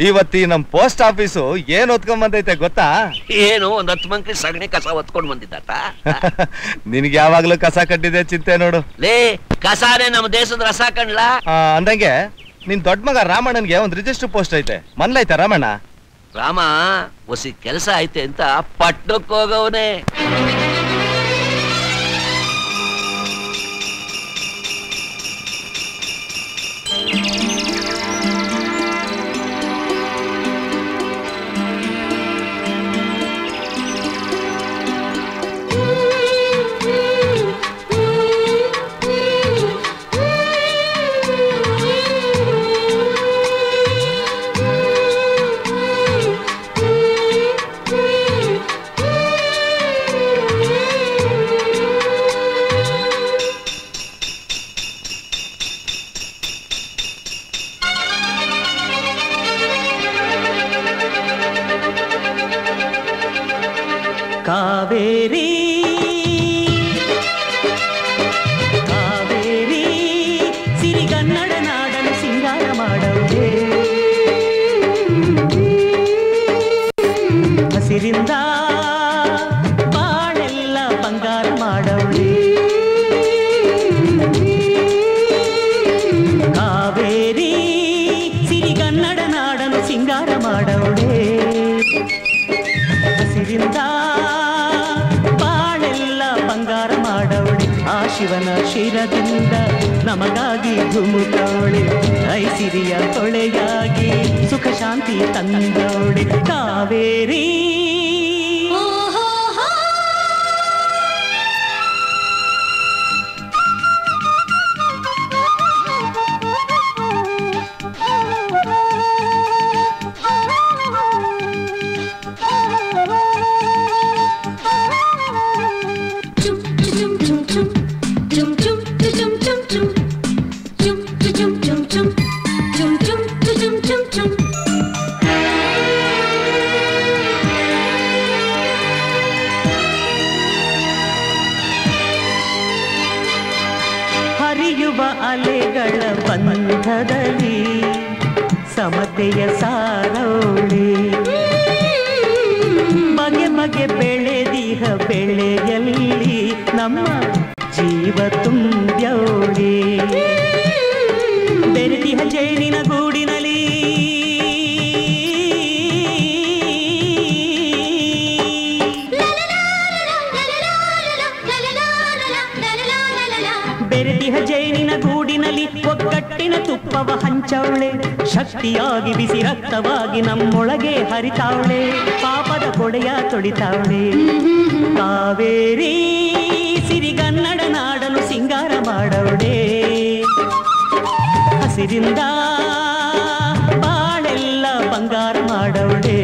ಇವತ್ತಿ ನಮ್ post office ಏನ್ ಹೊತ್ಕೊಂಡ್ ಬಂದೈತೆ ಗೊತ್ತಾ ಏನು ಒಂದ್ ಹತ್ತು ಮಂಕಿ ಸಗಣಿ ಕಸ ಹೊತ್ಕೊಂಡ್ ಬಂದಿದ್ದಾತ ನಿನ್ಗೆ ಯಾವಾಗ್ಲೂ ಕಸ ಕಟ್ಟಿದೆ ಚಿಂತೆ ನೋಡು ಲೇ ಕಸಾನೇ ನಮ್ಮ ದೇಶದ ರಸ ಕಣ್ಲಾ ಆ, ಅಂದಂಗೆ ನಿನ್ ದೊಡ್ಡ ಮಗ ರಾಮಣ್ಣನ್ಗೆ ಒಂದ್ ರಿಜಿಸ್ಟರ್ ಪೋಸ್ಟ್ ಐತೆ ಮನ್ಲೈತಾ ರಾಮಣ್ಣ ರಾಮ ಒಸಿ ಕೆಲಸ ಐತೆ ಅಂತ ಪಟ್ಟಣಕ್ಕೆ ಹೋಗವನೇ ಕಾವೇರಿ ಕಾವೇರಿ ಸಿರಿಗನ್ನಡ ನಾಡಲು ಸಿಂಗಾರ ಮಾಡೌದೇ ಹಸಿರಿಂದ ಬಾಳೆಲ್ಲ ಬಂಗಾರ ಮಾಡೌದೇ ಕಾವೇರಿ ಸಿರಿಗನ್ನಡ ನಾಡನು ಸಿಂಗಾರ ಮಾಡೌದೇ ಹಸಿರಿಂದ ಬಾಳೆಲ್ಲ ಬಂಗಾರ ಮಾಡವಳೆ ಆ ಶಿವನ ಶಿರದಿಂದ ನಮಗಾಗಿ ಧುಮುಕವಳೆ ಐಸಿರಿಯ ಕೊಳೆಯಾಗಿ ಸುಖ ಶಾಂತಿ ತಂದವಳೆ ಕಾವೇರಿ ಹರಿಯುವ ಅಲೆಗಳ ಬಂಧದಲ್ಲಿ ಸಮತೆಯ ಸಾರೌಳಿ ಬಗೆ ಬಗೆ ಬೆಳೆದಿಹ ಬೆಳೆಯಲ್ಲಿ ನಮ್ಮ ಜೀವ ತುಂಬ್ಯೌಳಿ ಬೆರೆತಿಹ ಜೇನಿನ ಗೂಡಿನಲ್ಲಿ ಬೆರೆತಿಹ ಜೇನಿನ ಗೂಡಿನಲ್ಲಿ ಒಗ್ಗಟ್ಟಿನ ತುಪ್ಪವ ಹಂಚವಳೆ ಶಕ್ತಿಯಾಗಿ ಬಿಸಿ ರಕ್ತವಾಗಿ ನಮ್ಮೊಳಗೆ ಹರಿತಾವಳೆ ಪಾಪದ ಕೊಡೆಯ ತೊಡಿತಾವಳೆ ಕಾವೇರಿ ಸಿರಿಗನ್ನಡ ನಾಡನು ಸಿಂಗಾರ ಮಾಡವಳೆ ಹಸಿರಿಂದ ಬಾಳೆಲ್ಲ ಬಂಗಾರ ಮಾಡವಳೆ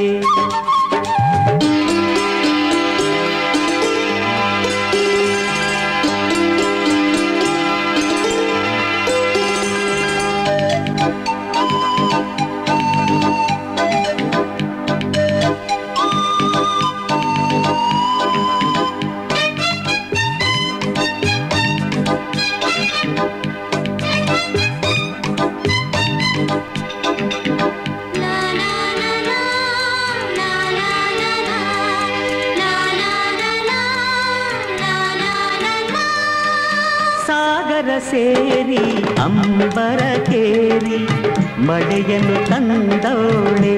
ಸಾಗರ ಸೇರಿ ಅಂಬರ ಕೇರಿ ಮಳೆಯನ್ನು ತಂದವಳೆ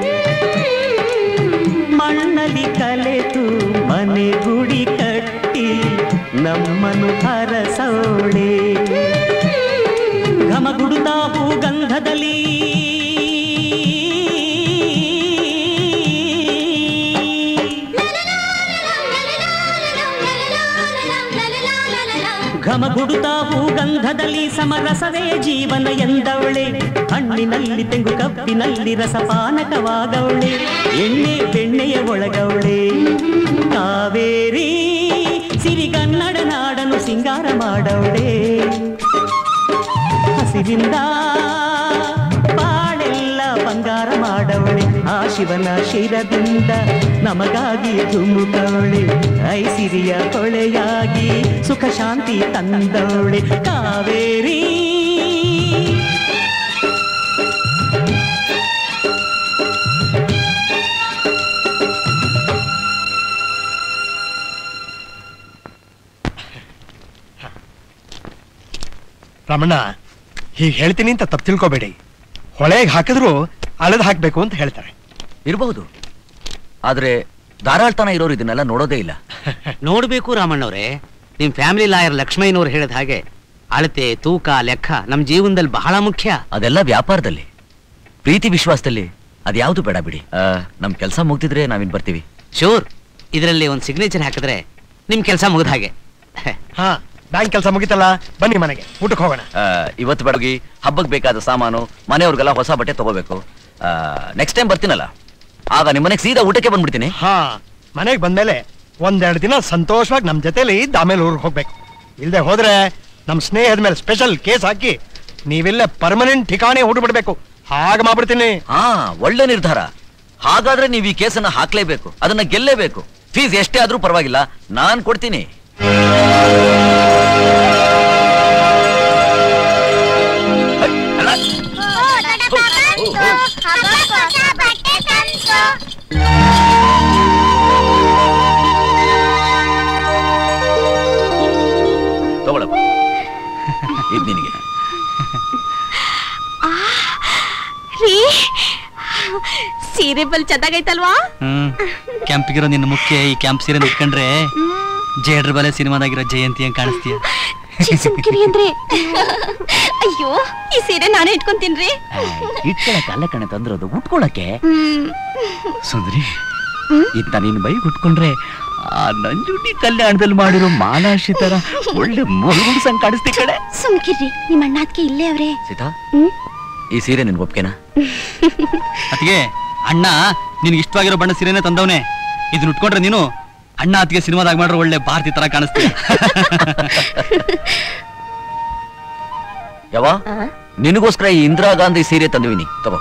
ಮಣ್ಣಲ್ಲಿ ಕಲೆತು ಮನೆ ಗುಡಿ ಕಟ್ಟಿ ನಮ್ಮನು ಹರಸವಳೆ ಘಮಗುಡುತ್ತಾ ಹೂಗಂಧದಲ್ಲಿ ಘಮಗುಡುತ್ತಾ ಹೂಗಂಧದಲ್ಲಿ ಸಮರಸವೇ ಜೀವನ ಎಂದವಳೆ ಹಣ್ಣಿನಲ್ಲಿ ತೆಂಗು ಕಬ್ಬಿನಲ್ಲಿ ರಸಪಾನಕವಾಗವಳೆ ಎಣ್ಣೆ ಬೆಣ್ಣೆಯ ಒಳಗವಳೆ ಕಾವೇರಿ ಸಿರಿಗನ್ನಡ ನಾಡನು ಸಿಂಗಾರ ಮಾಡವಳೆ ಹಸಿರಿಂದ ಬಾಳೆಲ್ಲ ಬಂಗಾರ ಮಾಡವಳೆ ಆ ಶಿವನ ಶಿರದಿಂದ ನಮಗಾಗಿ ಧುಮುಕವಳೆ ಐಸಿರಿಯ ಕೊಳೆಯಾಗಿ ಸುಖ ಶಾಂತಿ ತಂದವಳೆ ಕಾವೇರಿ ರಮಣ್ಣ ಹೀಗೆ ಹೇಳ್ತೀನಿ ಅಂತ ತಪ್ಪು ತಿಳ್ಕೊಬೇಡಿ ಹೊಳೆಗೆ ಹಾಕಿದ್ರು ಅಳೆದು ಹಾಕ್ಬೇಕು ಅಂತ ಹೇಳ್ತಾರೆ ಇರಬಹುದು ಆದ್ರೆ ಧಾರಾಳ್ತನ ಇರೋರು ಇದನ್ನೆಲ್ಲ ನೋಡೋದೇ ಇಲ್ಲ ನೋಡ್ಬೇಕು ರಾಮಣ್ಣವ್ರೆ ನಿಮ್ ಫ್ಯಾಮಿಲಿ ಲಾಯರ್ ಲಕ್ಷ್ಮಯ್ಯನವ್ರು ಹೇಳಿದ ಹಾಗೆ ಅಳತೆ ತೂಕ ಲೆಕ್ಕ ನಮ್ ಜೀವನದಲ್ಲಿ ಬಹಳ ಮುಖ್ಯ ಅದೆಲ್ಲ ವ್ಯಾಪಾರದಲ್ಲಿ ಪ್ರೀತಿ ವಿಶ್ವಾಸದಲ್ಲಿ ಅದ್ಯಾವುದು ಬೇಡ ಬಿಡಿ ಆ, ನಮ್ ಕೆಲಸ ಮುಗ್ದಿದ್ರೆ ನಾವಿನ್ ಬರ್ತೀವಿ ಶೂರ್ ಇದರಲ್ಲಿ ಒಂದು ಸಿಗ್ನೇಚರ್ ಹಾಕಿದ್ರೆ ನಿಮ್ ಕೆಲಸ ಮುಗಿದ ಹಾಗೆ ಹಾ ಬ್ಯಾಂಕ್ ಕೆಲಸ ಮುಗಿತಲ್ಲ ಬನ್ನಿ ಮನೆಗೆ ಊಟಕ್ಕೆ ಹೋಗೋಣ ಆ, ಇವತ್ತು ಬೆಳಗ್ಗೆ ಹಬ್ಬಕ್ಕೆ ಬೇಕಾದ ಸಾಮಾನು ಮನೆಯವ್ರಿಗೆಲ್ಲ ಹೊಸ ಬಟ್ಟೆ ತಗೋಬೇಕು ನೆಕ್ಸ್ಟ್ ಟೈಮ್ ಬರ್ತೀನಲ್ಲ ಆಗ ನಿಮ್ಮನೆಗೆ ಸೀದಾ ಊಟಕ್ಕೆ ಬಂದ್ಬಿಡ್ತೀನಿ ಹಾ ಮನೆಗೆ ಬಂದ್ಮೇಲೆ ಒಂದೆರಡು ದಿನ ಸಂತೋಷವಾಗಿ ನಮ್ಮ ಜೊತೆಲಿ ಇದ್ದು ಆಮೇಲೆ ಊರಿಗೆ ಹೋಗ್ಬೇಕು ಇಲ್ಲದೆ ಹೋದ್ರೆ ನಮ್ಮ ಸ್ನೇಹದ ಮೇಲೆ ಸ್ಪೆಷಲ್ ಕೇಸ್ ಹಾಕಿ ನೀವಿಲ್ಲೇ ಪರ್ಮನೆಂಟ್ ಠಿಕಾಣಿ ಊಟ ಬಿಡ್ಬೇಕು ಹಾಗೆ ಮಾಡ್ಬಿಡ್ತೀನಿ ಹಾ ಒಳ್ಳೆ ನಿರ್ಧಾರ ಹಾಗಾದ್ರೆ ನೀವು ಈ ಕೇಸನ್ನ ಹಾಕ್ಲೇಬೇಕು ಅದನ್ನ ಗೆಲ್ಲೇಬೇಕು ಫೀಸ್ ಎಷ್ಟೇ ಆದ್ರೂ ಪರವಾಗಿಲ್ಲ ನಾನ್ ಕೊಡ್ತೀನಿ ಹೈ, ಅಲ್ಲ, ತಗೊಳಪ್ಪ ಇದು ನಿನಗೆ ರೀ ಸೀರೆ ಬಲ್ ಚೆನ್ನಾಗೈತಲ್ವಾ ಹ್ಮ್ ಕ್ಯಾಂಪಿಗಿರೋ ನಿನ್ನ ಮುಖ್ಯ ಈ ಕ್ಯಾಂಪ್ ಸೀರೆ ಉಟ್ಕೊಂಡ್ರೆ ಜೇಡ್ರ ಬಲೆ ಸಿನಿಮಾದಾಗಿರೋ ಜಯಂತಿ ಹಂಗ್ ಕಾಣಿಸ್ತೀಯ ಸುಮ್ಕಿರಿ ಅಂದ್ರೆ ಅಯ್ಯೋ ಈ ಸೀರೆ ನಾನೇ ಇಟ್ಕೊಂತೀನ್ರಿ ಇಟ್ಕೊಳಕ್ಕೆ ಅಲ್ಲ ಕಣೆ ತಂದ್ರದು ಉಟ್ಕೊಳಕ್ಕೆ ಹ್ಮ್ ಸುಂದ್ರಿ ಇತ್ತ ನಿನ್ ಬೈ ಉಟ್ಕೊಂಡ್ರೆ ಆ ನಂಜುಂಡಿ ಕಲ್ಯಾಣದಲ್ಲಿ ಮಾಡಿರೋ ಮಾಲಾಶಿ ತರ ಒಳ್ಳೆ ಮುಳುಗುಡ್ಸಂಗ್ ಕಾಣಿಸ್ತಿ ಕಡೆ ಸುಮ್ಕಿರ್ರಿ ನಿಮ್ಮ ಅಣ್ಣಾದ್ಕೆ ಇಲ್ಲೇ ಅವ್ರೆ ಸೀತಾ ಹ್ಮ್ ಈ ಸೀರೆ ನಿನ್ ಒಪ್ಕೆನಾ ಅತಿಗೆ ಅಣ್ಣ ನಿನ್ಗೆ ಇಷ್ಟವಾಗಿರೋ ಬಣ್ಣ ಸೀರೆನೆ ತಂದವನೆ ಇದನ್ನ ಉಟ್ಕೊಂಡ್ರೆ ನೀನು ಅಣ್ಣ ಅತಿಗೆ ಸಿನಿಮಾದಾಗ ಮಾಡ್ರೆ ಒಳ್ಳೆ ಭಾರತಿ ತರ ಕಾಣಿಸ್ತೀಯ ಯಾವ ಆ? ನಿನಗೋಸ್ಕರ ಈ ಇಂದಿರಾ ಗಾಂಧಿ ಸೀರೆ ತಂದಿವಿನಿ ತಗೋ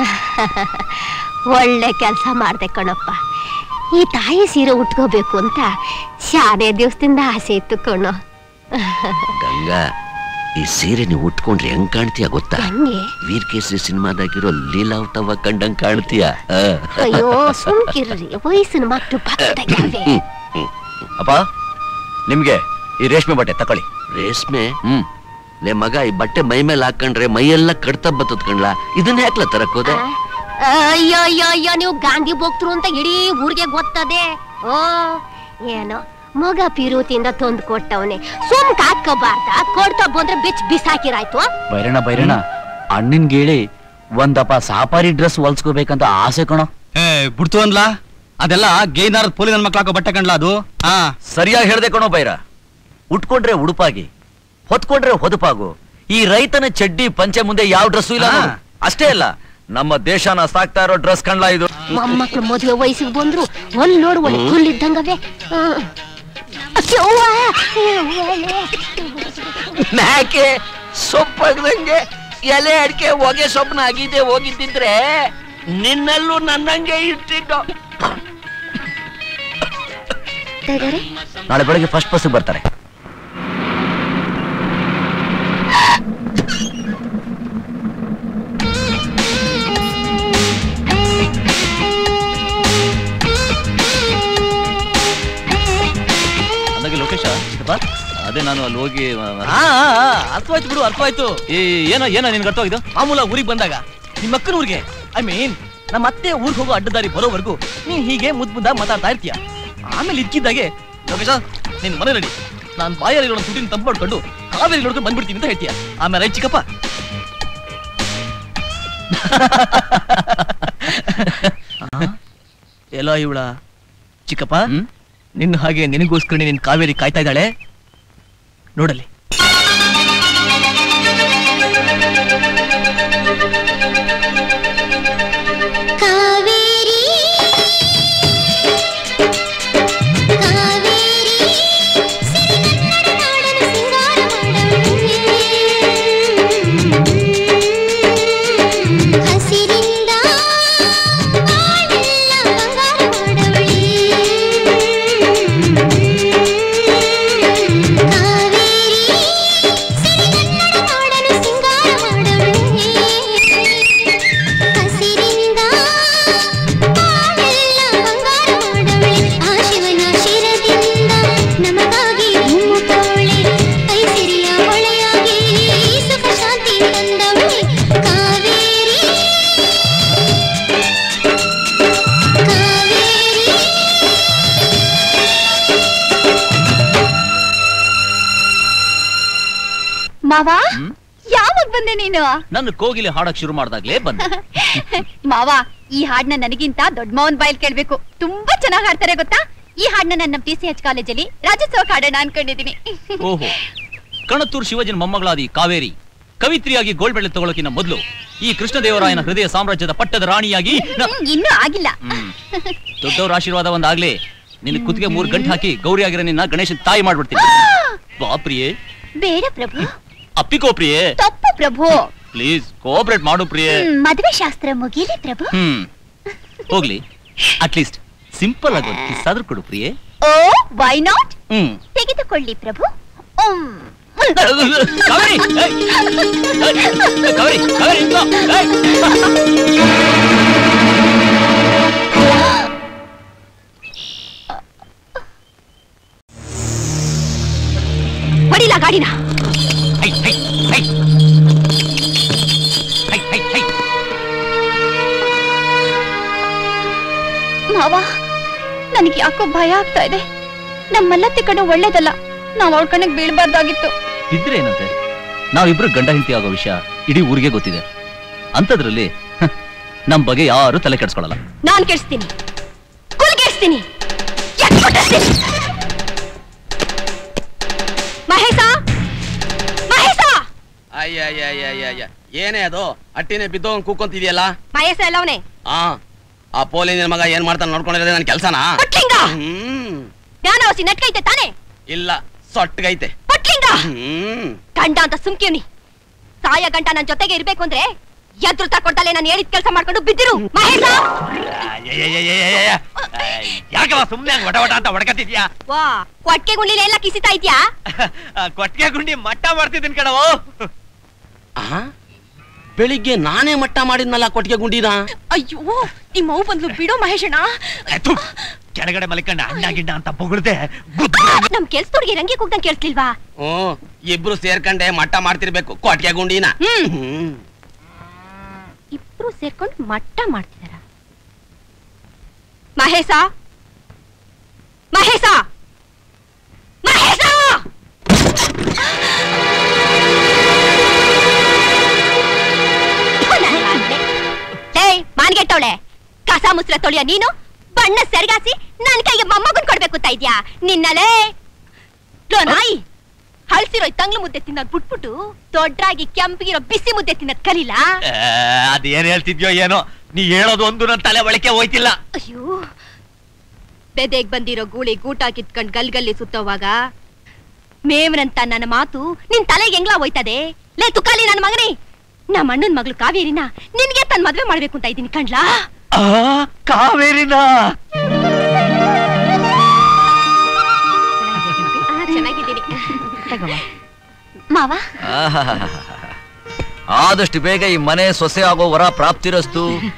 ಒಳ್ಳೆ ಕೆಲಸ ಮಾಡ್ದೆ ಕಣಪ್ಪ ಈ ತಾಯಿ ಸೀರೆ ಉಟ್ಕೋಬೇಕು ಅಂತ ಶಾನೆ ದಿವಸದಿಂದ ಆಸೆ ಇತ್ತು ಕಣೋ ಗಂಗಾ ಈ ಸೀರೆ ನೀವು ಉಟ್ಕೊಂಡ್ರೆ ಹೆಂಗ್ ಕಾಣ್ತೀಯ ಗೊತ್ತಾ ಹಂಗೆ ವೀರ್ಕೇಸರಿ ಸಿನಿಮಾದಾಗಿರೋ ಲೀಲಾವತವ ಕಂಡಂಗ್ ಕಾಣ್ತೀಯ ಆ. ಅಯ್ಯೋ ಸುಮ್ಕಿರ್ರಿ ವಯಸ್ಸಿನ ಮಕ್ಕಳು ಪಕ್ಕದಾಗ್ಯಾವೆ ಅಪ್ಪ ನಿಮ್ಗೆ ಈ ರೇಷ್ಮೆ ಬಟ್ಟೆ ತಕೊಳ್ಳಿ ರೇಷ್ಮೆ ಹ್ಮ್ ಲೇ ಮಗ ಈ ಬಟ್ಟೆ ಮೈ ಮೇಲೆ ಹಾಕೊಂಡ್ರೆ ಮೈಯೆಲ್ಲ ಕಡ್ತ ಬತ್ತದ ಕಣ್ಲಾ ಇದನ್ನ ಯಾಕ್ಲ ತರಕ್ ಹೋದೆ ಅಯ್ಯೋ ಅಯ್ಯೋ ಅಯ್ಯೋ ನೀವು ಗಾಂಧಿ ಭಕ್ತರು ಅಂತ ಇಡೀ ಊರಿಗೆ ಗೊತ್ತದೆ ಓ ಏನೋ ಮಗ ಪಿರೂತಿಯಿಂದ ತಂದು ಕೊಟ್ಟವನೆ ಸುಮ್ ಕಾಕೋಬಾರ್ದ ಕೊಡ್ತಾ ಬಂದ್ರೆ ಬಿಚ್ ಬಿಸಾಕಿರಾಯ್ತು ಬೈರಣ ಬೈರಣ ಅಣ್ಣನ್ ಗೇಳಿ ಒಂದಪ್ಪ ಸಾಪಾರಿ ಡ್ರೆಸ್ ಹೊಲ್ಸ್ಕೋಬೇಕಂತ ಆಸೆ ಕಣೋ ಏ ಬಿಡ್ತು ಅನ್ಲಾ ಅದೆಲ್ಲ ಗೇನಾರ್ ಪೋಲಿ ನನ್ ಮಕ್ಳು ಹಾಕೋ ಬಟ್ಟೆ ಕಣ್ಲಾ ಅದು ಹಾ ಸರಿಯಾಗಿ ಹೇಳ್ದೆ ಕಣೋ ಬೈರ ಉಟ್ಕೊಂಡ್ರೆ ಉಡುಪಾಗಿ ಹೊತ್ಕೊಂಡ್ರೆ ಹೊದಪಾಗು ಈ ರೈತನ ಚಡ್ಡಿ ಪಂಚೆ ಮುಂದೆ ಯಾವ ಡ್ರೆಸ್ಸು ಇಲ್ಲ ಹಾ. ನೋಡು. ಅಷ್ಟೇ ಅಲ್ಲ ನಮ್ಮ ದೇಶನ ಸಾಕ್ತಾ ಇರೋ ಡ್ರೆಸ್ ಕಣ್ಲಾ ಇದು ಮೊಮ್ಮಕ್ಳು ಮದುವೆ ವಯಸ್ಸಿಗೆ ಬಂದ್ರು ಒಂದ್ ನೋಡು ಒಳ್ಳೆ ಕುಲ್ಲಿದ್ದಂಗವೆ ಮ್ಯಾಕೆ ಸೊಪ್ಪಾಗ್ದಂಗೆ ಎಲೆ ಅಡಿಕೆ ಹೊಗೆ ಸೊಪ್ಪನ ಆಗಿದೆ ಹೋಗಿದ್ದಿದ್ರೆ ನಿನ್ನಲ್ಲೂ ನನ್ನಂಗೆ ಇರ್ತಿದ್ದೋ ನಾಳೆ ಬೆಳಗ್ಗೆ ಫಸ್ಟ್ ಬಸ್ ಬರ್ತಾರೆ ಅಂದಾಗೆ ಲೋಕೇಶ ಅದೇ ನಾನು ಅಲ್ಲಿ ಹೋಗಿ ಅರ್ಥವಾಯ್ತು ಬಿಡು ಅರ್ಥವಾಯ್ತು ಈ ಏನೋ ಏನೋ ನಿನ್ಗೆ ಅರ್ಥವಾಗಿದ್ದು ಮಾಮೂಲ ಊರಿಗೆ ಬಂದಾಗ ನಿಮ್ಮ ಅಕ್ಕನ ಊರಿಗೆ ಐ ಮೀನ್ ನಮ್ಮ ಅತ್ತೆ ಊರಿಗೆ ಹೋಗೋ ಅಡ್ಡದಾರಿ ಬರೋವರೆಗೂ ನೀನ್ ಹೀಗೆ ಮುದ್ ಮುದ್ದಾಗಿ ಮಾತಾಡ್ತಾ ಇರ್ತೀಯ ಆಮೇಲೆ ಇದ್ಕಿದ್ದಾಗೆ ಲೋಕೇಶ ನಿನ್ ಮನೆ ನಡಿ ನಾನು ಬಾಯಲ್ಲಿ ಇರೋ ತುಟಿನ ತಂಪು ಮಾಡ್ಕೊಂಡು ಕಾವೇರಿ ನೋಡ್ಕೊಂಡು ಬಂದ್ಬಿಡ್ತೀನಿ ಅಂತ ಹೇಳ್ತೀಯ ಆಮೇಲೆ ರೈಟ್ ಚಿಕ್ಕಪ್ಪ ಎಲ್ಲ ಇವಳ ಚಿಕ್ಕಪ್ಪ ಹ್ಮ್? ನಿನ್ನ ಹಾಗೆ ನಿನಗೋಸ್ಕರ ನಿನ್ ಕಾವೇರಿ ಕಾಯ್ತಾ ಇದ್ದಾಳೆ ನೋಡಲಿ ಕಾವೇರಿ ಕಾವೇರಿ ಸಿರಿಗನ್ನಡ ನಾಡನ ಸಿಂಗಾರ ಮಾಡವಳೆ ಹಸಿರಿಂದ ಬಾಳೆಲ್ಲ ಬಂಗಾರ ಮಾಡವಳೆ ಕಾವೇರಿ ಮಾವಾ ಹ್ಮ್? ಯಾವಾಗ ಬಂದೆ ನೀನು ನನ್ನ ಕೋಗಿಲೆ ಹಾಡಕ್ ಶುರು ಮಾಡ್ದಾಗ್ಲೇ ಬಂದೆ ಮಾವ ಈ ಹಾಡ್ನ ನನಗಿಂತ ದೊಡ್ಡ ಮಾವನ್ ಬಾಯ್ಲ್ ಕೇಳ್ಬೇಕು ತುಂಬಾ ಚೆನ್ನಾಗ್ ಹಾಡ್ತಾರೆ ಗೊತ್ತಾ ಈ ಹಾಡ್ನ ನನ್ನ ಟಿ ಸಿ ಎಚ್ ಕಾಲೇಜಲ್ಲಿ ರಾಜ್ಯೋತ್ಸವ ಹಾಡೋಣ ಅನ್ಕೊಂಡಿದೀನಿ ಓಹೋ ಕಣತ್ತೂರು ಶಿವಜನ ಮೊಮ್ಮಗಳಾದಿ ಕಾವೇರಿ ಕವಿತ್ರಿಯಾಗಿ ಗೋಲ್ಡ್ ಮೆಡಲ್ ತಗೊಳ್ಳೋಕಿನ್ನ ಮೊದಲು ಈ ಕೃಷ್ಣದೇವರಾಯನ ಹೃದಯ ಸಾಮ್ರಾಜ್ಯದ ಪಟ್ಟದ ರಾಣಿಯಾಗಿ ನ- ಹ್ಮ್, ಇನ್ನೂ ಆಗಿಲ್ಲ ಹ್ಮ್. ದೊಡ್ಡವ್ರ ಆಶೀರ್ವಾದ ಒಂದಾಗ್ಲಿ ನಿನ್ ಕುತ್ತಿಗೆ ಮೂರ್ ಗಂಟೆ ಹಾಕಿ ಗೌರಿ ಆಗಿರೋ ನಿನ್ನ ಗಣೇಶನ್ ತಾಯಿ ಮಾಡ್ಬಿಡ್ತೀನಿ ಬಾ ಪ್ರಿಯೆ ಬೇಡ ಪ್ರಭು ಅಪ್ಪಿಕೋ ಪ್ರಿಯೆ ತಪ್ಪು ಪ್ರಭು ಪ್ಲೀಸ್ ಕೋಆಪರೇಟ್ ಮಾಡು ಪ್ರಿಯೆ ಹ್ಮ್, ಮದುವೆ ಶಾಸ್ತ್ರ ಮುಗೀಲಿ ಪ್ರಭು ಹ್ಮ್ ಹೋಗ್ಲಿ ಅಟ್ಲೀಸ್ಟ್ ಸಿಂಪಲ್ ಆಗಿ ಒಂದು ಕಿಸ್ ಆದ್ರೂ ಕೊಡು ಪ್ರಿಯೆ ಓ ವೈ ನಾಟ್ ಹ್ಮ್ ತೆಗೆದುಕೊಳ್ಳಿ ಪ್ರಭು ಉಮ್. ಕಾವೇರಿ ಏಯ್! ಏಯ್! ಕಾವೇರಿ ಕಾವೇರಿ ನಿಂತ್ಕೋ! ಏಯ್! ಹೊಡಿಲ ಗಾಡಿನ ಹೈ, ಹೈ, ಹೈ. ಹೈ, ಹೈ, ಹೈ. ಮಾವ ನನಗೆ ಯಾಕೋ ಭಯ ಆಗ್ತಾ ಇದೆ ನಮ್ಮಲ್ಲತ್ತಿ ಕಡೆ ಒಳ್ಳೇದಲ್ಲ ನಾವ್ ಅವಳ ಕಣಕ್ ಬೀಳ್ಬಾರ್ದಾಗಿತ್ತು ಇದ್ರೆ ಏನಂತೆ ನಾವಿಬ್ರು ಗಂಡ ಹೆಂಡತಿ ಆಗೋ ವಿಷಯ ಇಡೀ ಊರಿಗೆ ಗೊತ್ತಿದೆ ಅಂಥದ್ರಲ್ಲಿ ಹ, ನಮ್ ಬಗ್ಗೆ ಯಾರು ತಲೆ ಕೆಡ್ಸ್ಕೊಳಲ್ಲ ನಾನ್ ಕೆಡ್ಸ್ತೀನಿ ಕುಲ್ಗೆಡ್ಸ್ತೀನಿ ಮಹೇಶ ಮಹೇಶ ಅಯ್ಯ ಏನೇ ಅದು ಅಟ್ಟಿನೇ ಬಿದ್ದೋಂಗ್ ಕೂಕೊಂತಿದ್ಯಲ್ಲ ಮಹೇಶ ಎಲ್ಲವನೇ ಆ ಆ ಪೋಲಿ ನಿನ್ ಮಗ ಏನ್ ಮಾಡ್ತಾನೆ ನೋಡ್ಕೊಂಡಿರೋದೇ ನನ್ ಕೆಲ್ಸನಾ ಪಟ್ಲಿಂಗ ಹ್ಮ್ ಜ್ಞಾನವಸಿ ನೆಟ್ಕೈತೆ ತಾನೆ ಇಲ್ಲ ಸೊಟ್ಟಗೈತೆ ಪಟ್ಲಿಂಗ ಹ್ಮ್ ಗಂಡ ಅಂತ ಸುಮ್ಕಿವ್ನಿ ಸಾಯ ಗಂಟ ನನ್ ಜೊತೆಗೆ ಇರ್ಬೇಕು ಅಂದ್ರೆ ಎದ್ರು ತಕೊಡ್ತಲೆ ನಾನು ಹೇಳಿದ ಕೆಲಸ ಮಾಡ್ಕೊಂಡು ಬಿದ್ದಿರು ಮಹೇಶ ಯಾಕವ ಸುಮ್ನೆ ವಟ ವಟ ಅಂತ ಹೊಡ್ಕತಿದ್ಯಾ ವಾ ಕೊಟ್ಕೆ ಗುಂಡಿಲಿ ಎಲ್ಲ ಕಿಸಿತಾ ಇದ್ಯಾ ಕೊಟ್ಟಿಗೆ ಗುಂಡಿ ಮಟ್ಟ ಮಾಡ್ತಿದ್ದೀನಿ ಕಣವು ಆ ಬೆಳಿಗ್ಗೆ ನಾನೇ ಮಟ್ಟ ಮಾಡಿದ್ನಲ್ಲ ಕೊಟ್ಟಿಗೆ ಗುಂಡಿನ ಅಯ್ಯೋ ನಿಮ್ಮ ಅವು ಬಂದ್ಲು ಬಿಡೋ ಮಹೇಶಣ್ಣ ಕೆಳಗಡೆ ಮಲಿಕಂಡ ಅಣ್ಣ ಗಿಡ್ಡ ಅಂತ ಬೊಗಳ್ದೆ ನಮ್ ಕೆಲ್ಸದವ್ರಿಗೆ ರಂಗಿ ಕೂಗ್ದಂಗ್ ಕೇಳಿಸ್ಲಿಲ್ವಾ ಹ್ಮ್ ಇಬ್ರು ಸೇರ್ಕಂಡೆ ಮಟ್ಟ ಮಾಡ್ತಿರ್ಬೇಕು ಕೊಟ್ಟಿಗೆ ಗುಂಡಿನ ಹ್ಮ್. ಹ್ಮ್ ಇಬ್ರು ಸೇರ್ಕೊಂಡು ಮಟ್ಟ ಮಾಡ್ತಿದಾರ ಮಹೇಶ ಮಹೇಶ ಮಹೇಶ ಏಯ್ ಮಾನ್ಗೆಟ್ಟವಳೆ ಕಸ ಮುಸ್ರ ತೊಳೆಯ ನೀನು ಬಣ್ಣ ಸೆರಗಾಸಿ ನನ್ ಕೈಗೆ ಮೊಮ್ಮಗನ್ ಕೊಡ್ಬೇಕು ತಾ ಇದ್ಯಾ ನಿನ್ನಲೇ ಲೋ ನಾಯಿ ಹಳ್ಸಿರೋ ಈ ತಂಗ್ಳು ಮುದ್ದೆ ತಿನ್ನೋದ್ ಬಿಟ್ಬಿಟ್ಟು ದೊಡ್ಡಾಗಿ ಕೆಂಪಿಗಿರೋ ಬಿಸಿ ಮುದ್ದೆ ತಿನ್ನೋದ್ ಕಲೀಲ ಅದ್ ಏನ್ ಹೇಳ್ತಿದ್ಯೋ ಏನೋ ನೀ ಹೇಳೋದು ಒಂದು ನನ್ ತಲೆ ಒಳಕೆ ಹೋಯ್ತಿಲ್ಲ ಅಯ್ಯೋ ಬೆದೆಗ್ ಬಂದಿರೋ ಗೂಳಿ ಗೂಟ ಕಿತ್ಕೊಂಡ್ ಗಲ್ಗಲ್ಲಿ ಸುತ್ತೋವಾಗ ಮೇವ್ರಂತ ನನ್ನ ಮಾತು ನಿನ್ ತಲೆಗೆ ಹೆಂಗ್ಲಾ ಹೋಯ್ತದೆ ಲೇ ತುಕಾಲಿ ನನ್ನ ಮಗನೇ ನಮ್ಮ ಅಣ್ಣನ್ ಮಗಳು ಕಾವೇರಿನ ನಿನ್ಗೆ ತನ್ ಮದ್ವೆ ಮಾಡ್ಬೇಕು ಅಂತ ಇದೀನಿ ಕಣ್ಲಾ ಆ, ಕಾವೇರಿನ ಚೆನ್ನಾಗಿದ್ದೀನಿ ಮಾವ ಆದಷ್ಟು ಬೇಗ ಈ ಮನೆ ಸೊಸೆ ಆಗೋ ವರ ಪ್ರಾಪ್ತಿರಸ್ತು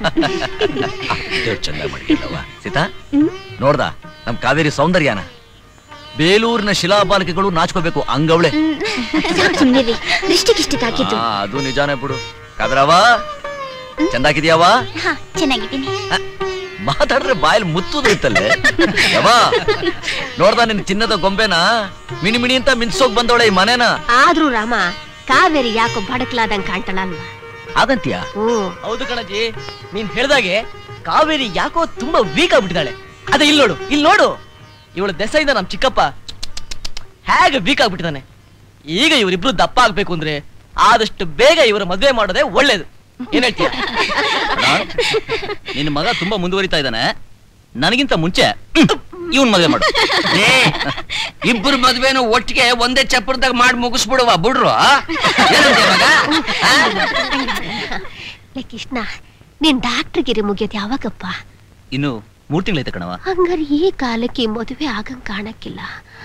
ಚಂದ ಮಾಡಿಲ್ಲವ ಸೀತಾ ನೋಡ್ದ ನಮ್ ಕಾವೇರಿ ಸೌಂದರ್ಯನ ಬೇಲೂರಿನ ಶಿಲಾಬಾಲಿಕೆಗಳು ನಾಚ್ಕೋಬೇಕು ಅಂಗವಳೆ ಸುಮ್ಮನಿರಿ ದೃಷ್ಟಿಗಿಷ್ಟಿಗೆ ಹಾಕಿದ್ದು ಆ, ಅದು ನಿಜಾನೇ ಬಿಡು ಕಾದ್ರವ ಚಂದಾಗಿದ್ಯಾವ ಹಾ ಚೆನ್ನಾಗಿದ್ದೀನಿ ಮಾತಾಡ್ರೆ ಬಾಯಲ್ಲಿ ಮುತ್ತುದು ಇತ್ತಲ್ಲೇ ಯವ್ವ, ನೋಡ್ದ ನಿನ್ ಚಿನ್ನದ ಗೊಂಬೆನ ಮಿಣಿ ಮಿಣಿ ಅಂತ ಮಿನ್ಸೋಗ್ ಬಂದವಳೆ ಈ ಮನೆನ ಆದ್ರೂ ರಾಮ ಕಾವೇರಿ ಯಾಕೋ ಬಡಕ್ಲಾದಂಗ್ ಕಾಣ್ತಾಳಲ್ವಾ ಹಾಗಂತೀಯ ಹ್ಮ್ ಹೌದು ಕಣಜಿ ನೀನ್ ಹೇಳ್ದಾಗೆ ಕಾವೇರಿ ಯಾಕೋ ತುಂಬಾ ವೀಕ್ ಆಗ್ಬಿಟ್ಟಿದ್ದಾಳೆ ಅದೇ ಇಲ್ಲಿ ನೋಡು ಇಲ್ಲಿ ನೋಡು ಇವಳು ದೆಸೆಯಿಂದ ನಮ್ ಚಿಕ್ಕಪ್ಪ ಹೇಗೆ ವೀಕ್ ಆಗ್ಬಿಟ್ಟಿದ್ದಾನೆ ಈಗ ಇವರಿಬ್ರು ದಪ್ಪ ಆಗ್ಬೇಕು ಅಂದ್ರೆ ಆದಷ್ಟು ಬೇಗ ಇವರ ಮದ್ವೆ ಮಾಡೋದೇ ಒಳ್ಳೇದು ಏನ್ ಹೇಳ್ತೀಯ ನಿನ್ನ ಮಗ ತುಂಬಾ ಮುಂದುವರಿತಾ ಇದ್ದಾನೆ ನನಗಿಂತ ಮುಂಚೆ ಇವನ್ ಮದುವೆ ಮಾಡು ಏ, ಇಬ್ರು ಮದ್ವೆನು ಒಟ್ಟಿಗೆ ಒಂದೇ ಚಪ್ಪರದಾಗ ಮಾಡಿ ಮುಗಿಸ್ಬಿಡುವ ಬಿಡ್ರು ಆ? ಏನಂತೆ ಮಗ ಆ? ಲೇ ಕೃಷ್ಣ ನಿನ್ ಡಾಕ್ಟರ್ಗಿರಿ ಮುಗಿಯೋದು ಯಾವಾಗಪ್ಪ ಇನ್ನು ಮೂರ್ ತಿಂಗಳೈತೆ ಕಣವ ಹಂಗಾರೆ ಈ ಕಾಲಕ್ಕೆ ಈ ಮದುವೆ ಆಗಂಗ್ ಕಾಣಕ್ಕಿಲ್ಲ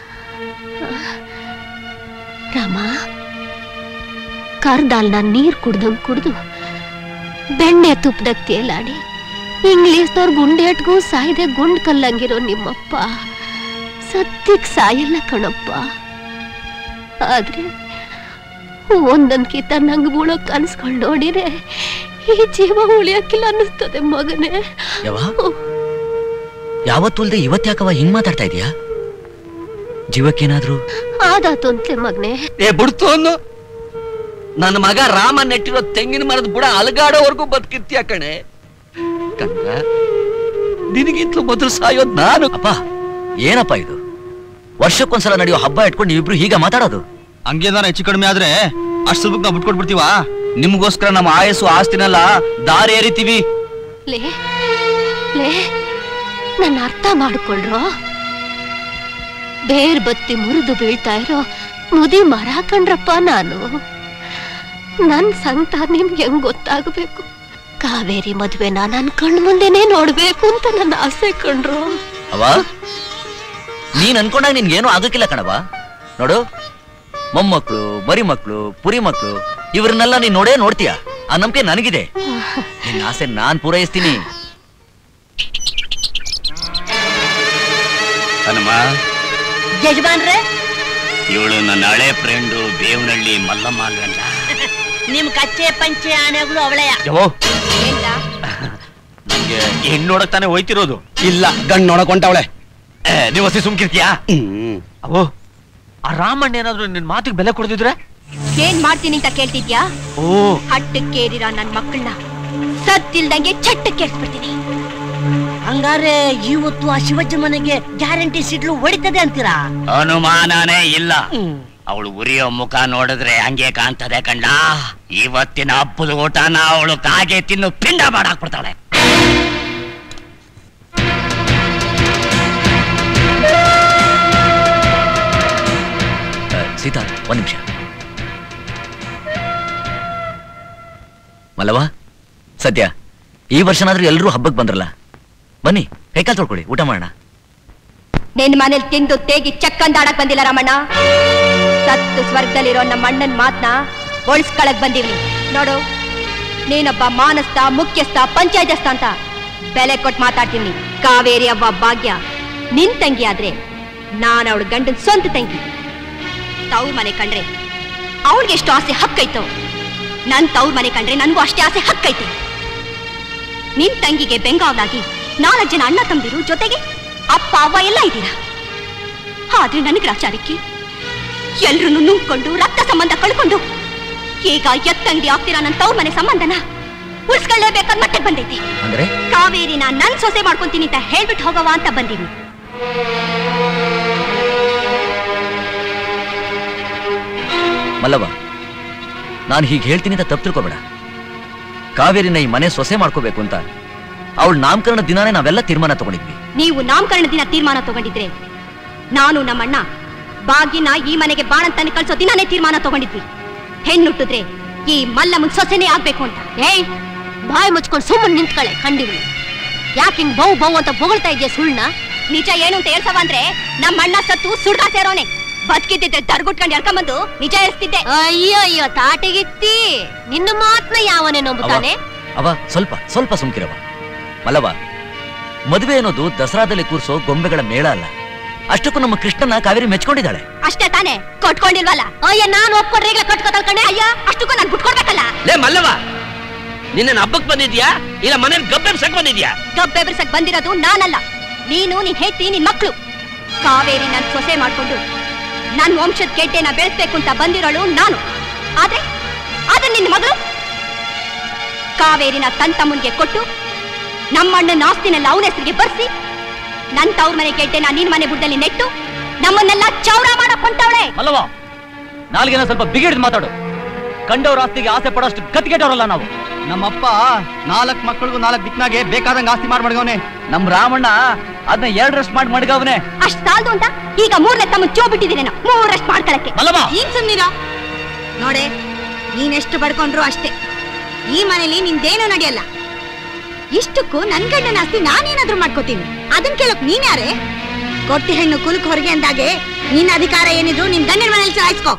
ರಾಮ ಕರ್ದಾಲ್ನ ನೀರ್ ಕುಡ್ದಂಗ್ ಕುಡ್ದು ಬೆಣ್ಣೆ ತುಪ್ಪದಾಗ ತೇಲಾಡಿ ಇಂಗ್ಲೀಷ್ದವ್ರ ಗುಂಡೇಟ್ಗೂ ಸಾಯ್ದೆ ಗುಂಡ್ ಕಲ್ಲಂಗಿರೋ ನಿಮ್ಮಪ್ಪ ಸತ್ಯಕ್ ಸಾಯಲ್ಲ ಕಣಪ್ಪ ಆದ್ರೆ ಒಂದೊಂದ್ಕಿತ ನಂಗ್ ಬೀಳೋ ಕನ್ಸ್ಗಳ್ ನೋಡಿರೆ ಈ ಜೀವ ಉಳಿಯಕ್ಕಿಲ್ಲ ಅನ್ನಿಸ್ತದೆ ಮಗನೇ ಯವ್ವ ಯಾವತ್ತುಲ್ದೆ ಇವತ್ತ್ಯಾಕವ ಹಿಂಗ್ ಮಾತಾಡ್ತಾ ಇದೀಯಾ ಜೀವಕ್ಕೇನಾದ್ರು ಆದಾತು ಅಂತೆ ಮಗನೇ ಏ ಬಿಡ್ತು ಅನ್ನು ನನ್ನ ಮಗ ರಾಮ ನೆಟ್ಟಿರೋ ತೆಂಗಿನ ಮರದ ಬುಡ ಅಲಗಾಡೋವರೆಗೂ ಬದುಕಿರ್ತೀಯ ಕಣೆ ಕಣ್ಣ ನಿನಗಿಂತಲೂ ಮೊದಲು ಸಾಯೋದ್ ನಾನು ಅಪ್ಪ ಏನಪ್ಪ ಇದು ವರ್ಷಕ್ಕೊಂದ್ಸಲ ನಡೆಯೋ ಹಬ್ಬ ಇಟ್ಕೊಂಡು ನೀವಿಬ್ರು ಹೀಗ ಮಾತಾಡೋದು ಹಂಗೇನಾರ ಹೆಚ್ಚು ಕಡಿಮೆ ಆದ್ರೆ ಅಷ್ಟು ಸುಲಭಕ್ಕೆ ನಾವು ಬಿಟ್ಕೊಟ್ಬಿಡ್ತೀವ ನಿಮ್ಗೋಸ್ಕರ ನಮ್ಮ ಆಯಸ್ಸು ಆಸ್ತಿನೆಲ್ಲ ದಾರಿ ಏರಿತೀವಿ ಲೇ ಲೇ ನನ್ನ ಅರ್ಥ ಮಾಡ್ಕೊಳ್ರೋ ಬೇರ್ ಬತ್ತಿ ಮುರಿದು ಬೀಳ್ತಾ ಇರೋ ಮುದಿ ಮರ ಕಂಡ್ರಪ್ಪ ನಾನು ನನ್ ಸಂಕಟ ನಿಮ್ಗೆ ಹೆಂಗ್ ಗೊತ್ತಾಗಬೇಕು ಕಾವೇರಿ ಮದ್ವೆನ ನನ್ ಕಣ್ ಮುಂದೆನೆ ನೋಡ್ಬೇಕು ಅಂತ ನನ್ನ ಆಸೆ ಕಂಡ್ರು ಅವ ನೀನ್ ಅನ್ಕೊಂಡಾಗ ನಿನ್ಗೇನು ಆಗಕ್ಕಿಲ್ಲ ಕಣವ ನೋಡು ಮೊಮ್ಮಕ್ಳು ಮರಿ ಮಕ್ಳು ಪುರಿ ಮಕ್ಳು ಇವ್ರನ್ನೆಲ್ಲ ನೀನ್ ನೋಡೇ ನೋಡ್ತೀಯ ಆ ನಂಬಿಕೆ ನನಗಿದೆ ನಿನ್ನ ಆಸೆ ನಾನ್ ಪೂರೈಸ್ತೀನಿ ಹನುಮ ಯಜಮಾನ್ರೆ ಇವಳು ನನ್ನ ಹಳೆ ಫ್ರೆಂಡು ಬೇವನಹಳ್ಳಿ ಮಲ್ಲಮ್ಮ ಅಲ್ವಲ್ಲ ನಿಮ್ ಕಚ್ಚೆ ಪಂಚೆ ಆನೆಗಳು ಅವಳೆಯ ಯವೋ ನಂಗೆ ಹೆಣ್ಣು ನೋಡಕ್ ತಾನೇ ಹೋಯ್ತಿರೋದು ಇಲ್ಲ ಗಂಡ್ ನೋಡಕ್ ಹೊಂಟವಳೆ ನೀವು ಹಸಿ ಸುಮ್ಕಿರ್ತೀಯಾ ಅವೋ ಆ ರಾಮಣ್ಣ ಏನಾದ್ರು ನಿನ್ ಮಾತಿಗೆ ಬೆಲೆ ಕೊಡ್ತಿದ್ರೆ ಏನ್ ಮಾಡ್ತೀನಿ ಅಂತ ಕೇಳ್ತಿದ್ಯಾ ಓ ಹಟ್ಟಕ್ಕೇರಿರ ನನ್ ಮಕ್ಕಳನ್ನ ಸತ್ತಿಲ್ದಂಗೆ ಚಟ್ಟಕ್ಕೇರ್ಸ್ಬಿಡ್ತೀನಿ ಹಂಗಾರೆ ಇವತ್ತು ಆ ಶಿವಜ್ಜ ಮನೆಗೆ ಗ್ಯಾರಂಟಿ ಸಿಡ್ಲು ಹೊಡಿತದೆ ಅಂತೀರಾ ಅನುಮಾನನೇ ಇಲ್ಲ ಅವಳು ಉರಿಯೋ ಮುಖ ನೋಡಿದ್ರೆ ಹಂಗೆ ಕಾಣ್ತದೆ ಕಂಡ ಇವತ್ತಿನ ಹಬ್ಬದ ಊಟನ ಅವಳು ಕಾಗೆ ತಿನ್ನು ಪಿಂಡ ಮಾಡಾಕ್ಬಿಡ್ತಾಳೆ ಆ, ಸೀತಾ ಒಂದ್ ನಿಮಿಷ ಮಲ್ಲವ ಸದ್ಯ ಈ ವರ್ಷನಾದ್ರೂ ಎಲ್ರೂ ಹಬ್ಬಕ್ಕೆ ಬಂದ್ರಲ್ಲ ಬನ್ನಿ ಕೈಕಾಲು ತೊಳ್ಕೊಳ್ಳಿ ಊಟ ಮಾಡೋಣ ನಿನ್ ಮನೇಲಿ ತಿಂದು ತೇಗಿ ಚಕ್ಕಂದಾಡಕ್ ಬಂದಿಲ್ಲ ರಾಮಣ್ಣ ಸತ್ತು ಸ್ವರ್ಗದಲ್ಲಿರೋ ನಮ್ಮ ಅಣ್ಣನ್ ಮಾತ್ನ ಉಳಿಸ್ಕೊಳಕ್ ಬಂದಿವ್ನಿ ನೋಡು ನೀನೊಬ್ಬ ಮಾನಸ್ಥ ಮುಖ್ಯಸ್ಥ ಪಂಚಾಯತಸ್ಥ ಅಂತ ಬೆಲೆ ಕೊಟ್ಟು ಮಾತಾಡ್ತೀನಿ ಕಾವೇರಿ ಅವ್ವ ಭಾಗ್ಯ ನಿನ್ ತಂಗಿ ಆದ್ರೆ ನಾನು ಅವಳ ಗಂಡನ್ ಸ್ವಂತ ತಂಗಿ ತವ್ರ ಮನೆ ಕಂಡ್ರೆ ಅವಳಿಗೆ ಎಷ್ಟು ಆಸೆ ಹಕ್ಕೈತೋ ನನ್ ತವ್ರ ಮನೆ ಕಂಡ್ರೆ ನನ್ಗೂ ಅಷ್ಟೇ ಆಸೆ ಹಕ್ಕೈತೆ ನಿನ್ ತಂಗಿಗೆ ಬೆಂಗಾವಲಾಗಿ ನಾಲ್ಕು ಜನ ಅಣ್ಣ ತಮ್ದಿರು ಜೊತೆಗೆ ಅಪ್ಪ ಅವ್ವ ಎಲ್ಲ ಇದ್ದೀರಾ ಆದ್ರೆ ನನಗೆ ರಾಚಾರಕ್ಕೆ ಎಲ್ರು ನುಂಗ್ಕೊಂಡು ರಕ್ತ ಸಂಬಂಧ ಕಳ್ಕೊಂಡು ಈಗ ಎತ್ತಂಗಡಿ ಆಗ್ತೀರಾ ನನ್ನ ತವ್ರ ಮನೆ ಸಂಬಂಧನ ಉಳಿಸ್ಕೊಳ್ಳೇಬೇಕಾದ ಮಟ್ಟಕ್ಕೆ ಬಂದೈತಿ ಅಂದ್ರೆ ಕಾವೇರಿನ ನನ್ ಸೊಸೆ ಮಾಡ್ಕೊಂತೀನಿ ಅಂತ ಹೇಳ್ಬಿಟ್ಟು ಹೋಗವ ಅಂತ ಬಂದೀನಿ ಮಲ್ಲವ ನಾನು ಹೀಗೆ ಹೇಳ್ತೀನಿ ಅಂತ ತಪ್ಪು ತಿಳ್ಕೊಬೇಡ ಕಾವೇರಿನ ಈ ಮನೆ ಸೊಸೆ ಮಾಡ್ಕೋಬೇಕು ಅಂತ ಅವಳ ನಾಮಕರಣ ದಿನಾನೇ ನಾವೆಲ್ಲ ತೀರ್ಮಾನ ತಗೊಂಡಿದ್ವಿ ನೀವು ನಾಮಕರಣ ದಿನ ತೀರ್ಮಾನ ತಗೊಂಡಿದ್ರೆ ನಾನು ನಮ್ಮಣ್ಣ ಬಾಗಿನ ಈ ಮನೆಗೆ ಬಾಣಂತನ ಕಳ್ಸೋ ದಿನಾನೇ ತೀರ್ಮಾನ ತಗೊಂಡಿದ್ವಿ ಹೆಣ್ಣುಟ್ಟಿದ್ರೆ ಈ ಮಲ್ಲಮ್ಮನ್ ಸೊಸೆನೇ ಆಗ್ಬೇಕು ಅಂತ ಏಯ್ ಬಾಯಿ ಮುಚ್ಕೊಂಡು ಸುಮ್ಮನೆ ನಿಂತ್ಕಳೆ ಕಂಡಿವ್ಳು ಯಾಕೆ ಹಿಂಗ್ ಬೌ ಬೌ ಅಂತ ಬೊಗಳ್ತಾ ಇದೆಯಾ ಸುಳ್ಳ ನಿಜ ಏನು ಅಂತ ಹೇಳ್ಸವ ಅಂದ್ರೆ ನಮ್ಮ ಅಣ್ಣ ಸತ್ತು ಸುಡ್ಗಾ ಸೇರೋನೆ ಬದುಕಿದ್ದಿದ್ರೆ ದರ್ಗುಟ್ಕೊಂಡು ಎಳ್ಕೊಂಬಂದು ನಿಜ ಎಸ್ತಿದ್ದೆ ಅಯ್ಯೋ ಅಯ್ಯೋ ತಾಟಿಗಿತ್ತಿ ನಿನ್ನ ಮಾತ್ನ ಯಾವನೇ ನಂಬುತ್ತಾನೆ ಅವ ಸ್ವಲ್ಪ ಸ್ವಲ್ಪ ಸುಮ್ಕಿರವ ಮಲ್ಲವ ಮದುವೆ ಅನ್ನೋದು ದಸರಾದಲ್ಲಿ ಕೂರ್ಸೋ ಗೊಂಬೆಗಳ ಮೇಳ ಅಲ್ಲ ಅಷ್ಟಕ್ಕೂ ನಮ್ಮ ಕೃಷ್ಣನ ಕಾವೇರಿ ಮೆಚ್ಕೊಂಡಿದ್ದಾಳೆ ಅಷ್ಟೇ ತಾನೇ ಕೊಟ್ಕೊಂಡಿಲ್ವಲ್ಲ ಅಯ್ಯ ನಾನು ಒಪ್ಕೊಂಡ್ರೆ ಈಗಲೇ ಕಟ್ಕೋತಾಳ ಕಣೆ ಅಯ್ಯ ಅಷ್ಟಕ್ಕೂ ನಾನು ಬಿಟ್ಕೊಡ್ಬೇಕಲ್ಲ ಲೇ ಮಲ್ಲವ ನಿನ್ನ ಹಬ್ಬಕ್ ಬಂದಿದ್ಯಾ ಇಲ್ಲ ಮನೇಲಿ ಗಬ್ಬೆಬ್ಸಕ್ ಬಂದಿದ್ಯಾ ಗಬ್ಬೆಬ್ರಸಕ್ ಬಂದಿರೋದು ನಾನಲ್ಲ ನೀನು ನೀನ್ ಹೆಂಡ್ತಿ ನಿನ್ ಮಕ್ಳು ಕಾವೇರಿ ನನ್ ಸೊಸೆ ಮಾಡ್ಕೊಂಡು ನನ್ ವಂಶದ ಗೆಡ್ಡೆನ ಬೆಳೆಸ್ಬೇಕು ಅಂತ ಬಂದಿರೋಳು ನಾನು ಆದ್ರೆ ಆದ್ರೆ ನಿನ್ನ ಮಗಳು ಕಾವೇರಿನ ತನ್ ತಮ್ಮನ್ಗೆ ಕೊಟ್ಟು ನಮ್ಮಣ್ಣನ ಆಸ್ತಿನೆಲ್ಲ ಅವನ ಹೆಸರಿಗೆ ಬರ್ಸಿ ನನ್ ತವ್ರ ಮನೆ ಗೆಡ್ಡೆನ ನಿನ್ ಮನೆ ಬುಡ್ಡಲ್ಲಿ ನೆಟ್ಟು ನಮ್ಮನ್ನೆಲ್ಲ ಚೌರ ಮಾಡಕ್ ಹೊಂಟವಳೆ ಮಲ್ಲವ ನಾಲ್ಗೇನ ಸ್ವಲ್ಪ ಬಿಗಿಡ್ ಮಾತಾಡು ಕಂಡವ್ರ ಆಸ್ತಿಗೆ ಆಸೆ ಪಡೋಷ್ಟು ಗತ್ತಿಗೆಟ್ಟವ್ರಲ್ಲ ನಾವು ನಮ್ಮಪ್ಪ ನಾಲ್ಕ್ ಮಕ್ಕಳಿಗೂ ನಾಲ್ಕು ದಿಕ್ನಾಗೆ ಬೇಕಾದಂಗ ಆಸ್ತಿ ಮಾಡಿ ಮಡ್ಗವನೆ ನಮ್ ರಾಮಣ್ಣ ಅದನ್ನ ಎರಡರಷ್ಟು ಮಾಡಿ ಮಡ್ಗವನೆ ಅಷ್ಟ್ ಸಾಲ್ದು ಅಂತ ಈಗ ಮೂರನೇ ತಮ್ಮ ಚೋ ಬಿಟ್ಟಿದ್ದೀನಿ ಮೂರಷ್ಟು ಮಾಡ್ಕೊಳಕ್ಕೆ ಮಲ್ಲವ ನೀನ್ ಸುಮ್ನಿರೋ ನೋಡೆ ನೀನೆಷ್ಟು ಬಡ್ಕೊಂಡ್ರು ಅಷ್ಟೇ ಈ ಮನೇಲಿ ನಿಂದೇನು ನಡೆಯಲ್ಲ ಇಷ್ಟಕ್ಕೂ ನನ್ ಗಂಡನ ಆಸ್ತಿ ನಾನೇನಾದ್ರೂ ಮಾಡ್ಕೋತೀನಿ ಅದನ್ ಕೇಳಕ್ ನೀನ್ ಯಾರೇ ಕೊಟ್ಟಿ ಹೆಣ್ಣು ಕುಲಕ್ ಹೊರಗೆ ಅಂದಾಗೆ ನಿನ್ನ ಅಧಿಕಾರ ಏನಿದ್ರು ನಿನ್ ಗಂಡನ ಮನೇಲಿ ಚಲಾಯಿಸ್ಕೋ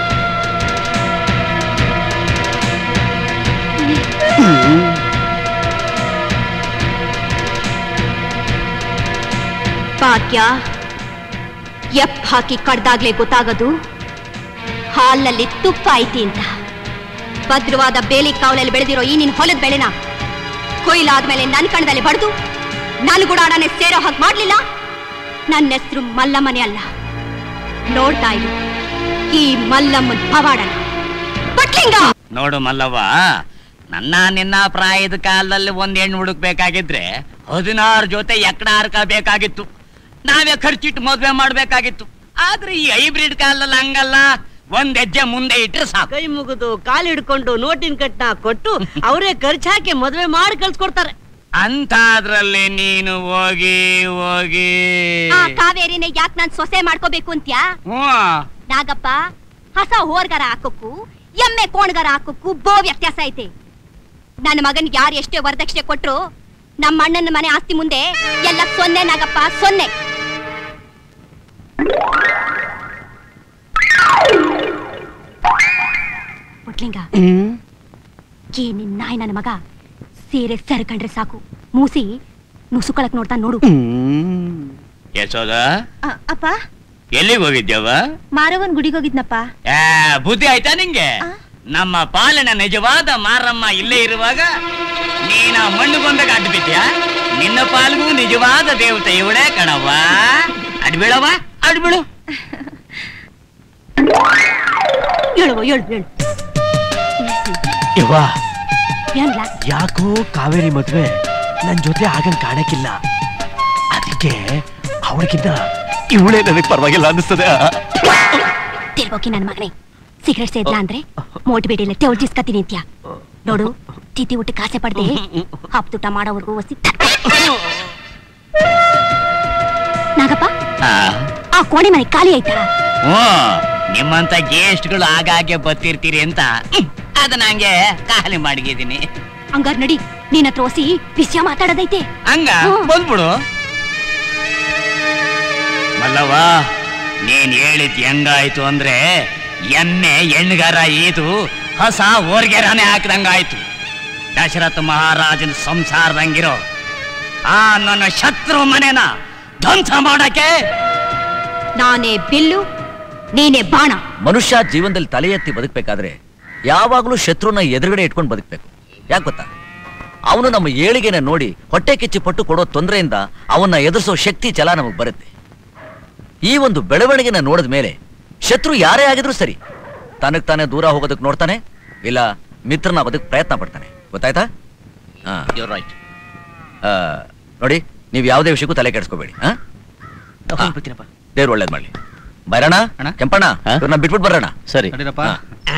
ಭಾಗ್ಯ ಎಪ್ ಹಾಕಿ ಕಡ್ದಾಗ್ಲೇ ಗೊತ್ತಾಗೋದು ಹಾಲಲ್ಲಿ ತುಪ್ಪ ಐತಿ ಅಂತ ಭದ್ರವಾದ ಬೇಲಿ ಕಾವಲಲ್ಲಿ ಬೆಳೆದಿರೋ ಈ ನಿನ್ ಹೊಲದ ಬೆಳೆನ ಕೊಯ್ಲಾದ್ಮೇಲೆ ನನ್ ಕಣದಲ್ಲಿ ಬಡ್ದು ನನ್ ಗುಡಾಡನೆ ಸೇರೋ ಹಾಗೆ ಮಾಡ್ಲಿಲ್ಲ ನನ್ನ ಹೆಸರು ಮಲ್ಲಮ್ಮನೆ ಅಲ್ಲ ನೋಡ್ತಾ ಇರು ಈ ಮಲ್ಲಮ್ಮನ್ ಪವಾಡನ ಪುಟ್ಲಿಂಗ ನೋಡು ಮಲ್ಲವ್ವ ನನ್ನ ನಿನ್ನ ಪ್ರಾಯದ ಕಾಲದಲ್ಲಿ ಒಂದ್ ಹೆಣ್ಣು ಹುಡುಕ್ಬೇಕಾಗಿದ್ರೆ ಹದಿನಾರು ಜೊತೆ ಎಕ್ಕಡ ಬೇಕಾಗಿತ್ತು ನಾವೇ ಖರ್ಚಿಟ್ಟು ಮದ್ವೆ ಮಾಡ್ಬೇಕಾಗಿತ್ತು ಆದ್ರೆ ಈ ಹೈಬ್ರಿಡ್ ಕಾಲದಲ್ಲಿ ಹಂಗಲ್ಲ ಒಂದ್ ಹೆಜ್ಜೆ ಮುಂದೆ ಇಟ್ರೆ ಸಾಕು ಕೈ ಮುಗಿದು ಕಾಲು ಹಿಡ್ಕೊಂಡು ನೋಟಿನ ಕಟ್ನ ಕೊಟ್ಟು ಅವರೇ ಖರ್ಚು ಹಾಕಿ ಮದ್ವೆ ಮಾಡಿ ಕಳ್ಸ್ಕೊಡ್ತಾರೆ ಅಂತಾದ್ರಲ್ಲಿ ನೀನು ಹೋಗಿ ಹೋಗಿ ಆ ಕಾವೇರಿನ ಯಾಕೆ ನಾನ್ ಸೊಸೆ ಮಾಡ್ಕೋಬೇಕು ಅಂತ್ಯಾ ಹ್ಮ್ ನಾಗಪ್ಪ ಹಸ ಹೋರ್ಗಾರ ಹಾಕೋಕ್ಕೂ ಎಮ್ಮೆ ಕೋಣ್ಗಾರ ಹಾಕೋಕ್ಕೂ ಬೋ ವ್ಯತ್ಯಾಸ ಐತೆ ನನ್ನ ಮಗನ್ ಯಾರು ಎಷ್ಟೇ ವರದಕ್ಷಿಣೆ ಕೊಟ್ರು ನಮ್ಮ ಅಣ್ಣನ ಮನೆ ಆಸ್ತಿ ಮುಂದೆ ಎಲ್ಲ ಸೊನ್ನೆ ನಾಗಪ್ಪ ಸೊನ್ನೆ ಪುಟ್ಲಿಂಗ ಕೇ ನಿನ್ ನಾಯಿ ನನ್ನ ಮಗ ಸೀರೆ ಸೆರ್ಕಂಡ್ರೆ ಸಾಕು ಮೂಸಿ ನುಸುಕೊಳಕ್ ನೋಡ್ತಾ ನೋಡು ಯಶೋದ ಅಪ್ಪ ಎಲ್ಲಿಗೆ ಹೋಗಿದ್ಯವ ಮಾರವನ್ ಗುಡಿಗೆ ಹೋಗಿದ್ನಪ್ಪ ಏ, ಬುದ್ಧಿ ಆಯ್ತಾ ನಿಂಗೆ ನಮ್ಮ ಪಾಲಿನ ನಿಜವಾದ ಮಾರಮ್ಮ ಇಲ್ಲೇ ಇರುವಾಗ ನೀನ ಮಣ್ಣು ಬಂದಾಗ ಅಡ್ಡ ಬಿದ್ಯಾ ನಿನ್ನ ಪಾಲ್ಗೂ ನಿಜವಾದ ದೇವತೆ ಇವಳೇ ಕಣವ್ವ ಅಡ್ಬಿಳವ ಅಡ್ಬಿಳು ಹೇಳುವ ಹೇಳು ಹೇಳು ಯವ್ವ ಏನ್ಲ ಯಾಕೋ ಕಾವೇರಿ ಮದ್ವೆ ನನ್ ಜೊತೆ ಆಗಂಗ್ ಕಾಣಕ್ಕಿಲ್ಲ ಅದಕ್ಕೆ ಅವಳಿಗಿಂತ ಇವಳೇ ನನಗೆ ಪರವಾಗಿಲ್ಲ ಅನ್ನಿಸ್ತದೆ ತಿರ್ಗೋಕಿ ನನ್ ಮಗನೇ ಸಿಗರೆಟ್ ಸೇದ್ಲ ಅಂದ್ರೆ ಮೋಟ್ ಬಿಡಿಲ್ಲ ತೆವಳ್ಜಿಸ್ಕತೀನಿ ಅಂತ್ಯ ನೋಡು ತಿಥಿ ಊಟಕ್ಕೆ ಆಸೆ ಪಡ್ದೆ ಹಪ್ತೂಟ ಮಾಡೋವರೆಗೂ ಒಸಿ ನಾಗಪ್ಪ ಆ ಕೋಣೆ ಮನೆ ಖಾಲಿ ಆಯ್ತಾ ಹ್ಮ್ ನಿಮ್ಮಂತ ಗೆಸ್ಟ್ಗಳು ಆಗಾಗ್ಗೆ ಬತ್ತಿರ್ತೀರಿ ಅಂತ ಹ್ಮ್, ಅದನ್ನ ಹಂಗೆ ಖಾಲಿ ಮಾಡಿಗಿದ್ದೀನಿ ಹಂಗಾರ್ ನಡಿ ನೀನ್ ಹತ್ರ ಒಸಿ ವಿಷಯ ಮಾತಾಡೋದೈತೆ ಹಂಗ ಹ್ಮ್. ಬಂದ್ಬಿಡು ಮಲ್ಲವ್ವ ನೀನ್ ಹೇಳಿದ್ ಹೆಂಗಾಯ್ತು ಅಂದ್ರೆ ಎಮ್ಮೆ ಹೆಣ್ಗಾರ ಈದು ಹೊಸ ಓರ್ಗೆರಾನೆ ಹಾಕ್ದಂಗಾಯ್ತು ದಶರಥ ಮಹಾರಾಜನ ಸಂಸಾರದಂಗಿರೋ ಆ ನನ್ನ ಶತ್ರು ಮನೆನ ಧ್ವಂಸ ಮಾಡಕ್ಕೆ ನಾನೇ ಬಿಲ್ಲು ನೀನೇ ಬಾಣ ಮನುಷ್ಯ ಜೀವನದಲ್ಲಿ ತಲೆ ಎತ್ತಿ ಬದುಕಬೇಕಾದ್ರೆ ಯಾವಾಗಲೂ ಶತ್ರುನ ಎದುರುಗಡೆ ಇಟ್ಕೊಂಡು ಬದುಕಬೇಕು ಯಾಕೆ ಗೊತ್ತಾ ಅವನು ನಮ್ಮ ಏಳಿಗೆನ ನೋಡಿ ಹೊಟ್ಟೆ ಕಿಚ್ಚಿ ಪಟ್ಟು ಕೊಡೋ ತೊಂದರೆಯಿಂದ ಅವನ್ನ ಎದುರಿಸೋ ಶಕ್ತಿ ಛಲ ನಮಗೆ ಬರುತ್ತೆ ಈ ಒಂದು ಬೆಳವಣಿಗೆನ ನೋಡಿದ ಮೇಲೆ ಶತ್ರು ಯಾರೇ ಆಗಿದ್ರು ಸರಿ ತನಗ್ ತಾನೇ ದೂರ ಹೋಗೋದಕ್ಕೆ ನೋಡ್ತಾನೆ ಇಲ್ಲ ಮಿತ್ರನ ಬದುಕ್ ಪ್ರಯತ್ನ ಪಡ್ತಾನೆ ಗೊತ್ತಾಯ್ತಾ ಹಾ ರೈಟ್ ಆ, ನೋಡಿ ನೀವು ಯಾವುದೇ ವಿಷಯಕ್ಕೂ ತಲೆ ಕೆಡಿಸ್ಕೋಬೇಡಿ ಹಾ ಹೋಗ್ಬಿಡ್ತೀನಪ್ಪ ದೇವ್ರು ಒಳ್ಳೇದ್ ಮಾಡ್ಲಿ ಬೈರಣ್ಣ ಕೆಂಪಣ್ಣ ಇವ್ರನ್ನ ಬಿಟ್ಬಿಟ್ಟು ಬರೋಣ ಸರಿ ಹಾ.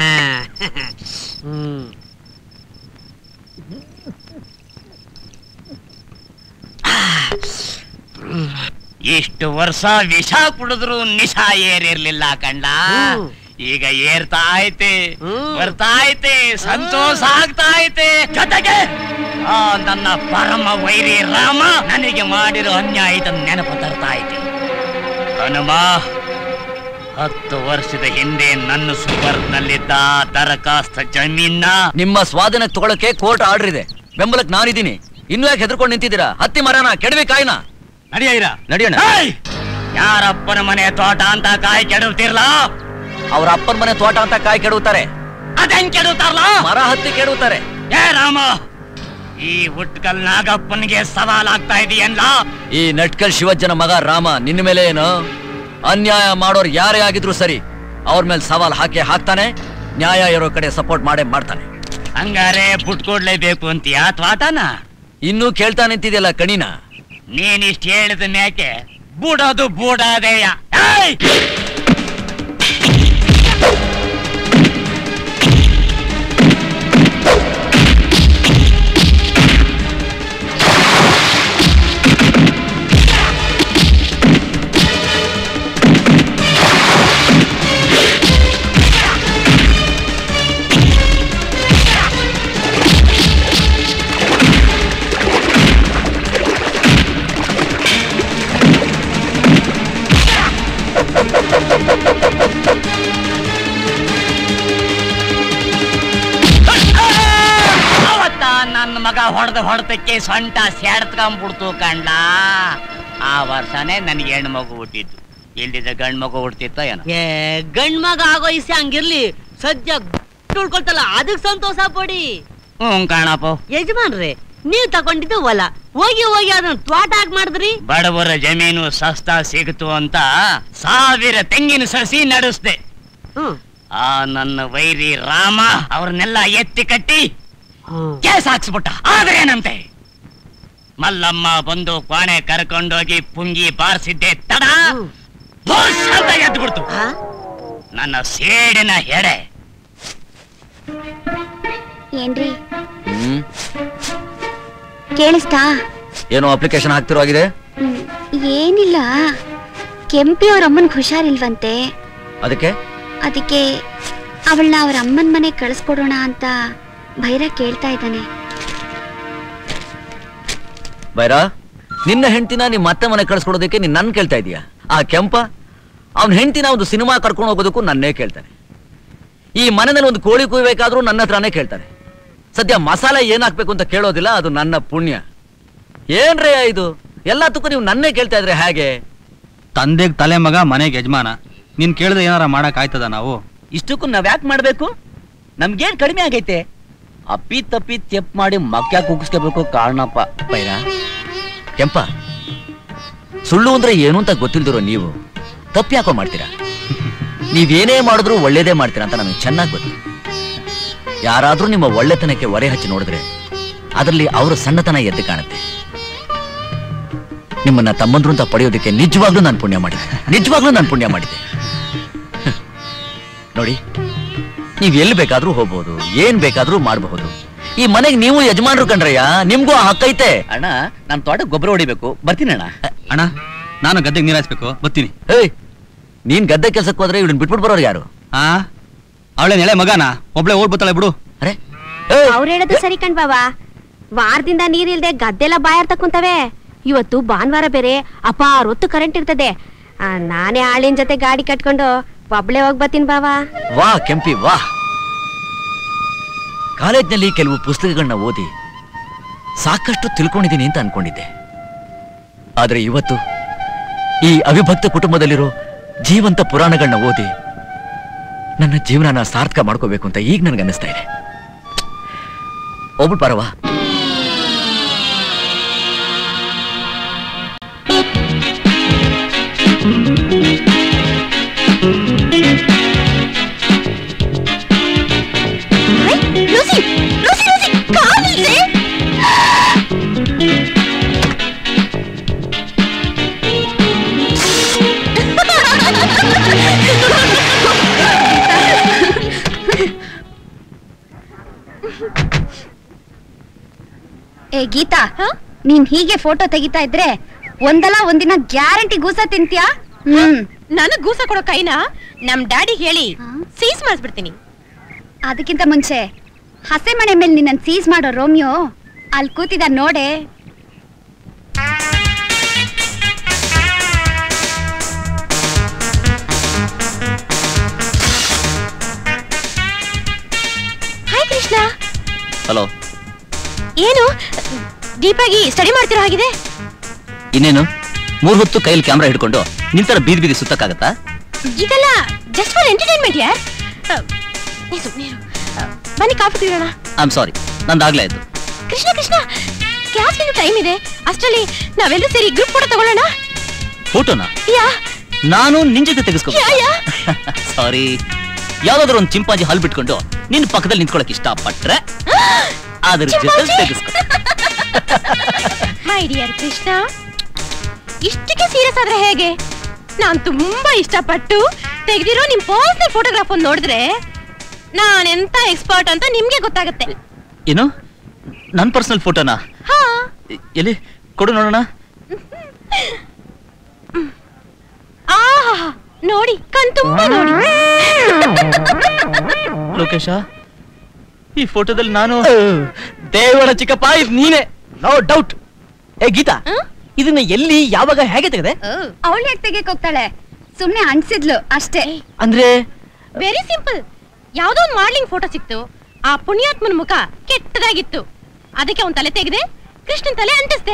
ಇಷ್ಟು ವರ್ಷ ವಿಷ ಕುಡಿದ್ರು ನಿಶಾ ಏರಿರ್ಲಿಲ್ಲ ಕಂಡ ಈಗ ಏರ್ತಾ ಐತೆ ಬರ್ತಾ ಐತೆ ಸಂತೋಷ ಆಗ್ತಾ ಐತೆ ಜೊತೆಗೆ ಆ ನನ್ನ ಪರಮ ವೈರಿ ರಾಮ ನನಗೆ ಮಾಡಿರೋ ಅನ್ಯಾಯದ ನೆನಪು ತರ್ತಾ ಐತೆ ಹನುಮ ಹತ್ತು ವರ್ಷದ ಹಿಂದೆ ನನ್ನ ಸುಪರ್ನಲ್ಲಿದ್ದ ದರಖಾಸ್ತ ಜಮೀನ ನಿಮ್ಮ ಸ್ವಾಧೀನಕ್ಕೆ ತಗೊಳಕ್ಕೆ ಕೋರ್ಟ್ ಆರ್ಡರ್ ಇದೆ ಬೆಂಬಲಕ್ಕೆ ನಾನಿದ್ದೀನಿ ಇನ್ನು ಯಾಕೆ ಹೆದರ್ಕೊಂಡು ನಿಂತಿದ್ದೀರಾ ಹತ್ತಿ ಮರನ ಕೆಡವಿ ಕಾಯಿನ ನಡಿಯೈರ ನಡಿಯೋಣ ಯಾರಪ್ಪನ ಮನೆ ತೋಟ ಅಂತ ಕಾಯಿ ಕೆಡುತ್ತಿರ್ಲ ಅವ್ರ ಅಪ್ಪನ ಮನೆ ತೋಟ ಅಂತ ಕಾಯಿ ಕೆಡವುತ್ತಾರೆ ಅದಂಗ್ ಕೆಡುತ್ತಾರಲ್ಲ ಮರ ಹತ್ತಿ ಕೆಡವುತ್ತಾರೆ ಏ ರಾಮ ಈ ಹುಟ್ಕಲ್ ನಾಗಪ್ಪನಿಗೆ ಸವಾಲಾಗ್ತಾ ಇದೆಯಲ್ಲ ಈ ನಟ್ಕಲ್ ಶಿವಜ್ಜನ ಮಗ ರಾಮ ನಿನ್ನ ಮೇಲೆ ಏನು ಅನ್ಯಾಯ ಮಾಡೋರು ಯಾರೇ ಆಗಿದ್ರು ಸರಿ ಅವ್ರ ಮೇಲೆ ಸವಾಲ್ ಹಾಕಿ ಹಾಕ್ತಾನೆ ನ್ಯಾಯ ಇರೋ ಕಡೆ ಸಪೋರ್ಟ್ ಮಾಡೇ ಮಾಡ್ತಾನೆ ಹಂಗಾರೆ ಬಿಟ್ಕೊಡ್ಲೇಬೇಕು ಅಂತೀಯ ತ್ವಾಟನ ಇನ್ನೂ ಕೇಳ್ತಾ ನಿಂತಿದೆಯಲ್ಲ ಕಣಿನ ನೀನಿಷ್ಟು ಹೇಳಿದ ಮ್ಯಾಕೆ ಬುಡೋದು ಬುಡಾದೇಯ ಏಯ್! ಅವತ್ತ ನನ್ನ ಮಗ ಹೊಡೆದ ಹೊಡೆತಕ್ಕೆ ಸೊಂಟ ಸೆಡ್ತ್ಕೊಂಡ್ಬಿಡ್ತು ಕಂಡ ಆ ವರ್ಷನೇ ನನಗೆ ಹೆಣ್ಣು ಮಗು ಹುಟ್ಟಿದ್ದು ಇಲ್ದಿದ್ದ ಗಂಡು ಮಗು ಹುಡ್ತಿತ್ತೋ ಏನೋ ಏ ಗಂಡ್ ಮಗ ಆಗೋ ಇಸೆ ಹಂಗಿರ್ಲಿ ಸದ್ಯ ಉಳ್ಕೊಳ್ತಲ್ಲ ಅದಕ್ ಸಂತೋಷ ಪಡಿ ಹ್ಞೂ ಕಾಣಪ್ಪ ಯಜಮಾನ್ರಿ ನೀವ್ ತಗೊಂಡಿದ್ದು ಹೊಲ ಹೋಗಿ ಹೋಗಿ ಅದನ್ನ ತ್ವಾಟ ಹಾಕ್ ಮಾಡಿದ್ರಿ ಬಡವರ ಜಮೀನು ಸಸ್ತಾ ಸಿಗುತ್ತು ಅಂತ ಸಾವಿರ ತೆಂಗಿನ ಸಸಿ ನಡೆಸ್ದೆ ಆ ನನ್ನ ವೈರಿ ರಾಮ ಅವ್ರನ್ನೆಲ್ಲ ಎತ್ತಿ ಕಟ್ಟಿ ಕೇಸ್ ಹಾಕ್ಸ್ಬಿಟ್ಟ ಆದ್ರೆ ಏನಂತೆ ಮಲ್ಲಮ್ಮ ಬಂದು ಕ್ವಾಣೆ ಕರ್ಕೊಂಡೋಗಿ ಪುಂಗಿ ಬಾರಿಸಿದ್ದೆ ತಡ ಭೋಸ್ ಅಂತ ಎದ್ಬಿಡ್ತು ನನ್ನ ಸೇಡಿನ ಹೆಡೆ ಏನ್ರಿ ಹ್ಮ್ ಕೇಳಿಸ್ತಾ ಏನೋ ಅಪ್ಲಿಕೇಶನ್ ಹಾಕ್ತಿರೋ ಆಗಿದೆ ಹ್ಮ್, ಏನಿಲ್ಲ ಕೆಂಪಿ ಅವ್ರ ಅಮ್ಮನ್ಗೆ ಹುಷಾರಿಲ್ವಂತೆ ಅದಕ್ಕೆ ಅದಕ್ಕೆ ಅವಳನ್ನ ಅವ್ರ ಅಮ್ಮನ ಮನೆ ಕಳಿಸ್ಕೊಡೋಣ ಅಂತ ಭೈರ ಕೇಳ್ತಾ ಇದ್ದಾನೆ ಬೈರಾ ನಿನ್ನ ಹೆಂಡತಿನ ನಿಮ್ಮ ಮತ್ತೆ ಮನೆ ಕಳ್ಸ್ಕೊಡೋದಕ್ಕೆ ನೀನ್ ನನ್ ಕೇಳ್ತಾ ಇದೀಯ ಆ ಕೆಂಪ ಅವ್ನ ಹೆಂಡತಿನ ಒಂದು ಸಿನಿಮಾ ಕರ್ಕೊಂಡು ಹೋಗೋದಕ್ಕೂ ನನ್ನೇ ಕೇಳ್ತಾನೆ ಈ ಮನೆಯಲ್ಲಿ ಒಂದು ಕೋಳಿ ಕುಯ್ಬೇಕಾದ್ರೂ ನನ್ನ ಹತ್ರನೇ ಕೇಳ್ತಾನೆ ಸದ್ಯ ಮಸಾಲೆ ಏನ್ ಹಾಕ್ಬೇಕು ಅಂತ ಕೇಳೋದಿಲ್ಲ ಅದು ನನ್ನ ಪುಣ್ಯ ಏನ್ರೇ ಇದು ಎಲ್ಲದಕ್ಕೂ ನೀವು ನನ್ನೇ ಕೇಳ್ತಾ ಇದ್ರೆ ಹೇಗೆ ತಂದೆಗ್ ತಲೆ ಮಗ ಮನೆಗೆ ಯಜಮಾನ ನೀನ್ ಕೇಳಿದ್ರೆ ಏನಾರ ಮಾಡಕ್ ಆಯ್ತದ ನಾವು ಇಷ್ಟಕ್ಕೂ ನಾವ್ ಯಾಕೆ ಮಾಡ್ಬೇಕು ನಮ್ಗೇನ್ ಕಡಿಮೆ ಆಗೈತೆ ಅಪ್ಪಿ ತಪ್ಪಿ ತೆಪ್ ಮಾಡಿ ಮಕ್ಯಾಕ್ ಕುಗ್ಸ್ಕೋಬೇಕು ಕಾರಣಪ್ಪ ಬೈರ ಕೆಂಪ ಸುಳ್ಳು ಅಂದ್ರೆ ಏನು ಅಂತ ಗೊತ್ತಿಲ್ದಿರೋ ನೀವು ತಪ್ಪು ಯಾಕೋ ಮಾಡ್ತೀರಾ ನೀವೇನೇ ಮಾಡಿದ್ರು ಒಳ್ಳೇದೇ ಮಾಡ್ತೀರಾ ಅಂತ ನನಗೆ ಚೆನ್ನಾಗಿ ಗೊತ್ತು ಯಾರಾದ್ರೂ ನಿಮ್ಮ ಒಳ್ಳೆತನಕ್ಕೆ ಒರೆ ಹಚ್ಚಿ ನೋಡಿದ್ರೆ ಅದರಲ್ಲಿ ಅವರ ಸಣ್ಣತನ ಎದ್ದು ಕಾಣುತ್ತೆ ನಿಮ್ಮನ್ನ ತಮ್ಮಂದ್ರು ಅಂತ ಪಡೆಯೋದಕ್ಕೆ ನಿಜವಾಗ್ಲೂ ನಾನು ಪುಣ್ಯ ಮಾಡಿದೆ ನಿಜವಾಗ್ಲೂ ನಾನು ಪುಣ್ಯ ಮಾಡಿದೆ ನೋಡಿ ನೀವ್ ಎಲ್ಲಿ ಬೇಕಾದ್ರೂ ಹೋಗ್ಬೋದು ಏನ್ ಬೇಕಾದ್ರೂ ಮಾಡಬಹುದು ಈ ಮನೆಗೆ ನೀವು ಯಜಮಾನ್ರು ಕಂಡ್ರಯ್ಯ ನಿಮ್ಗೂ ಆ ಹಕ್ಕೈತೆ ಅಣ್ಣ ನಾನ್ ತೋಟ ಗೊಬ್ಬರ ಹೊಡಿಬೇಕು ಬರ್ತೀನಿ ಅಣ್ಣ ಅಣ್ಣ ನಾನು ಗದ್ದೆಗೆ ನೀರ್ ಹಾಯಿಸ್ಬೇಕು ಬರ್ತೀನಿ ಏಯ್ ನೀನ್ ಗದ್ದೆ ಕೆಲ್ಸಕ್ಕೆ ಹೋದ್ರೆ ಇವಳನ್ನ ಬಿಟ್ಬಿಟ್ಟು ಬರೋರು ಯಾರು ಆ ಅವಳೆ ಎಳೆ ಮಗನ ಒಬ್ಳೆ ಓಡ್ ಬತ್ತಾಳೆ ಬಿಡು ಅರೆ ಅವ್ರು ಹೇಳೋದು ಸರಿ ಕಣ್ ಬಾವಾ ವಾರದಿಂದ ನೀರಿಲ್ದೆ ಗದ್ದೆಲ್ಲ ಬಾಯಾರ್ತ ಕುಂತವೆ ಇವತ್ತು ಭಾನುವಾರ ಬೇರೆ ಅಪ್ಪ ಹೊತ್ತು ಕರೆಂಟ್ ಇರ್ತದೆ ಆ, ನಾನೇ ಆಳಿನ ಜೊತೆ ಗಾಡಿ ಕಟ್ಕೊಂಡು ಒಬ್ಳೆ ಹೋಗ್ ಬರ್ತೀನಿ ಬಾವಾ ವಾ ಕೆಂಪಿ ವಾ ಕಾಲೇಜ್ನಲ್ಲಿ ಕೆಲವು ಪುಸ್ತಕಗಳನ್ನ ಓದಿ ಸಾಕಷ್ಟು ತಿಳ್ಕೊಂಡಿದ್ದೀನಿ ಅಂತ ಅನ್ಕೊಂಡಿದ್ದೆ ಆದ್ರೆ ಇವತ್ತು ಈ ಅವಿಭಕ್ತ ಕುಟುಂಬದಲ್ಲಿರೋ ಜೀವಂತ ಪುರಾಣಗಳನ್ನ ಓದಿ ನನ್ನ ಜೀವನನ ಸಾರ್ಥಕ ಮಾಡ್ಕೋಬೇಕು ಅಂತ ಈಗ ನನ್ಗೆ ಅನ್ನಿಸ್ತಾ ಇದೆ ಹೋಗ್ಬಿಟ್ ಬಾರವಾ ಲೂಸಿ ಲೂಸಿ ಲೂಸಿ ಕಾಲಿಲ್ದೆ ಏ ಗೀತಾ ನೀನ್ ಹೀಗೆ ಫೋಟೋ ತೆಗಿತಾ ಇದ್ರೆ ಒಂದಲ್ಲ ಒಂದಿನ ಗ್ಯಾರಂಟಿ ಗೂಸ ತಿಂತ್ಯಾ ಹ್ಮ್ ನನಗ್ ಗೂಸ ಕೊಡೋ ಕೈನ ನಮ್ ಡ್ಯಾಡಿ ಹೇಳಿ ಸೀಸ್ ಮಾಡಿಸ್ಬಿಡ್ತೀನಿ ಅದಕ್ಕಿಂತ ಮುಂಚೆ ಹಸೆ ಮನೆ ಮೇಲೆ ನಿನ್ನ ಸೀಸ್ ಮಾಡೋ ರೋಮಿಯೋ ಅಲ್ಲಿ ಕೂತಿದ ನೋಡೆ ಹಾಯ್ ಕೃಷ್ಣ ಹಲೋ ಏನು ಡೀಪಾಗಿ ಸ್ಟಡಿ ಮಾಡ್ತಿರೋ ಹಾಗಿದೆ ಇನ್ನೇನು ಮೂರ್ ಹೊತ್ತು ಕೈಯಲ್ಲಿ ಕ್ಯಾಮ್ರಾ ಹಿಡ್ಕೊಂಡು ನಿಂತರ ಬೀದಿ ಬೀದಿ ಸುತ್ತಕ್ಕಾಗತ್ತಾ ಇದೆಲ್ಲ ಜಸ್ಟ್ ಫಾರ್ ಎಂಟರ್ಟೈನ್ಮೆಂಟ್ ಯಾರ್ ಅ, ನೀ ಸುಮ್ನೆ ಇರು. ಅ, ಬನ್ನಿ ಕಾಫಿ ಕುಡಿಯೋಣ ಐಮ್ ಸಾರಿ ನಂದಾಗ್ಲೇ ಆಯ್ತು ಕೃಷ್ಣ ಕೃಷ್ಣ ಕ್ಲಾಸ್ಗೆ ಟೈಮ್ ಇದೆ ಅಷ್ಟರಲ್ಲಿ ನಾವೆಲ್ಲರೂ ಸೇರಿ ಗ್ರೂಪ್ ಫೋಟೋ ತಗೊಳ್ಳೋಣ ಫೋಟೋನಾ ಯಾ ನಾನು ನಿನ್ ಜೊತೆ ತೆಗೆಸ್ಕೊ ಯಾ ಯಾ ಸಾರಿ ಯಾವ್ದಾದ್ರು ಒಂದು ಚಿಂಪಾಂಜಿ ಹಲ್ ಬಿಟ್ಕೊಂಡು ನಿನ್ ಪಕ್ಕದಲ್ಲಿ ನಿಂತ್ಕೊಳಕ್ ಇಷ್ಟಪಟ್ರೆ ಅದ್ರ ಜೊತೆ ಚಿಂಪಾಂಜಿ? ತೆಗೆಸ್ಕೊ ಮೈ ಡಿಯರ್ ಕೃಷ್ಣ ಇಷ್ಟಕ್ಕೆ ಸೀರಿಯಸ್ ಆದ್ರೆ ಹೇಗೆ ನಾನ್ ತುಂಬಾ ಇಷ್ಟಪಟ್ಟು ತೆಗೆದಿರೋ ನಿಮ್ ಪರ್ಸನಲ್ ಫೋಟೋಗ್ರಾಫ್ ಒಂದು ನೋಡಿದ್ರೆ ನಾನೆಂತ ಎಕ್ಸ್ಪರ್ಟ್ ಅಂತ ನಿಮ್ಗೆ ಗೊತ್ತಾಗುತ್ತೆ ಏನು ನನ್ ಪರ್ಸನಲ್ ಫೋಟೋನಾ ಹಾ ಎಲ್ಲಿ ಕೊಡು ನೋಡೋಣ ಆಹಾ ನೋಡಿ ಕಣ್ ತುಂಬಾ ನೋಡಿ ಲೋಕೇಶ ಈ ಫೋಟೋದಲ್ಲಿ ನಾನು ದೇವರ ಚಿಕ್ಕಪ್ಪ ಇದು ನೀನೆ ನೋ ಡೌಟ್ ಏ ಗೀತಾ ಇದನ್ನ ಎಲ್ಲಿ ಯಾವಾಗ ಹೇಗೆ ತೆಗೆದೆ ಅವಳು ಹೇಗೆ ತೆಗಿಯಕ್ ಹೋಗ್ತಾಳೆ ಸುಮ್ನೆ ಅನ್ಸಿದ್ಲು ಅಷ್ಟೇ ಅಂದ್ರೆ ವೆರಿ ಸಿಂಪಲ್ ಯಾವ್ದೋ ಒಂದು ಮಾಡ್ಲಿಂಗ್ ಫೋಟೋ ಸಿಕ್ತು ಆ ಪುಣ್ಯಾತ್ಮನ ಮುಖ ಕೆಟ್ಟದಾಗಿತ್ತು ಅದಕ್ಕೆ ಅವನ್ ತಲೆ ತೆಗೆದೆ ಕೃಷ್ಣನ್ ತಲೆ ಅಂಟಿಸ್ದೆ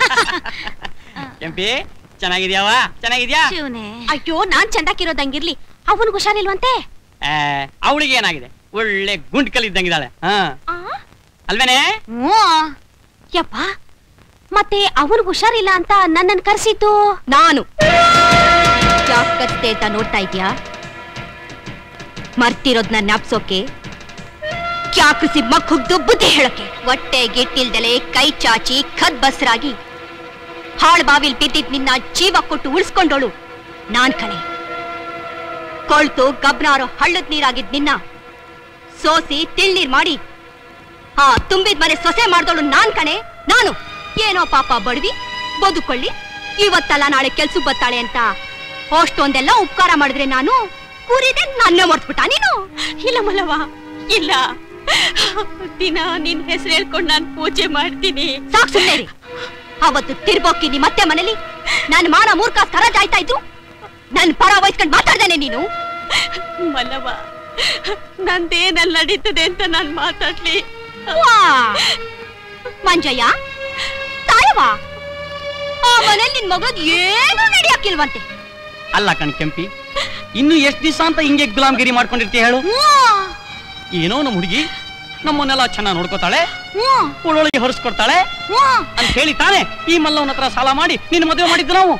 ಕೆಂಪಿ ಚೆನ್ನಾಗಿದ್ಯಾವ ಚೆನ್ನಾಗಿದ್ಯಾ ಅಯ್ಯೋ ನಾನ್ ಚಂದಾಕಿರೋದಂಗಿರ್ಲಿ ಅವನ್ಗೆ ಹುಷಾರಿಲ್ವಂತೆ ಅವಳಿಗೆ ಏನಾಗಿದೆ ಒಳ್ಳೆ ಗುಂಡ್ ಕಲ್ಲಿದ್ದಂಗಿದ್ದಾಳೆ ಹಾ ಅಲ್ವೇನೆ ಯಪ್ಪ ಮತ್ತೆ ಅವನ್ಗೆ ಹುಷಾರಿಲ್ಲ ಅಂತ ನನ್ನನ್ ಕರ್ಸಿದ್ದು ನಾನು ಯಾಕೆ ಕತ್ತೆ ಅಂತ ನೋಡ್ತಾ ಇದ್ಯಾ ಮರ್ತಿರೋದ್ನ ಜ್ಞಾಪ್ಸೋಕೆ ಕ್ಯಾಕೃಸಿ ಮಕ್ ಹುಗ್ದು ಬುದ್ಧಿ ಹೇಳಕ್ಕೆ ಹೊಟ್ಟೆ ಗಿಟ್ಟಿಲ್ದಲೆ ಕೈ ಚಾಚಿ ಖದ್ ಬಸ್ರಾಗಿ ಹಾಳ್ ಬಾವಿಲ್ ಬಿದ್ದಿದ್ ನಿನ್ನ ಜೀವ ಕೊಟ್ಟು ಉಳಿಸ್ಕೊಂಡೋಳು ನಾನ್ ಕಣೆ ಕೊಳ್ತು ಗಬ್ನಾರೋ ಹಳ್ಳದ್ ನೀರಾಗಿದ್ ನಿನ್ನ ಸೋಸಿ ತಿಳ್ನೀರ್ ಮಾಡಿ ಆ ತುಂಬಿದ ಮನೆ ಸೊಸೆ ಮಾಡ್ದೋಳು ನಾನ್ ಕಣೆ ನಾನು ಏನೋ ಪಾಪ ಬಡವಿ ಬದುಕೊಳ್ಳಿ ಇವತ್ತಲ್ಲ ನಾಳೆ ಕೆಲ್ಸಕ್ ಬತ್ತಾಳೆ ಅಂತ ಅಷ್ಟೊಂದೆಲ್ಲ ಉಪಕಾರ ಮಾಡಿದ್ರೆ ನಾನು ಕೂರಿದೆ ನನ್ನೇ ಮರ್ತ್ಬಿಟ್ಟ ನೀನು ಇಲ್ಲ ಮಲ್ಲವ ಇಲ್ಲ ದಿನ ನಿನ್ ಹೆಸರು ಹೇಳ್ಕೊಂಡು ನಾನು ಪೂಜೆ ಮಾಡ್ತೀನಿ ಸಾಕ್ ಸುಮ್ನೆ ರೀ. ಅವತ್ತು ತಿರ್ಬೋಕಿ ನಿಮ್ಮ ಮತ್ತೆ ಮನೇಲಿ ನನ್ನ ಮಾನ ಮೂರ್ಖ ಕರಾಜ್ ಆಯ್ತಾ ಇದ್ರು ನನ್ ಪರ ವಹಿಸ್ಕೊಂಡ್ ಮಾತಾಡ್ದೇನೆ ನೀನು ಮಲ್ಲವ ನಂದೇನಲ್ಲಿ ನಡೀತದೆ ಅಂತ ನಾನ್ ಮಾತಾಡ್ಲಿ ವಾ! ಮಂಜಯ್ಯ ತಾಯವ ಆ ಮನೇಲಿ ನಿನ್ ಮಗದ್ ಏನೂ ನಡೆಯಕ್ಕಿಲ್ವಂತೆ ಅಲ್ಲ ಕಣ್ ಕೆಂಪಿ ಇನ್ನು ಎಷ್ಟ್ ದಿವಸ ಅಂತ ಹಿಂಗೆ ಗುಲಾಮ್ಗಿರಿ ಮಾಡ್ಕೊಂಡಿರ್ತೀಯ ಹೇಳು ಏನೋ ನಮ್ಮ ಹುಡುಗಿ ನಮ್ಮನ್ನೆಲ್ಲ ಚೆನ್ನಾಗಿ ನೋಡ್ಕೋತಾಳೆ ಒಳೊಳಗೆ ಹೊರಿಸ್ಕೊಡ್ತಾಳೆ ಅಂತ ಹೇಳಿ ತಾನೆ ಈ ಮಲ್ಲವನ ಹತ್ರ ಸಾಲ ಮಾಡಿ ನಿನ್ನ ಮದುವೆ ಮಾಡಿದ್ದು ನಾವು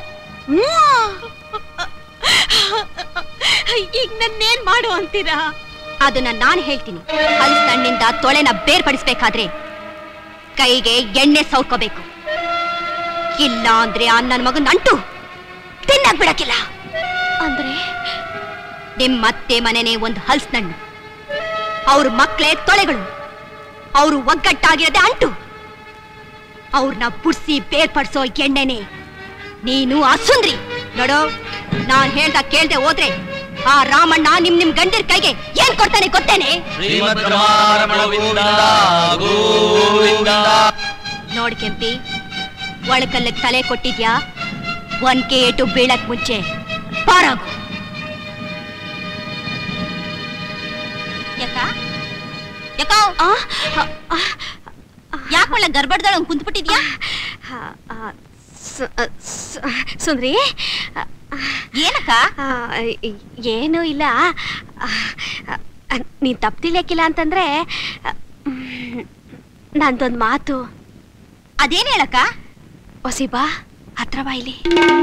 ಈಗ ನನ್ನೇನ್ ಮಾಡು ಅಂತೀರಾ ಅದನ್ನ ನಾನ್ ಹೇಳ್ತೀನಿ ಹಲ್ಸಣ್ಣಿಂದ ತೊಳೆನ ಬೇರ್ಪಡಿಸ್ಬೇಕಾದ್ರೆ ಕೈಗೆ ಎಣ್ಣೆ ಸೌಕೋಬೇಕು ಇಲ್ಲ ಅಂದ್ರೆ ಆ ನನ್ ಮಗನ್ ಅಂಟು ತಿನ್ನಕ್ ಬಿಡಕ್ಕಿಲ್ಲ ಅಂದ್ರೆ ನಿಮ್ಮತ್ತೆ ಮನೆನೇ ಒಂದು ಹಲ್ಸ್ನಣ್ಣು ಅವ್ರ ಮಕ್ಳೇ ತೊಳೆಗಳು ಅವರು ಒಗ್ಗಟ್ಟಾಗಿರದೆ ಅಂಟು ಅವ್ರನ್ನ ಪುಡ್ಸಿ ಬೇರ್ಪಡಿಸೋ ಎಣ್ಣೆನೆ ನೀನು ಅಸುಂದ್ರಿ ನೋಡೋ ನಾನ್ ಹೇಳ್ದ ಕೇಳ್ದೆ ಹೋದ್ರೆ ಆ ರಾಮಣ್ಣ ನಿಮ್ ನಿಮ್ ಗಂಡಿರ್ ಕೈಗೆ ಏನ್ ಕೊಡ್ತಾನೆ ಗೊತ್ತೇನೆ ನೋಡ್ ಕೆಂಪಿ ಒಳಕಲ್ಲಕ್ ತಲೆ ಕೊಟ್ಟಿದ್ಯಾ ಒನ್ಕೆ ಏಟು ಬೀಳಕ್ ಮುಂಚೆ ಪಾರಾಗು ಯಾಕ ಯಾಕ ಯಾಕೆ ಒಳ್ಳೆ ಗರ್ಭಡ್ದಳ ಕುಂತ್ಬಿಟ್ಟಿದ್ಯಾ ಸುಂದ್ರಿ ಏನಕ್ಕ ಏನೂ ಇಲ್ಲ ನೀನ್ ತಪ್ಪು ತಿಳಿಯಕ್ಕಿಲ್ಲ ಅಂತಂದ್ರೆ ನಂದೊಂದು ಮಾತು ಅದೇನ್ ಹೇಳಕ್ಕ ಹೊಸಿ ಬಾ ಹತ್ರ ಬಾ ಇಲ್ಲಿ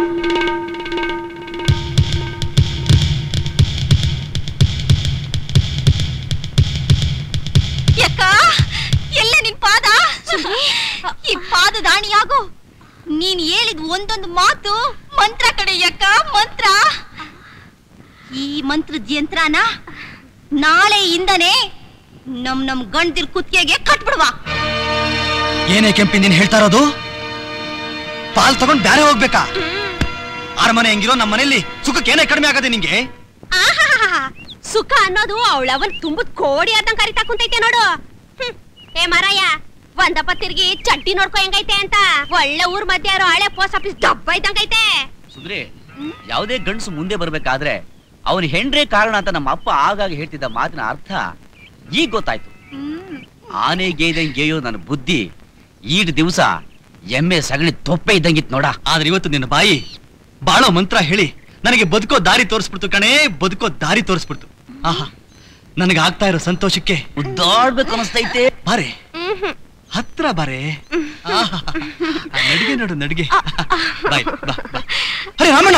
ಯಕ್ಕ ಎಲ್ಲೇ ನಿನ್ ಪಾದ ಈ ಪಾದ ದಾಣಿಯಾಗು ನೀನ್ ಹೇಳಿದ ಒಂದೊಂದು ಮಾತು ಮಂತ್ರ ಕಡೆ ಯಕ್ಕ ಮಂತ್ರ ಈ ಮಂತ್ರದ ಯಂತ್ರನ ನಾಳೆಯಿಂದನೇ ನಮ್ ನಮ್ ಗಂಡದಿರ್ ಕುತ್ತಿಗೆಗೆ ಕಟ್ಬಿಡುವ ಏನೇ ಕೆಂಪಿ ನೀನ್ ಹೇಳ್ತಾ ಇರೋದು ಪಾಲ್ ತಗೊಂಡ್ ಬ್ಯಾರೆ ಹೋಗ್ಬೇಕಾ ಅರಮನೆ ಹೆಂಗಿರೋ ನಮ್ಮ ಮನೇಲಿ ಸುಖಕ್ಕೆ ಏನೇ ಕಡಿಮೆ ಆಗದೆ ನಿಂಗೆ ಆಹಾಹಾಹಾ. ಸುಖ ಅನ್ನೋದು ಅವಳವನ್ ತುಂಬದ್ ಕೋಡಿ ಆದಂಗ್ ಕರಿತಾ ಕುಂತೈತೆ ನೋಡು ಹ್ಮ್. ಏ ಮಾರಾಯ ಒಂದಪ್ಪ ತಿರ್ಗಿ ಚಡ್ಡಿ ನೋಡ್ಕೊ ಹೆಂಗೈತೆ ಅಂತ ಒಳ್ಳೆ ಊರ್ ಮಧ್ಯೆ ಇರೋ ಹಳೆ ಪೋಸ್ಟ್ ಆಫೀಸ್ ಡಬ್ಬ ಇದ್ದಂಗೈತೆ ಸುಂದ್ರಿ ಯಾವುದೇ ಗಂಡಸು ಮುಂದೆ ಬರ್ಬೇಕಾದ್ರೆ ಅವನ ಹೆಂಡ್ರೆ ಕಾರಣ ಅಂತ ನಮ್ಮ ಅಪ್ಪ ಆಗಾಗ ಹೇಳ್ತಿದ್ದ ಮಾತಿನ ಅರ್ಥ ಈಗ ಗೊತ್ತಾಯ್ತು ಆನೆ ಗೇಯ್ದಂಗ್ ಗೇಯೋ ನನ್ನ ಬುದ್ಧಿ ಈಡ್ ದಿವಸ ಎಮ್ಮೆ ಸಗಣಿ ತೊಪ್ಪೆ ಇದ್ದಂಗಿತ್ ನೋಡ ಆದ್ರೆ ಇವತ್ತು ನಿನ್ನ ಬಾಯಿ ಬಾಳೋ ಮಂತ್ರ ಹೇಳಿ ನನಗೆ ಬದುಕೋ ದಾರಿ ತೋರಿಸ್ಬಿಡ್ತು ಕಣೇ ಬದುಕೋ ದಾರಿ ತೋರಿಸ್ಬಿಡ್ತು ಆಹಾ ನನಗೆ ಆಗ್ತಾ ಇರೋ ಸಂತೋಷಕ್ಕೆ ಉದ್ದಾಡ್ಬೇಕು ಅನಿಸ್ತೈತೆ ಬಾರೆ ಹತ್ರ ಬಾರೆ ಆಹಾ, ಆ ನಡಿಗೆ ನೋಡು ನಡಿಗೆ ಬಾಯ್ ಬಾ ಬಾ ಅರೆ ರಾಮಣ್ಣ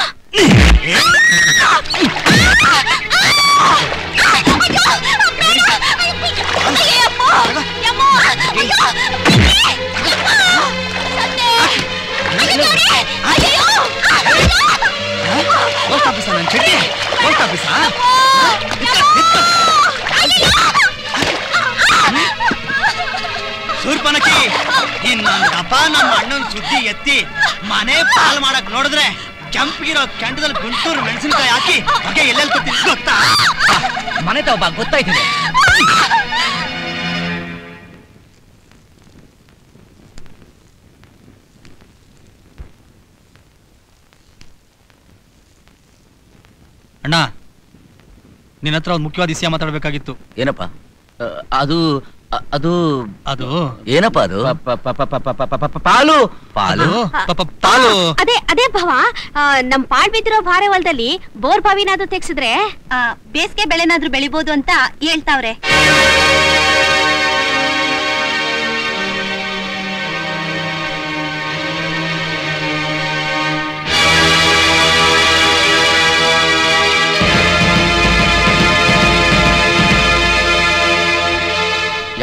ಪೋಸ್ಟ್ ಆಫೀಸ ನನ್ನ ಚಡ್ಡಿ ಪೋಸ್ಟ್ ಆಫೀಸಾ ಸೂರ್ಪನಕಿ ಇನ್ ನನ್ನಪ್ಪ ನಮ್ಮ ಅಣ್ಣನ ಸುದ್ದಿ ಎತ್ತಿ ಮನೆ ಪಾಲ್ ಮಾಡಕ್ ನೋಡಿದ್ರೆ ಕೆಂಪಿಗಿರೋ ಕೆಂಡದಲ್ಲಿ ಗುಂಟೂರು ಮೆಣಸಿನಕಾಯಿ ಹಾಕಿ ಹೊಗೆ ಎಲ್ಲೆಲ್ಲಿ ಕೊಡ್ತೀನಿ ಗೊತ್ತಾ ಮನೆ ತಗೋಬಾ ಗೊತ್ತಾಯ್ತಿದೆ ಅಣ್ಣ ನಿನ್ನ ಹತ್ರ ಒಂದು ಮುಖ್ಯವಾದ ವಿಷಯ ಮಾತಾಡ್ಬೇಕಾಗಿತ್ತು ಏನಪ್ಪ ಅ, ಅದು ಅ- ಅದು ಅದು ಏನಪ್ಪ ಅದು ಪಾಲು ಪಾಲು ಪಾಲು ಅದೇ ಅದೇ ಭವ ಆ, ನಮ್ ಪಾಳ್ ಬಿದ್ದಿರೋ ಭಾರೆ ಹೊಲದಲ್ಲಿ ಬೋರ್ ಬಾವಿನಾದ್ರು ತೆಗ್ಸಿದ್ರೆ ಬೇಸಿಗೆ ಬೆಳೆನಾದ್ರೂ ಬೆಳಿಬೋದು ಅಂತ ಹೇಳ್ತಾವ್ರೆ ಆ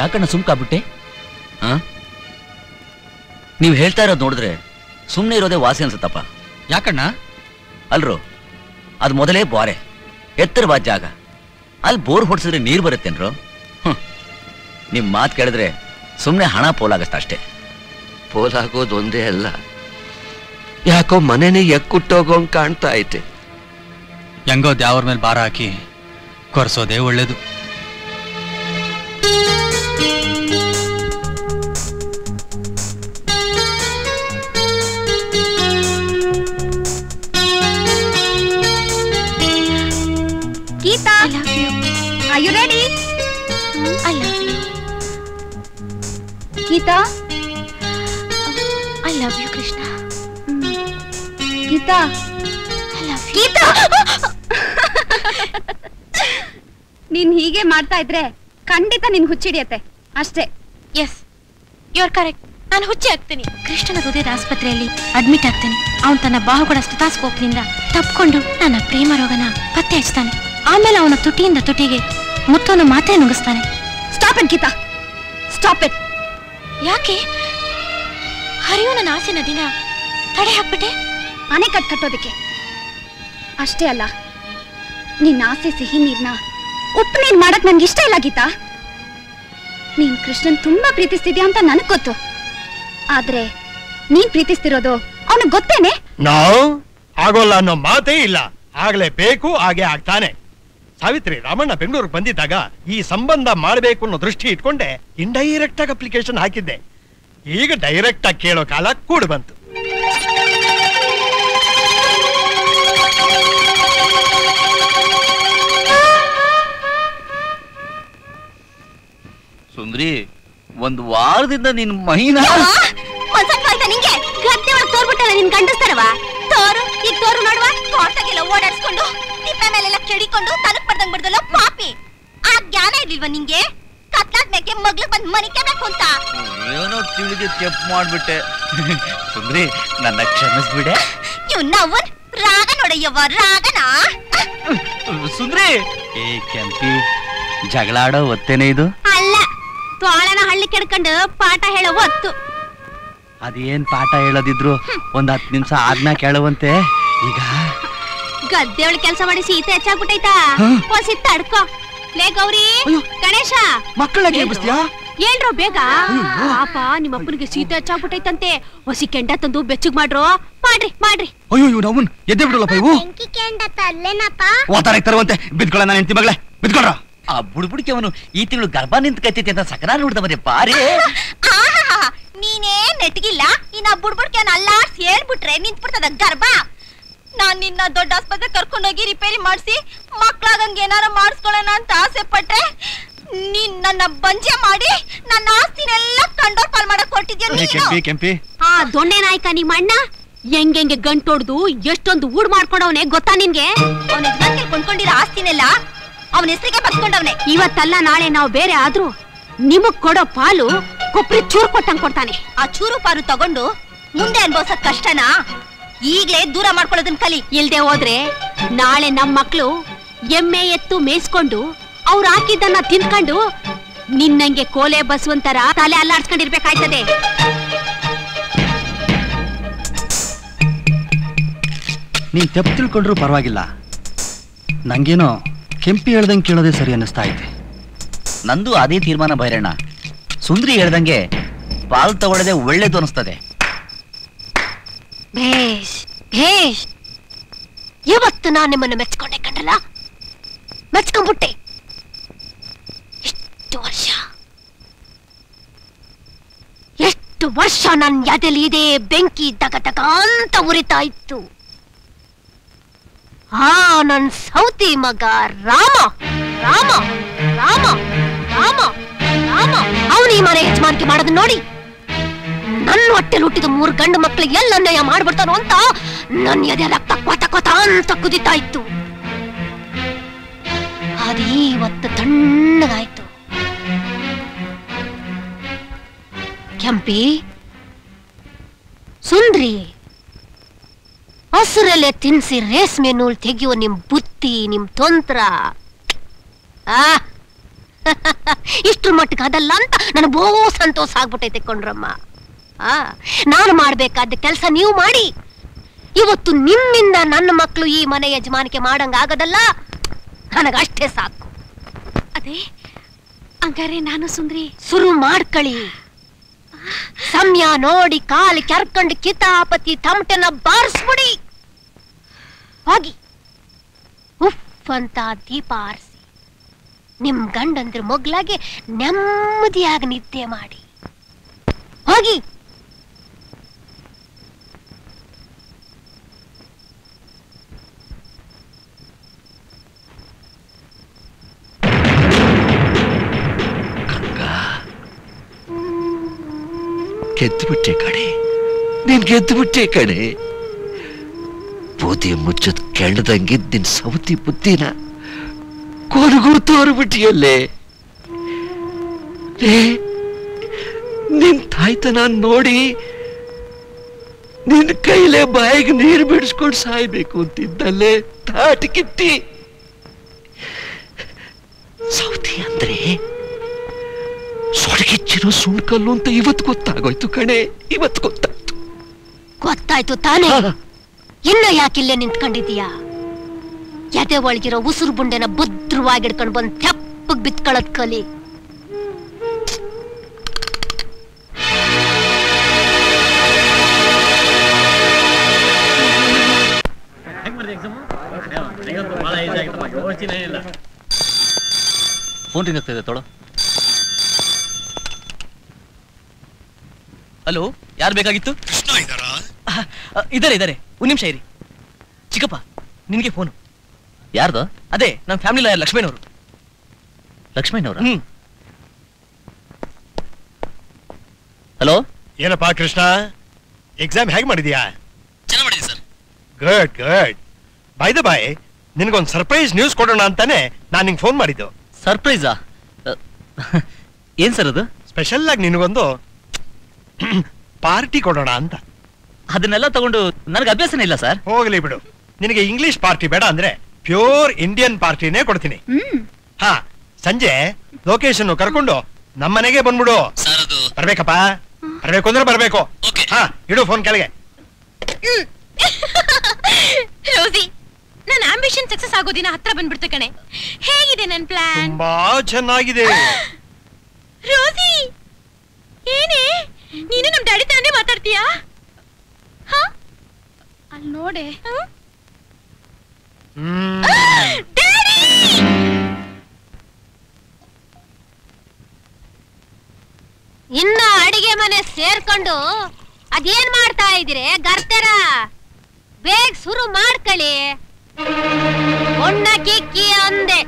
ಯಾಕಣ್ಣ ಸುಮ್ಕಾಗ್ಬಿಟ್ಟೆ ಆ ನೀವು ಹೇಳ್ತಾ ಇರೋದು ನೋಡಿದ್ರೆ ಸುಮ್ಮನೆ ಇರೋದೇ ವಾಸಿ ಅನ್ಸುತ್ತಪ್ಪ ಯಾಕಣ್ಣ ಅಲ್ರು ಅದು ಮೊದಲೇ ಬಾರೆ ಎತ್ತರವಾದ ಜಾಗ ಅಲ್ಲಿ ಬೋರ್ ಹೊಡ್ಸಿದ್ರೆ ನೀರು ಬರುತ್ತೇನ್ರು ಹ್ಮ್. ನಿಮ್ ಮಾತು ಕೇಳಿದ್ರೆ ಸುಮ್ಮನೆ ಹಣ ಪೋಲಾಗತ್ತ ಅಷ್ಟೇ ಪೋಲಾಗೋದು ಒಂದೇ ಅಲ್ಲ ಯಾಕೋ ಮನೆನೇ ಎಕ್ಕುಟ್ಟೋಗೋಂಗ್ ಕಾಣ್ತಾ ಐತೆ ಹೆಂಗೋ ದ್ಯಾವ್ರ ಮೇಲೆ ಭಾರ ಹಾಕಿ ಕೊರ್ಸೋದೇ ಒಳ್ಳೇದು Geetha Are you ready? I love you. Geetha I love you, Krishna. Geetha I love you. Geetha ನೀನ್ ಹೀಗೆ ಮಾಡ್ತಾ ಇದ್ರೆ ಖಂಡಿತ ನಿನ್ ಹುಚ್ಚಿಡಿಯತ್ತೆ ಅಷ್ಟೇ ಎಸ್ ಯು ಆರ್ ಕರೆಕ್ಟ್ ನಾನು ಹುಚ್ಚಿ ಆಗ್ತೀನಿ ಕೃಷ್ಣನ ಹೃದಯದ ಆಸ್ಪತ್ರೆಯಲ್ಲಿ ಅಡ್ಮಿಟ್ ಆಗ್ತೇನೆ ಅವನು ತನ್ನ ಬಾಹುಗಳ ಸ್ಟೆಥಾಸ್ಕೋಪ್ನಿಂದ ತಪ್ಕೊಂಡು ನನ್ನ ಪ್ರೇಮ ರೋಗನ ಪತ್ತೆ ಹಚ್ತಾನೆ ಆಮೇಲೆ ಅವನ ತುಟಿಯಿಂದ ತುಟಿಗೆ ಮುತ್ತೋನ ಮಾತ್ರೆ ನುಗ್ಗಿಸ್ತಾನೆ stop it Geetha stop it ಯಾಕೆ ಹರಿಯೋ ನನ್ನ ಆಸೆ ನದಿನ ತಡೆ ಹಾಕ್ಬಿಟ್ಟೆ ಅಣೆ ಕಟ್ ಕಟ್ಟೋದಕ್ಕೆ ಅಷ್ಟೇ ಅಲ್ಲ ನಿನ್ನ ಆಸೆ ಸಿಹಿ ನೀರ್ನ ಉಪ್ಪು ನೀರ್ ಮಾಡಕ್ ನನ್ಗೆ ಇಷ್ಟ ಇಲ್ಲ ಗೀತಾ ನೀನ್ ಕೃಷ್ಣನ್ ತುಂಬಾ ಪ್ರೀತಿಸ್ತಿದ್ಯಾ ಅಂತ ನನಗ್ ಗೊತ್ತು ಆದ್ರೆ ನೀನ್ ಪ್ರೀತಿಸ್ತಿರೋದು ಅವನಿಗೆ ಗೊತ್ತೇನೆ ನಾವು ಆಗೋಲ್ಲ ಅನ್ನೋ ಮಾತೇ ಇಲ್ಲ ಆಗ್ಲೇ ಬೇಕು ಹಾಗೆ ಆಗ್ತಾನೆ ಸಾವಿತ್ರಿ ರಾಮಣ್ಣ ಬೆಂಗಳೂರಿಗೆ ಬಂದಿದ್ದಾಗ ಈ ಸಂಬಂಧ ಮಾಡಬೇಕು ಅನ್ನೋ ದೃಷ್ಟಿ ಇಟ್ಕೊಂಡೆ ಇಂಡೈರೆಕ್ಟ್ ಆಗಿ ಅಪ್ಲಿಕೇಶನ್ ಹಾಕಿದ್ದೆ ಈಗ ಡೈರೆಕ್ಟ್ ಆಗಿ ಕೇಳೋ ಕಾಲ ಕೂಡ್ ಬಂತು ಸುಂದ್ರಿ ಒಂದ್ ವಾರದಿಂದ ನಿನ್ ಮೈನ ಆಯ್ತಾ ನಿಂಗೆ ಗದ್ದೆ ಒಳಗ್ ತೋರ್ಬಿಟ್ಟಲ್ಲ ನಿನ್ ಗಂಡಸ್ತಾರವ ತೋರು ಈಗ ತೋರು ನೋಡುವ ತೋಟಗೆಲ್ಲ ಓಡಾಡ್ಸ್ಕೊಂಡು ತಿಪ್ಪೆ ಮೇಲೆಲ್ಲ ಕೆಡಿಕೊಂಡು ತನಕ್ ಪಡ್ದಂಗ್ ಬಿಡ್ದಲ್ಲ ಪಾಪಿ ಆ ಜ್ಞಾನ ಇರ್ಲಿಲ್ವಾ ನಿಂಗೆ ಕತ್ಲಾದ್ಮೇಕೆ ಮಗ್ಳು ಬಂದ್ ಮನಿಕಬೇಕು ಅಂತ ಏನೋ ತಿಳಿದು ತೆಪ್ಪು ಮಾಡ್ಬಿಟ್ಟೆ ಸುಂದ್ರಿ ನನ್ನ ಕ್ಷಮಿಸ್ಬಿಡೆ ಇವ್ ನವ್ವನ್ ರಾಗ ನೋಡಯ್ಯವ್ವ ರಾಗನ ಸುಂದ್ರಿ ಏ ಕೆಂಪಿ ಜಗಳ ಆಡೋ ಒತ್ತೇನೆ ಇದು ಅಲ್ಲ ತೋಳನ ಹಳ್ಳಿ ಕೆಡ್ಕೊಂಡು ಪಾಠ ಹೇಳೋ ಹೊತ್ತು ಅದೇನ್ ಪಾಠ ಹೇಳೋದಿದ್ರು ಒಂದ್ ಹತ್ತು ನಿಮಿಷ ಆದ್ಮ್ಯಾಗ ಕೇಳುವಂತೆ ಈಗ ಗದ್ದೆ ಒಳಗ್ ಕೆಲಸ ಮಾಡಿ ಸೀತೆ ಹೆಚ್ಚಾಗ್ಬಿಟ್ಟೈತಾ ಹೊಸಿ ತಡ್ಕೋ ಲೇ ಗೌರಿ ಗಣೇಶ ಮಕ್ಕಳಾಗಿ ಹೇಳ್ರು. ಎಬ್ಬಿಸ್ತೀಯಾ? ಹೇಳ್ರು ಬೇಗ ಪಾಪ ನಿಮ್ಮ ಅಪ್ಪನಿಗೆ ಸೀತೆ ಹೆಚ್ಚಾಗ್ಬಿಟ್ಟೈತಂತೆ ಹೊಸಿ ಕೆಂಡ ತಂದು ಬೆಚ್ಚಗ್ ಮಾಡ್ರು ಮಾಡ್ರಿ ಮಾಡ್ರಿ ಅಯ್ಯೋ ಇವ್ ನವನ್ ಎದ್ದೆ ಬಿಡಲ್ಲಪ್ಪ ಇವು ಓತಾರ ತರುವಂತೆ ಬಿದ್ಕೊಳ್ಳ ನಾನು ಹೆಂಡತಿ ಮಗಳೇ ಬಿದ್ಕೊಳ್ರ ಆ ಬುಡ್ಬುಡಿಕೆ ಅವನು ಈ ತಿಂಗಳು ಗರ್ಭ ನಿಂತ್ಕೈತೈತಿ ಅಂತ ಸಕನ ನೋಡ್ದವರೇ ಪಾರಿ ಆಹಾಹಾ, ನೀನೇ ನೆಟ್ಗಿಲ್ಲ ಇನ್ನ ಬುಡ್ಬುಡ್ಕೆ ಅಲ್ಲಾಡ್ಸಿ ಹೇಳ್ಬಿಟ್ರೆ ನಿಂತ್ಬಿಡ್ತದ ಗರ್ಭ ನಾನ್ ನಿನ್ನ ದೊಡ್ಡ ಆಸ್ಪತ್ರೆ ಕರ್ಕೊಂಡೋಗಿ ರಿಪೇರಿ ಮಾಡಿಸಿ ಮಕ್ಳಾಗಂಗ್ ಏನಾರ ಮಾಡಿಸ್ಕೊಳ್ಳೋಣ ಅಂತ ಆಸೆ ಪಟ್ರೆ ನೀನ್ ನನ್ನ ಬಂಜೆ ಮಾಡಿ ನನ್ನ ಆಸ್ತಿನೆಲ್ಲ ಕಂಡೋರ್ ಪಾಲ್ ಮಾಡಕ್ ಹೊರಟಿದ್ಯಾ ಕೆಂಪಿ ಕೆಂಪಿ ಆ ದೊಣ್ಣೆ ನಾಯಕ ನಿಮ್ಮ ಅಣ್ಣ ಹೆಂಗೆಂಗೆ ಗಂಟೊಡ್ದು ಎಷ್ಟೊಂದು ಊಡ್ ಮಾಡ್ಕೊಂಡವನೆ ಗೊತ್ತಾ ನಿನ್ಗೆ ಅವನ ಯಜಮಾನ್ಗೆ ಕೊಂಡ್ಕೊಂಡಿರೋ ಆಸ್ತಿನೆಲ್ಲ ಅವನ ಹೆಸರಿಗೆ ಬರ್ಕೊಂಡವನೆ ಇವತ್ತಲ್ಲ ನಾಳೆ ನಾವು ಬೇರೆ ಆದ್ರೂ ನಿಮಗ್ ಕೊಡೋ ಪಾಲು ಕೊಪ್ರಿ ಚೂರು ಕೊಟ್ಟಂಗ್ ಕೊಡ್ತಾನೆ ಆ ಚೂರು ಪಾರು ತಗೊಂಡು ಮುಂದೆ ಅನ್ಭವ್ಸಕ್ ಕಷ್ಟನಾ ಈಗ್ಲೇ ದೂರ ಮಾಡ್ಕೊಳ್ಳೋದನ್ ಕಲಿ ಇಲ್ದೆ ಹೋದ್ರೆ ನಾಳೆ ನಮ್ ಮಕ್ಳು ಎಮ್ಮೆ ಎತ್ತು ಮೇಯ್ಸ್ಕೊಂಡು ಅವ್ರು ಹಾಕಿದ್ದನ್ನ ತಿನ್ಕೊಂಡು ನಿನ್ನಂಗೆ ಕೋಲೆ ಬಸವಂತರ ತಲೆ ಅಲ್ಲಾಡ್ಸ್ಕೊಂಡಿರ್ಬೇಕಾಯ್ತದೆ ನೀನ್ ತೆಪ್ಪು ತಿಳ್ಕೊಂಡ್ರು ಪರವಾಗಿಲ್ಲ ನಂಗೇನೋ ಕೆಂಪಿ ಹೇಳ್ದಂಗೆ ಕೇಳೋದೇ ಸರಿ ಅನ್ನಿಸ್ತಾ ಐತೆ ನಂದು ಅದೇ ತೀರ್ಮಾನ ಭೈರಣ್ಣ ಸುಂದ್ರಿ ಹೇಳ್ದಂಗೆ ಪಾಲ್ ತಗೊಳ್ಳದೆ ಒಳ್ಳೇದು ಅನಿಸ್ತದೆ ಭೇಷ್ ಭೇಷ್ ಇವತ್ತು ನಾನು ನಿಮ್ಮನ್ನು ಮೆಚ್ಕೊಂಡೆ ಕಂಡಲ್ಲ ಮೆಚ್ಕೊಂಡ್ಬಿಟ್ಟೆ ಎಷ್ಟು ವರ್ಷ ಎಷ್ಟು ವರ್ಷ ನನ್ನ ಎದೆಲಿ ಇದೇ ಬೆಂಕಿ ದಗ ದಗ ಅಂತ ಉರಿತಾ ಇತ್ತು ಆ ನನ್ ಸೌತಿ ಮಗ ರಾಮ ರಾಮ ರಾಮ ರಾಮ ರಾಮ ಅವನು ಈ ಮನೆ ಯಜಮಾನಿಕೆ ಮಾಡೋದು ನೋಡಿ ನನ್ನ ಹೊಟ್ಟೆಲ್ ಹುಟ್ಟಿದ ಮೂರು ಗಂಡು ಮಕ್ಕಳಿಗೆ ಎಲ್ಲ ಅನ್ಯಾಯ ಮಾಡ್ಬಿಡ್ತಾನೋ ಅಂತ ನನ್ನ ಎದೆ ರಕ್ತ ಕೊತ ಕೊತ ಅಂತ ಕುದಿತಾ ಇತ್ತು ಅದೇ ಇವತ್ತು ತಣ್ಣಗಾಯ್ತು ಕೆಂಪಿ ಸುಂದ್ರಿ ಹಸುರಲ್ಲೇ ತಿನ್ಸಿ ರೇಷ್ಮೆ ನೂಲ್ ತೆಗೆಯುವ ನಿಮ್ ಬುತ್ತಿ ನಿಮ್ ತಂತ್ರ ಆ ಇಷ್ಟ್ರ ಮಟ್ಟಿಗೆ ಅದಲ್ಲ ಅಂತ ನನಗೆ ಬಹು ಸಂತೋಷ ಆಗ್ಬಿಟ್ಟೈತೆ ಕೊಂಡ್ರಮ್ಮ ಆ ನಾನು ಮಾಡ್ಬೇಕಾದ ಕೆಲಸ ನೀವು ಮಾಡಿ ಇವತ್ತು ನಿಮ್ಮಿಂದ ನನ್ನ ಮಕ್ಕಳು ಈ ಮನೆ ಯಜಮಾನಿಕೆ ಮಾಡಂಗ ಆಗದಲ್ಲ ನನಗಷ್ಟೇ ಸಾಕು ಅದೇ ಹಂಗಾರೆ ನಾನು ಸುಂದ್ರಿ ಶುರು ಮಾಡ್ಕಳಿ ಸಮಯ ನೋಡಿ ಕಾಲಿ ಕೆರ್ಕಂಡು ಕಿತಾಪತಿ ತಮಟೆನ ಬಾರಿಸ್ಬಿಡಿ ಹೋಗಿ ಉಫ್ ಅಂತ ದೀಪ ಆರಿಸಿ ನಿಮ್ ಗಂಡಂದ್ರ ಮೊಗ್ಲಾಗೆ ನೆಮ್ಮದಿಯಾಗಿ ನಿದ್ದೆ ಮಾಡಿ ಹೋಗಿ ಗೆದ್ದುಬಿಟ್ಟೆ ಕಣೆ ನೀನ್ ಗೆದ್ದುಬಿಟ್ಟೆ ಕಣೆ ಬೂದಿ ಮುಚ್ಚದ್ ಕೆಳ್ಳದಂಗಿದ್ ನಿನ್ ಸೌತಿ ಬುದ್ಧಿನ ಕೊರಗೂ ತೋರ್ಬಿಟ್ಟಿಯಲ್ಲೇ ಲೇ ನಿನ್ ತಾಯ್ತನ ನೋಡಿ ನಿನ್ ಕೈಲೇ ಬಾಯಿಗೆ ನೀರು ಬಿಡಿಸ್ಕೊಂಡು ಸಾಯ್ಬೇಕು ಅಂತಿದ್ದಲ್ಲೇ ತಾಟಿ ಕಿತ್ತಿ ಸೌತಿ ಅಂದ್ರೆ ಸೊಡಗಿಚ್ಚಿರೋ ಸುಣ್ಕಲ್ಲು ಅಂತ ಇವತ್ತು ಗೊತ್ತಾಗೋಯ್ತು ಕಣೆ ಇವತ್ತು ಗೊತ್ತಾಯ್ತು ಗೊತ್ತಾಯ್ತು ತಾನೇ ಇನ್ನ ಯಾಕಿಲ್ಲೇ ನಿಂತ್ಕೊಂಡಿದೀಯಾ ಎದೆ ಒಳಗಿರೋ ಉಸಿರು ಬುಂಡೆನ ಭದ್ರವಾಗಿ ಹಿಡ್ಕೊಂಡು ಬಂದ್ ತೆಪ್ಪಗ್ ಬಿತ್ಕೊಳ್ಳೋದ್ ಕಲಿ ಫೋನ್ ರಿಂಗ್ ಆಗ್ತಾ ಇದೆ ತೊಳೋ ಹಲೋ ಯಾರು ಬೇಕಾಗಿತ್ತು ಇದಾರೆ ಇದಾರೆ ಒಂದ್ ನಿಮಿಷ ಇರಿ ಚಿಕ್ಕಪ್ಪ ನಿನ್ಗೆ ಫೋನು ಯಾರ್ದು ಅದೇ ನಮ್ಮ ಫ್ಯಾಮಿಲಿ ಲಾಯರ್ ಲಕ್ಷ್ಮಣವರು ಲಕ್ಷ್ಮಣ್ಣವ್ರ ಹ್ಮ್ ಹಲೋ ಏನಪ್ಪಾ ಕೃಷ್ಣ ಎಕ್ಸಾಮ್ ಹೇಗೆ ಮಾಡಿದ್ಯಾ ಚೆನ್ನಾಗಿ ಮಾಡಿದೆ sir good good by the by ನಿನಗೊಂದು ಸರ್ಪ್ರೈಸ್ ನ್ಯೂಸ್ ಕೊಡೋಣ ಅಂತಾನೆ ನಾನು ನಿಂಗೆ ಫೋನ್ ಮಾಡಿದ್ದು ಸರ್ಪ್ರೈಸಾ ಏನ್ ಸರ್ ಅದು ಸ್ಪೆಷಲ್ ಆಗಿ ನಿನಗೊಂದು ಪಾರ್ಟಿ ಕೊಡೋಣ ಅಂತ ಅದನ್ನೆಲ್ಲ ತಗೊಂಡು ನನಗೆ ಅಭ್ಯಾಸನೇ ಇಲ್ಲ ಸರ್ ಹೋಗ್ಲಿ ಬಿಡು ನಿನಗೆ ಇಂಗ್ಲಿಷ್ ಪಾರ್ಟಿ ಬೇಡ ಅಂದ್ರೆ ಪ್ಯೂರ್ ಇಂಡಿಯನ್ ಪಾರ್ಟಿನೇ ಕೊಡ್ತೀನಿ ಹಾ ಸಂಜೆ ಲೊಕೇಶನ್ ಕರ್ಕೊಂಡು ನಮ್ಮನೆಗೆ ಬಂದ್ಬಿಡು ಸರ್ ಅದು ಬರ್ಬೇಕಪ್ಪ ಬರ್ಬೇಕು ಅಂದ್ರೆ ಬರ್ಬೇಕು ಹಾ ಇಡು ಫೋನ್ ಕೆಳಗೆ ರೋಸಿ ನನ್ನ ಆಂಬಿಷನ್ ಸಕ್ಸಸ್ ಆಗೋ ದಿನ ಹತ್ರ ಬಂದ್ಬಿಡ್ತು ಕಣೆ ಹೇಗಿದೆ ನನ್ ಪ್ಲಾನ್ ತುಂಬಾ ಚೆನ್ನಾಗಿದೆ ರೋಸಿ ಏನೇ ನೀನು ನಮ್ ಡ್ಯಾಡಿ ತಾನೇ ಮಾತಾಡ್ತೀಯಾ ಅಲ್ಲಿ ನೋಡೆ ಇನ್ನ ಅಡಿಗೆ ಮನೆ ಸೇರ್ಕೊಂಡು ಅದೇನ್ ಮಾಡ್ತಾ ಇದ್ದೀರಿ ಗರ್ತೆರ ಬೇಗ ಶುರು ಮಾಡ್ಕೊಳ್ಳಿ ಒಣ್ಣ ಕಿಕ್ಕಿ ಅಂದೆ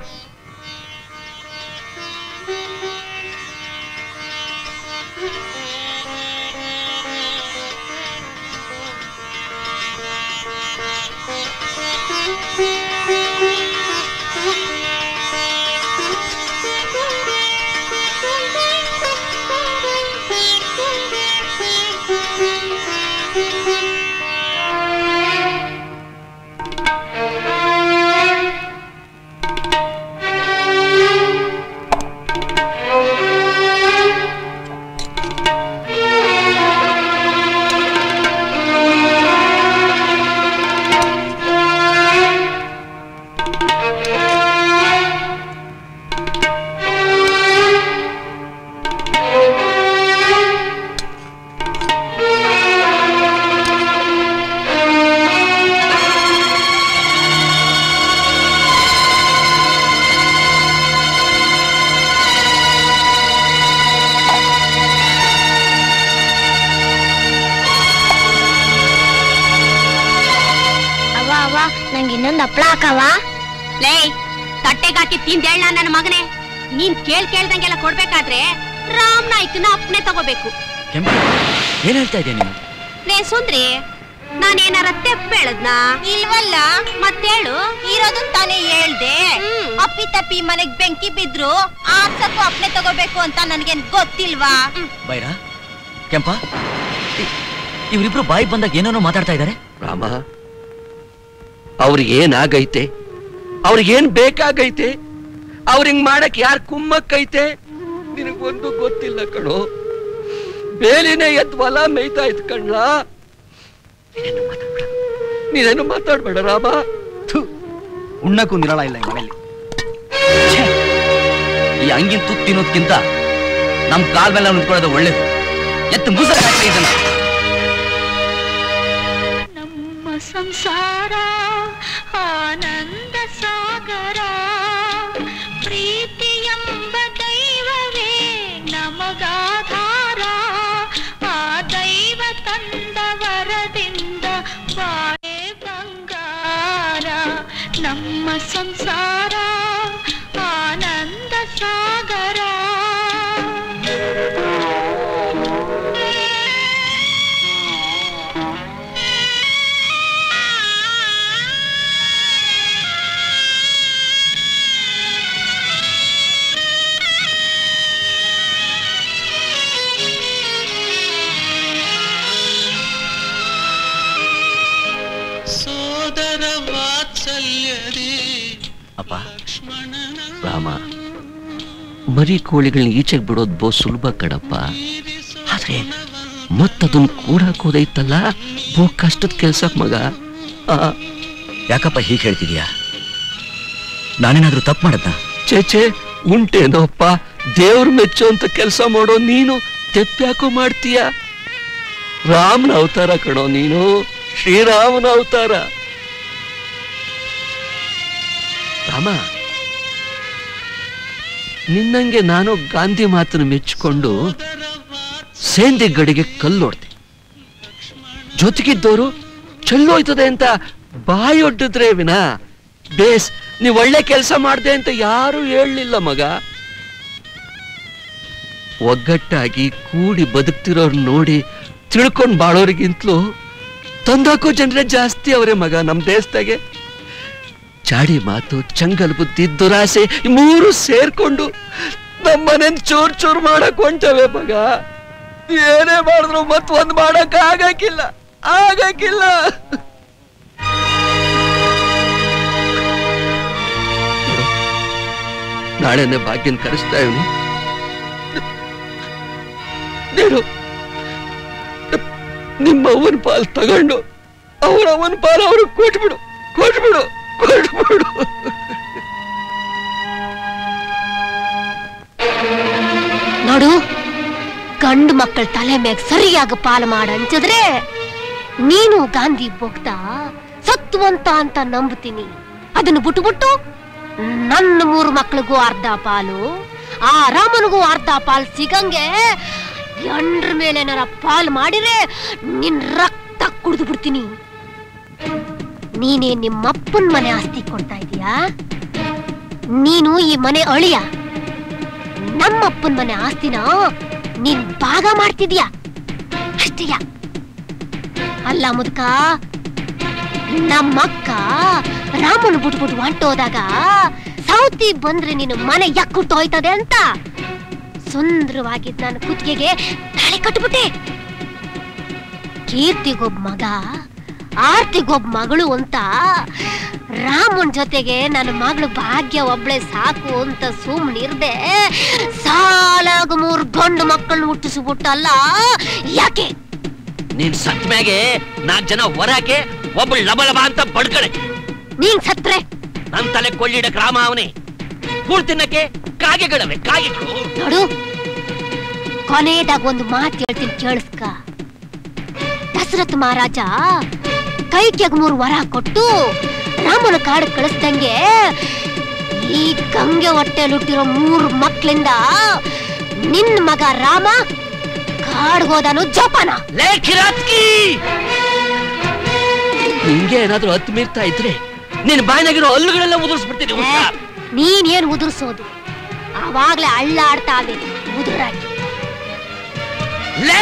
ಅವ್ವ ಅವ್ವ ನಂಗೆ ಇನ್ನೊಂದು ಹಪ್ಳ ಹಾಕವ ಲೇ ತಟ್ಟೆಗೆ ಹಾಕಿ ತಿಂದೇಳ ನನ್ನ ಮಗನೇ ನೀನ್ ಕೇಳ್ ಕೇಳ್ದಂಗೆಲ್ಲ ಕೊಡ್ಬೇಕಾದ್ರೆ ರಾಮ್ ನಾಯ್ಕನ ಅಪ್ಪನೆ ತಗೋಬೇಕು ಕೆಂಪು ಏನ್ ಹೇಳ್ತಾ ಇದೆಯಾ ನೀನು ಲೇ ಸುಂದ್ರಿ ನಾನೇನಾರ ತೆಪ್ಪ ಹೇಳದ್ನಾ ಇಲ್ವಲ್ಲ ಮತ್ತೇಳು ಇರೋದನ್ ತಾನೇ ಹೇಳ್ದೆ ಅಪ್ಪಿ ತಪ್ಪಿ ಮನೆಗ್ ಬೆಂಕಿ ಬಿದ್ರು ಆರ್ಸಕ್ಕೂ ಅಪ್ನೆ ತಗೋಬೇಕು ಅಂತ ನನ್ಗೇನ್ ಗೊತ್ತಿಲ್ವಾ ಬೈರಾ ಕೆಂಪ ಇ- ಇವ್ರಿಬ್ರು ಬಾಯಿ ಬಂದಾಗ ಏನೇನೋ ಮಾತಾಡ್ತಾ ಇದ್ದಾರೆ ರಾಮ ಅವ್ರಿಗೆ ಏನಾಗೈತೆ ಅವ್ರಿಗೇನ್ ಬೇಕಾಗೈತೆ ಅವ್ರ ಹಿಂಗ್ ಮಾಡಕ್ ಯಾರ್ ಕುಮ್ಮಕ್ಕೈತೆ ನಿನಗೊಂದು ಗೊತ್ತಿಲ್ಲ ಕಣೋ ಬೇಲಿನೇ ಎದ್ ಹೊಲ ಮೇಯ್ತಾ ಇದ್ ಕಣ್ಲ ನೀನೇನು ಮಾತಾಡ್ಬೇಡ ನೀನೇನು ಮಾತಾಡ್ಬೇಡ ರಾಮ ಉಣ್ಣಕ್ಕೂ ನಿರಳ ಇಲ್ಲ ಈ ಮನೇಲಿ ಛೇ! ಈ ಅಂಗಿನ ತುತ್ತು ತಿನ್ನೋದ್ಕಿಂತ ನಮ್ ಕಾಲ್ ಮೇಲೆ ನಿಂತ್ಕೊಳ್ಳೋದು ಒಳ್ಳೇದು ಎತ್ತು ಮುಸ ಇದನ್ನ ನಮ್ಮ ಸಂಸಾರ ಆನಂದ ಸಾಗರ ಪ್ರೀತಿ ಎಂಬ ದೈವವೇ ನಮಗಾಧಾರ ಆ ದೈವ ತಂದ ವರದಿಂದ ಬಾಳೆ ಬಂಗಾರ ನಮ್ಮ ಸಂಸಾರ ಆನಂದ ಸಾಗರ ಸೋದರ ವಾತ್ಸಲ್ಯದಿ ಅಪ್ಪ ರಾಮ ಮರಿ ಕೋಳಿಗಳನ್ನ ಈಚೆಗೆ ಬಿಡೋದು ಬಹು ಸುಲಭ ಕಣಪ್ಪ ಆದ್ರೆ ಮತ್ತದನ್ನ ಕೂಡಕ್ ಹೋದೈತಲ್ಲ ಬಹು ಕಷ್ಟದ ಕೆಲ್ಸ ಮಗ ಆ, ಯಾಕಪ್ಪ ಹೀಗೆ ಹೇಳ್ತಿದ್ಯಾ ನಾನೇನಾದ್ರೂ ತಪ್ಪು ಮಾಡದ್ನ ಚೇಚೆ ಉಂಟೇನೋಪ್ಪ ದೇವ್ರ ಮೆಚ್ಚುವಂತ ಕೆಲಸ ಮಾಡೋ ನೀನು ತೆಪ್ಪ್ಯಾಕೋ ಮಾಡ್ತೀಯ ರಾಮನ ಅವತಾರ ಕಣೋ ನೀನು ಶ್ರೀರಾಮನ ಅವತಾರ ರಾಮ ನಿನ್ನಂಗೆ ನಾನು ಗಾಂಧಿ ಮಾತನ್ನು ಮೆಚ್ಚಿಕೊಂಡು ಸೇಂದಿ ಗಡಿಗೆ ಕಲ್ಲೊಡ್ದೆ ಜೊತೆಗಿದ್ದವರು ಚೆಲ್ಲೋಯ್ತದೆ ಅಂತ ಬಾಯೊಡ್ಡಿದ್ರೆ ವಿನ ಬೇಸ್ ನೀವ್ ಒಳ್ಳೆ ಕೆಲಸ ಮಾಡ್ದೆ ಅಂತ ಯಾರು ಹೇಳಲಿಲ್ಲ ಮಗ ಒಗ್ಗಟ್ಟಾಗಿ ಕೂಡಿ ಬದುಕ್ತಿರೋರ್ ನೋಡಿ ತಿಳ್ಕೊಂಡ್ ಬಾಳೋರಿಗಿಂತಲೂ ತಂದಾಕೋ ಜನರೇ ಜಾಸ್ತಿ ಅವರೇ ಮಗ ನಮ್ ದೇಶದಾಗೆ ಚಾಡಿ ಮಾತು ಚಂಗಲ್ ಬುದ್ಧಿ ದುರಾಸೆ ಈ ಮೂರು ಸೇರ್ಕೊಂಡು ನಮ್ಮನೇನ್ ಚೂರ್ ಚೂರ್ ಮಾಡಕ್ ಹೊಂಟವೆ ಮಗ ಏನೇ ಮಾಡಿದ್ರು ಮತ್ ಒಂದ್ ಮಾಡಕ್ ಆಗಕ್ಕಿಲ್ಲ ಆಗಕ್ಕಿಲ್ಲ ನಾಳೆನೆ ಭಾಗ್ಯನ್ ಕರೆಸ್ತಾ ಇವನು ನೀನು ನಿಮ್ಮ ಅವನ ಪಾಲ್ ತಗೊಂಡು ಅವ್ರ ಅವನ ಪಾಲ್ ಅವ್ರಿಗೆ ಕೊಟ್ಬಿಡು ಕೊಟ್ಬಿಡು ಕೊಟ್ಬಿಡು ನೋಡು ಗಂಡು ಮಕ್ಕಳ ತಲೆ ಮ್ಯಾಗ ಸರಿಯಾಗಿ ಪಾಲು ಮಾಡ ಅಂಚಿದ್ರೆ ನೀನು ಗಾಂಧಿ ಭಕ್ತ ಸತ್ವಂತ ಅಂತ ನಂಬ್ತೀನಿ ಅದನ್ನು ಬಿಟ್ಟು ಬಿಟ್ಟು ನನ್ನ ಮೂರು ಮಕ್ಳಿಗೂ ಅರ್ಧ ಪಾಲು ಆ ರಾಮನಿಗೂ ಅರ್ಧ ಪಾಲು ಸಿಗಂಗೆ ಎಂಡ್ರ ಮೇಲೆ ಏನಾರ ಪಾಲು ಮಾಡಿದ್ರೆ ನಿನ್ ರಕ್ತ ಕುಡಿದು ಬಿಡ್ತೀನಿ ನೀನೇ ನಿಮ್ಮಪ್ಪನ ಮನೆ ಆಸ್ತಿ ಕೊಡ್ತಾ ಇದೀಯಾ ನೀನು ಈ ಮನೆ ಅಳಿಯ ನಮ್ಮಪ್ಪನ ಮನೆ ಆಸ್ತಿನ ನೀನ್ ಭಾಗ ಮಾಡ್ತಿದ್ಯಾ ಅಷ್ಟೇಯ ಅಲ್ಲ ಮುದ್ಕ ನಮ್ಮಕ್ಕ ರಾಮನ ಬಿಟ್ಬಿಟ್ಟು ಹೊಂಟೋದಾಗ ಸೌತಿ ಬಂದ್ರೆ ನೀನು ಮನೆ ಯಕ್ಕುಟ್ಟು ಹೋಯ್ತದೆ ಅಂತ ಸುಂದರವಾಗಿದ್ದ ನನ್ನ ಕುತ್ತಿಗೆಗೆ ತಾಳಿ ಕಟ್ಬಿಟ್ಟೆ ಕೀರ್ತಿಗೊಬ್ಬ ಮಗ ಆರ್ತಿಗೊಬ್ಬ ಮಗಳು ಅಂತ ರಾಮನ್ ಜೊತೆಗೆ ನನ್ನ ಮಗಳು ಭಾಗ್ಯ ಒಬ್ಳೆ ಸಾಕು ಅಂತ ಸುಮ್ಮನಿರ್ದೆ ಸಾಲಾಗ ಮೂರು ಗಂಡು ಮಕ್ಕಳನ್ನ ಹುಟ್ಟಿಸ್ಬಿಟ್ಟಲ್ಲ ಯಾಕೆ ನೀನ್ ಸತ್ ಮ್ಯಾಗೆ ನಾಲ್ಕು ಜನ ಹೊರಕ್ಕೆ ಒಬ್ಬಳು ಲಬ ಲಬ ಅಂತ ಬಡ್ಕಡೆ ನೀನ್ ಸತ್ರೆ ನನ್ ತಲೆ ಕೊಳ್ಳಿಡಕ್ ರಾಮ ಅವನೇ ಕೂಳ್ ತಿನ್ನಕ್ಕೆ ಕಾಗೆಗಳವೆ ಕಾಗೆಗಳು ನೋಡು ಕೊನೆಯದಾಗ ಒಂದು ಮಾತು ಹೇಳ್ತೀನಿ ಕೇಳಿಸ್ಕ ದಶರಥ ಮಹಾರಾಜ ಕೈಕೆಗ್ ಮೂರು ವರ ಕೊಟ್ಟು ರಾಮನ ಕಾಡು ಕಳಿಸ್ದಂಗೆ ಈ ಗಂಗೆ ಹೊಟ್ಟೆಲುಟ್ಟಿರೋ ಮೂರು ಮಕ್ಳಿಂದ ನಿನ್ ಮಗ ರಾಮ ಕಾಡ್ಗೋದನು ಜೋಪಾನ ಲೇ ಕಿರಾತ್ಕಿ ನಿಂಗೆ ಏನಾದ್ರೂ ಹತ್ತು ಮೀರ್ತಾ ಇದ್ರೆ ನಿನ್ ಬಾಯಿನಾಗಿರೋ ಹಲ್ಲುಗಳೆಲ್ಲ ಉದುರಿಸ್ಬಿಡ್ತೀನಿ ಹುಷಾರ್. ನೀನ್ ಏನ್ ಉದುರ್ಸೋದು ಆವಾಗ್ಲೇ ಅಳ್ಳಾಡ್ತಾ ಇದೆ ಉದುರಾಗಿ ಲೇ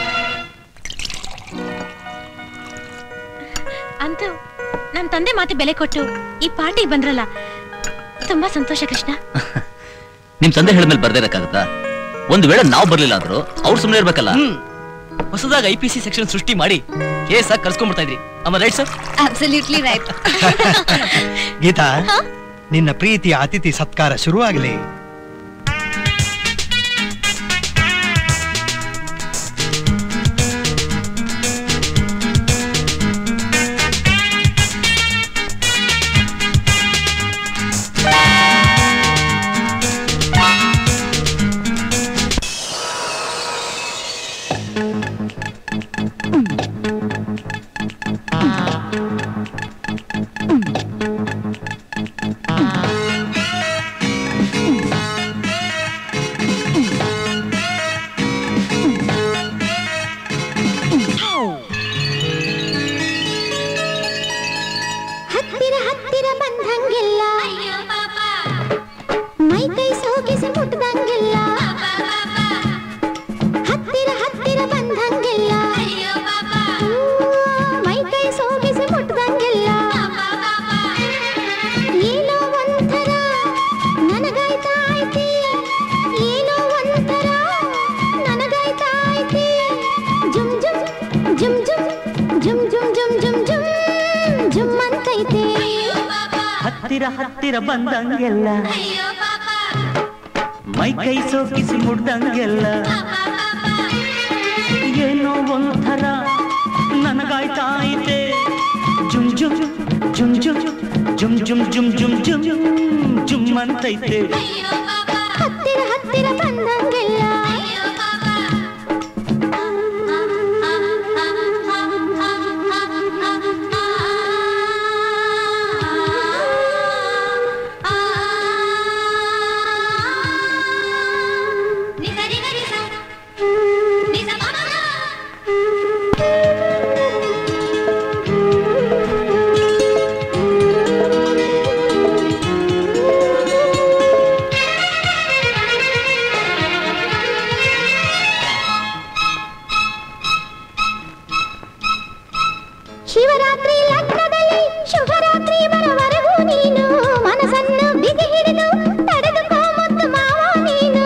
ಅಂತೂ ನನ್ನ ತಂದೆ ಮಾತು ಬೆಲೆ ಕೊಟ್ಟು ಈ ಪಾರ್ಟಿಗೆ ಬಂದ್ರಲ್ಲ ತುಂಬಾ ಸಂತೋಷ ಕೃಷ್ಣ ನಿಮ್ ತಂದೆ ಹೇಳಿದ್ಮೇಲೆ ಬರ್ದೇ ಇರಕ್ಕಾಗತ್ತಾ ಒಂದ್ ವೇಳೆ ನಾವ್ ಬರ್ಲಿಲ್ಲ ಅಂದ್ರು ಅವ್ರು ಸುಮ್ಮನೆ ಇರ್ಬೇಕಲ್ಲ ಹೊಸದಾಗ ಐ ಪಿ ಸಿ ಸೆಕ್ಷನ್ ಸೃಷ್ಟಿ ಮಾಡಿ ಕೇಸ್ ಆಗಿ ಕರ್ಸ್ಕೊಂಡ್ಬಿಡ್ತಾ ಇದ್ರಿ ಅಮ್ಮ right sir absolutely right Geetha ನಿನ್ನ ಪ್ರೀತಿಯ ಅತಿಥಿ ಸತ್ಕಾರ ಶುರುವಾಗಲಿ ಹತ್ತಿರ ಹತ್ತಿರ ಬಂದಂಗೆಲ್ಲ ಮೈ ಕೈ ಸೋಗಿಸಿ ಮುಟ್ದಂಗೆಲ್ಲ ಹತ್ತಿರ ಹತ್ತಿರ ಬಂದಂಗೆಲ್ಲ ಮೈ ಕೈ ಸೋಗಿಸಿ ಮುಟ್ದಂಗೆಲ್ಲ ಏನೋ ಒಂಥರ ನನಗಾಯ್ತಾಯ್ತಿ ಏನೋ ಒಂಥರ ನನಗಾಯ್ತಾಯ್ತಿ ಜುಮ್ ಜುಮ್ ಜುಮ್ ಜುಮ್ ಜುಮ್ ಜುಮ್ ಜುಮ್ ಜುಮ್ ಜುಮ್ ಜುಮ್ ಅಂತೈತೆ ಹತ್ತಿರ ಹತ್ತಿರ ಬಂದಂಗೆಲ್ಲ ಮೈ ಕೈ ಸೋಕಿಸಿ ಮುಡ್ದಂಗೆಲ್ಲ ಏನೋ ಒಂಥರ ನನಗಾಯ್ತಾಯಿತೆ ಜುಮ್ ಜುಮ್ ಜುಮ್ ಜುಮ್ ಜುಮ್ ಜುಮ್ ಜುಮ್ ಜುಮ್ ಜುಮ್ ಜುಮ್ ಅಂತೈತೆ ಹತ್ತಿರ ಹತ್ತಿರ ಬಂದಂಗೆಲ್ಲ ಶಿವರಾತ್ರಿ ಲಗ್ನದಲ್ಲಿ ಶುಭರಾತ್ರಿ ಬರುವವರೆಗೂ ನೀನು ಮನಸ್ಸನ್ನು ಬಿಗಿ ಹಿಡಿದು ತಡೆದುಕೋ ಮುದ್ದು ಮಾವ ನೀನು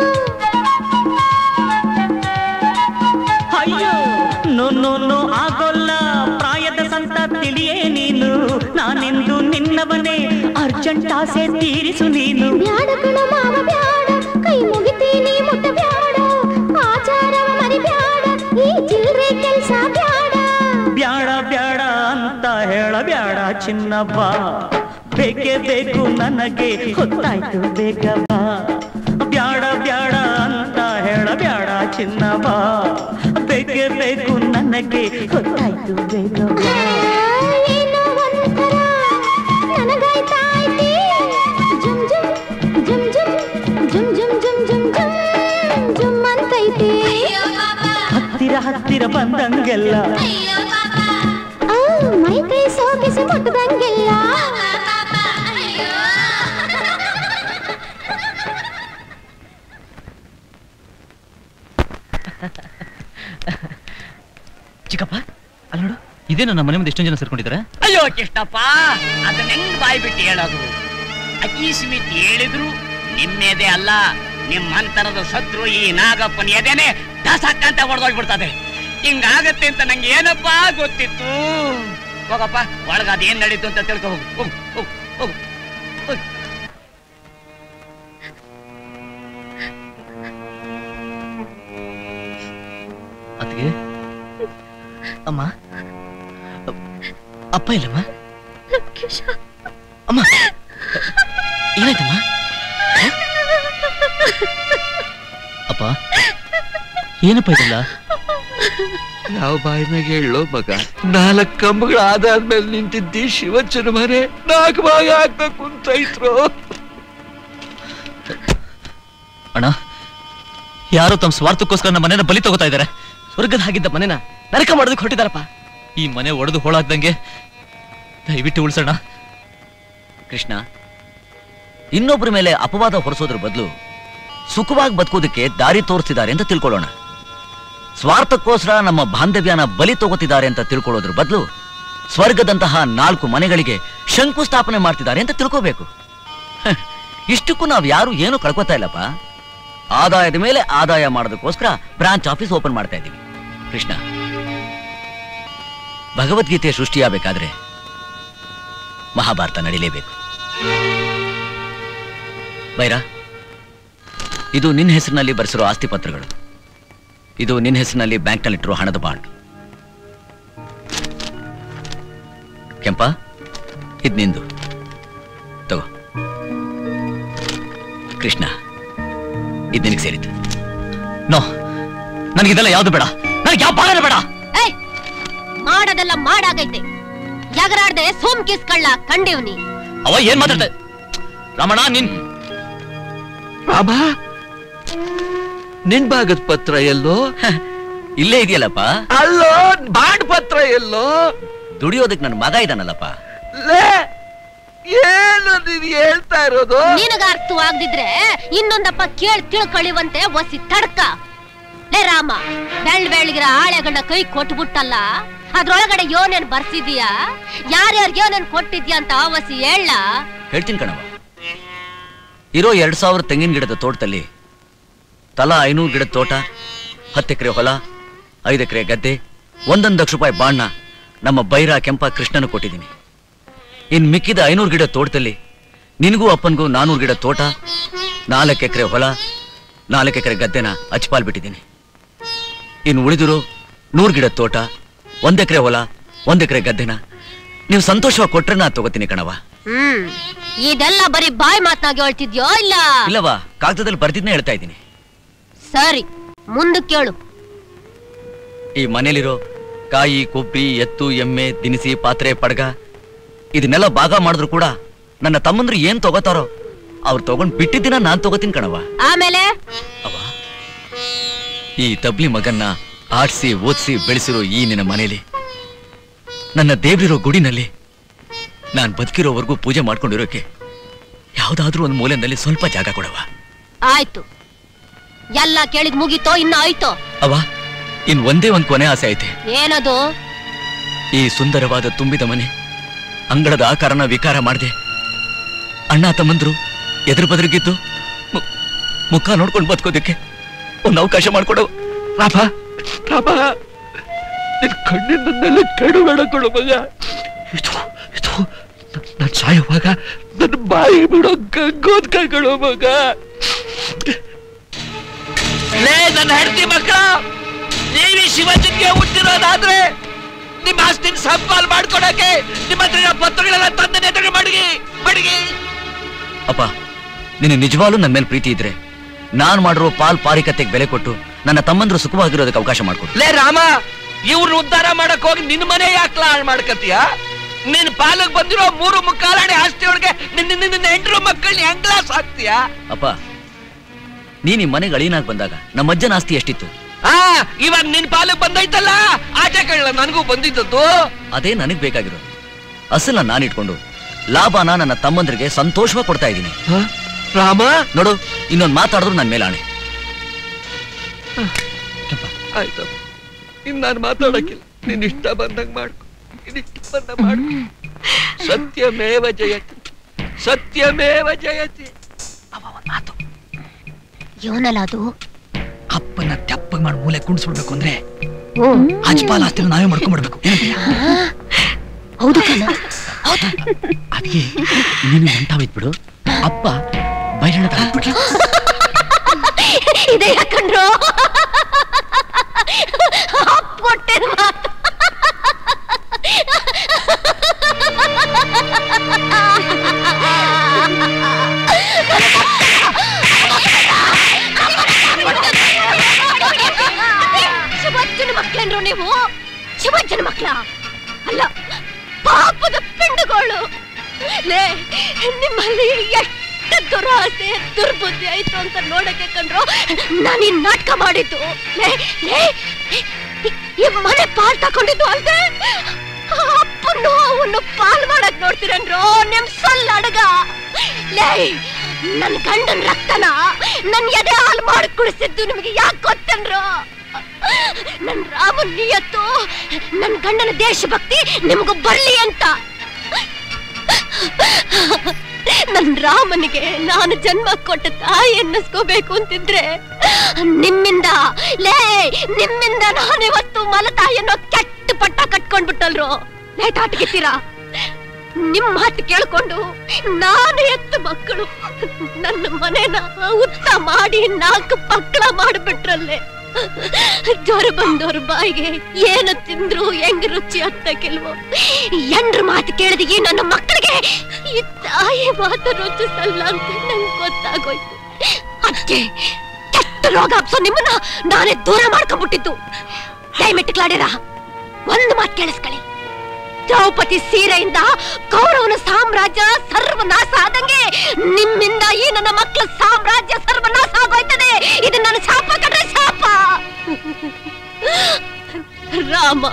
ಅಯ್ಯೋ ನೋ ನೋ ನೋ ಆಗೋಲ್ಲ ಪ್ರಾಯದ ಸಂತ ತಿಳಿಯೇ ನೀನು ನಾನೆಂದು ನಿನ್ನವನೇ ಅರ್ಜೆಂಟ್ ಆಸೆ ತೀರಿಸು ನೀನು ಬ್ಯಾಡ ಕಣ ಮಾವ ಬ್ಯಾಡ ಕೈ ಮುಗಿತೀನಿ ಮುಟ್ಟ ಬ್ಯಾಡ ಆಚಾರವ ಮರಿ ಬ್ಯಾಡ ಈ ಚಿಲ್ರೆ ಕೆಲ್ಸ ಬ್ಯಾಡ ಬ್ಯಾಡ ಬ್ಯಾಡ ಅಂತ ಹೇಳ ಬ್ಯಾಡ ಚಿನ್ನವ್ವ ಬೇಕೇ ಬೇಕು ನನಗೆ ಹೊತ್ತಾಯ್ತು ಬೇಗ ಬಾ ಬ್ಯಾಡ ಬ್ಯಾಡ ಅಂತ ಹೇಳ ಬ್ಯಾಡ ಚಿನ್ನವ್ವ ಬೇಕೇ ಬೇಕು ನನಗೆ ಹೊತ್ತಾಯ್ತು ಬೇಗ ಬಾ ಏನೋ ಒಂಥರ ನನಗಾಯ್ತಾಯ್ತಿ ಜುಮ್ ಜುಮ್ ಜುಮ್ ಜುಮ್ ಜುಮ್ ಜುಮ್ ಜುಮ್ ಜುಮ್ ಜುಮ್ ಜುಮ್ ಅಂತೈತಿ ಹತ್ತಿರ ಹತ್ತಿರ ಬಂದಂಗೆಲ್ಲ ಆ, ಮೈ ಕೈ ಸೋಕಿಸಿ ಮುಟ್ಟದಂಗೆಲ್ಲ ಚಿಕ್ಕಪ್ಪ ಅಲ್ಲ ನೋಡು ಇದೇ ನನ್ನ ಮನೆ ಮುಂದೆ ಎಷ್ಟೊಂದು ಜನ ಸೇರ್ಕೊಂಡಿದ್ದಾರೆ ಅಯ್ಯೋ ಕೃಷ್ಣಪ್ಪ ಅದನ್ನ ಹೆಂಗ್ ಬಾಯ್ ಬಿಟ್ಟು ಹೇಳೋದು ಅಕ್ಕಿ ಸ್ಮಿತ್ ಹೇಳಿದ್ರು ನಿಮ್ಮೆದೆ ಅಲ್ಲ ನಿಮ್ಮಂತರದ ಶತ್ರು ಈ ನಾಗಪ್ಪನ ಎದೆನೆ ದಸಕ್ಕಂತ ಹೊಡೆದೋಗ್ಬಿಡ್ತದೆ ಹಿಂಗಾಗತ್ತೆ ಅಂತ ನಂಗೆ ಏನಪ್ಪ ಗೊತ್ತಿತ್ತು ಹೋಗಪ್ಪ ಒಳಗ ಅದೇನ್ ನಡೀತು ಅಂತ ತಿಳ್ಕೊ ಹೋಗು ಹೋಗು ಹೋಗು ಹೋಗು ಹೋಗು. ಅತ್ತಿಗೆ ಅಮ್ಮ ಅಪ್ಪ ಇಲ್ಲಮ್ಮ ಅಮ್ಮ ಏನಾಯ್ತಮ್ಮ ಹ? ಅಪ್ಪ ಏನಪ್ಪ ಇದಲ್ಲ ಯಾವ ಬಾಯಿ ಮ್ಯಾಗ ಹೇಳೋ ಮಗ ನಾಲ್ಕು ಕಂಬಗಳು ಆದಾದ್ಮೇಲೆ ನಿಂತಿದ್ದಿ ಶಿವಜ್ಜನ ಮನೆ ನಾಲ್ಕು ಭಾಗ ಆಗ್ತಾ ಕುಂತೈತ್ರು ಅಣ್ಣ ಯಾರೋ ತಮ್ಮ ಸ್ವಾರ್ಥಕ್ಕೋಸ್ಕರ ನಮ್ಮ ಮನೆನ ಬಲಿ ತಗೋತಾ ಇದ್ದಾರೆ ಸ್ವರ್ಗದ ಹಾಗಿದ್ದ ಮನೆನ ನರಕ ಮಾಡೋದಕ್ಕೆ ಹೊಟ್ಟಿದಾರಪ್ಪ ಈ ಮನೆ ಒಡೆದು ಹೋಳಾಗ್ದಂಗೆ ದಯವಿಟ್ಟು ಉಳಿಸೋಣ ಕೃಷ್ಣ ಇನ್ನೊಬ್ಬರ ಮೇಲೆ ಅಪವಾದ ಹೊರಿಸೋದ್ರ ಬದಲು ಸುಖವಾಗಿ ಬದುಕೋದಕ್ಕೆ ದಾರಿ ತೋರಿಸ್ತಿದ್ದಾರೆ ಅಂತ ತಿಳ್ಕೊಳ್ಳೋಣ ಸ್ವಾರ್ಥಕ್ಕೋಸ್ಕರ ನಮ್ಮ ಬಾಂಧವ್ಯನ ಬಲಿ ತಗೋತಿದ್ದಾರೆ ಅಂತ ತಿಳ್ಕೊಳ್ಳೋದ್ರ ಬದಲು ಸ್ವರ್ಗದಂತಹ ನಾಲ್ಕು ಮನೆಗಳಿಗೆ ಶಂಕುಸ್ಥಾಪನೆ ಮಾಡ್ತಿದ್ದಾರೆ ಅಂತ ತಿಳ್ಕೋಬೇಕು ಹ, ಇಷ್ಟಕ್ಕೂ ನಾವು ಯಾರು ಏನು ಕಳ್ಕೊತಾ ಇಲ್ಲಪ್ಪ ಆದಾಯದ ಮೇಲೆ ಆದಾಯ ಮಾಡೋದಕ್ಕೋಸ್ಕರ ಬ್ರಾಂಚ್ ಆಫೀಸ್ ಓಪನ್ ಮಾಡ್ತಾ ಇದ್ದೀವಿ ಕೃಷ್ಣ ಭಗವದ್ಗೀತೆ ಸೃಷ್ಟಿಯಾಗಬೇಕಾದ್ರೆ ಮಹಾಭಾರತ ನಡೀಲೇಬೇಕು ಬೈರಾ ಇದು ನಿನ್ನ ಹೆಸರಿನಲ್ಲಿ ಬರೆಸಿರೋ ಆಸ್ತಿ ಪತ್ರಗಳು ಇದು ನಿನ್ನ ಹೆಸರಿನಲ್ಲಿ ಬ್ಯಾಂಕ್ನಲ್ಲಿಟ್ಟಿರೋ ಹಣದ ಬಾಂಡ್ ಕೆಂಪ ಇದು ನಿಂದು ತಗೋ ಕೃಷ್ಣ ಇದು ನಿನಗೆ ಸೇರಿತು ನೋ ನನಗಿದೆಲ್ಲ ಯಾವ್ದು ಬೇಡ ನನಗೆ ಯಾವ ಭಾಗನೇ ಬೇಡ ಏಯ್ ಮಾಡೋದೆಲ್ಲ ಮಾಡಾಗೈತೆ ಜಗರಾಡ್ದೆ ಸೋಮ್ ಕಿಸ್ಕಳ್ಳ ಕಂಡಿವ್ನಿ ಅವ ಏನ್ ಮಾತಾಡ್ದೆ ರಮಣ ನಿನ್ ರಾಮ ನಿನ್ ಭಾಗದ ಪತ್ರ ಎಲ್ಲೋ ಇಲ್ಲೇ ಇದೆಯಲ್ಲಪ್ಪ ಅಲ್ಲೋ ಬಾಂಡ್ ಪತ್ರ ಎಲ್ಲೋ ದುಡಿಯೋದಕ್ಕೆ ನನ್ನ ಮಗ ಇದ್ದಾನಲ್ಲಪ್ಪ ಲೇ ಏನು ನೀನ್ ಹೇಳ್ತಾ ಇರೋದು ನಿನಗ ಅರ್ಥವಾಗ್ದಿದ್ರೆ ಇನ್ನೊಂದಪ್ಪ ಕೇಳ್ ತಿಳ್ಕೊಳ್ಳಿವಂತೆ ಒಸಿ ತಡ್ಕ ಲೇ ರಾಮ ಬೆಳ್ ಬೆಳಗಿರ ಆಳೆಗಣ್ಣ ಕೈ ಕೊಟ್ಬಿಟ್ಟಲ್ಲ ಅದ್ರೊಳಗಡೆ ಯೋನೇನ್ ಬರ್ಸಿದೀಯಾ ಯಾರ್ಯಾರಿಗೆ ಯೋನೇನ್ ಕೊಟ್ಟಿದ್ಯಾ ಅಂತ ಒಸಿ ಹೇಳ ಹೇಳ್ತೀನಿ ಕಣವ ಇರೋ ಎರಡ್ ಸಾವಿರ ತೆಂಗಿನ ಗಿಡದ ತೋಟದಲ್ಲಿ ತಲಾ ಐನೂರು ಗಿಡದ ತೋಟ ಹತ್ತು ಎಕರೆ ಹೊಲ ಐದು ಎಕರೆ ಗದ್ದೆ ಒಂದೊಂದು ಲಕ್ಷ ರೂಪಾಯಿ ಬಾಣ್ಣ ನಮ್ಮ ಬೈರ ಕೆಂಪ ಕೃಷ್ಣನು ಕೊಟ್ಟಿದ್ದೀನಿ ಇನ್ ಮಿಕ್ಕಿದ ಐನೂರು ಗಿಡ ತೋಟದಲ್ಲಿ ನಿನಗೂ ಅಪ್ಪನಿಗೂ ನಾನೂರು ಗಿಡ ತೋಟ ನಾಲ್ಕು ಎಕರೆ ಹೊಲ ನಾಲ್ಕು ಎಕರೆ ಗದ್ದೆನ ಅಚ್ಪಾಲ್ ಬಿಟ್ಟಿದ್ದೀನಿ ಇನ್ನು ಉಳಿದಿರೋ ನೂರು ಗಿಡ ತೋಟ ಒಂದ್ ಎಕರೆ ಹೊಲ ಒಂದ್ ಎಕರೆ ಗದ್ದೆನ ನೀವು ಸಂತೋಷವಾಗಿ ಕೊಟ್ರೆ ನಾ ತಗೋತೀನಿ ಕಣವ ಹ್ಮ್ ಇದೆಲ್ಲ ಬರೀ ಬಾಯ್ ಮಾತ್ನಾಗಿ ಹೇಳ್ತಿದ್ಯೋ ಇಲ್ಲ ಇಲ್ಲವಾ ಕಾಗದದಲ್ಲಿ ಬರ್ದಿದ್ನೇ ಹೇಳ್ತಾ ಇದ್ದೀನಿ ಸರಿ ಮುಂದಕ್ಕೆ ಕೇಳು ಈ ಮನೇಲಿರೋ ಕಾಯಿ ಕೊಬ್ಬರಿ ಎತ್ತು ಎಮ್ಮೆ ದಿನಸಿ ಪಾತ್ರೆ ಪಡ್ಗ ಇದನ್ನೆಲ್ಲ ಭಾಗ ಮಾಡಿದ್ರು ಕೂಡ ನನ್ನ ತಮ್ಮಂದ್ರು ಏನ್ ತಗೋತಾರೋ ಅವ್ರು ತಗೊಂಡ್ ಬಿಟ್ಟಿದ್ದಿನ ನಾನ್ ತಗೋತೀನಿ ಕಣವ ಆಮೇಲೆ ಈ ತಬ್ಲಿ ಮಗನ್ನ ಆಡ್ಸಿ ಓದಿಸಿ ಬೆಳೆಸಿರೋ ಈ ನಿನ್ನ ಮನೇಲಿ ನನ್ನ ದೇವ್ರಿರೋ ಗುಡಿನಲ್ಲಿ ನಾನ್ ಬದುಕಿರೋವರೆಗೂ ಪೂಜೆ ಮಾಡ್ಕೊಂಡಿರೋಕೆ ಯಾವ್ದಾದ್ರೂ ಒಂದು ಮೂಲೆಯಲ್ಲಿ ಸ್ವಲ್ಪ ಜಾಗ ಕೊಡವ ಆಯ್ತು ಎಲ್ಲ ಕೇಳಿದ್ ಮುಗೀತೋ ಇನ್ನ ಆಯ್ತೋ ಅವ ಇನ್ ಒಂದೇ ಒಂದ್ ಕೊನೆ ಆಸೆ ಐತೆ ಏನದು ಈ ಸುಂದರವಾದ ತುಂಬಿದ ಮನೆ ಅಂಗಳದ ಆಕಾರನ ವಿಕಾರ ಮಾಡದೆ ಅಣ್ಣ ತಮ್ಮಂದ್ರು ಎದುರು ಬದುರಿಗಿದ್ದು ಮು- ಮುಖ ನೋಡ್ಕೊಂಡು ಬದುಕೋದಕ್ಕೆ ಒಂದು ಅವಕಾಶ ಮಾಡ್ಕೊಡು ರಾಮ ರಾಮ ನಿನ್ ಕಣ್ಣಿನನ್ನೆಲ್ಲ ಕೆಡಬೇಡ ಕೊಡು ಮಗ ಇದು ಇದು ನಾನು ಸಾಯುವಾಗ ನನ್ನ ಬಾಯಿ ಬಿಡೋ ಗಂಗೋದ್ ಕೈಗಳು ಮಗ ಲೇ ನನ್ನ ಹೆಂಡತಿ ಮಕ್ಕಳ ನೀವಿ ಶಿವಜನ್ಗೆ ಹುಟ್ಟಿರೋದಾದ್ರೆ ನಿಮ್ಮ ಆಸ್ತಿನ ಸಂಪಾಲ್ ಮಾಡ್ಕೊಡಕ್ಕೆ ನಿಮ್ಮ ಹತ್ರ ಇರೋ ಪತ್ರಗಳೆಲ್ಲ ತಂದನೆ ಎದುರು ಮಡಗಿ ಮಡಗಿ ಅಪ್ಪ ನಿನ್ನ ನಿಜವಾಗ್ಲೂ ನನ್ನ ಮೇಲೆ ಪ್ರೀತಿ ಇದ್ರೆ ನಾನ್ ಮಾಡಿರೋ ಪಾಲ್ ಪಾರಿಕತೆಗೆ ಬೆಲೆ ಕೊಟ್ಟು ನನ್ನ ತಮ್ಮಂದ್ರು ಸುಖವಾಗಿರೋದಕ್ಕೆ ಅವಕಾಶ ಮಾಡ್ಕೊಡು ಲೇ ರಾಮ ಇವ್ರನ್ನ ಉದ್ಧಾರ ಮಾಡಕ್ ಹೋಗಿ ನಿನ್ ಮನೆ ಯಾಕೆ ಹಾಳು ಮಾಡ್ಕತೀಯ ನಿನ್ ಪಾಲಕ್ ಬಂದಿರೋ ಮೂರು ಮುಕ್ಕಾಲಣೆ ಆಸ್ತಿ ಒಳಗೆ ನಿನ್ನ ನಿನ್ನ ಎಂಟರು ಮಕ್ಕಳನ್ನ ಹೆಂಗ್ಲಾ ಸಾಕ್ತೀಯಾ ಅಪ್ಪ ನೀನ್ ಈ ಮನೆಗೆ ಅಳಿನಾಗ್ ಬಂದಾಗ ನಮ್ಮ ಅಜ್ಜನ ಆಸ್ತಿ ಎಷ್ಟಿತ್ತು ಆ ಇವಾಗ ನಿನ್ ಪಾಲಕ್ ಬಂದೈತಲ್ಲ ಆಚೆ ಕಳ್ಳ ನನಗೂ ಬಂದಿದ್ದದ್ದು ಅದೇ ನನಗ್ ಬೇಕಾಗಿರೋದು ಅಸಲ ನಾನು ಇಟ್ಕೊಂಡು ಲಾಭನ ನನ್ನ ತಮ್ಮಂದ್ರಿಗೆ ಸಂತೋಷವಾಗಿ ಕೊಡ್ತಾ ಇದ್ದೀನಿ ರಾಮ ನೋಡು ಇನ್ನೊಂದು ಮಾತಾಡಿದ್ರು ನನ್ನ ಮೇಲೆ ಆಣೆ ಆಯ್ತಪ್ಪ ಇನ್ ನಾನು ಮಾತಾಡಕ್ಕಿಲ್ಲ ನಿನ್ ಇಷ್ಟ ಬಂದಂಗ್ ಮಾಡ್ಕೊ ನಿನ್ ಇಷ್ಟ ಬಂದಂಗ್ ಮಾಡ್ಕೊ ಸತ್ಯಮೇವ ಜಯತಿ ಸತ್ಯಮೇವ ಜಯತಿ ಇವನಲ್ಲ ಅದು ಅಪ್ಪನ ತೆಪ್ಪಗ್ ಮಾಡಿ ಮೂಲೆ ಕುಣಿಸ್ಬಿಡ್ಬೇಕು ಅಂದ್ರೆ ಓ ಅಜ್ಪಾಲ್ ಆಸ್ತಿನ ನಾವೇ ಮಾಡ್ಕೊಂಡ್ಬಿಡ್ಬೇಕು ಏನಂತೀಯ ಹೌದು ಕಣ ಅದಕ್ಕೆ ನೀನು ಹೊಂಟಾವಿದ್ಬಿಡು ಅಪ್ಪ ಬೈರಣ ತಗೊಂಡ್ಬಿಡ್ಲಿ ಇದೆ ಯಾಕಂಡ್ರು ಕೊಟ್ಟೆ ಮಾತು ಶಿವಜ್ಜನ ಮಕ್ಳೇನ್ರು ನೀವು ಶಿವಜ್ಜನ ಮಕ್ಳ ಅಲ್ಲ ಪಾಪದ ಪಿಂಡಗಳು ಲೇ ನಿಮ್ಮಲ್ಲಿ ಎಷ್ಟು ದುರಾಸೆ ದುರ್ಬುದ್ಧಿ ಆಯ್ತು ಅಂತ ನೋಡಕ್ಕೆ ಕಂಡ್ರು ನಾನು ಈ ನಾಟಕ ಮಾಡಿದ್ದು ಲೇ ಲೇ ಈ- ಈ ಮನೆ ಪಾಲ್ ತಕೊಂಡಿದ್ದು ಅಲ್ದೆ ಅಪ್ಪನ್ನು ಅವನು ಪಾಲ್ ಮಾಡಕ್ ನೋಡ್ತೀರನ್ರು ನಿಮ್ ಸೊಲ್ಲ ಅಡಗ ಲೇ ನನ್ ಗಂಡನ್ ರಕ್ತನ ನನ್ ಎದೆ ಹಾಲು ಮಾಡಿ ಕುಡಿಸಿದ್ದು ನಿಮಗೆ ಯಾಕೆ ಗೊತ್ತನ್ರು ನನ್ ರಾಮನ್ ನಿಯತ್ತು ನನ್ ಗಂಡನ ದೇಶಭಕ್ತಿ ನಿಮಗೂ ಬರ್ಲಿ ಅಂತ ನನ್ ರಾಮನಿಗೆ ನಾನು ಜನ್ಮ ಕೊಟ್ಟ ತಾಯಿ ಅನ್ನಿಸ್ಕೋಬೇಕು ಅಂತಿದ್ರೆ ನಿಮ್ಮಿಂದ ಲೇ ನಿಮ್ಮಿಂದ ನಾನಿವತ್ತು ಮಲತಾಯಿ ಅನ್ನೋ ಕೆಟ್ಟ ಪಟ್ಟ ಕಟ್ಕೊಂಡ್ಬಿಟ್ಟಲ್ರು ಲೇ ತಾಟ್ಗಿತ್ತೀರಾ ನಿಮ್ ಮಾತು ಕೇಳ್ಕೊಂಡು ನಾನು ಎತ್ತು ಮಕ್ಕಳು ನನ್ನ ಮನೆನ ಉತ್ತ ಮಾಡಿ ನಾಲ್ಕು ಮಕ್ಕಳ ಮಾಡಿಬಿಟ್ರಲ್ಲೇ ಜ್ವರ ಬಂದವ್ರ ಬಾಯಿಗೆ ಏನು ತಿಂದ್ರು ಹೆಂಗ್ ರುಚಿ ಅಂತ ಕೆಲವು ಎಂಡ್ರ ಮಾತು ಕೇಳಿದ ಈ ನನ್ನ ಮಕ್ಕಳಿಗೆ ಈ ತಾಯಿ ಮಾತು ರುಚಿಸಲ್ಲ ಅಂತ ನಂಗೆ ಗೊತ್ತಾಗೋಯ್ತು ಅದಕ್ಕೆ ಕೆಟ್ಟ ರೋಗ ಹಬ್ಸೋ ನಿಮ್ಮನ್ನ ನಾನೇ ದೂರ ಮಾಡ್ಕೊಂಡ್ಬಿಟ್ಟಿದ್ದು ದಯಮೆಟ್ಟುಗಳಾಡಿರ ಒಂದು ಮಾತು ಕೇಳಿಸ್ಕೊಳ್ಳಿ ದ್ರೌಪದಿ ಸೀರೆಯಿಂದ ಕೌರವನ ಸಾಮ್ರಾಜ್ಯ ಸರ್ವನಾಶ ಆದಂಗೆ ನಿಮ್ಮಿಂದ ಈ ನನ್ನ ಮಕ್ಕಳ ಸಾಮ್ರಾಜ್ಯ ಸರ್ವನಾಶ ಆಗೋಯ್ತದೆ ಇದು ನನ್ನ ಶಾಪ ಕಡ್ರೆ ಶಾಪ ರಾಮ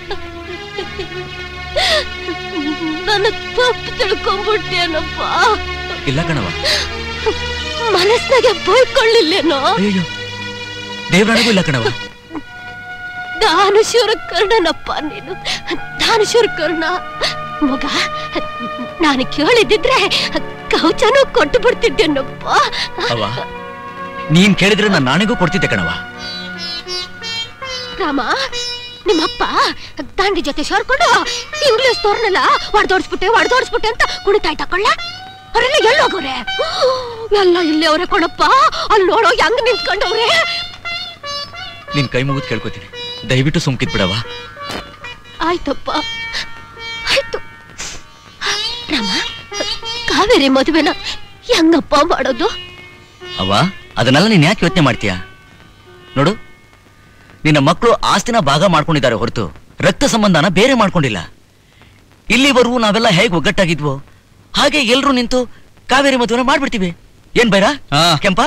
ನನ್ನ ತಪ್ಪು ತಿಳ್ಕೊಂಡ್ಬಿಟ್ಟೇನಪ್ಪ ಇಲ್ಲ ಕಣವ ಮನಸ್ನಾಗೆ ಬೈಕೊಳ್ಳಿಲ್ಲೇನೋ ಅಯ್ಯೋ ದೇವರಾಣಿಗೂ ಇಲ್ಲ ಕಣವ ದಾನಶೂರ ಕರ್ಣನಪ್ಪ ನೀನು ದಾನಶೂರ ಕರ್ಣ ಮಗ ನಾನು ಕೇಳಿದ್ದಿದ್ರೆ ಕವಚನೂ ಕೊಟ್ಟು ಬಿಡ್ತಿದ್ದೇನಪ್ಪ ಅವ ನೀನ್ ಕೇಳಿದ್ರೆ ನಾನು ನಾಣಿಗೂ ಕೊಡ್ತಿದ್ದೆ ಕಣವ ರಾಮ ನಿಮ್ಮಪ್ಪ ದಾಂಡಿ ಜೊತೆ ಸೇರ್ಕೊಂಡು ಇಂಗ್ಲಿಷ್ ತೋರ್ನೆಲ್ಲ ಹೊಡೆದೋಡ್ಸ್ಬಿಟ್ಟೆ ಹೊಡೆದೋಡ್ಸ್ಬಿಟ್ಟೆ ಅಂತ ಕುಣಿತಾ ಇಟ್ಟಕೊಳ್ಳ ಅವರೆಲ್ಲ ಎಲ್ಲಿ ಹೋಗೋರೆ ಎಲ್ಲ ಇಲ್ಲೇ ಅವ್ರೆ ಕೊಣಪ್ಪ ಅಲ್ಲಿ ನೋಡೋ ಹೆಂಗ್ ನಿಂತ್ಕೊಂಡವ್ರೆ ನಿನ್ ಕೈ ಮುಗಿದು ಕೇಳ್ಕೊತೀನಿ ದಯವಿಟ್ಟು ಸುಮ್ಕಿದ್ ಬಿಡವ ಆಯ್ತಪ್ಪ ಆಯ್ತು ರಾಮ ಕಾವೇರಿ ಮದುವೆನ ಹೆಂಗಪ್ಪ ಮಾಡೋದು ಅವ ಅದನ್ನೆಲ್ಲ ನೀನ್ ಯಾಕೆ ಯೋಚನೆ ಮಾಡ್ತೀಯ ನೋಡು ನಿನ್ನ ಮಕ್ಕಳು ಆಸ್ತಿನ ಭಾಗ ಮಾಡ್ಕೊಂಡಿದ್ದಾರೆ ಹೊರತು ರಕ್ತ ಸಂಬಂಧನ ಬೇರೆ ಮಾಡ್ಕೊಂಡಿಲ್ಲ ಇಲ್ಲಿವರೆಗೂ ನಾವೆಲ್ಲ ಹೇಗೆ ಒಗ್ಗಟ್ಟಾಗಿದ್ವೋ ಹಾಗೆ ಎಲ್ರೂ ನಿಂತು ಕಾವೇರಿ ಮದುವೆನ ಮಾಡ್ಬಿಡ್ತೀವಿ ಏನ್ ಬೈರಾ ಕೆಂಪ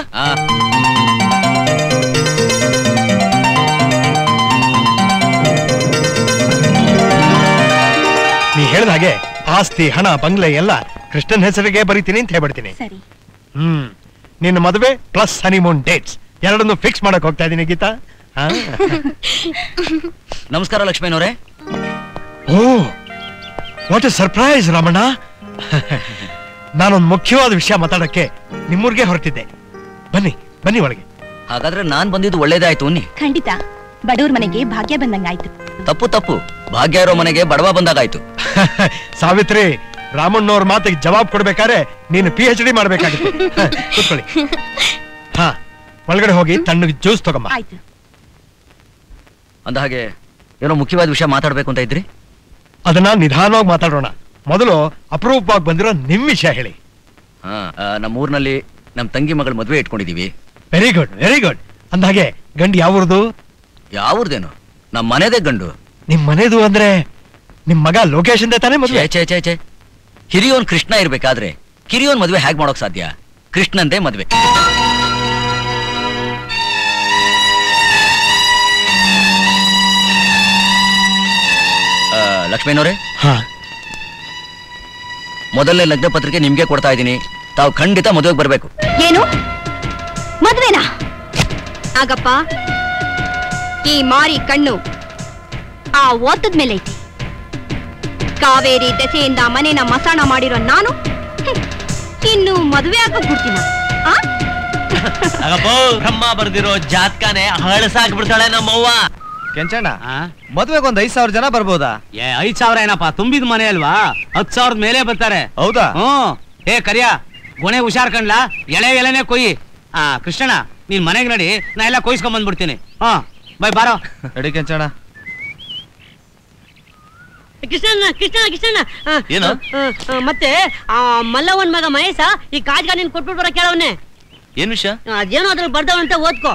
ನೀ ಹೇಳ್ದ ಹಾಗೆ ಆಸ್ತಿ ಹಣ ಬಂಗ್ಲೆ ಎಲ್ಲ ಕೃಷ್ಣನ್ ಹೆಸರಿಗೆ ಬರೀತೀನಿ ಅಂತ ಹೇಳ್ಬಿಡ್ತೀನಿ ಸರಿ ಹ್ಮ್ ನಿನ್ನ ಮದುವೆ ಪ್ಲಸ್ ಹನಿಮೂನ್ ಡೇಟ್ಸ್ ಎರಡನ್ನು ಫಿಕ್ಸ್ ಮಾಡಕ್ ಹೋಗ್ತಾ ಇದೀನಿ ಗೀತಾ ಹಾ? ನಮಸ್ಕಾರ ಲಕ್ಷ್ಮೀನವರೇ oh what a surprise Ramana ನಾನೊಂದು ಮುಖ್ಯವಾದ ವಿಷಯ ಮಾತಾಡಕ್ಕೆ ನಿಮ್ಮೂರ್ಗೆ ಹೊರಟಿದ್ದೆ ಬನ್ನಿ ಬನ್ನಿ ಒಳಗೆ ಹಾಗಾದ್ರೆ ನಾನ್ ಬಂದಿದ್ದು ಒಳ್ಳೇದೇ ಆಯ್ತು ಅನ್ನಿ ಖಂಡಿತ ಬಡವ್ರ ಮನೆಗೆ ಭಾಗ್ಯ ಬಂದಂಗಾಯ್ತು ತಪ್ಪು ತಪ್ಪು ಭಾಗ್ಯ ಇರೋ ಮನೆಗೆ ಬಡವ ಬಂದಾಗಾಯ್ತು ಸಾವಿತ್ರಿ ರಾಮಣ್ಣವ್ರ ಮಾತಿಗೆ ಜವಾಬ್ ಕೊಡ್ಬೇಕಾದ್ರೆ ನೀನು ಪಿ ಎಚ್ ಡಿ ಮಾಡ್ಬೇಕಾಗಿತ್ತು ಹ, ಕೂತ್ಕೊಳ್ಳಿ ಹಾ ಒಳಗಡೆ ಹೋಗಿ ತಣ್ಣಗೆ ಜ್ಯೂಸ್ ತಗೊಂಬ ಆಯ್ತು ಅಂದ ಹಾಗೆ ಏನೋ ಮುಖ್ಯವಾದ ವಿಷಯ ಮಾತಾಡ್ಬೇಕು ಅಂತ ಇದ್ರಿ ಅದನ್ನ ನಿಧಾನವಾಗಿ ಮಾತಾಡೋಣ ಮೊದಲು ಅಪರೂಪವಾಗಿ ಬಂದಿರೋ ನಿಮ್ ವಿಷಯ ಹೇಳಿ ಹಾ ಆ, ನಮ್ಮ ಊರ್ನಲ್ಲಿ ನಮ್ ತಂಗಿ ಮಗಳ ಮದ್ವೆ ಇಟ್ಕೊಂಡಿದೀವಿ ವೆರಿ ಗುಡ್ ವೆರಿ ಗುಡ್ ಅಂದಾಗೆ ಗಂಡು ಯಾವ್ರದು ಯಾವ್ರದೇನು ನಮ್ ಮನೆದೇ ಗಂಡು ನಿಮ್ ಮನೆದು ಅಂದ್ರೆ ನಿಮ್ ಮಗ ಲೋಕೇಶ್ ಇಂದ ತಾನೇ ಮದ್ವೆ ಛೇ ಛೇ ಛೇ ಛೇ ಹಿರಿಯೋನ್ ಕೃಷ್ಣ ಇರ್ಬೇಕಾದ್ರೆ ಕಿರಿಯೋನ್ ಮದ್ವೆ ಹೇಗ್ ಮಾಡೋಕ್ ಸಾಧ್ಯ ಕೃಷ್ಣಂದೇ ಮದ್ವೆ ಆ, ಲಕ್ಷ್ಮೀನವ್ರೆ ಹಾ ಮೊದಲನೇ ಲಗ್ನ ಪತ್ರಿಕೆ ನಿಮ್ಗೆ ಕೊಡ್ತಾ ಇದ್ದೀನಿ ತಾವು ಖಂಡಿತ ಮದುವೆಗೆ ಬರ್ಬೇಕು ಏನು ಮದ್ವೆನಾ ಆಗಪ್ಪ ಈ ಮಾರಿ ಕಣ್ಣು ಆ ಓತದ ಮೇಲೆ ಐತಿ ಕಾವೇರಿ ದೆಸೆಯಿಂದ ಮನೇನ ಮಸಾಣ ಮಾಡಿರೋ ನಾನು ಹ್ಮ್, ಇನ್ನು ಮದುವೆ ಆಗಕ್ ಬಿಡ್ತೀನ ಆ ಆಗಪ್ಪ ಬ್ರಹ್ಮ ಬರ್ದಿರೋ ಜಾತ್ಕಾನೆ ಹಳಸಾಕ್ಬಿಡ್ತಾಳೆ ನಮ್ಮವ್ವ ಕೆಂಚಣ್ಣ ಮದ್ವೆಗೆ ಒಂದ್ ಐದ್ ಸಾವಿರ ಜನ ಬರ್ಬೋದಾ ಏ ಐದ್ ಸಾವಿರ ಏನಪ್ಪ ತುಂಬಿದ ಮನೆ ಅಲ್ವಾ ಹತ್ ಸಾವಿರದ ಮೇಲೆ ಬರ್ತಾರೆ ಹೌದಾ ಹ್ಮ್ ಏ ಕರಿಯ ಗೊನೆ ಹುಷಾರ್ ಕಣ್ಲಾ ಎಳೆ ಎಳೆನೆ ಕೊಯ್ಯಿ ಆ ಕೃಷ್ಣಣ್ಣ ನೀನ್ ಮನೆಗ್ ನಡಿ ನಾ ಎಲ್ಲ ಕೊಯ್ಸ್ಕೊಂಡ್ ಬಂದ್ಬಿಡ್ತೀನಿ ಹಾ ಬೈ ಬಾರೋ ನಡಿ ಕೆಂಚಣ್ಣ ಕೃಷ್ಣಣ್ಣ ಕೃಷ್ಣ ಕೃಷ್ಣಣ್ಣ ಆ, ಏನು? ಆ, ಆ, ಮತ್ತೆ ಆ ಮಲ್ಲವನ್ ಮಗ ಮಹೇಶ ಈ ಕಾಜ್ಗ ನೀನ್ ಕೊಟ್ಬಿಟ್ಟು ಬರೋ ಕೇಳವನ್ನೇ ಏನ್ ವಿಷಯ ಅದೇನೋ ಅದ್ರಲ್ಲಿ ಬರ್ದವಂತ ಓದ್ಕೋ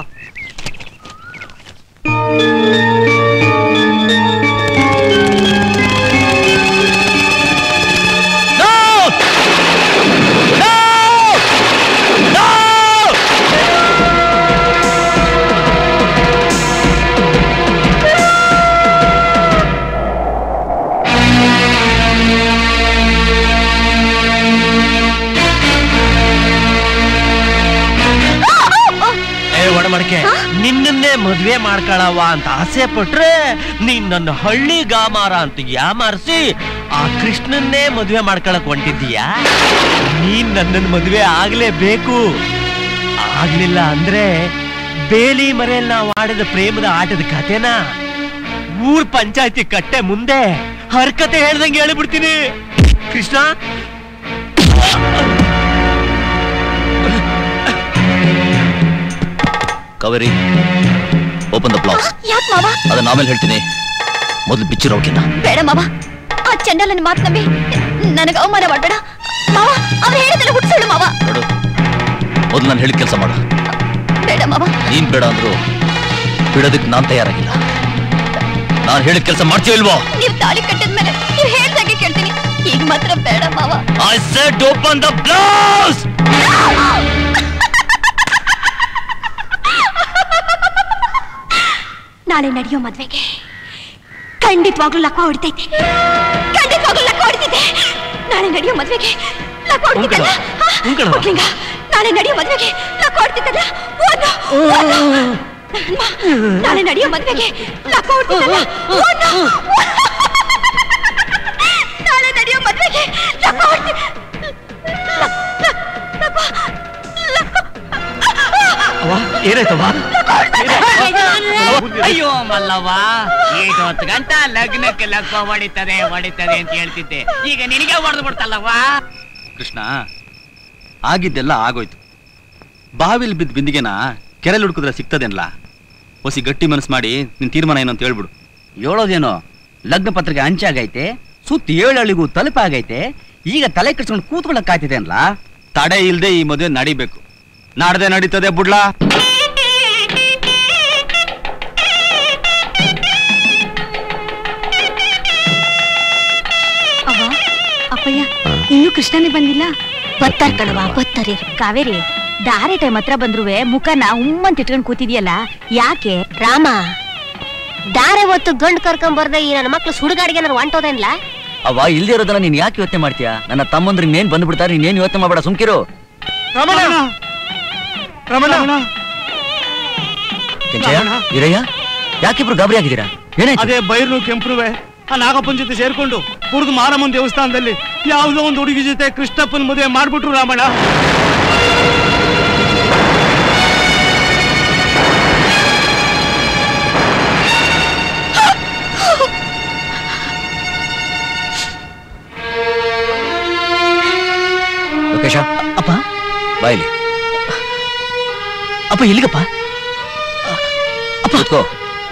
ಏ ಒಡಮಡಕೆ ನಿನ್ನನ್ನೇ ಮದ್ವೆ ಮಾಡ್ಕೊಳವ ಅಂತ ಆಸೆ ಪಟ್ರೆ ನೀನ್ ನನ್ನ ಹಳ್ಳಿ ಗಾಮಾರ ಅಂತ ಯಾಮಾರಿಸಿ ಆ ಕೃಷ್ಣನ್ನೇ ಮದ್ವೆ ಮಾಡ್ಕೊಳಕ್ ಹೊಂಟಿದ್ದೀಯಾ ನೀನ್ ನನ್ನನ್ ಮದ್ವೆ ಆಗ್ಲೇಬೇಕು ಆಗ್ಲಿಲ್ಲ ಅಂದ್ರೆ ಬೇಲಿ ಮರೆಯಲ್ಲಿ ನಾವು ಆಡಿದ ಪ್ರೇಮದ ಆಟದ ಕಥೆನ ಊರ್ ಪಂಚಾಯತಿ ಕಟ್ಟೆ ಮುಂದೆ ಹರ್ಕತೆ ಹೇಳ್ದಂಗೆ ಹೇಳ್ಬಿಡ್ತೀನಿ Krishna Kaveri open the blouse ಯಾಕೆ ಮಾವ ಅದನ್ನ ಆಮೇಲೆ ಹೇಳ್ತೀನಿ ಮೊದಲು ಬಿಚ್ಚಿರೋಕಿನ ಬೇಡ ಮಾವ ಆ ಚಂಡಾಲನ ಮಾತು ನಂಬಿ ನನಗೆ ಅವಮಾನ ಮಾಡಬೇಡ ಮಾವ ಅವ್ರು ಹೇಳಿದ್ರೆ ಹುಟ್ಟಿಸಳು ಮಾವ ನೋಡು ಮೊದಲು ನಾನು ಹೇಳಿದ ಕೆಲಸ ಮಾಡು ಬೇಡ ಮಾವ ನೀನ್ ಬೇಡ ಅಂದ್ರು ಬಿಡೋದಕ್ಕೆ ನಾನ್ ತಯಾರಾಗಿಲ್ಲ ನಾನು ಹೇಳಿದ ಕೆಲಸ ಮಾಡ್ತೀಯ ಇಲ್ವೋ ನೀವು ತಾಳಿ ಕಟ್ಟಿದ್ಮೇಲೆ ನೀವು ಹೇಳ್ದಾಗೆ ಕೇಳ್ತೀನಿ ಈಗ ಮಾತ್ರ ಬೇಡ ಮಾವ I said open the blouse ನಾಳೆ ನಡೆಯೋ ಮದ್ವೆಗೆ ಖಂಡಿತವಾಗ್ಲೂ ಲಕ್ಕ ಹೊಡಿತೈತೆ ಖಂಡಿತವಾಗ್ಲೂ ಲಕ್ಕ ಹೊಡಿತಿದ್ದೆ ನಾಳೆ ನಡೆಯೋ ಮದ್ವೆಗೆ ಲಕ್ಕ ಹೊಡಿತಿದ್ದಲ್ಲ ಹಾ? ಉಂಕಣವ. ಪುಟ್ಲಿಂಗ, ನಾಳೆ ನಡೆಯೋ ಮದ್ವೆಗೆ ಲಕ್ಕ ಹೊಡಿತಿದ್ದಲ್ಲ ಓದು, ಓದು. ನಾಳೆ ನಡೆಯೋ ಮದ್ವೆಗೆ ಲಕ್ಕ ಹೊಡಿತಿದ್ದಲ್ಲ ಓದು. ನಾಳೆ ನಡೆಯೋ ಮದ್ವೆಗೆ ಲಕ್ಕ ಹೊಡ್ತಿ ಅವ್ವ ಏನಾಯ್ತವ್ವ ಅಯ್ಯೋ ಮಲ್ಲವ್ವ ಈಗ ಹೊತ್ತು ಗಂಟ ಲಗ್ನಕ್ಕೆ ಲಕ್ಕ ಹೊಡಿತದೆ ಹೊಡಿತದೆ ಅಂತ ಹೇಳ್ತಿದ್ದೆ ಈಗ ನಿನಗೆ ಹೊಡೆದು ಬಿಡ್ತಲ್ಲವ್ವ ಕೃಷ್ಣ ಆಗಿದ್ದೆಲ್ಲ ಆಗೋಯ್ತು ಬಾವಿಲ್ ಬಿದ್ದ ಬಿಂದಿಗೆನ ಕೆರೆಲ್ ಹುಡುಕಿದ್ರೆ ಸಿಗ್ತದೇನಲ್ಲ ಹೊಸಿ ಗಟ್ಟಿ ಮನಸ್ಸು ಮಾಡಿ ನಿನ್ ತೀರ್ಮಾನ ಏನು ಅಂತ ಹೇಳ್ಬಿಡು ಹೇಳೋದೇನೋ ಲಗ್ನ ಪತ್ರಿಕೆ ಹಂಚಾಗೈತೆ ಸುತ್ತ ಏಳು ಹಳ್ಳಿಗೂ ತಲುಪಾಗೈತೆ ಈಗ ತಲೆ ಕೆಡ್ಸ್ಕೊಂಡು ಕೂತ್ಕೊಳ್ಳಕ್ಕಾಗ್ತಿದೆ ಅನ್ಲ ತಡೆ ಇಲ್ದೆ ಈ ಮದುವೆ ನಡಿಬೇಕು ನಾಡ್ದೆ ನಡೀತದೆ ಬುಡ್ಲಾ ಅವ್ವ ಅಪ್ಪಯ್ಯ ಇನ್ನೂ ಕೃಷ್ಣನೇ ಬಂದಿಲ್ಲ ಬರ್ತಾರ ಕಣವ ಬರ್ತಾರೆ ಕಾವೇರಿ ದಾರಿ ಟೈಮ್ ಹತ್ರ ಬಂದ್ರುವೆ ಮುಖನ ಉಮ್ಮಂತ ಇಟ್ಕೊಂಡ್ ಕೂತಿದ್ಯಲ್ಲ ಯಾಕೆ ರಾಮ ದಾರೆ ಹೊತ್ತು ಗಂಡ್ ಕರ್ಕೊಂಡ್ ಬರ್ದೆ ಈ ನನ್ನ ಮಕ್ಳು ಸುಡುಗಾಡಿಗೆ ನಾನು ಹೊಂಟೋದೇನ್ಲ ಅವ ಇಲ್ದೇ ಇರೋದನ್ನ ನೀನ್ ಯಾಕೆ ಯೋಚನೆ ಮಾಡ್ತೀಯಾ ನನ್ನ ತಮ್ಮಂದ್ರೆ ಇನ್ನೇನ್ ಬಂದ್ಬಿಡ್ತಾರೆ ನೀನೇನ್ ಯೋಚನೆ ಮಾಡಬೇಡ ಸುಮ್ಕಿರು ರಮಣ ರಮಣ ಕೆಂಚಯ್ಯ ವೀರಯ್ಯ ಯಾಕಿಬ್ರು ಗಾಬರಿ ಆಗಿದ್ದೀರಾ ಏನಾಯ್ತು ಅದೇ ಬೈರ್ನು ಕೆಂಪ್ರುವೆ ಆ ನಾಗಪ್ಪನ ಜೊತೆ ಸೇರ್ಕೊಂಡು ಕುಡ್ದು ಮಾರಮ್ಮನ ದೇವಸ್ಥಾನದಲ್ಲಿ ಯಾವುದೋ ಒಂದು ಹುಡುಗಿ ಜೊತೆ ಕೃಷ್ಣಪ್ಪನ ಮದುವೆ ಮಾಡ್ಬಿಟ್ರು ರಾಮಣ್ಣ ಲೋಕೇಶ ಅಪ್ಪ ಬಾಯ್ಲಿ ಅಪ್ಪ ಎಲ್ಲಿಗಪ್ಪ ಕೂತ್ಕೋ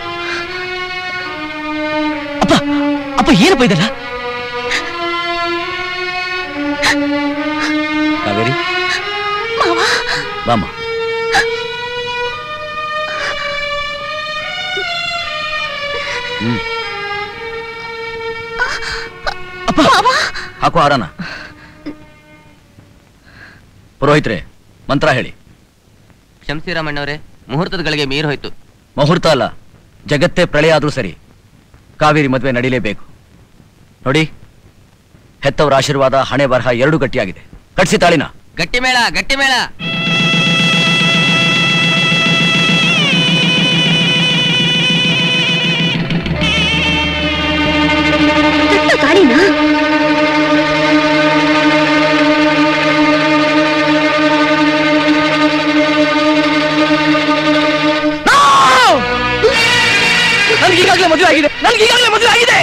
ಅಪ್ಪ ಏನಪ್ಪ ಇದಲ್ಲ ಕಾವೇರಿ ಬಾಮ್ಮ ಹ್ಮ್ ಹಾಕು ಹಾರನ ಪುರೋಹಿತ್ರೆ ಮಂತ್ರ ಹೇಳಿ ಕ್ಷಮಿಸಿ ರಾಮಣ್ಣವ್ರೆ ಮುಹೂರ್ತದ ಗಳಿಗೆ ಮೀರ್ ಹೋಯ್ತು ಮುಹೂರ್ತ ಅಲ್ಲ ಜಗತ್ತೇ ಪ್ರಳಯ ಆದ್ರೂ ಸರಿ ಕಾವೇರಿ ಮದುವೆ ನಡೀಲೇಬೇಕು ನೋಡಿ ಹೆತ್ತವರ ಆಶೀರ್ವಾದ ಹಣೆ ಬರಹ ಎರಡೂ ಗಟ್ಟಿಯಾಗಿದೆ ಕಟ್ಸಿ ತಾಳಿನ ಗಟ್ಟಿ ಮೇಳ ಗಟ್ಟಿ ಮೇಳ ಗಾಡಿನಾ ನನ್ಗೆ ಈಗಾಗಲೇ ಮದುವೆ ಆಗಿದೆ ನನ್ಗೆ ಈಗಾಗಲೇ ಮದುವೆ ಆಗಿದೆ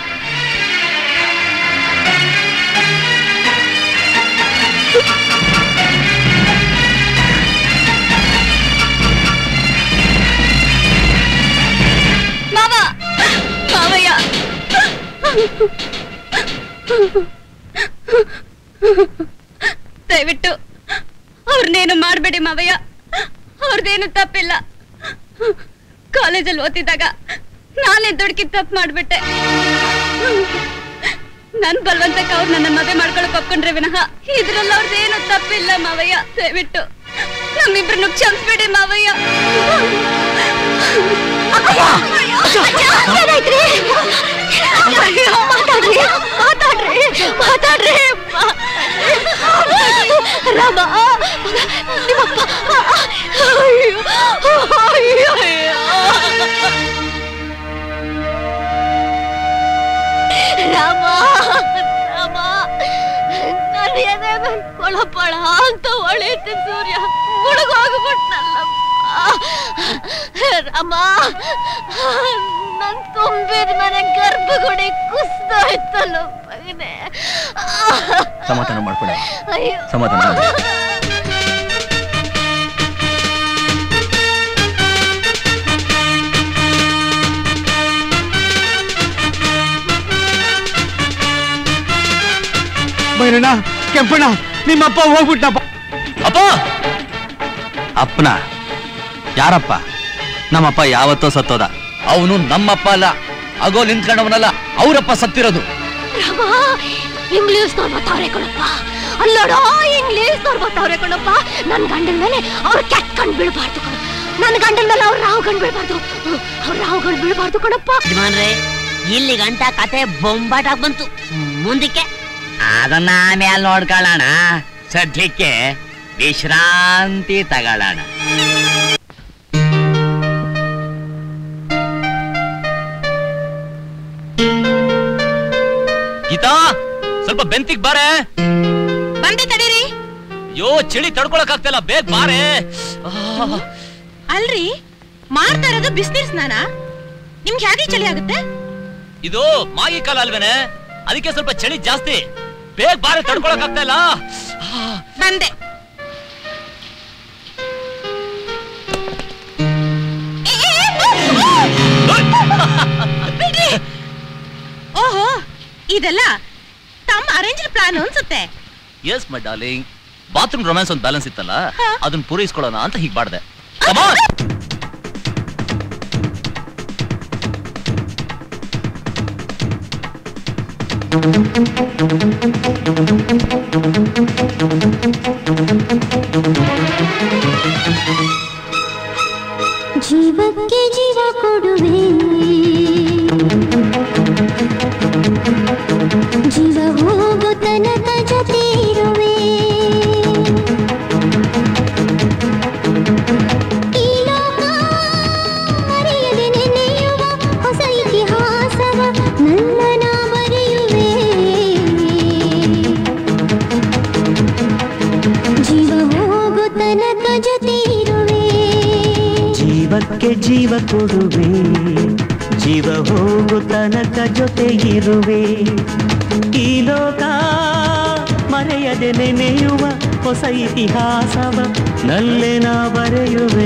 ಮಾವ ಮಾವಯ್ಯ ದಯವಿಟ್ಟು ಅವ್ರನ್ನೇನು ಮಾಡಬೇಡಿ ಮಾವಯ್ಯ ಅವ್ರದ್ದೇನು ತಪ್ಪಿಲ್ಲ ಕಾಲೇಜಲ್ಲಿ ಓದ್ತಿದ್ದಾಗ ನಾನೇ ದುಡುಕಿ ತಪ್ಪು ಮಾಡ್ಬಿಟ್ಟೆ ನನ್ ಬಲ್ವಂತಕ್ಕೆ ಅವ್ರು ನನ್ನ ಮದುವೆ ಮಾಡ್ಕೊಳಕ್ ಒಪ್ಕೊಂಡ್ರೆ ವಿನಃ ಇದ್ರಲ್ಲಿ ಅವ್ರದ್ದೇನು ತಪ್ಪಿಲ್ಲ ಮಾವಯ್ಯ ದಯವಿಟ್ಟು ನಮ್ಮಿಬ್ರನ್ನು ಕ್ಷಮಿಸ್ಬಿಡಿ ಮಾವಯ್ಯ ಏನಾಯ್ತ್ರಿ ಅಯ್ಯೋ, ಮಾತಾಡ್ರಿ ಮಾತಾಡ್ರಿ ಮಾತಾಡ್ರಿ ರಾಮ ನಿಮ್ಮಪ್ಪ ಅಯ್ಯೋ ಅಯ್ಯೋ ಅಯ್ಯೋ. ರಾಮ ರಾಮ ನನ್ನ ಎದೆ ಮೇಲೆ ಪಳ ಪಳ ಅಂತ ಹೊಳೆಯುತ್ತೆ ಸೂರ್ಯ ಮುಳುಗೋಗ್ಬಿಟ್ನಲ್ಲಪ್ಪ ರಾಮ ನನ್ ತುಂಬಿದ ಮನೆ ಗರ್ಭಗುಡಿ ಕುಸ್ದೋಯ್ತಲ್ಲಪ್ಪ ಮಗನೇ ಸಮಾಧಾನ ಮಾಡ್ಕೊಳ ಅಯ್ಯೋ ಸಮಾಧಾನ ಮಾಡು. ಬೈರಣ್ಣ ಕೆಂಪಣ್ಣ ನಿಮ್ಮಪ್ಪ ಹೋಗ್ಬಿಟ್ಟಪ್ಪ ಅಪ್ಪ ಅಪ್ಪನ ಯಾರಪ್ಪ ನಮ್ಮಪ್ಪ ಯಾವತ್ತೋ ಸತ್ತೋದ ಅವನು ನಮ್ಮಪ್ಪ ಅಲ್ಲ ಆಗೋ ನಿಂತ್ಕೊಂಡವನಲ್ಲ ಅವರಪ್ಪ ಸತ್ತಿರೋದು ರಾಮ ಇಂಗ್ಲಿಷ್ ಬರ್ತಾವ್ರೆ ಕಣಪ್ಪ ಅಲ್ಲೋಡೋ ಇಂಗ್ಲಿಷ್ ಬರ್ತಾವ್ರೆ ಕಣಪ್ಪ ನನ್ ಗಂಡನ ಮೇಲೆ ಅವ್ರ ಕೆಟ್ಟ ಕಣ್ ಬೀಳ್ಬಾರ್ದು ಕಣ ನನ್ ಗಂಡನ ಮೇಲೆ ಅವ್ರ ರಾವ್ ಕಣ್ ಬೀಳ್ಬಾರ್ದು ಅವ್ರ ರಾವ್ ಕಣ್ ಬೀಳ್ಬಾರ್ದು ಕಣಪ್ಪ ಯಜಮಾನ್ರೆ ಇಲ್ಲಿ ಗಂಟ ಕತೆ ಬೊಂಬಾಟಾಗ್ ಬಂತು ಮುಂದಕ್ಕೆ ಅದನ್ನ ಆಮೇಲೆ ನೋಡ್ಕೊಳ್ಳೋಣ ಸದ್ಯಕ್ಕೆ ವಿಶ್ರಾಂತಿ ತಗೊಳ್ಳೋಣ ಗೀತಾ ಸ್ವಲ್ಪ ಬೆಂತಿಗ್ ಬಾರೆ ಬಂದೆ ತಡೀರಿ ಯೋ ಚಳಿ ತಡ್ಕೊಳಕ್ ಆಗ್ತಿಲ್ಲ ಬೇಗ ಬಾರೆ ಆಹ್. ಅಲ್ರಿ ಮಾಡ್ತಾ ಇರೋದು ಬಿಸಿನೀರ್ ಸ್ನಾನ ನಿಮ್ಗೆ ಹೇಗೆ ಚಳಿ ಆಗುತ್ತೆ ಇದು ಮಾಗಿ ಕಾಲ ಅಲ್ವೇನೆ ಅದಕ್ಕೆ ಸ್ವಲ್ಪ ಚಳಿ ಜಾಸ್ತಿ ಬೇಗ ಬಾರೆ ತಡ್ಕೊಳಕ್ ಆಗ್ತಾ ಇಲ್ಲ ಬಂದೆ ಬಿಡ್ರಿ. ಓಹೋ ಇದೆಲ್ಲ ತಮ್ಮ ಅರೇಂಜ್ ಪ್ಲಾನ್ ಅನ್ಸುತ್ತೆ yes my darling bathroom romance ಒಂದು ಬ್ಯಾಲೆನ್ಸ್ ಇತ್ತಲ್ಲ ಅದನ್ನ ಪೂರೈಸ್ಕೊಳ್ಳೋಣ ಅಂತ ಹೀಗ್ ಬಾಡ್ದೆ ಜೀವಕ್ಕೆ ಜೀವ ಕೊಡುವೆ ಜೀವ ಹೋಗೋ ತನಕ ಜೊತೆ ಇರುವೆ ಈ ಲೋಕ ಮರೆಯದೆ ನೆನೆಯುವ ಹೊಸ ಇತಿಹಾಸವ ನನ್ನ ನಾ ಬರೆಯುವೆ ಜೀವ ಹೋಗೋ ತನಕ ಜೊತೆ ಇರುವೆ ಜೀವಕ್ಕೆ ಜೀವ ಕೊಡುವೆ ಜೀವ ಹೋಗು ತನಕ ಜೊತೆ ಇರುವೆ ಈ ಲೋಕ ಮರೆಯದೆ ನೆನೆಯುವ ಹೊಸ ಇತಿಹಾಸವ ನಲ್ಲೆ ನಾ ಬರೆಯುವೆ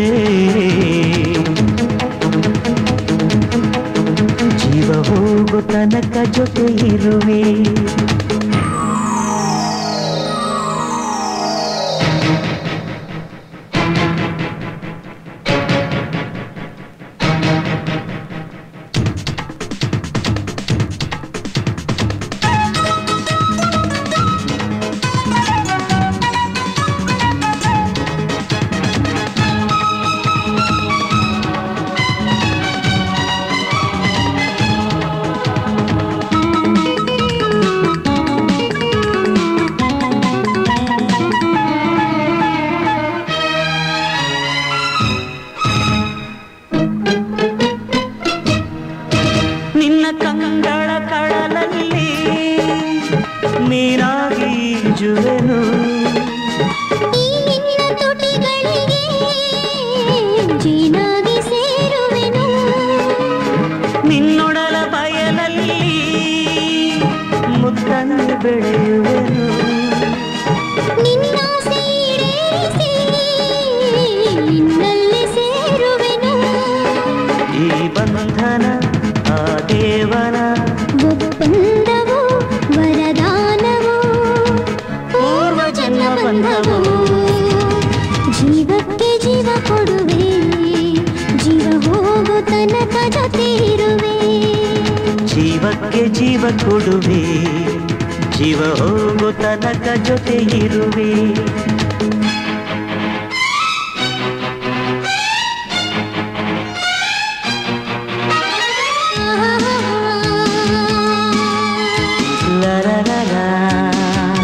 ಜೀವ ಹೋಗು ತನಕ ಜೊತೆ ಇರುವೆ ನಿನ್ನ ಕಂಗಳ ಕಡಲಲ್ಲಿ ನೀರಾಗಿ ಜುವೆನು ಈ ನಿನ್ನ ತುಟಿಗಳಿಗೆ ಜೀನಾಗಿ ಸೇರುವೆನು ನಿನ್ನೊಡಲ ಬಯಲಲ್ಲಿ ಮುತ್ತನ್ನು ಬೆಳೆಯುವೆನು ನಿನ್ನಾಸೆ ಈಡೇರಿಸಿ ನಿನ್ನಲ್ಲಿ ಸೇರುವೆನು ಈ ಬಂಧನ ಆ ದೇವನ ಒಪ್ಪಂದವು ವರದಾನವು ಪೂರ್ವ ಜನ್ಮ ಬಂಧವು ಜೀವಕ್ಕೆ ಜೀವ ಕೊಡುವೆ ಜೀವ ಹೋಗೋ ತನಕ ಜೊತೆ ಇರುವೆ ಜೀವಕ್ಕೆ ಜೀವ ಕೊಡುವೆ ಜೀವ ಹೋಗೋ ತನಕ ಜೊತೆ ಇರುವೆ La la la la.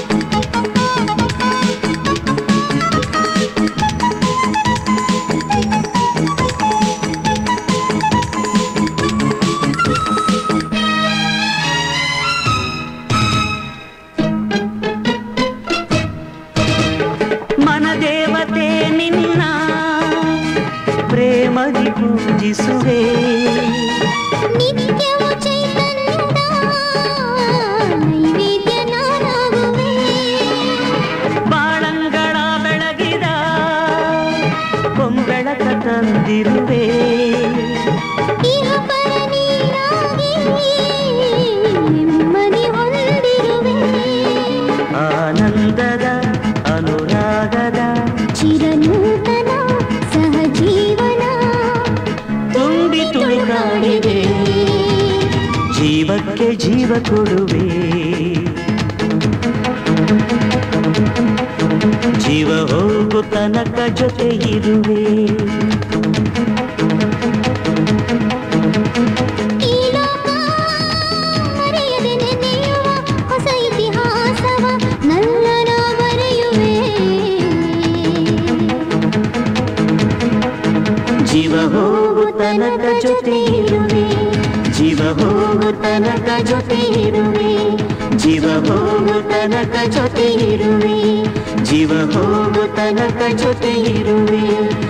ಆ ಪ್ರೇಮದಿ ಪೂಜಿಸುವೆ ನಿತ್ಯವೂ ಚೈತನ್ಯದ ನೈವೇದ್ಯ ನಾನಾಗುವೆ ಬಾಳಂಗಳ ಬೆಳಗಿದ ಕೊಂಬೆಳಕ ತಂದಿರುವೆ ಇಹ ಪರ ನೀನಾಗಿ ನೆಮ್ಮದಿ ಹೊಂದಿರುವೆ ಆನಂದದ ಅನುರಾಗದ ಚಿರನೂತನ ಸಹಜೀವನ ತುಂಬಿ ತುಳುಕಾಡಿದೆ ಜೀವಕ್ಕೆ ಜೀವ ಕೊಡುವೆ ಜೀವ ಹೋಗು ತನಕ ಜೊತೆ ಇರುವೆ ಈ ಲೋಕ ಮರೆಯದೆ ನೆನೆಯುವ ಹೊಸ ಇತಿಹಾಸವ ನಲ್ಲನ ಬರೆಯುವೆ ಜೀವ ಹೋಗು ತನಕ ಜೊತೆ ಇರುವೆ ಜೀವ ಹೋಗು ತನಕ ಜೊತೆ ಇರುವೆ ಜೀವ ಹೋಗು ತನಕ ಜೊತೆ ಇರುವೆ ಜೀವ ಹೋಗು ತನಕ ಜೊತೆ ಇರುವೆ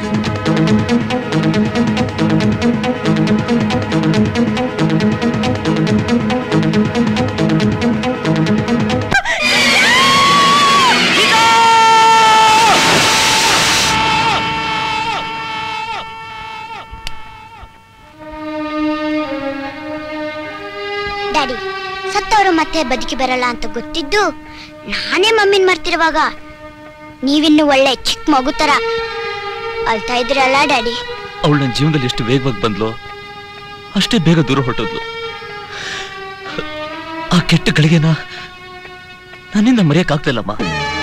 ಡ್ಯಾಡಿ ಸತ್ತವರು ಮತ್ತೆ ಬದುಕಿ ಬರಲ್ಲ ಅಂತ ಗೊತ್ತಿದ್ದು ನಾನೇ ಮಮ್ಮಿನ ಮರ್ತಿರುವಾಗ ನೀವಿನ್ನು ಒಳ್ಳೆ ಚಿಕ್ಕ ಮಗು ತರ ಅಳ್ತಾ ಇದ್ರಲ್ಲ ಡ್ಯಾಡಿ ಅವಳು ನನ್ನ ಜೀವನದಲ್ಲಿ ಎಷ್ಟು ವೇಗವಾಗಿ ಬಂದ್ಲು ಅಷ್ಟೇ ಬೇಗ ದೂರ ಹೊರಟೋದ್ಲು ಆ ಕೆಟ್ಟ ಗಳಿಗೆನ ನನ್ನಿಂದ ಮರೆಯಕ್ಕಾಗ್ತಿಲ್ಲಮ್ಮ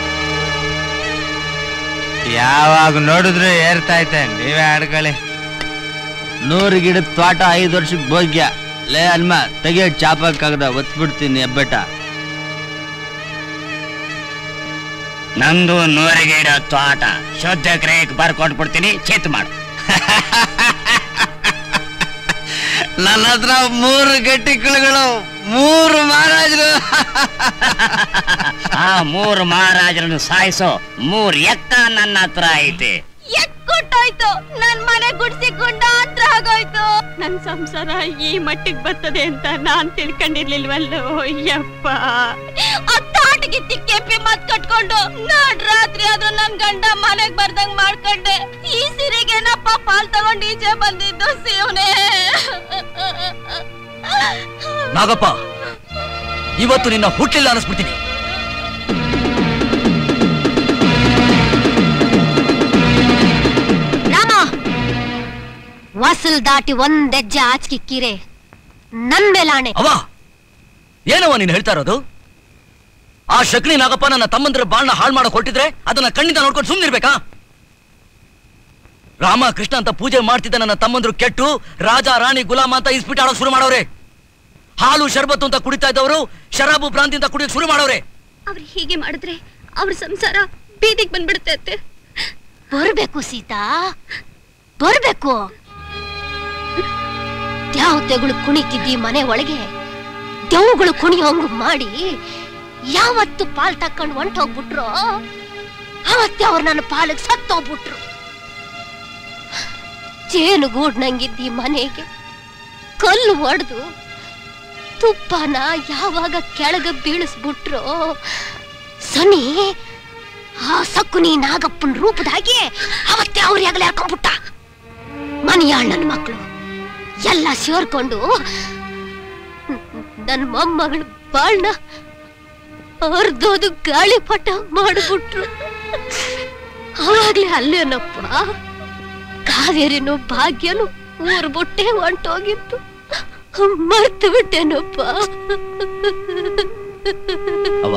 ಯಾವಾಗ ನೋಡಿದ್ರು ಏರ್ತಾ ಐತೆ ನೀವೇ ಆಡ್ಕೊಳ್ಳಿ ನೂರು ಗಿಡದ ತೋಟ ಐದು ವರ್ಷಕ್ಕೆ ಭೋಗ್ಯ ಲೇ ಅಲ್ಮ ತೆಗೆ ಚಾಪಕ್ಕಾಗದ ಒತ್ಬಿಡ್ತೀನಿ ಹೆಬ್ಬೆಟ್ಟ ನಂದು ನೂರು ಗಿಡ ತೋಟ ಶುದ್ಧ ಕ್ರೇಕ್ ಬರ್ಕೊಟ್ಬಿಡ್ತೀನಿ ಚಿತ್ ಮಾಡು ನನ್ನ ಹತ್ರ ಮೂರು ಗಟ್ಟಿ ಕಿಳುಗಳು ಮೂರು ಮಹಾರಾಜರು ಆ ಮೂರು ಮಹಾರಾಜರನ್ನು ಸಾಯಿಸೋ ಮೂರ್ ಎಕ್ಕ ನನ್ನ ಹತ್ರ ಐತೆ ಎಕ್ಕುಟ್ಟಾಯ್ತು ನನ್ ಮನೆ ಗುಡ್ಸಿ ಗುಂಡಾಂತರ ಆಗೋಯ್ತು ನನ್ ಸಂಸಾರ ಈ ಮಟ್ಟಿಗೆ ಬರ್ತದೆ ಅಂತ ನಾನ್ ತಿಳ್ಕೊಂಡಿರ್ಲಿಲ್ವಲ್ಲೋ ಯಪ್ಪ ಆ ತಾಟಿಗೆ ಕೆಂಪಿ ಮತ್ ಕಟ್ಕೊಂಡು ನಾಡ್ ರಾತ್ರಿ ಆದ್ರೂ ನನ್ ಗಂಡ ಮನೆಗ್ ಬರ್ದಂಗ್ ಮಾಡ್ಕೊಂಡೆ ಈ ಸಿರಿಗೆನಪ್ಪ ಪಾಲ್ ತಗೊಂಡ್ ಈಚೆ ಬಂದಿದ್ದು ಶಿವನೇ ನಾಗಪ್ಪ ಇವತ್ತು ನಿನ್ನ ಹುಟ್ಟಿಲ್ಲ ಅನಿಸ್ಬಿಡ್ತೀನಿ ರಾಮ ವಾಸಲ್ ದಾಟಿ ಒಂದ್ ಹೆಜ್ಜೆ ಆಚ್ಕಿಕ್ಕಿರೆ ನನ್ ಮೇಲಾಣೆ ಅವ ಏನವ ನೀನು ಹೇಳ್ತಾ ಇರೋದು ಆ ಶಕ್ನಿ ನಾಗಪ್ಪ ನನ್ನ ತಮ್ಮಂದ್ರ ಬಾಳ್ನ ಹಾಳು ಮಾಡಕ್ ಹೊರಟಿದ್ರೆ ಅದನ್ನ ಕಣ್ಣಿಂದ ನೋಡ್ಕೊಂಡು ಸುಮ್ನಿರ್ಬೇಕಾ ರಾಮ ಕೃಷ್ಣ ಅಂತ ಪೂಜೆ ಮಾಡ್ತಿದ್ದ ನನ್ನ ತಮ್ಮಂದ್ರು ಕೆಟ್ಟು ರಾಜ ರಾಣಿ ಗುಲಾಮ ಅಂತ ಇಸ್ಪಿಟ್ ಆಡೋಕ್ ಶುರು ಮಾಡೋರೆ ಹಾಲು ಶರ್ಬತ್ತು ಅಂತ ಕುಡಿತಾ ಇದ್ದವರು ಶರಾಬು ಭ್ರಾಂತಿ ಅಂತ ಕುಡಿಯೋಕ್ ಶುರು ಮಾಡೋರೆ ಅವ್ರು ಹೀಗೆ ಮಾಡಿದ್ರೆ ಅವ್ರ ಸಂಸಾರ ಬೀದಿಗೆ ಬಂದ್ಬಿಡುತ್ತೆ ಅತ್ತೆ ಬರ್ಬೇಕು ಸೀತಾ ಬರ್ಬೇಕು ದೇವತೆಗಳು ಕುಣಿತಿದ್ದಿ ಮನೆ ಒಳಗೆ ದೆವ್ಗಳು ಕುಣಿಯೋಂಗ್ ಮಾಡಿ ಯಾವತ್ತು ಪಾಲ್ ತಕೊಂಡ್ ಹೊಂಟೋಗ್ಬಿಟ್ರು ಅವತ್ತೇ ಅವ್ರು ನನ್ನ ಪಾಲಿಗೆ ಸತ್ತೋಗ್ಬಿಟ್ರು ಜೇನುಗೂಡ್ ನಂಗಿದ್ದಿ ಮನೆಗೆ ಕಲ್ಲು ಒಡೆದು ತುಪ್ಪನ ಯಾವಾಗ ಕೆಳಗೆ ಬೀಳಿಸ್ಬಿಟ್ರು ಸನಿ ಆ ಸಕ್ಕುನಿ ನಾಗಪ್ಪನ ರೂಪದಾಗೆ ಅವತ್ತೇ ಅವ್ರ ಹೆಗಲೆ ಹಾಕೊಂಡ್ಬಿಟ್ಟ ಮನೆಯಾಳ್ ನನ್ನ ಮಕ್ಕಳು ಎಲ್ಲ ಸೇರ್ಕೊಂಡು ನನ್ನ ಮೊಮ್ಮಗಳು ಬಾಳ್ನ ಅರ್ಧೋದು ಗಾಳಿಪಟ ಮಾಡಿಬಿಟ್ರು ಅವಾಗ್ಲೇ ಅಲ್ಲೇನಪ್ಪ ಕಾವೇರಿನೂ ಭಾಗ್ಯನು ಊರ್ ಬುಟ್ಟೆ ಹೊಂಟೋಗಿತ್ತು ಮರ್ತು ಬಿಟ್ಟೆನಪ್ಪ ಅವ್ವ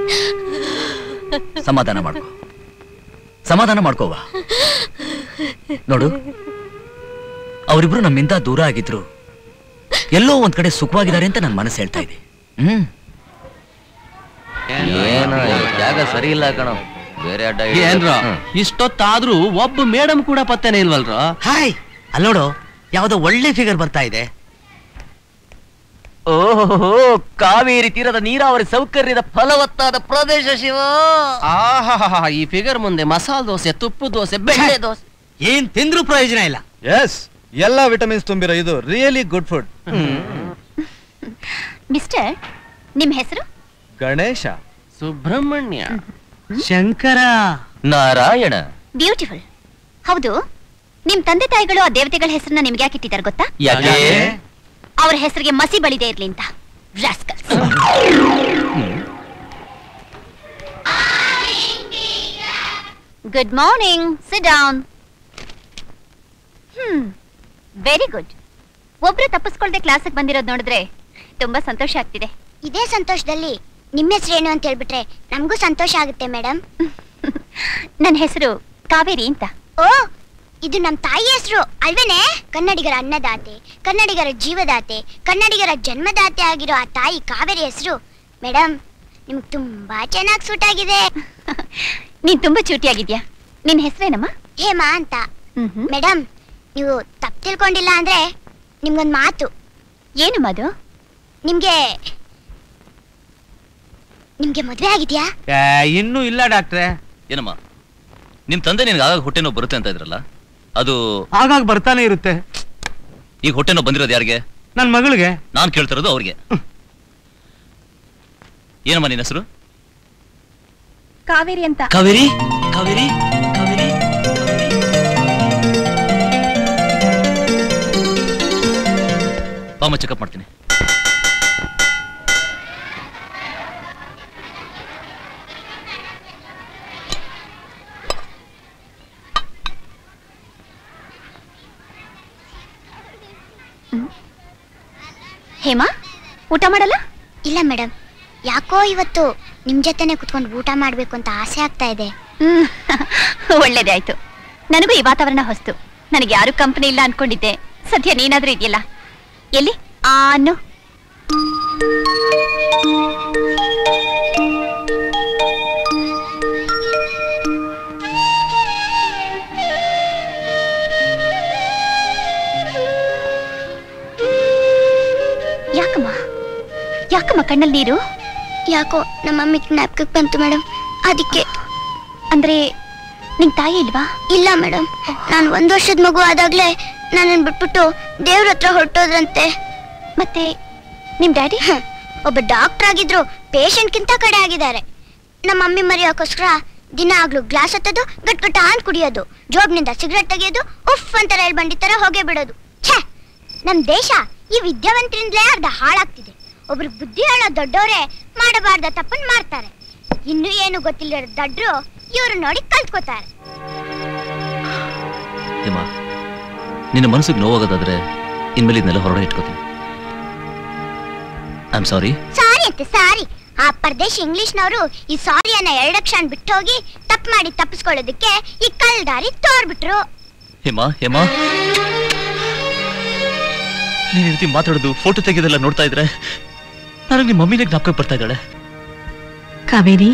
ಸಮಾಧಾನ ಮಾಡ್ಕೋ ಸಮಾಧಾನ ಮಾಡ್ಕೋವ ನೋಡು ಅವರಿಬ್ರು ನಮ್ಮಿಂದ ದೂರ ಆಗಿದ್ರು ಎಲ್ಲೋ ಒಂದ್ ಕಡೆ ಸುಖವಾಗಿದ್ದಾರೆ ಅಂತ ನನ್ನ ಮನಸ್ಸು ಹೇಳ್ತಾ ಇದೆ ಹ್ಮ್ ಏನೋ ಈ ಜಾಗ ಸರಿ ಇಲ್ಲ ಕಣೋ ಬೇರೆ ಅಡ್ಡ ಹಿಡ್ದು- ಏನ್ರ ಹ್ಮ್. ಇಷ್ಟೊತ್ತಾದ್ರೂ ಒಬ್ಬ ಮೇಡಮ್ ಕೂಡ ಪತ್ತೆನೇ ಇಲ್ವಲ್ರ ಹಾಯ್ ಅಲ್ಲೋಡು ಯಾವ್ದೋ ಒಳ್ಳೆ ಫಿಗರ್ ಬರ್ತಾ ಇದೆ ಓಹೋ ಕಾವೇರಿ ತೀರದ ನೀರಾವರಿ ಸೌಕರ್ಯದ ಫಲವತ್ತಾದ ಪ್ರದೇಶ ಶಿವ ಆಹಾ ಈ ಫಿಗರ್ ಮುಂದೆ ಮಸಾಲ ದೋಸೆ ತುಪ್ಪ ದೋಸೆ ಬೆಣ್ಣೆ ದೋಸೆ ಏನ್ ತಿಂದ್ರೂ ಪ್ರಯೋಜನ ಇಲ್ಲ ಎಸ್ ಎಲ್ಲ ವಿಟಮಿನ್ಸ್ ತುಂಬಿರೋ ಇದು ರಿಯಲಿ ಗುಡ್ ಫುಡ್ ಮಿಸ್ಟರ್ ನಿಮ್ ಹೆಸರು ಗಣೇಶ ಸುಬ್ರಹ್ಮಣ್ಯ ಶಂಕರ ನಾರಾಯಣ ಬ್ಯೂಟಿಫುಲ್ ಹೌದು ನಿಮ್ ತಂದೆ ತಾಯಿಗಳು ಆ ದೇವತೆಗಳ ಹೆಸರನ್ನ ನಿಮ್ಗೆ ಯಾಕೆ ಇಟ್ಟಿದ್ದಾರೆ ಗೊತ್ತಾ ಯಾಕೆ ಅವ್ರ ಹೆಸರಿಗೆ ಮಸಿ ಬಳಿದೆ ಇರ್ಲಿ ಅಂತ rascals good morning sit down hmm very good ಒಬ್ರು ತಪ್ಪಿಸ್ಕೊಳ್ದೆ ಕ್ಲಾಸಿಗೆ ಬಂದಿರೋದ್ ನೋಡಿದ್ರೆ ತುಂಬಾ ಸಂತೋಷ ಆಗ್ತಿದೆ ಇದೇ ಸಂತೋಷದಲ್ಲಿ ನಿಮ್ಮ ಹೆಸರು ಏನು ಅಂತ ಹೇಳ್ಬಿಟ್ರೆ ನಮಗೂ ಸಂತೋಷ ಆಗುತ್ತೆ ಮೇಡಮ್ ನನ್ನ ಹೆಸರು ಕಾವೇರಿ ಅಂತ ಓ ಇದು ನಮ್ಮ ತಾಯಿ ಹೆಸರು ಅಲ್ವೇನೆ ಕನ್ನಡಿಗರ ಅನ್ನದಾತೆ ಕನ್ನಡಿಗರ ಜೀವದಾತೆ ಕನ್ನಡಿಗರ ಜನ್ಮದಾತೆ ಆಗಿರೋ ಆ ತಾಯಿ ಕಾವೇರಿ ಹೆಸರು ಮೇಡಮ್ ನಿಮ್ಗೆ ತುಂಬಾ ಚೆನ್ನಾಗಿ ಸೂಟ್ ಆಗಿದೆ ನೀನ್ ತುಂಬಾ ಚೂಟಿಯಾಗಿದ್ಯಾ ನಿನ್ ಹೆಸರೇನಮ್ಮ ಹೇಮಾ ಅಂತ ಮೇಡಮ್ ನೀವು ತಪ್ಪು ತಿಳ್ಕೊಂಡಿಲ್ಲ ಅಂದ್ರೆ ನಿಮ್ಗೊಂದು ಮಾತು ಏನು ಮಾದು ನಿಮ್ಗೆ ನಿಮ್ಗೆ ಮದ್ವೆ ಆಗಿದ್ಯಾ ಇನ್ನೂ ಇಲ್ಲ ಡಾಕ್ಟ್ರೆ ಏನಮ್ಮ ನಿಮ್ ತಂದೆ ನಿನ್ಗೆ ಆಗಾಗ ಹೊಟ್ಟೆ ನೋವು ಬರುತ್ತೆ ಅಂತ ಇದ್ರಲ್ಲ ಅದು ಆಗಾಗ ಬರ್ತಾನೆ ಇರುತ್ತೆ ಈಗ ಹೊಟ್ಟೆ ನೋವು ಬಂದಿರೋದು ಯಾರಿಗೆ ನನ್ ಮಗಳಿಗೆ ನಾನ್ ಕೇಳ್ತಿರೋದು ಅವ್ರಿಗೆ ಏನಮ್ಮ ನಿನ್ನ ಹೆಸರು ಕಾವೇರಿ ಅಂತ ಕಾವೇರಿ ಕಾವೇರಿ ಕಾವೇರಿ ಬಾಮ ಚೆಕಪ್ ಮಾಡ್ತೀನಿ ಹೇಮಾ ಊಟ ಮಾಡಲ್ಲ ಇಲ್ಲ ಮೇಡಮ್ ಯಾಕೋ ಇವತ್ತು ನಿಮ್ ಜೊತೆನೆ ಕುತ್ಕೊಂಡು ಊಟ ಮಾಡ್ಬೇಕು ಅಂತ ಆಸೆ ಆಗ್ತಾ ಇದೆ ಹ್ಮ್ ಒಳ್ಳೇದೇ ಆಯ್ತು ನನಗೂ ಈ ವಾತಾವರಣ ಹೊಸ್ತು ನನಗೆ ಯಾರು ಕಂಪನಿ ಇಲ್ಲ ಅನ್ಕೊಂಡಿದ್ದೆ ಸದ್ಯ ನೀನಾದ್ರೂ ಇದೆಯಲ್ಲ ಎಲ್ಲಿ ಆನು ಯಾಕಮ್ಮ ಯಾಕಮ್ಮ ಕಣ್ಣಲ್ಲಿ ನೀರು ಯಾಕೋ ನಮ್ಮ ಮಮ್ಮಿ ಜ್ಞಾಪಕಕ್ಕೆ ಬಂತು ಮೇಡಮ್ ಅದಕ್ಕೆ ಅಂದ್ರೆ ನಿನ್ ತಾಯಿ ಇಲ್ವಾ ಇಲ್ಲ ಮೇಡಮ್ ನಾನು ಒಂದ್ ವರ್ಷದ ಮಗು ಆದಾಗ್ಲೇ ನನ್ನನ್ನು ಬಿಟ್ಬಿಟ್ಟು ದೇವ್ರ ಹತ್ರ ಹೊರಟೋದ್ರಂತೆ ಮತ್ತೆ ನಿಮ್ ಡ್ಯಾಡಿ ಒಬ್ಬ ಡಾಕ್ಟರ್ ಆಗಿದ್ರು ಪೇಷಂಟ್ಗಿಂತ ಕಡೆ ಆಗಿದ್ದಾರೆ ನಮ್ಮ ಮಮ್ಮಿ ಮರೆಯೋಕ್ಕೋಸ್ಕರ ದಿನ ಆಗ್ಲೂ ಗ್ಲಾಸ್ ಹತ್ತೋದು ಗಟ್ ಗಟ್ಟ ಅಂತ ಕುಡಿಯೋದು ಜೋಬ್ನಿಂದ ಸಿಗರೆಟ್ ತೆಗೆಯೋದು ಉಫ್ ಅಂತ ರೈಲ್ ಬಂಡಿ ತರ ಹೋಗೇ ಬಿಡೋದು ಛೇ ನಮ್ ದೇಶ ಈ ವಿದ್ಯಾವಂತರಿಂದಲೇ ಅರ್ಧ ಹಾಳಾಗ್ತಿದೆ ಒಬ್ರು ಬುದ್ಧಿ ಹೇಳೋ ದೊಡ್ಡವರೇ ಮಾಡಬಾರ್ದ ತಪ್ಪನ್ ಮಾಡ್ತಾರೆ ಇನ್ನು ಏನು ಗೊತ್ತಿಲ್ಲ ದಡ್ರು ಇವ್ರು ನೋಡಿ ಕಲ್ತ್ಕೋತಾರೆ ಹೇಮ ನಿನ್ನ ಮನಸ್ಸಿಗೆ ನೋವಾಗೋದಾದ್ರೆ ಇನ್ಮೇಲೆ ಇದನ್ನೆಲ್ಲ ಹೊರಗಡೆ ಇಟ್ಕೋತೀನಿ ಐ ಆಮ್ ಸಾರಿ ಸಾರಿ ಅಂತೆ ಸಾರಿ ಆ ಪರದೇಶ ಇಂಗ್ಲಿಷ್ನವರು ಈ ಸಾರಿ ಅನ್ನ ಎರಡಕ್ಷಣ ಬಿಟ್ಟು ಹೋಗಿ ತಪ್ಪು ಮಾಡಿ ತಪ್ಪಿಸ್ಕೊಳ್ಳೋದಕ್ಕೆ ಈ ಕಲ್ ದಾರಿ ತೋರ್ಬಿಟ್ರು ಹೇಮಾ ಹೇಮಾ ನೀನ್ ಈ ರೀತಿ ಮಾತಾಡೋದು ಫೋಟೋ ತೆಗೆಯೋದೆಲ್ಲ ನೋಡ್ತಾ ಇದ್ರೆ ನನಗೆ ನಿಮ್ಮ ಮಮ್ಮಿನೇ ಜ್ಞಾಪಕ ಬರ್ತಾ ಇದ್ದಾಳೆ ಕಾವೇರಿ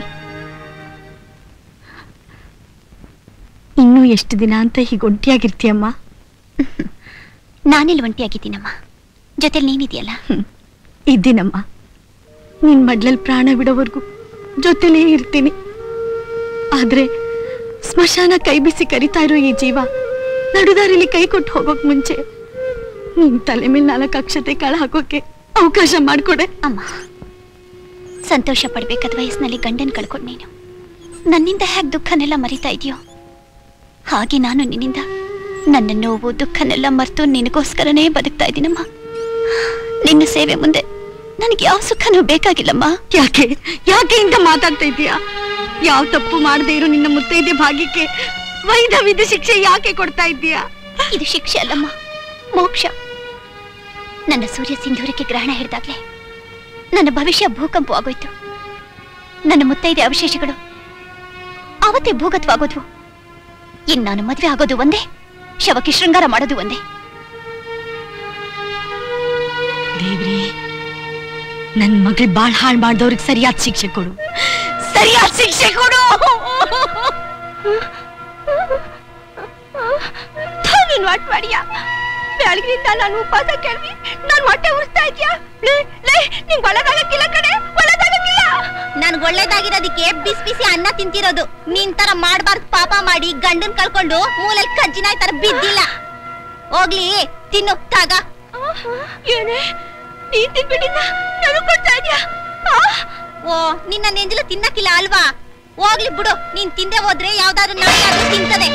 ಇನ್ನೂ ಎಷ್ಟು ದಿನ ಅಂತ ಹೀಗೆ ಒಂಟಿಯಾಗಿರ್ತೀಯಮ್ಮ ನಾನೆಲ್ಲಿ ಒಂಟಿಯಾಗಿದ್ದೀನಮ್ಮ ಜೊತೆಲಿ ನೀನಿದೆಯಲ್ಲ ಇದ್ದೀನಮ್ಮ ನಿನ್ ಮಡ್ಲಲ್ಲಿ ಪ್ರಾಣ ಬಿಡೋವರೆಗೂ ಜೊತೆಲೇ ಇರ್ತೀನಿ ಆದ್ರೆ ಸ್ಮಶಾನ ಕೈ ಬಿಸಿ ಕರಿತಾ ಇರೋ ಈ ಜೀವ ನಡುದಾರಿಲಿ ಕೈ ಕೊಟ್ಟು ಹೋಗೋಕ್ ಮುಂಚೆ ನಿನ್ ತಲೆ ಮೇಲೆ ನಾಲ್ಕು ಅಕ್ಷತೆ ಕಾಳು ಹಾಕೋಕೆ ಅವಕಾಶ ಮಾಡ್ಕೊಡೆ ಅಮ್ಮ ಸಂತೋಷ ಪಡ್ಬೇಕಾದ ವಯಸ್ಸಿನಲ್ಲಿ ಗಂಡನ್ ಕಳ್ಕೊಂಡ್ ನೀನು ನನ್ನಿಂದ ಹೇಗೆ ದುಃಖನೆಲ್ಲ ಮರಿತಾ ಇದೆಯೋ ಹಾಗೆ ನಾನು ನಿನ್ನಿಂದ ನನ್ನ ನೋವು ದುಃಖನೆಲ್ಲ ಮರೆತು ನಿನಗೋಸ್ಕರನೇ ಬದುಕ್ತಾ ಇದ್ದೀನಮ್ಮ ನಿನ್ನ ಸೇವೆ ಮುಂದೆ ನನಗೆ ಯಾವ ಸುಖನೂ ಬೇಕಾಗಿಲ್ಲಮ್ಮ ಯಾಕೆ ಯಾಕೆ ಇಂತ ಮಾತಾಡ್ತಾ ಇದೀಯಾ ಯಾವ ತಪ್ಪು ಮಾಡದೇ ಇರೋ ನಿನ್ನ ಮುತ್ತೈದೆ ಭಾಗ್ಯಕ್ಕೆ ವೈದ ವಿಧ ಶಿಕ್ಷೆ ಯಾಕೆ ಕೊಡ್ತಾ ಇದ್ದೀಯಾ ಇದು ಶಿಕ್ಷೆ ಅಲ್ಲಮ್ಮ ಮೋಕ್ಷ ನನ್ನ ಸೂರ್ಯ ಸಿಂಧೂರಕ್ಕೆ ಗ್ರಹಣ ಹಿಡಿದಾಗ್ಲೇ ನನ್ನ ಭವಿಷ್ಯ ಭೂಕಂಪ ಆಗೋಯ್ತು ನನ್ನ ಮುತ್ತೈದೆ ಅವಶೇಷಗಳು ಅವತ್ತೇ ಭೂಗತವಾಗೋದ್ವು ಇನ್ ನಾನು ಮದುವೆ ಆಗೋದು ಒಂದೇ ಶವಕ್ಕೆ ಶೃಂಗಾರ ಮಾಡೋದು ಒಂದೇ ದೇವ್ರಿ ನನ್ ಮಗಳು ಬಾಳ್ ಹಾಳ್ ಮಾಡ್ದವ್ರಿಗೆ ಸರಿಯಾದ ಶಿಕ್ಷೆ ಕೊಡು ಸರಿಯಾದ ಶಿಕ್ಷೆ ಕೊಡು ನೀನ್ ವಾಟ್ ಮಾಡಿಯಾ ಬೆಳಗಿನಿಂದ ನಾನು ಉಪವಾಸ ಕೇಳ್ವಿ ನಾನ್ ಹೊಟ್ಟೆ ಉರಿಸ್ತಾ ಇದ್ಯಾ ಲೇ ಲೇ ನಿಂಗ್ ಒಳ್ಳೇದಾಗಕ್ಕಿಲ್ಲ ಕಡೆ ಒಳ್ಳೇದಾಗಕ್ಕಿಲ್ಲ ನನ್ಗ್ ಒಳ್ಳೇದಾಗಿರೋದಕ್ಕೆ ಬಿಸಿ ಬಿಸಿ ಅನ್ನ ತಿಂತಿರೋದು ನಿನ್ ತರ ಮಾಡ್ಬಾರ್ದು ಪಾಪ ಮಾಡಿ ಗಂಡನ್ ಕಳ್ಕೊಂಡು ಮೂಲೆಲ್ ಕಜ್ಜಿನಾಯ್ ತರ ಬಿದ್ದಿಲ್ಲ ಹೋಗ್ಲಿ ತಿನ್ನು ತಾಗ ಏನೇ ನೀನ್ ತಿನ್ಬಿಟ್ಟಿದ್ದ ನನಗ್ ಕೊಡ್ತಾ ಇದ್ಯಾ ಓ ನಿನ್ನ ನೆಂಜಲು ತಿನ್ನಕ್ಕಿಲ್ಲ ಅಲ್ವಾ ಹೋಗ್ಲಿ ಬಿಡು ನೀನ್ ತಿಂದೆ ಹೋದ್ರೆ ಯಾವ್ದಾದ್ರು ನಾಯಿ ತಿಂತದೆ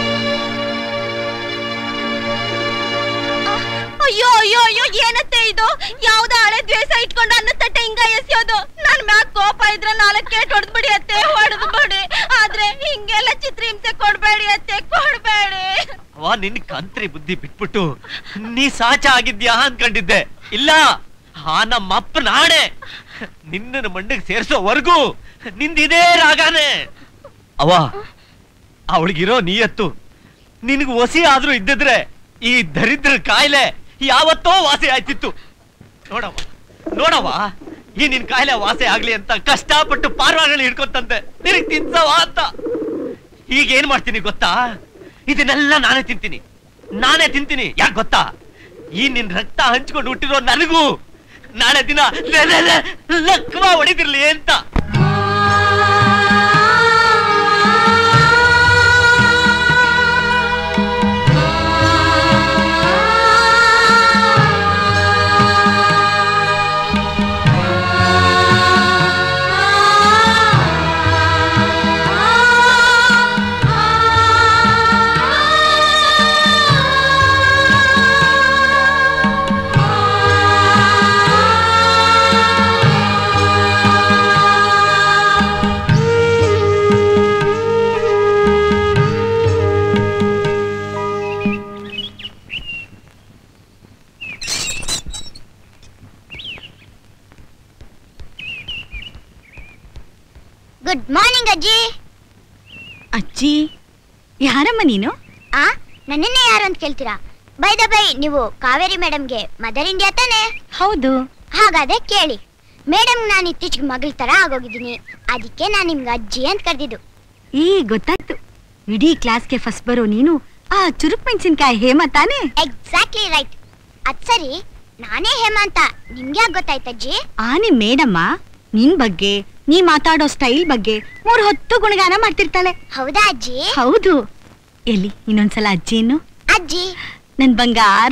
ಅಯ್ಯೋ ಅಯ್ಯೋ ಅಯ್ಯೋ ಏನತ್ತೆ ಇದು ಯಾವ್ದೋ ಹಳೆ ದ್ವೇಷ ಇಟ್ಕೊಂಡು ಅನ್ನ ತಟ್ಟೆ ಹಿಂಗ ಎಸೆಯೋದು ನನ್ ಮ್ಯಾಗ್ ಕೋಪ ಇದ್ರೆ ನಾಲ್ಕು ಕೇಟ್ ಹೊಡೆದ್ ಬಿಡಿ ಅತ್ತೆ ಹೊಡೆದ್ ಬಿಡಿ ಆದ್ರೆ ಹಿಂಗೆಲ್ಲ ಚಿತ್ರಹಿಂಸೆ ಕೊಡ್ಬೇಡಿ ಅತ್ತೆ ಕೊಡ್ಬೇಡಿ ಅವ ನಿನ್ ಕಂತ್ರಿ ಬುದ್ಧಿ ಬಿಟ್ಬಿಟ್ಟು ನೀ ಸಾಚ ಆಗಿದ್ಯಾ ಅನ್ಕೊಂಡಿದ್ದೆ ಇಲ್ಲ ಆ ನಮ್ಮ ಅಪ್ಪ ನಾಣೆ ನಿನ್ನ ಮಂಡಿಗೆ ಸೇರ್ಸೋವರೆಗೂ ನಿಂದಿದೇ ರಾಗಾನೆ ಅವ ಅವಳಿಗಿರೋ ನೀಯತ್ತು ನಿನಗ್ ಒಸಿ ಆದ್ರೂ ಇದ್ದಿದ್ರೆ ಈ ದರಿದ್ರ ಕಾಯಿಲೆ ಯಾವತ್ತೋ ವಾಸಿ ಆಯ್ತಿತ್ತು ನೋಡವ ನೋಡವ ಈ ನಿನ್ ಕಾಯಿಲೆ ವಾಸಿ ಆಗ್ಲಿ ಅಂತ ಕಷ್ಟಪಟ್ಟು ಪಾರ್ವಾಗಳು ಹಿಡ್ಕೊಂತಂತೆ ನಿನಗ್ ತಿನ್ಸವ ಅಂತ ಈಗ ಏನ್ ಮಾಡ್ತೀನಿ ಗೊತ್ತಾ ಇದನ್ನೆಲ್ಲ ನಾನೇ ತಿಂತೀನಿ ನಾನೇ ತಿಂತೀನಿ ಯಾಕೆ ಗೊತ್ತಾ ಈ ನಿನ್ ರಕ್ತ ಹಂಚ್ಕೊಂಡು ಹುಟ್ಟಿರೋ ನನಗೂ ನಾಳೆ ದಿನ ಲೆ- ಲೆ- ಲೆ- ಲಕ್ವ ಹೊಡಿದಿರ್ಲಿ ಅಂತ ಗುಡ್ ಮಾರ್ನಿಂಗ್ ಅಜ್ಜಿ ಅಜ್ಜಿ ಯಾರಮ್ಮ ನೀನು ಆ ನನ್ನನ್ನೇ ಯಾರು ಅಂತ ಕೇಳ್ತೀರಾ ಬೈ ದ ಬೈ ನೀವು ಕಾವೇರಿ ಮೇಡಮ್ಗೆ ಮದರ್ ಇಂಡಿಯಾ ತಾನೆ ಹೌದು ಹಾಗಾದ್ರೆ ಕೇಳಿ ಮೇಡಮ್ ನಾನು ಇತ್ತೀಚೆಗೆ ಮಗಳ ತರ ಆಗೋಗಿದ್ದೀನಿ ಅದಕ್ಕೆ ನಾನು ನಿಮ್ಗೆ ಅಜ್ಜಿ ಅಂತ ಕರೆದಿದ್ದು ಈ ಗೊತ್ತಾಯ್ತು ಇಡೀ ಕ್ಲಾಸ್ಗೆ ಫಸ್ಟ್ ಬರೋ ನೀನು ಆ ಚುರುಕ್ ಮೆಣಸಿನ್ಕಾಯಿ ಹೇಮ ತಾನೇ ಎಕ್ಸಾಕ್ಟ್ಲಿ ರೈಟ್ ಅದ್ ಸರಿ ನಾನೇ ಹೇಮ ಅಂತ ನಿಮ್ಗೆ ಯಾಕೆ ಗೊತ್ತಾಯ್ತು ಅಜ್ಜಿ ಆನೆ ಮೇಡಮ್ಮ ನಿನ್ ಬಗ್ಗೆ ನೀ ಮಾತಾಡೋ ಸ್ಟೈಲ್ ಬಗ್ಗೆ ಮೂರ್ ಹೊತ್ತು ಗುಣಗಾನ ಮಾಡ್ತಿರ್ತಾಳೆ ಹೌದಾ ಅಜ್ಜಿ ಹೌದು ಎಲ್ಲಿ ಇನ್ನೊಂದ್ಸಲ ಅಜ್ಜಿ ಇನ್ನು ಅಜ್ಜಿ ನನ್ ಬಂಗಾರ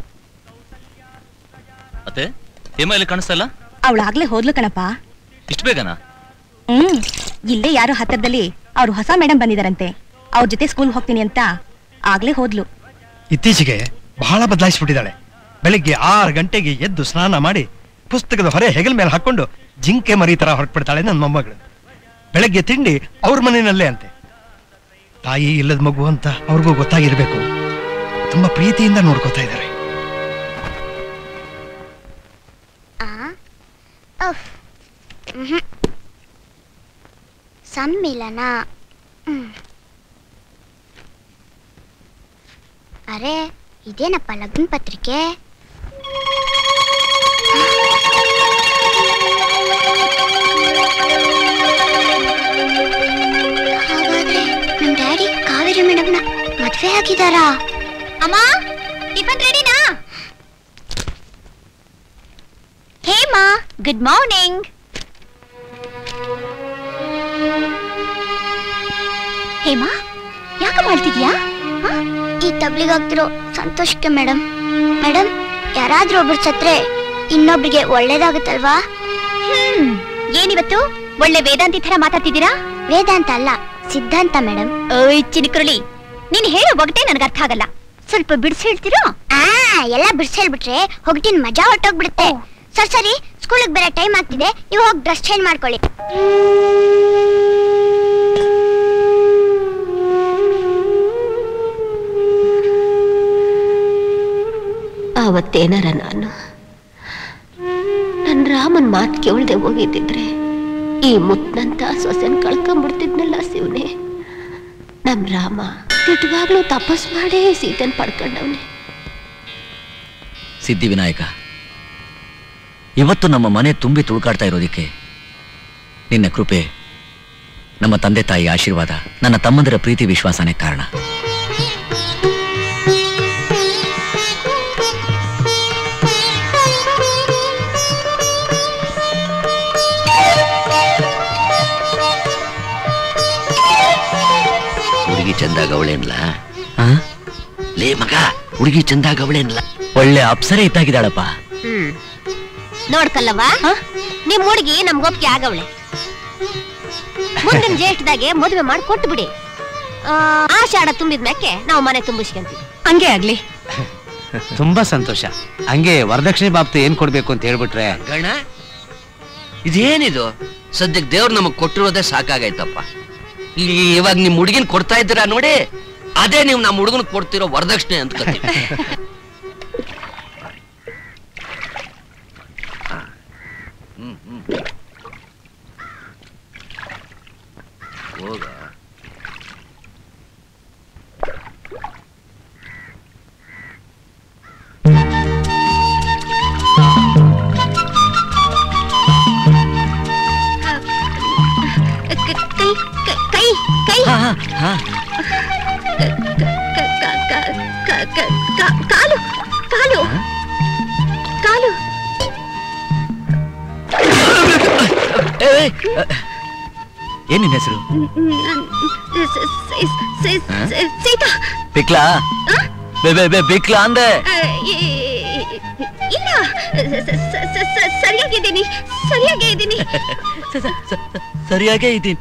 ಮತ್ತೆ ಹೇಮ ಇಲ್ಲಿ ಕಾಣಿಸ್ತಾ ಇಲ್ಲ ಅವಳಾಗ್ಲೇ ಹೋದ್ಲು ಕಣಪ್ಪ ಇಷ್ಟು ಬೇಗನಾ ಹ್ಮ್ ಇಲ್ಲೇ ಯಾರೋ ಹತ್ತಿರದಲ್ಲಿ ಅವ್ರು ಹೊಸ ಮೇಡಮ್ ಬಂದಿದಾರಂತೆ ಅವ್ರ ಜೊತೆ ಸ್ಕೂಲ್ ಹೋಗ್ತೀನಿ ಅಂತ ಆಗ್ಲೇ ಹೋದ್ಲು ಇತ್ತೀಚೆಗೆ ಬಹಳ ಬದಲಾಯಿಸ್ಬಿಟ್ಟಿದ್ದಾಳೆ ಬೆಳಿಗ್ಗೆ ಆರು ಗಂಟೆಗೆ ಎದ್ದು ಸ್ನಾನ ಮಾಡಿ ಪುಸ್ತಕದ ಹೊರೆ ಹೆಗಲ ಮೇಲೆ ಹಾಕೊಂಡು ಜಿಂಕೆ ಮರಿ ತರ ಹೊರಟ್ಬಿಡ್ತಾಳೆ ನನ್ನ ಮೊಮ್ಮಗಳು ಬೆಳಗ್ಗೆ ತಿಂಡಿ ಅವ್ರ ಮನೆಯಲ್ಲೇ ಅಂತೆ ತಾಯಿ ಇಲ್ಲದ ಮಗು ಅಂತ ಅವ್ರಿಗೂ ಗೊತ್ತಾಗಿರ್ಬೇಕು ತುಂಬಾ ಪ್ರೀತಿಯಿಂದ ನೋಡ್ಕೋತಾ ಇದ್ದಾರೆ ಉಫ್. ಮ್ಹ್ಮ್. ಸಮ್ಮಿಲನ ಹ್ಮ್. ಅರೆ ಇದೇನಪ್ಪ ಲಗ್ನ ಪತ್ರಿಕೆ ಹಾಗಾದ್ರೆ ನಮ್ ಡ್ಯಾಡಿ ಕಾವೇರಿ ಮೇಡಮ್ನ ಮದ್ವೆ ಆಗಿದಾರಾ ಅಮ್ಮ ಟಿಫನ್ ರೆಡಿನಾ ಹೇಮಾ ಗುಡ್ ಮಾರ್ನಿಂಗ್ ಹೇಮಾ ಯಾಕೆ ಮಾಡ್ತಿದ್ಯಾ ಈ ತಬ್ಲಿಗಾಗ್ತಿರೋ ಸಂತೋಷಕ್ಕೆ ಮೇಡಮ್ ಮೇಡಮ್ ಯಾರಾದ್ರೂ ಒಬ್ರು ಸತ್ರೆ ಇನ್ನೊಬ್ರಿಗೆ ಒಳ್ಳೇದಾಗುತ್ತಲ್ವಾ ಹ್ಮ್ ಏನಿವತ್ತು ಒಳ್ಳೆ ವೇದಾಂತಿ ತರ ಮಾತಾಡ್ತಿದ್ದೀರಾ ವೇದಾಂತ ಅಲ್ಲ ಸಿದ್ಧಾಂತ ಮೇಡಮ್ ಓಯ್ ಚಿನಿಕುರುಳಿ ನೀನ್ ಹೇಳೋ ಒಗಟೆ ನನಗೆ ಅರ್ಥ ಆಗಲ್ಲ ಸ್ವಲ್ಪ ಬಿಡಿಸಿ ಹೇಳ್ತೀರಾ ಆ ಎಲ್ಲ ಬಿಡ್ಸ್ ಹೇಳ್ಬಿಟ್ರೆ ಹೋಗ್ತೀನಿ ಮಜಾ ಹೊರಟೋಗ್ಬಿಡುತ್ತೆ ಸರಿ ಸರಿ ಸ್ಕೂಲಿಗೆ ಬೇರೆ ಟೈಮ್ ಆಗ್ತಿದೆ ನೀವು ಹೋಗಿ ಡ್ರೆಸ್ ಚೇಂಜ್ ಮಾಡ್ಕೊಳ್ಳಿ ಆವತ್ತೇನಾರ ನಾನು ನನ್ನ ರಾಮನ್ ಮಾತು ಕೇಳ್ದೆ ಹೋಗಿದ್ದಿದ್ರೆ ಈ ಮುತ್ನಂತ ಸೊಸೆನ್ ಕಳ್ಕೊಂಡ್ಬಿಡ್ತಿದ್ನಲ್ಲ ಶಿವನೇ ನಮ್ ರಾಮ ದಿಟ್ವಾಗ್ಲೂ ತಪಸ್ ಮಾಡೇ ಸೀತನ್ ಪಡ್ಕೊಂಡವ್ನೆ ಸಿದ್ಧಿ ವಿನಾಯಕ ಇವತ್ತು ನಮ್ಮ ಮನೆ ತುಂಬಿ ತುಳುಕಾಡ್ತಾ ಇರೋದಕ್ಕೆ ನಿನ್ನ ಕೃಪೆ ನಮ್ಮ ತಂದೆ ತಾಯಿ ಆಶೀರ್ವಾದ ನನ್ನ ತಮ್ಮಂದಿರ ಪ್ರೀತಿ ವಿಶ್ವಾಸನೇ ಕಾರಣ ಹುಡುಗಿ ಚಂದಾಗ ಅವಳೇನ್ಲ ಲೇ ಮಗ ಹುಡುಗಿ ಚಂದಾಗ ಅವಳೇನಲ್ಲ ಒಳ್ಳೆ ಅಪ್ಸರೆ ಇದ್ದಾಗಿದ್ದಾಳಪ್ಪ ಹ್ಮ್ ನೋಡ್ಕಲ್ಲವ್ವ ನಿಮ್ ಹುಡುಗಿ ನಮ್ಗೊಪ್ಪಿಗೆ ಆಗವಳೆ ಮುಂದಿನ ಜ್ಯೇಷ್ಠದಾಗೆ ಮದುವೆ ಮಾಡಿ ಕೊಟ್ಟು ಬಿಡಿ ಆ, ಆಷಾಢ ತುಂಬಿದ ಮ್ಯಾಕೆ ನಾವು ಮನೆ ತುಂಬಿಸ್ಕೊಂತೀವಿ ಹಂಗೆ ಆಗ್ಲಿ ತುಂಬಾ ಸಂತೋಷ ಹಂಗೆ ವರದಕ್ಷಿಣೆ ಬಾಬ್ತು ಏನ್ ಕೊಡ್ಬೇಕು ಅಂತ ಹೇಳ್ಬಿಟ್ರೆ ಗಣ ಇದೇನಿದು ಸದ್ಯಕ್ಕೆ ದೇವ್ರು ನಮಗ್ ಕೊಟ್ಟಿರೋದೇ ಸಾಕಾಗೈತಪ್ಪ ಈ ಇವಾಗ ನಿಮ್ ಹುಡುಗಿನ ಕೊಡ್ತಾ ಇದ್ದೀರಾ ನೋಡಿ ಅದೇ ನೀವು ನಮ್ಮ ಹುಡುಗನ ಕೊಡ್ತಿರೋ ವರದಕ್ಷಿಣೆ ಅಂತ ಕತ್ತೀವಿ ಹ್ಮ್ ಹ್ಮ್ ಹೋಗ ಕ- ಕೈ ಕ- ಕೈ ಕೈ ಕ- ಕ- ಕ- ಕ- ಕ- ಕ- ಕ- ಕಾಲು ಕಾಲು ಕಾಲು ಏನ್ ನಿನ್ ಹೆಸರು ನನ್- ಸ- ಸ- ಸ- ಸ- ಸೀತಾ ಬಿಕ್ಲಾ ಬೇ ಬೇ ಬೇ ಬಿಕ್ಲಾ ಅಂದೆ ಆ, ಈ- ಇಲ್ಲ ಸ- ಸ- ಸ- ಸ- ಸರಿಯಾಗಿದ್ದೀನಿ ಸರಿಯಾಗೇ ಇದ್ದೀನಿ ಸರಿಯಾಗೇ ಇದ್ದೀನಿ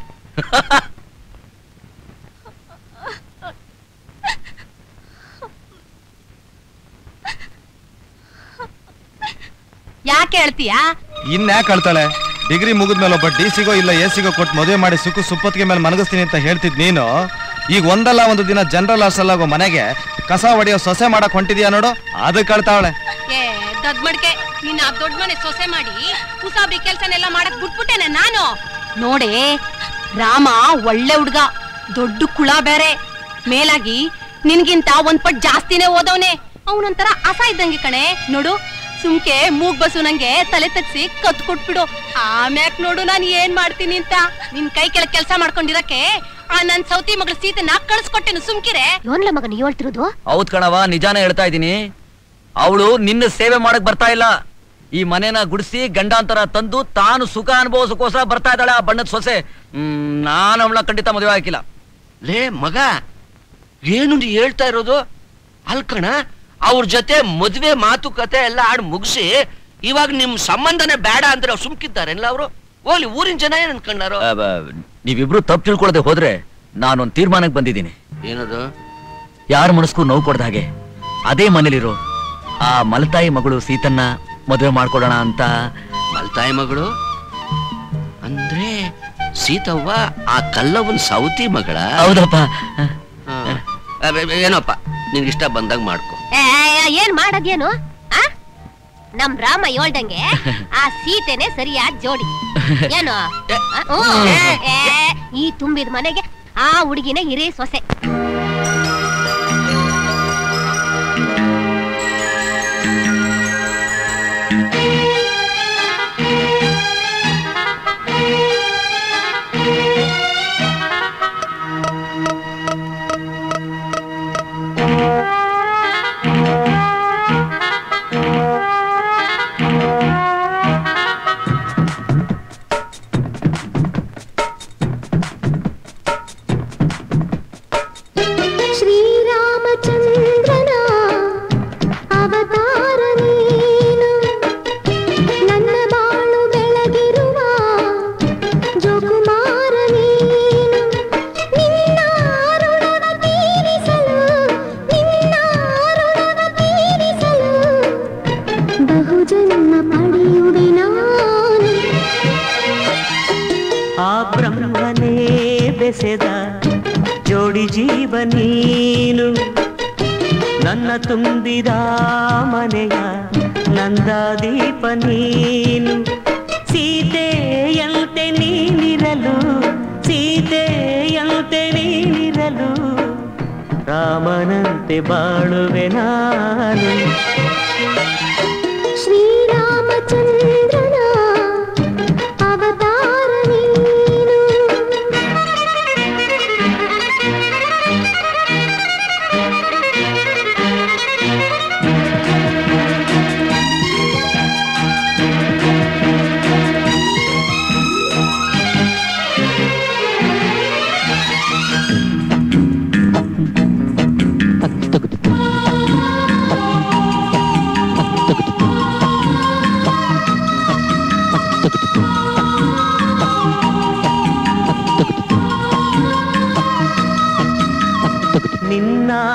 ಯಾಕೆ ಹೇಳ್ತೀಯಾ ಇನ್ಯಾಕೆ ಕಳ್ತಾಳೆ ಡಿಗ್ರಿ ಮುಗಿದ್ಮೇಲೆ ಒಬ್ಬ ಡಿ ಸಿಗೋ ಇಲ್ಲ ಎ ಸಿಗೋ ಕೊಟ್ಟು ಮದುವೆ ಮಾಡಿ ಸುಖ ಸುಪ್ಪತ್ತಿಗೆ ಮೇಲೆ ಮನಗಿಸ್ತೀನಿ ಅಂತ ಹೇಳ್ತಿದ್ ನೀನು ಈಗ ಒಂದಲ್ಲ ಒಂದು ದಿನ ಜನರಲ್ ಹಾಸ್ಟೆಲ್ ಆಗೋ ಮನೆಗೆ ಕಸ ಹೊಡೆಯೋ ಸೊಸೆ ಮಾಡಕ್ ಹೊಂಟಿದ್ಯಾ ನೋಡು ಅದಕ್ಕೆ ಕಳ್ತಾವಳೆ ಏ ದೊಡ್ಡ ಮಡ್ಕೆ ನಿನ್ನ ಆ ದೊಡ್ಡ ಮನೆ ಸೊಸೆ ಮಾಡಿ ಕುಸಾಬಿ ಕೆಲ್ಸನೆಲ್ಲ ಮಾಡಕ್ ಬಿಟ್ಬಿಟ್ಟೇನೆ ನಾನು ನೋಡೆ ರಾಮ ಒಳ್ಳೆ ಹುಡ್ಗ ದೊಡ್ಡ ಕುಳ ಬೇರೆ ಮೇಲಾಗಿ ನಿನ್ಗಿಂತ ಒಂದ್ ಪಟ್ ಜಾಸ್ತಿನೇ ಓದವ್ನೆ ಅವನೊಂಥರ ಅಸ ಇದ್ದಂಗೆ ಕಣೆ ನೋಡು ಸುಮ್ಕೆ ಮೂಗ್ ಬಸು ನಂಗೆ ತಲೆ ತಗ್ಸಿ ಕತ್ ಕೊಟ್ಬಿಡು ಆಮ್ಯಾಕ್ ನೋಡು ನಾನು ಏನ್ ಮಾಡ್ತೀನಿ ಅಂತ ನಿನ್ ಕೈ ಕೆಳಗ್ ಕೆಲ್ಸ ಮಾಡ್ಕೊಂಡಿರಕ್ಕೆ ಆ ನನ್ ಸೌತಿ ಮಗಳು ಸೀತೆನ ಕಳ್ಸ್ಕೊಟ್ಟೆನು ಸುಮ್ಕಿರೆ ಯೋನ್ಲ ಮಗ ನೀ ಹೇಳ್ತಿರೋದು ಹೌದ್ ಕಣವ ನಿಜಾನೇ ಹೇಳ್ತಾ ಇದ್ದೀನಿ ಅವಳು ನಿನ್ನ ಸೇವೆ ಮಾಡಕ್ ಬರ್ತಾ ಇಲ್ಲ ಈ ಮನೆನ ಗುಡಿಸಿ ಗಂಡಾಂತರ ತಂದು ತಾನು ಸುಖ ಅನುಭವಿಸೋಕೋಸ್ಕರ ಬರ್ತಾ ಇದ್ದಾಳೆ ಆ ಬಣ್ಣದ ಸೊಸೆ ಹ್ಮ್ ನಾನು ಅವಳನ್ನ ಖಂಡಿತ ಮದುವೆ ಹಾಕಿಲ್ಲ ಲೇ ಮಗ ಏನು ನೀ ಹೇಳ್ತಾ ಇರೋದು ಅಲ್ಕಣ ಅವ್ರ ಜೊತೆ ಮದ್ವೆ ಮಾತುಕತೆ ಎಲ್ಲ ಆಡ್ ಮುಗಿಸಿ ಇವಾಗ ನಿಮ್ ಸಂಬಂಧನೇ ಬೇಡ ಅಂದ್ರೆ ಅವ್ರು ಸುಮ್ಕಿದ್ದಾರೆಲ್ಲ ಅವರು ಹೋಗ್ಲಿ ಊರಿನ ಜನ ಏನ್ ಅನ್ಕೊಂಡಾರೋ ಆ, ಬ- ನೀವಿಬ್ರು ತಪ್ಪು ತಿಳ್ಕೊಳ್ಳದೆ ಹೋದ್ರೆ ನಾನೊಂದ್ ತೀರ್ಮಾನಕ್ಕೆ ಬಂದಿದ್ದೀನಿ ಏನದು ಯಾರ ಮನಸ್ಗೂ ನೋವು ಕೊಡ್ದ ಹಾಗೆ ಅದೇ ಮನೇಲಿರೋ ಆ ಮಲತಾಯಿ ಮಗಳು ಸೀತನ್ನ ಮದುವೆ ಮಾಡ್ಕೊಡೋಣ ಅಂತ ಮಲ್ತಾಯಿ ಮಗಳು ಅಂದ್ರೆ ಸೀತವ್ವ ಆ ಕಲ್ಲವನ್ ಸೌತಿ ಮಗಳ ಹೌದಪ್ಪ ಹಾ. ಅಬ್ಬೆ, ಅಬ್ಬೆ, ಏನಪ್ಪ ನಿನ್ಗೆ ಇಷ್ಟ ಬಂದಾಗ ಮಾಡ್ಕೊ ಏ, ಏನ್ ಮಾಡದೇನು ಆ ನಮ್ ರಾಮ ಹೇಳ್ದಂಗೆ ಆ ಸೀತೆನೆ ಸರಿಯಾದ ಜೋಡಿ ಏನು ಆ, ಹ್ಞೂ. ಏ, ಈ ತುಂಬಿದ ಮನೆಗೆ ಆ ಹುಡುಗಿನ ಹಿರೇ ಸೊಸೆ ಶ್ರೀರಾಮಚಂದ್ರನ ಅವತಾರ ನೀನು ನನ್ನ ಬಾಳು ಬೆಳಗಿರುವ ಜೋಕುಮಾರ ನೀನು ನಿನ್ನ ಋಣವ ತೀರಿಸಲು ನಿನ್ನ ಋಣವ ತೀರಿಸಲು ಬಹುಜನ್ಮ ಪಡೆಯುವೆ ನಾನು ಆ ಬ್ರಹ್ಮನೇ ಬೆಸೆದ ಜೋಡಿ ಜೀವ ನೀನು ನನ್ನ ತುಂಬಿದ ಮನೆಯ ನಂದಾದೀಪ ನೀನು ಸೀತೆಯಂತೆ ನೀನಿರಲು ಸೀತೆಯಂತೆ ನೀನಿರಲು ರಾಮನಂತೆ ಬಾಳುವೆ ನಾನು ಶ್ರೀರಾಮಚಂದ್ರನ ಅವತಾರ ನೀನು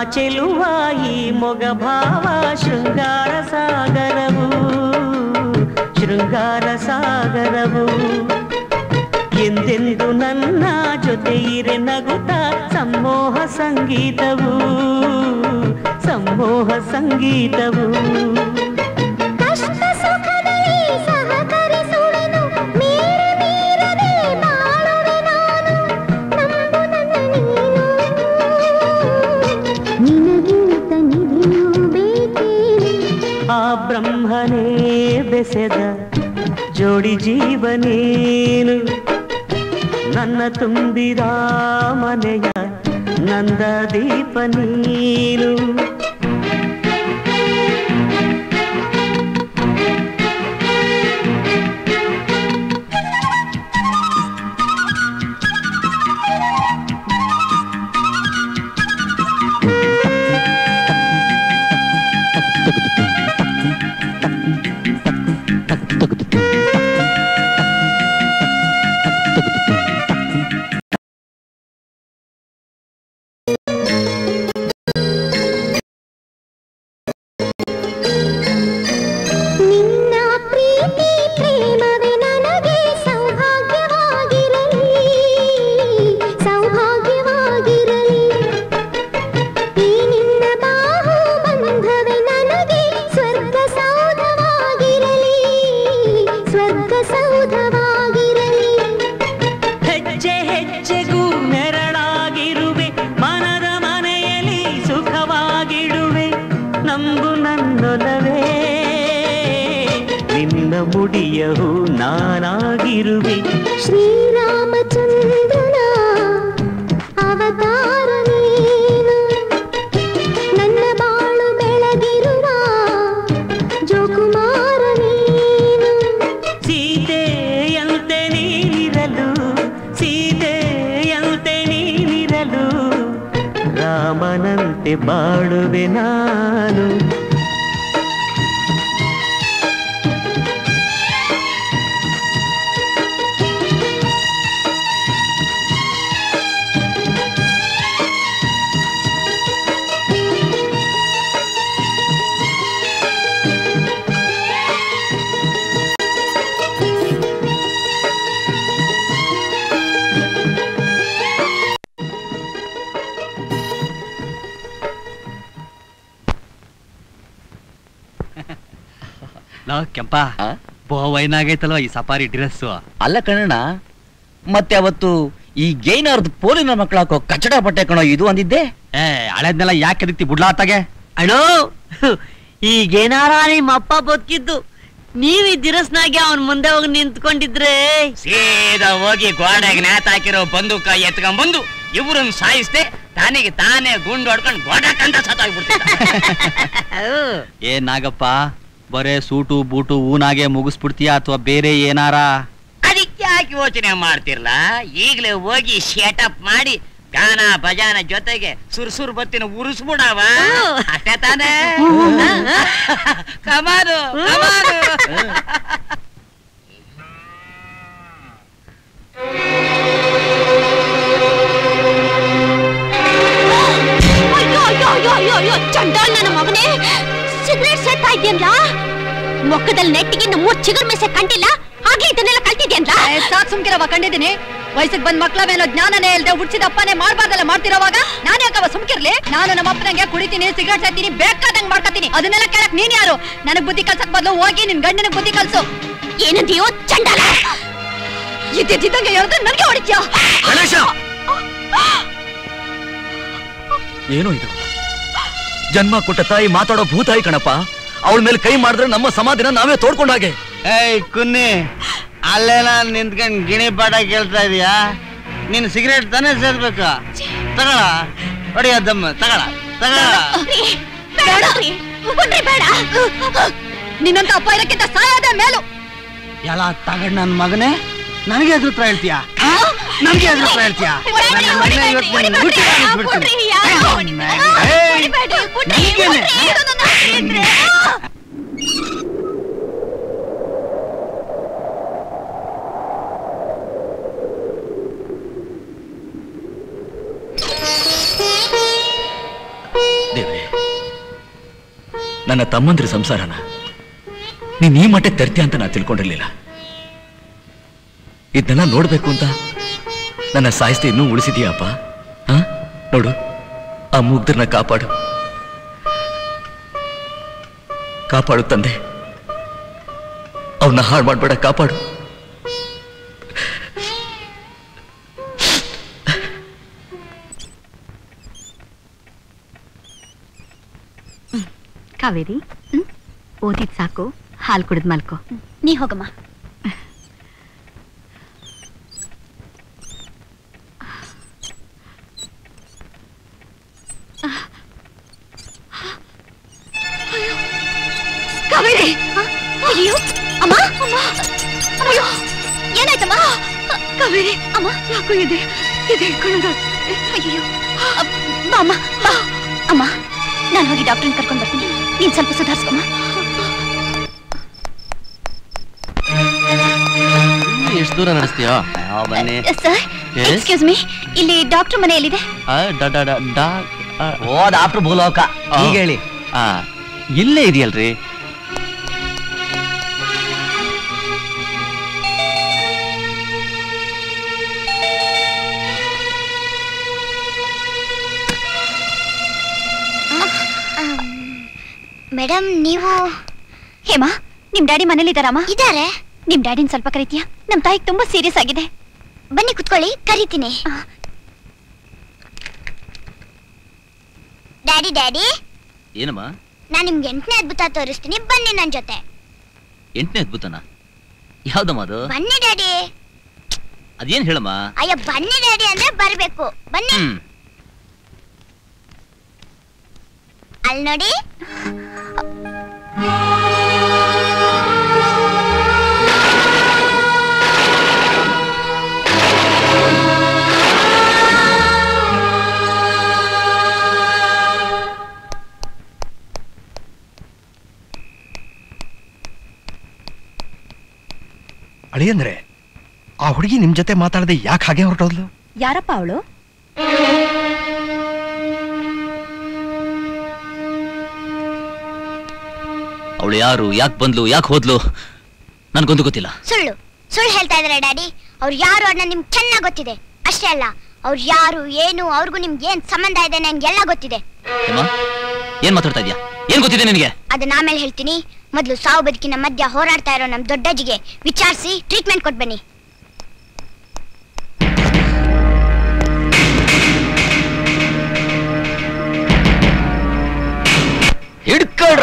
ಚೆಲುವ ಈ ಮೊಗ ಭಾವ ಶೃಂಗಾರ ಸಾಗರವು ಶೃಂಗಾರ ಸಾಗರವು ಎಂದೆಂದು ನನ್ನ ಜೊತೆ ಇರೆ ನಗುತ್ತ ಸಮೋಹ ಸಂಗೀತವು ಸಮೋಹ ಸಂಗೀತವು ಕಷ್ಟ ಸುಖದಲ್ಲಿ ಸಹಕರಿಸುವೆನು ಮೀರಿ ಮೀರದೆ ಬಾಳುವೆ ನಾನು ನಂಬು ನನ್ನ ನೀನು ನಿನಗಿಂತ ನಿಧಿಯೂ ಬೇಕೇನೆ ಆ ಬ್ರಹ್ಮನೇ ಬೆಸೆದ ಜೋಡಿ ಜೀವನೇನು ನನ್ನ ತುಂಬಿದ ಮನೆಯ ನಂದ ದೀಪ ನೀನು ನಿನ್ನ ಪ್ರೀತಿ ಪ್ರೇಮವೇ ನನಗೆ ಸೌಭಾಗ್ಯವಾಗಿರಲಿ ಸೌಭಾಗ್ಯವಾಗಿರಲಿ ಈ ನಿನ್ನ ಬಾಹು ಬಂಧವೇ ನನಗೆ ಸ್ವರ್ಗ ಸೌಧವಾಗಿರಲಿ ಸ್ವರ್ಗ ಸೌಧವಾಗಿರಲಿ ಹೆಜ್ಜೆ ಹೆಜ್ಜೆಗೂ ನೆರಳಾಗಿರುವೆ ಮನದ ಮನೆಯಲ್ಲಿ ಸುಖವಾಗಿಡುವೆ ನಂಬು ನನ್ನೊಲವೇ ನಿನ್ನ ಮುಡಿಯ ಹೂ ನಾನಾಗಿರುವೆ ಶ್ರೀರಾಮಚಂದ್ರನ ಅವತಾರ ನೀನು ನನ್ನ ಬಾಳು ಬೆಳಗಿರುವ ಜೋಕುಮಾರ ನೀನು ಸೀತೆಯಂತೆ ನೀನಿರಲು ಸೀತೆಯಂತೆ ನೀನಿರಲು ರಾಮನಂತೆ ಬಾಳುವೆ ನಾನು ಲೋ ಕೆಂಪ ಬೋವೈನಾಗೈತಲ್ವ ಈ ಸಫಾರಿ ಡ್ರೆಸ್ ಅಲ್ಲ ಕಣಣ್ಣ ಮತ್ತೆ ಅವತ್ತು ಈ ಗೇನಾರ್ದು ಪೋಲಿನ ಮಕ್ಕಳು ಹಾಕೋ ಕಚಡ ಬಟ್ಟೆ ಕಣೋ ಇದು ಅಂದಿದ್ದೆ ಏ ಹಳೆದ್ನೆಲ್ಲ ಯಾಕೆ ಅದಕ್ಕೆ ಬುಡ್ಲಾತಾಗೆ ಅಣ್ಣೋ ಈಗೇನಾರ ನಿಮ್ಮ ಅಪ್ಪ ಬದುಕಿದ್ದು ನೀವ್ ಈ ದಿರಸ್ನಾಗೆ ಅವನ್ ಮುಂದೆ ಹೋಗಿ ನಿಂತ್ಕೊಂಡಿದ್ರೆ ಸೀದಾ ಹೋಗಿ ಗೋಡೆಗೆ ನೇತಾಕಿರೋ ಬಂದೂಕ ಎತ್ಕೊಂಡ್ ಬಂದು ಇವ್ರನ್ನ ಸಾಯಿಸ್ದೆ ತಾನಿಗೆ ತಾನೇ ಗುಂಡು ಹೊಡ್ಕೊಂಡು ಗೋಡಕ್ಕಂತ ಸತ್ತಾಗ್ಬಿಡ್ತಿದ್ದ ಏ ನಾಗಪ್ಪ ಬರೇ ಸೂಟು ಬೂಟು ಊನಾಗೆ ಮುಗಿಸ್ಬಿಡ್ತೀಯಾ ಅಥವಾ ಬೇರೆ ಏನಾರ ಅದಕ್ಕೆ ಯಾಕೆ ಯೋಚನೆ ಮಾಡ್ತಿರ್ಲ ಈಗಲೇ ಹೋಗಿ ಶೆಟಪ್ ಮಾಡಿ ಗಾನ ಭಜಾನ ಜೊತೆಗೆ ಸುರ್ಸುರ್ ಬತ್ತಿನ ಉರಿಸ್ಬಿಡವ ಅಷ್ಟೇ ತಾನೇ ಕಮಾನು ಕಮಾನು ಅಯ್ಯೋ ಅಯ್ಯೋ ಅಯ್ಯೋ ಅಯ್ಯೋ ಅಯ್ಯೋ ಚಂಡಾಲ್ ನನ್ನ ಮಗನೇ ಸಿಗರೇಟ್ ಸೇರ್ತಾ ಇದ್ಯನ್ಲ ಮೊಕ್ಕದಲ್ಲಿ ನೆಟ್ಟಿಗಿಂದ ಮೂರ್ ಚಿಗುರ್ ಮೆಸೆ ಕಂಡಿಲ್ಲ ಹಾಗೆ ಇದನ್ನೆಲ್ಲ ಕಲ್ತಿದ್ಯನ್ಲ ಸಾಕ್ ಸುಮ್ಕಿರವ ಕಂಡಿದ್ದೀನಿ ವಯಸ್ಸಿಗೆ ಬಂದ್ ಮಕ್ಳ ಮೇಲೋ ಜ್ಞಾನನೇ ಇಲ್ದೆ ಹುಡ್ಸಿದ ಅಪ್ಪನೇ ಮಾಡ್ಬಾರ್ದಲ್ಲ ಮಾಡ್ತಿರೋವಾಗ ನಾನು ಯಾಕವ ಸುಮ್ಕಿರ್ಲಿ ನಾನು ನಮ್ಮ ಅಪ್ಪನಂಗೆ ಕುಡಿತೀನಿ ಸಿಗರೇಟ್ ಸೇರ್ತೀನಿ ಬೇಕಾದಂಗ್ ಮಾಡ್ಕೊತೀನಿ ಅದನ್ನೆಲ್ಲ ಕೇಳಕ್ ನೀನ್ ಯಾರು ನನಗ್ ಬುದ್ಧಿ ಕಲ್ಸಕ್ ಬದಲು ಹೋಗಿ ನಿನ್ ಗಂಡನಿಗೆ ಬುದ್ಧಿ ಕಲ್ಸು ಏನಂತೀಯೋ ಚಂಡಾಲ ಇದ್ದಿದ್ದಂಗೆ ಹೇಳ್ದು ನನಗೆ ಹೊಡಿತ್ಯಾ ಗಣೇಶ ಏನು ಇದು ಜನ್ಮ ಕೊಟ್ಟ ತಾಯಿ ಮಾತಾಡೋ ಭೂತಾಯಿ ಕಣಪ್ಪ ಅವಳ ಮೇಲೆ ಕೈ ಮಾಡಿದ್ರೆ ನಮ್ಮ ಸಮಾಧಿನ ನಾವೇ ತೋಡ್ಕೊಂಡಾಗೆ ಏಯ್ ಕುನ್ನಿ ಅಲ್ಲೆಲ್ಲ ನಿಂತ್ಕೊಂಡ್ ಗಿಣಿ ಪಾಠ ಕೇಳ್ತಾ ಇದೀಯಾ ನೀನ್ ಸಿಗರೇಟ್ ತಾನೇ ಸೇರ್ಬೇಕು ತಗಳ ಹೊಡಿಯ ದಮ್ಮ ತಗಳ ತಗಳ ಬೇಡ ಬಿಡ್ರಿ, ಬೇಡ ನಿನ್ನಂತ ಅಪ್ಪ ಇರಕ್ಕಿಂತ ಸಾಯದ ಮೇಲು ಎಲ್ಲ ತಗಡ್ ನನ್ ಮಗನೇ ನನಗೆ ಎದುರು ಹತ್ರ ಹೇಳ್ತೀಯಾ ನನ್ಗೆ ಎದುರು ಹತ್ರ ಹೇಳ್ತೀಯಾ ನನ್ನ ಮಗನೇ ಇವತ್ತು ನಿನ್ನ ಊಟ ಮಾಡಿಸ್ಬಿಡ್ತೀನಿ. ಏಯ್, ನಿನ್ಗೇನೆ? ನನ್ನ ತಮ್ಮಂದ್ರ ಸಂಸಾರನ ನೀನ್ ಈ ಮಟ್ಟಕ್ಕೆ ತರ್ತೀಯ ಅಂತ ನಾ ತಿಳ್ಕೊಂಡಿರ್ಲಿಲ್ಲ ಇದನ್ನೆಲ್ಲ ನೋಡ್ಬೇಕು ಅಂತ ನನ್ನ ಸಾಯಿಸ್ತಿ ಇನ್ನೂ ಉಳಿಸಿದೀಯಪ್ಪ ಹ ನೋಡು ಆ ಮುಗ್ಧರನ್ನ ಕಾಪಾಡು ಕಾಪಾಡು ತಂದೆ ಅವನ್ನ ಹಾಳು ಮಾಡ್ಬೇಡ ಕಾಪಾಡು ಕಾವೇರಿ ಓದಿದ್ ಸಾಕು ಹಾಲು ಕುಡಿದ್ ಮಲ್ಕೋ ನೀ ಹೋಗಮ್ಮ ಕಾವೇರಿ ಅಯ್ಯೋ ಅಮ್ಮ ಅಯ್ಯೋ ಏನಾಯ್ತಮ್ಮ ಕಾವೇರಿ ಅಮ್ಮ ಯಾಕೋ ಇದೆ ಇದೆ ಇಟ್ಕೊಳ್ಳೋದು ಅಯ್ಯೋ ಅ- ಬಾ ಅಮ್ಮ ಬಾ ಅಮ್ಮ ನಾನು ಹೋಗಿ ಡಾಕ್ಟರ್ನ ಕರ್ಕೊಂಡು ಬರ್ತೀನಿ ನೀನ್ ಸ್ವಲ್ಪ ಸುಧಾರಿಸ್ಕೊಮ್ಮ ಎಷ್ಟು ದೂರ ನಡೆಸ್ತೀಯೋ ಬನ್ನಿ ಸರ್ Yes? ಎಕ್ಸ್ಕ್ಯೂಸ್ ಮೀ ಇಲ್ಲಿ ಡಾಕ್ಟರ್ ಮನೆ ಎಲ್ಲಿದೆ ಓ ಡಾಕ್ಟರ್ ಭೂಲೋಕ ಈಗ ಹೇಳಿ ಆ ಇಲ್ಲೇ ಇದೆಯಲ್ರಿ ಮೇಡಮ್ ನೀವು ಹೇಮಾ ನಿಮ್ ಡ್ಯಾಡಿ ಮನೇಲಿ ಇದಾರಮ್ಮ ಇದಾರೆ ನಿಮ್ ಡ್ಯಾಡಿನ ಸ್ವಲ್ಪ ಕರೀತೀಯಾ ನಮ್ ತಾಯಿಗೆ ತುಂಬಾ ಸೀರಿಯಸ್ ಆಗಿದೆ ಬನ್ನಿ ಕುತ್ಕೊಳ್ಳಿ ಕರಿತೀನಿ ಡ್ಯಾಡಿ ಡ್ಯಾಡಿ ಏನಮ್ಮ ನಾನು ನಿಮ್ಗೆ ಎಂಟನೇ ಅದ್ಭುತ ತೋರಿಸ್ತೀನಿ ಬನ್ನಿ ನನ್ನ ಜೊತೆ ಎಂಟನೇ ಅದ್ಭುತನ ಯಾವ್ದಮ್ಮ ಅದು ಬನ್ನಿ ಡ್ಯಾಡಿ ಅದೇನ್ ಹೇಳಮ್ಮ ಅಯ್ಯ ಬನ್ನಿ ಡ್ಯಾಡಿ ಅಂದ್ರೆ ಬರ್ಬೇಕು ಬನ್ನಿ ಹ್ಮ್ ಅಲ್ಲಿ ನೋಡಿ ಅಳಿಯಂದ್ರೆ ಆ ಹುಡುಗಿ ನಿಮ್ ಜೊತೆ ಮಾತಾಡದೆ ಯಾಕೆ ಹಾಗೆ ಹೊರಟೋದ್ಲು ಯಾರಪ್ಪ ಅವಳು ಅವಳು ಯಾರು ಯಾಕೆ ಬಂದ್ಲು ಯಾಕೆ ಹೋದ್ಲು ನನ್ಗೊಂದು ಗೊತ್ತಿಲ್ಲ ಸುಳ್ಳು ಸುಳ್ಳು ಹೇಳ್ತಾ ಇದಾರೆ ಡ್ಯಾಡಿ ಅವ್ರು ಯಾರು ಅನ್ನೋ ನಿಮ್ಗೆ ಚೆನ್ನಾಗಿ ಗೊತ್ತಿದೆ ಅಷ್ಟೇ ಅಲ್ಲ ಅವ್ರು ಯಾರು ಏನು ಅವ್ರಿಗೂ ನಿಮ್ಗೆ ಏನ್ ಸಂಬಂಧ ಇದೆ ನಂಗೆಲ್ಲ ಗೊತ್ತಿದೆ ಹೇಮ ಏನ್ ಮಾತಾಡ್ತಾ ಇದ್ಯಾ ಏನ್ ಗೊತ್ತಿದೆ ನಿನಗೆ ಅದನ್ನ ಆಮೇಲೆ ಹೇಳ್ತೀನಿ ಮೊದಲು ಸಾವು ಬದುಕಿನ ಮಧ್ಯ ಹೋರಾಡ್ತಾ ಇರೋ ನಮ್ ದೊಡ್ಡಜ್ಜಿಗೆ ವಿಚಾರಿಸಿ ಟ್ರೀಟ್ಮೆಂಟ್ ಕೊಟ್ ಬನ್ನಿ ಹಿಡ್ಕೊಳ್ರ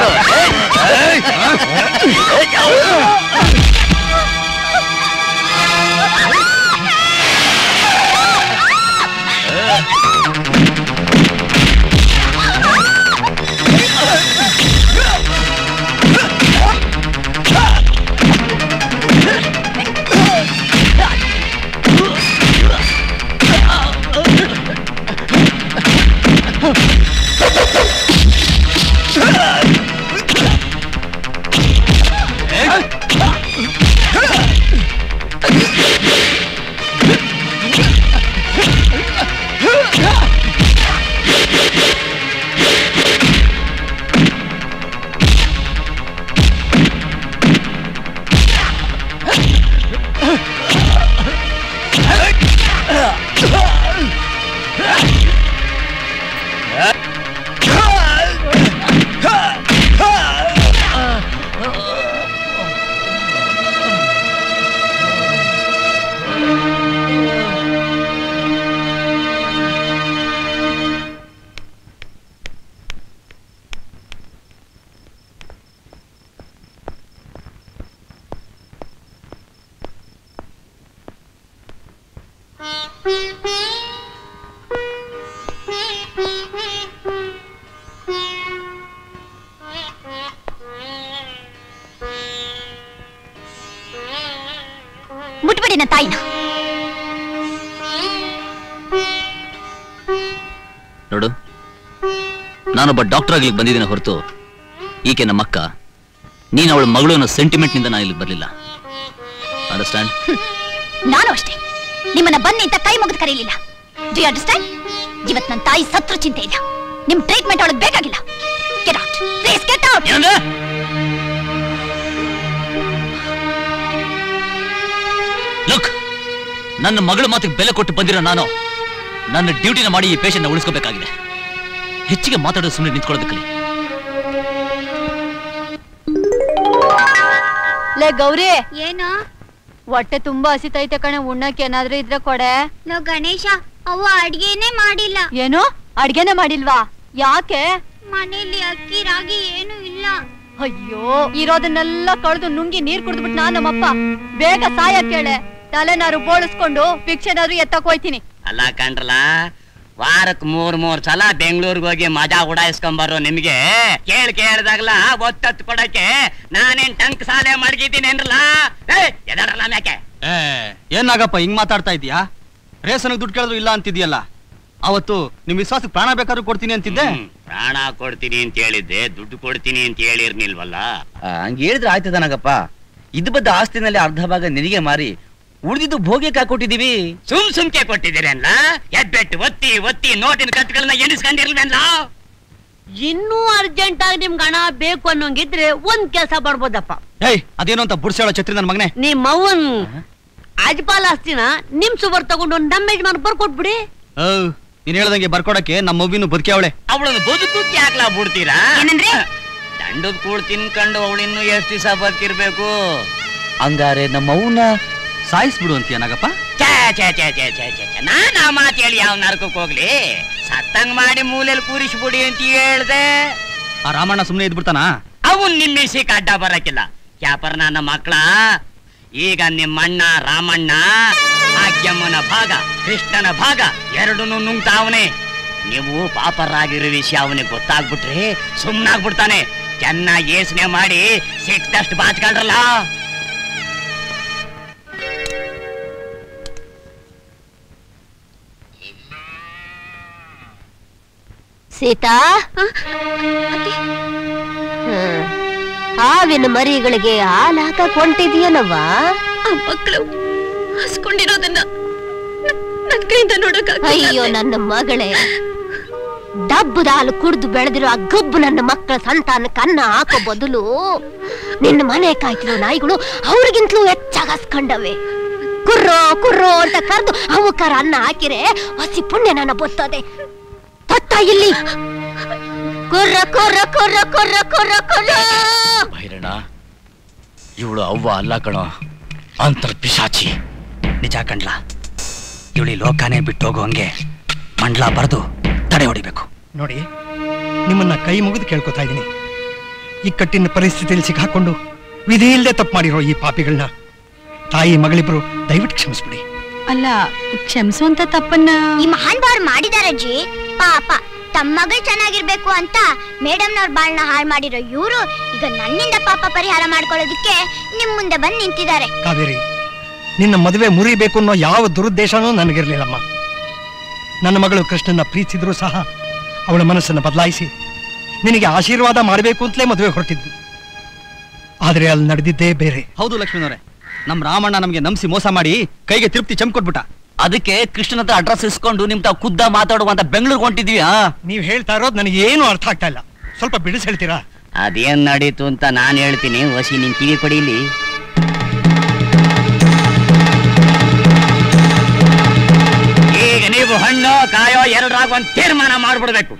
ಮುಟ್ಬಿಡಿ ನನ್ನ ತಾಯಿನ ನೋಡು ನಾನೊಬ್ಬ ಡಾಕ್ಟರ್ ಆಗ್ಲಿಕ್ಕೆ ಬಂದಿದ್ದೀನಿ ಹೊರತು ಈಕೆ ನಮ್ಮ ಅಕ್ಕ ನೀನು ಅವಳ ಮಗಳು ಅನ್ನೋ ಸೆಂಟಿಮೆಂಟ್ ನಿಂದ ನಾನು ಇಲ್ಲಿಗೆ ಬರಲಿಲ್ಲ ಅಂಡರ್ಸ್ಟ್ಯಾಂಡ್ ನಾನು ಅಷ್ಟೇ ನಿಮ್ಮನ್ನ ಬನ್ನಿ ಅಂತ ಕೈ ಮುಗಿದು ಕರೀಲಿಲ್ಲ ಡು ಯು ಅಂಡರ್ಸ್ಟ್ಯಾಂಡ್ ಇವತ್ ನನ್ನ ತಾಯಿ ಸತ್ರು ಚಿಂತೆ ಇಲ್ಲ ನಿಮ್ ಟ್ರೀಟ್ಮೆಂಟ್ ಅವಳಿಗೆ ಬೇಕಾಗಿಲ್ಲ Get out. Please get out. Look ನನ್ನ ಮಗಳ ಮಾತಿಗೆ ಬೆಲೆ ಕೊಟ್ಟು ಬಂದಿರೋ ನಾನು ನನ್ನ ಡ್ಯೂಟಿನ ಮಾಡಿ ಈ ಪೇಷಂಟ್ನ ಉಳಿಸ್ಕೋಬೇಕಾಗಿದೆ ಹೆಚ್ಚಿಗೆ ಮಾತಾಡೋದು ಸುಮ್ಮನೆ ನಿಂತ್ಕೊಳ್ಳೋದಕ್ಕಲಿ ಲೇ ಗೌರಿ ಏನು ಹೊಟ್ಟೆ ತುಂಬಾ ಹಸಿತೈತೆ ಕಣೆ ಉಣ್ಣಕ್ಕೆ ಏನಾದ್ರೂ ಇದ್ರೆ ಕೊಡೆ ಲೋ ಗಣೇಶ ಅವ್ವ ಅಡ್ಗೆನೇ ಮಾಡಿಲ್ಲ ಏನು ಅಡ್ಗೆನೆ ಮಾಡಿಲ್ವಾ ಯಾಕೆ ಮನೇಲಿ ಅಕ್ಕಿ ರಾಗಿ ಏನು ಇಲ್ಲ ಅಯ್ಯೋ ಇರೋದನ್ನೆಲ್ಲ ಕಳೆದು ನುಂಗಿ ನೀರ್ ಕುಡಿದ್ಬಿಟ್ಟು ನಾ ನಮ್ಮಪ್ಪ ಬೇಗ ಸಾಯ ಕೇಳೆ ತಲೆನಾರು ಬೋಳಿಸ್ಕೊಂಡು ಭಿಕ್ಷೆನಾದ್ರು ಎತ್ತಕ್ ಹೋಯ್ತೀನಿ ಅಲ್ಲ ಕಂಡ್ರಲ್ಲ ವಾರಕ್ ಮೂರ್ ಮೂರ್ ಸಲ ಬೆಂಗಳೂರಿಗೆ ಹೋಗಿ ಮಜಾ ಉಡಾಯಿಸ್ಕೊಂಬರೋ ನಿಮ್ಗೆ ಕೇಳ್ ಕೇಳ್ದಾಗ್ಲ ಒತ್ತತ್ ಕೊಡಕ್ಕೆ ನಾನೇನ್ ಟಂಕ್ ಸಾಲೆ ಮಡಗಿದ್ದೀನಿ ಏನ್ರಲ್ಲ ಎದರಲ್ಲ ಮ್ಯಾಕೆ ಏ ಏನಾಗಪ್ಪ ಹಿಂಗ್ ಮಾತಾಡ್ತಾ ಇದೀಯಾ ರೇಷನ್ಗೆ ದುಡ್ಡು ಕೇಳಿದ್ರು ಇಲ್ಲ ಅಂತಿದ್ಯಲ್ಲ ಅವತ್ತು ನಿಮ್ ವಿಶ್ವಾಸಕ್ಕೆ ಪ್ರಾಣ ಬೇಕಾದ್ರೂ ಕೊಡ್ತೀನಿ ಅಂತಿದ್ದೆ ಪ್ರಾಣ ಕೊಡ್ತೀನಿ ಅಂತ ಹೇಳಿದ್ದೆ ದುಡ್ಡು ಕೊಡ್ತೀನಿ ಅಂತ ಹೇಳಿರ್ನಿಲ್ವಲ್ಲ ಹಂಗ ಹೇಳಿದ್ರೆ ಆಯ್ತದನಗಪ್ಪ ಇದು ಬದ್ದ ಆಸ್ತಿನಲ್ಲಿ ಅರ್ಧ ಭಾಗ ನಿನಗೆ ಮಾರಿ ಉಳಿದಿದ್ದು ಭೋಗ್ಯಕ್ಕೆ ಹಾಕೊಟ್ಟಿದೀವಿ ಸುಮ್ ಸುಮ್ಕೆ ಕೊಟ್ಟಿದ್ದೀರಲ್ಲ ಎಬ್ಬೆಟ್ಟು ಒತ್ತಿ ಒತ್ತಿ ನೋಟಿನ ಕತ್ಗಳನ್ನ ಎಣಿಸ್ಕೊಂಡಿರ್ಲ್ವೇನ್ಲ ಇನ್ನೂ ಅರ್ಜೆಂಟ್ ಆಗಿ ನಿಮ್ಗೆ ಹಣ ಬೇಕು ಅನ್ನೋಂಗಿದ್ರೆ ಒಂದ್ ಕೆಲಸ ಮಾಡ್ಬೋದಪ್ಪ ಏಯ್ ಅದೇನೋ ಅಂತ ಬುಡ್ಸಾಳೋ ಛತ್ರಿ ನನ್ನ ಮಗನೇ ನಿಮ್ಮ ಅವ್ವನ್ ಅಜ್ಪಾಲ್ ಆಸ್ತಿನ ನಿಮ್ ಸುಬರ್ ತಗೊಂಡು ನಮ್ಮ ಯಜಮಾನ್ ಬರ್ಕೊಟ್ಬಿಡಿ ಓ ನೀನ್ ಹೇಳ್ದಂಗೆ ಬರ್ಕೊಡಕ್ಕೆ ನಮ್ಮ ಮಗುವಿನ ಬದುಕಿ ಅವಳೆ ಅವಳನ್ನು ಬದುಕಕ್ಕೆ ಯಾಕ್ಲಾ ಬಿಡ್ತೀರಾ ದಂಡದ ಕೂಳ್ ತಿನ್ಕೊಂಡು ಅವಳಿನ್ನು ಎಷ್ಟು ದಿವಸ ಬದುಕಿರ್ಬೇಕು ಹಂಗಾರೆ ನಮ್ಮ ಅವನ್ನ ಸಾಯಿಸ್ಬಿಡು ಅಂತೀಯ ನಾಗಪ್ಪ ಛೇ ಛೇ ಛೇ ಛೇ ಛೇ ಛೇ ಛೇ ನಾನ್ ಆ ಮಾತು ಹೇಳಿ ಯಾವ ನರಕಕ್ಕೆ ಹೋಗ್ಲಿ ಸತ್ತಂಗ್ ಮಾಡಿ ಮೂಲೆಯಲ್ಲಿ ಕೂರಿಸ್ಬಿಡಿ ಅಂತ ಹೇಳ್ದೆ ಆ ರಾಮಣ್ಣ ಸುಮ್ಮನೆ ಇದ್ಬಿಡ್ತಾನ ಅವನ್ ನಿಮ್ಮಿಸಿಕ್ ಅಡ್ಡ ಬರಕಿಲ್ಲ ಕ್ಯಾಪರ್ ನನ್ನ ಮಕ್ಕಳ ಈಗ ನಿಮ್ಮಣ್ಣ ರಾಮಣ್ಣ ಭಾಗ್ಯಮ್ಮನ ಭಾಗ ಕೃಷ್ಣನ ಭಾಗ ಎರಡನ್ನೂ ನುಂಗ್ತಾವನೆ ನೀವು ಪಾಪರಾಗಿರೋ ವಿಷಯ ಅವನಿಗೆ ಗೊತ್ತಾಗ್ಬಿಟ್ರೆ ಸುಮ್ನಾಗ್ಬಿಡ್ತಾನೆ ಚೆನ್ನಾಗಿ ಯೋಚನೆ ಮಾಡಿ ಸಿಕ್ತಷ್ಟು ಬಾಚ್ಕೊಳ್ರಲ್ಲ ಸೀತಾ ಹ್ಮ್. ಹಾವಿನ ಮರಿಗಳಿಗೆ ಹಾಲು ಹಾಕಕ್ ಹೊಂಟಿದ್ಯನವ್ವ ಮಕ್ಕಳು ಹಸ್ಕೊಂಡಿರೋದನ್ನ ನನ್ ಕೈಯಿಂದ ನೋಡಕ್ ಅಯ್ಯೋ ನನ್ನ ಮಗಳೇ ಡಬ್ಬದ ಹಾಲು ಕುಡ್ದು ಬೆಳೆದಿರೋ ಆ ಗಬ್ಬು ನನ್ನ ಮಕ್ಕಳ ಸಂತಾನಕ್ಕೆ ಅನ್ನ ಹಾಕೋ ಬದಲು ನಿನ್ನ ಮನೆ ಕಾಯ್ತಿರೋ ನಾಯಿಗಳು ಅವ್ರಿಗಿಂತಲೂ ಹೆಚ್ಚಾಗಿ ಹಸ್ಕೊಂಡವೆ ಕುರ್ರೋ ಕುರ್ರೋ ಅಂತ ಕರೆದು ಅವಕ್ಕಾರ ಅನ್ನ ಹಾಕಿರೆ ಹಸಿ ಪುಣ್ಯ ನನ್ನ ಬರ್ತದೆ ತೊತ್ತ ಇಲ್ಲಿ ಕುರ್ರ ಕುರ್ರ ಕುರ್ರ ಕುರ್ರ ಕುರ್ರ ಕುರ್ರ ಭೈರಣ್ಣ ಇವಳು ಅವ್ವ ಅಲ್ಲ ಕಣೋ ಅಂತರ್ ಪಿಶಾಚಿ ನಿಜ ಕಂಡ್ಲ ಇವಳಿ ಲೋಕನೇ ಬಿಟ್ಟು ಹೋಗೋ ಹಂಗೆ ಮಂಡ್ಲ ಬರೆದು ತಡೆ ಹೊಡಿಬೇಕು ನೋಡಿ ನಿಮ್ಮನ್ನ ಕೈ ಮುಗಿದು ಕೇಳ್ಕೊತಾ ಇದ್ದೀನಿ ಇಕ್ಕಟ್ಟಿನ ಪರಿಸ್ಥಿತಿಯಲ್ಲಿ ಸಿಕ್ಕಾಕೊಂಡು ವಿಧಿ ಇಲ್ಲದೆ ತಪ್ಪು ಮಾಡಿರೋ ಈ ಪಾಪಿಗಳನ್ನ ತಾಯಿ ಮಗಳಿಬ್ರು ದಯವಿಟ್ಟು ಕ್ಷಮಿಸ್ಬಿಡಿ ಅಲ್ಲ ಕ್ಷಮಿಸುವಂತ ತಪ್ಪನ್ನ ಈ ಮಹಾನ್ ಬಾರ್ ಮಾಡಿದಾರೆ ಅಜ್ಜಿ ಪಾಪ ತಮ್ಮ ಮಗಳು ಚೆನ್ನಾಗಿರ್ಬೇಕು ಅಂತ ಮೇಡಮ್ನವ್ರ ಬಾಳ್ನ ಹಾಳು ಮಾಡಿರೋ ಇವರು ಈಗ ನನ್ನಿಂದ ಪಾಪ ಪರಿಹಾರ ಮಾಡ್ಕೊಳ್ಳೋದಕ್ಕೆ ನಿಮ್ ಮುಂದೆ ಬಂದು ನಿಂತಿದ್ದಾರೆ ಕಾವೇರಿ ನಿನ್ನ ಮದುವೆ ಮುರಿಬೇಕು ಅನ್ನೋ ಯಾವ ದುರುದ್ದೇಶನೂ ನನಗಿರ್ಲಿಲ್ಲಮ್ಮ ನನ್ನ ಮಗಳು ಕೃಷ್ಣನ ಪ್ರೀತಿಸಿದ್ರು ಸಹ ಅವಳ ಮನಸ್ಸನ್ನು ಬದಲಾಯಿಸಿ ನಿನಗೆ ಆಶೀರ್ವಾದ ಮಾಡಬೇಕು ಅಂತಲೇ ಮದುವೆ ಹೊರಟಿದ್ವಿ ಆದ್ರೆ ಅಲ್ಲಿ ನಡೆದಿದ್ದೇ ಬೇರೆ ಹೌದು ಲಕ್ಷ್ಮೀನವ್ರೆ ನಮ್ ರಾಮಣ್ಣ ನಮ್ಗೆ ನಂಬಿಸಿ ಮೋಸ ಮಾಡಿ ಕೈಗೆ ತಿರುಪ್ತಿ ಚಮ್ ಕೊಟ್ಬಿಟ್ಟ ಅದಕ್ಕೆ ಕೃಷ್ಣನ ಹತ್ರ ಅಡ್ರೆಸ್ ಇಸ್ಕೊಂಡು ನಿಮ್ ತಾವ್ ಖುದ್ದ ಮಾತಾಡುವಂತ ಬೆಂಗಳೂರಿಗೆ ಹೊಂಟಿದ್ವಿ ಆ ನೀವ್ ಹೇಳ್ತಾ ಇರೋದು ನನಗೆ ಏನು ಅರ್ಥ ಆಗ್ತಾ ಇಲ್ಲ ಸ್ವಲ್ಪ ಬಿಡಿಸಿ ಹೇಳ್ತೀರಾ ಅದೇನ್ ನಡೀತು ಅಂತ ನಾನ್ ಹೇಳ್ತೀನಿ ವಸಿ ನಿನ್ ಕಿವಿ ಕೊಡಿಲಿ ಈಗ ನೀವು ಹಣ್ಣು ಕಾಯೋ ಎರಡರಾಗ ಒಂದ್ ತೀರ್ಮಾನ ಮಾಡ್ಬಿಡ್ಬೇಕು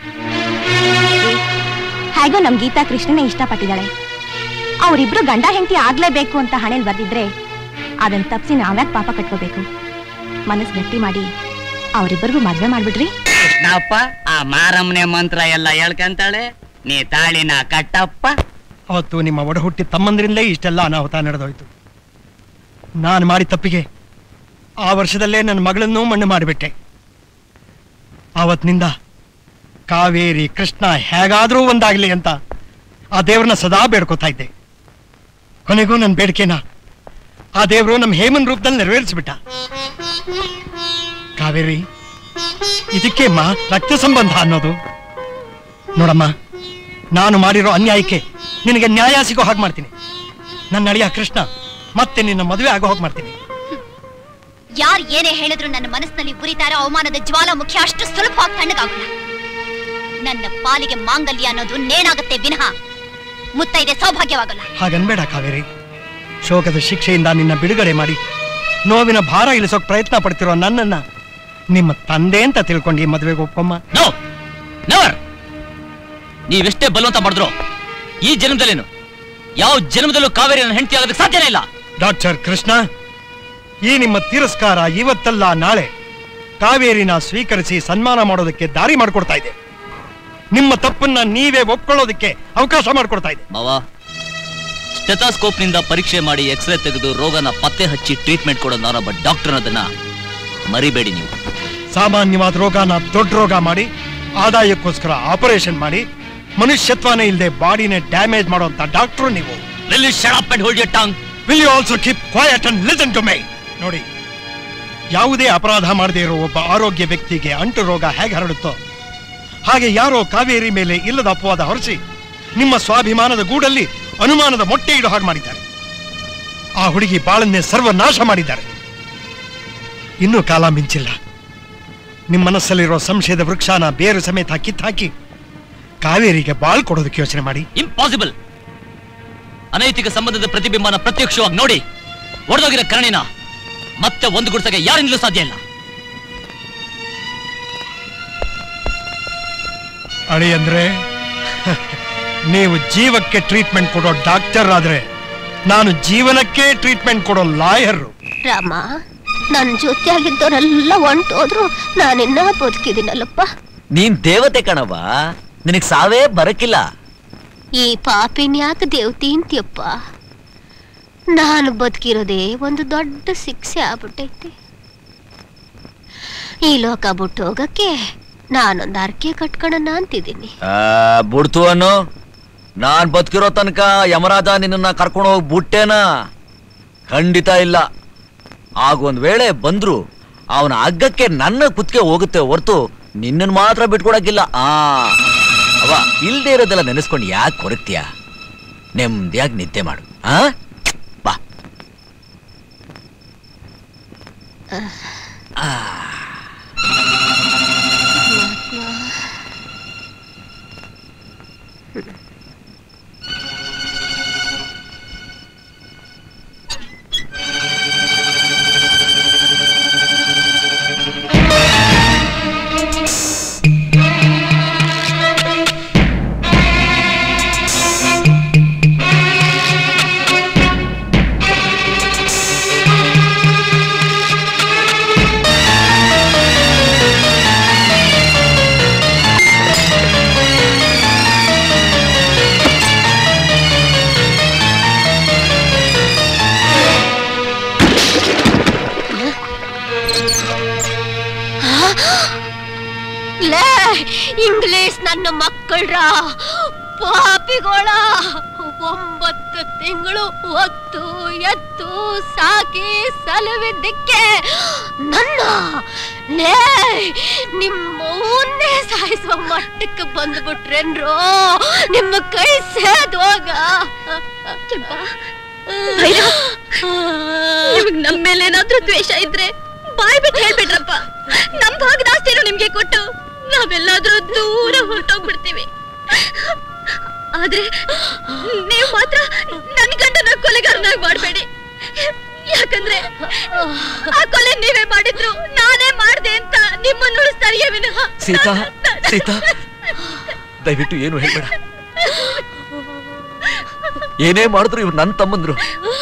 ಹೇಗೋ ನಮ್ ಗೀತಾ ಕೃಷ್ಣನೇ ಇಷ್ಟಪಟ್ಟಿದ್ದಾಳೆ ಅವರಿಬ್ರು ಗಂಡ ಹೆಂಡತಿ ಆಗ್ಲೇಬೇಕು ಅಂತ ಹಣೆಲ್ ಬರ್ದಿದ್ರೆ ಅದನ್ನ ತಪ್ಸಿ ನಾವ್ಯಾಕ್ ಪಾಪ ಕಟ್ಕೋಬೇಕು ಮನಸ್ ಗಟ್ಟಿ ಮಾಡಿ ಅವರಿಬ್ಬರಿಗೂ ಮದ್ವೆ ಮಾಡ್ಬಿಡ್ರಿ ಕೃಷ್ಣಪ್ಪ ಆ ಮಾರಮ್ಮನೆ ಮಂತ್ರ ಎಲ್ಲ ಹೇಳ್ಕಂತಾಳೆ ನೀ ತಾಳಿನ ಕಟ್ಟಪ್ಪ ಅವತ್ತು ನಿಮ್ಮ ಒಡ ಹುಟ್ಟಿ ತಮ್ಮಂದ್ರಿಂದಲೇ ಇಷ್ಟೆಲ್ಲ ಅನಾಹುತ ನಡೆದೋಯ್ತು ನಾನು ಮಾಡಿದ ತಪ್ಪಿಗೆ ಆ ವರ್ಷದಲ್ಲೇ ನನ್ನ ಮಗಳನ್ನು ಮಣ್ಣು ಮಾಡಿಬಿಟ್ಟೆ ಆವತ್ತಿನಿಂದ ಕಾವೇರಿ ಕೃಷ್ಣ ಹೇಗಾದ್ರೂ ಒಂದಾಗ್ಲಿ ಅಂತ ಆ ದೇವ್ರನ್ನ ಸದಾ ಬೇಡ್ಕೋತಾ ಇದ್ದೆ ಕೊನೆಗೂ ನನ್ನ ಬೇಡಿಕೆನ ಆ ದೇವರು ನಮ್ಮ ಹೇಮನ್ ರೂಪದಲ್ಲಿ ನೆರವೇರಿಸ್ಬಿಟ್ಟ ಕಾವೇರಿ ಇದಕ್ಕೆ ಮಾ ರಕ್ತ ಸಂಬಂಧ ಅನ್ನೋದು ನೋಡಮ್ಮ ನಾನು ಮಾಡಿರೋ ಅನ್ಯಾಯಕ್ಕೆ ನಿನಗೆ ನ್ಯಾಯ ಸಿಗೋ ಹಾಗೆ ಮಾಡ್ತೀನಿ ನನ್ನ ಅಳಿಯ ಕೃಷ್ಣ ಮತ್ತೆ ನಿನ್ನ ಮದುವೆ ಆಗೋ ಹಾಗೆ ಮಾಡ್ತೀನಿ ಯಾರ್ ಏನೇ ಹೇಳಿದ್ರು ನನ್ನ ಮನಸ್ಸಿನಲ್ಲಿ ಉರಿತಾ ಇರೋ ಅವಮಾನದ ಜ್ವಾಲಾಮುಖಿ ಅಷ್ಟು ಸುಲಭವಾಗಿ ತಣ್ಣಗಾಗಲ್ಲ ನನ್ನ ಪಾಲಿಗೆ ಮಾಂಗಲ್ಯ ಅನ್ನೋದು ನೇಣಾಗುತ್ತೆ ವಿನಃ ಮುತ್ತೈದೆ ಸೌಭಾಗ್ಯವಾಗಲ್ಲ ಹಾಗನ್ಬೇಡ ಕಾವೇರಿ ಶೋಕದ ಶಿಕ್ಷೆಯಿಂದ ನಿನ್ನ ಬಿಡುಗಡೆ ಮಾಡಿ ನೋವಿನ ಭಾರ ಇಳಿಸೋಕ್ ಪ್ರಯತ್ನ ಪಡ್ತಿರೋ ನನ್ನನ್ನ ನಿಮ್ಮ ತಂದೆ ಅಂತ ತಿಳ್ಕೊಂಡು ಈ ಮದುವೆಗೆ ಒಪ್ಪಮ್ಮ ನೋ ನೆವರ್ ನೀವೆಷ್ಟೇ ಬಲವಂತ ಮಾಡಿದ್ರು ಈ ಜನ್ಮದಲ್ಲೇನು ಯಾವ ಜನ್ಮದಲ್ಲೂ ಕಾವೇರಿ ನನ್ನ ಹೆಂಡತಿ ಆಗೋದಕ್ಕೆ ಸಾಧ್ಯನೇ ಇಲ್ಲ ಡಾಕ್ಟರ್ ಕೃಷ್ಣ ಈ ನಿಮ್ಮ ತಿರಸ್ಕಾರ ಇವತ್ತಲ್ಲ ನಾಳೆ ಕಾವೇರಿನ ಸ್ವೀಕರಿಸಿ ಸನ್ಮಾನ ಮಾಡೋದಕ್ಕೆ ದಾರಿ ಮಾಡಿಕೊಡ್ತಾ ಇದೆ ನಿಮ್ಮ ತಪ್ಪನ್ನ ನೀವೇ ಒಪ್ಕೊಳ್ಳೋದಕ್ಕೆ ಅವಕಾಶ ಮಾಡಿಕೊಡ್ತಾ ಇದೆ ಮಾವ ಸ್ಟೆಥಾಸ್ಕೋಪ್ ನಿಂದ ಪರೀಕ್ಷೆ ಮಾಡಿ ಎಕ್ಸ್ರೇ ತೆಗೆದು ರೋಗನ ಪತ್ತೆ ಹಚ್ಚಿ ಟ್ರೀಟ್ಮೆಂಟ್ ಕೊಡೋ ನಾನೊಬ್ಬ ಡಾಕ್ಟರ್ ಅನ್ನೋದನ್ನ ಮರಿಬೇಡಿ ನೀವು ಸಾಮಾನ್ಯವಾದ ರೋಗನ ದೊಡ್ಡ ರೋಗ ಮಾಡಿ ಆದಾಯಕ್ಕೋಸ್ಕರ ಆಪರೇಷನ್ ಮಾಡಿ ಮನುಷ್ಯತ್ವನೇ ಇಲ್ಲದೆ ಬಾಡಿನೇ ಡ್ಯಾಮೇಜ್ ಮಾಡುವಂತ ಡಾಕ್ಟ್ರು ನೀವು will you shut up and hold your tongue will you also keep quiet and listen to my ನೋಡಿ ಯಾವುದೇ ಅಪರಾಧ ಮಾಡದೇ ಇರೋ ಒಬ್ಬ ಆರೋಗ್ಯ ವ್ಯಕ್ತಿಗೆ ಅಂಟು ರೋಗ ಹೇಗೆ ಹರಡುತ್ತೋ ಹಾಗೆ ಯಾರೋ ಕಾವೇರಿ ಮೇಲೆ ಇಲ್ಲದ ಅಪವಾದ ಹೊರಿಸಿ ನಿಮ್ಮ ಸ್ವಾಭಿಮಾನದ ಗೂಡಲ್ಲಿ ಅನುಮಾನದ ಮೊಟ್ಟೆ ಇಡೋ ಹಾಗೆ ಮಾಡಿದ್ದಾರೆ ಆ ಹುಡುಗಿ ಬಾಳನ್ನೇ ಸರ್ವನಾಶ ಮಾಡಿದ್ದಾರೆ ಇನ್ನೂ ಕಾಲ ಮಿಂಚಿಲ್ಲ ನಿಮ್ಮ ಮನಸ್ಸಲ್ಲಿರೋ ಸಂಶಯದ ವೃಕ್ಷನ ಬೇರು ಸಮೇತ ಕಿತ್ತಾಕಿ ಕಾವೇರಿಗೆ ಬಾಳ್ ಕೊಡೋದಕ್ಕೆ ಯೋಚನೆ ಮಾಡಿ ಇಂಪಾಸಿಬಲ್ ಅನೈತಿಕ ಸಂಬಂಧದ ಪ್ರತಿಬಿಂಬನ ಪ್ರತ್ಯಕ್ಷವಾಗಿ ನೋಡಿ ಒಡೆದೋಗಿರೋ ಕರಣಿನ ಮತ್ತೆ ಒಂದು ಗುಡ್ಸಕ್ಕೆ ಯಾರಿಂದಲೂ ಸಾಧ್ಯ ಇಲ್ಲ ಅಳಿ ಅಂದ್ರೆ ನೀವು ಜೀವಕ್ಕೆ ಟ್ರೀಟ್ಮೆಂಟ್ ಕೊಡೋ ಡಾಕ್ಟರ್ ಆದ್ರೆ ನಾನು ಜೀವನಕ್ಕೆ ಟ್ರೀಟ್ಮೆಂಟ್ ಕೊಡೋ ಲಾಯರ್ ರಾಮ ನನ್ ಜೊತೆಯಾಗಿದ್ದವರೆಲ್ಲ ಹೊಂಟೋದ್ರು ನಾನಿನ್ನ ಬದುಕಿದ್ದೀನಲ್ಲಪ್ಪ ನೀನ್ ದೇವತೆ ಕಣವ ನಿನಗ್ ಸಾವೇ ಬರಕಿಲ್ಲ ಈ ಪಾಪಿನ ಯಾಕೆ ದೇವತಿ ಅಂತೀಯಪ್ಪ ನಾನು ಬದುಕಿರೋದೇ ಒಂದು ದೊಡ್ಡ ಶಿಕ್ಷೆ ಆಗ್ಬಿಟ್ಟೈತಿ ಈ ಲೋಕ ಬಿಟ್ಟು ಹೋಗಕ್ಕೆ ನಾನೊಂದು ಅರ್ಕೆ ಕಟ್ಕೊಳ್ಳೋಣ ಅಂತಿದ್ದೀನಿ ಬುಡ್ತು ಅನ್ನು ನಾನ್ ಬದುಕಿರೋ ತನಕ ಯಮರಾಜ ನಿನ್ನ ಕರ್ಕೊಂಡು ಹೋಗಿ ಬುಟ್ಟೇನ ಖಂಡಿತ ಇಲ್ಲ ಆಗೊಂದ್ ವೇಳೆ ಬಂದ್ರು ಅವನ ಹಗ್ಗಕ್ಕೆ ನನ್ನ ಕುತ್ತಿಗೆ ಹೋಗುತ್ತೆ ಹೊರ್ತು ನಿನ್ನನ್ ಮಾತ್ರ ಬಿಟ್ಕೊಡಕ್ಕಿಲ್ಲ ಆ ಅವ ಇಲ್ದೇ ಇರೋದೆಲ್ಲ ನೆನೆಸ್ಕೊಂಡು ಯಾಕೆ ಕೊರಗ್ತೀಯ ನೆಮ್ಮದಿಯಾಗಿ ನಿದ್ದೆ ಮಾಡು ಆ ಬಾ ಆ. ಲೇ ಇಂಗ್ಲಿಷ್ ನನ್ನ ಮಕ್ಕಳ್ರ ಪಾಪಿಗೋಳ ಒಂಬತ್ತು ತಿಂಗಳು ಹೊತ್ತು ಎತ್ತು ಸಾಕಿ ಸಲುವಿದ್ದಕ್ಕೆ ನನ್ನ ಲೇ ನಿಮ್ಮ ಮುಂದೆ ಸಾಯಿಸುವ ಮಟ್ಟಕ್ಕೆ ಬಂದ್ಬಿಟ್ರೇನ್ರೋ ನಿಮ್ಮ ಕೈ ಸೇದೋಗ ನಿಮಗ್ ನಮ್ ಮೇಲೆ ಏನಾದ್ರೂ ದ್ವೇಷ ಇದ್ರೆ ಬಾಯ್ ಬಿಟ್ಟು ಹೇಳ್ಬಿಟ್ರಪ್ಪ ನಮ್ ಭಾಗದ ಆಸ್ತಿನೂ ನಿಮ್ಗೆ ಕೊಟ್ಟು ನಾವೆಲ್ಲಾದ್ರೂ ದೂರ ಹೊರಟೋಗ್ಬಿಡ್ತೀವಿ ಆದ್ರೆ ನೀವು ಮಾತ್ರ ನನ್ ಗಂಡನ ಕೊಲೆಗಾರನಾಗಿ ಮಾಡ್ಬೇಡಿ ಯಾಕಂದ್ರೆ ಆ ಕೊಲೆ ನೀವೇ ಮಾಡಿದ್ರು ನಾನೇ ಮಾಡ್ದೆ ಅಂತ ನಿಮ್ಮನ್ನು ಉಳಿಸ್ತಾರಿಯೇ ವಿನಃ ಸೀತಾ ಸೀತಾ ದಯವಿಟ್ಟು ಏನು ಹೇಳ್ಬೇಡ ಏನೇ ಮಾಡಿದ್ರು ಇವ್ರು ನನ್ನ ತಮ್ಮಂದ್ರು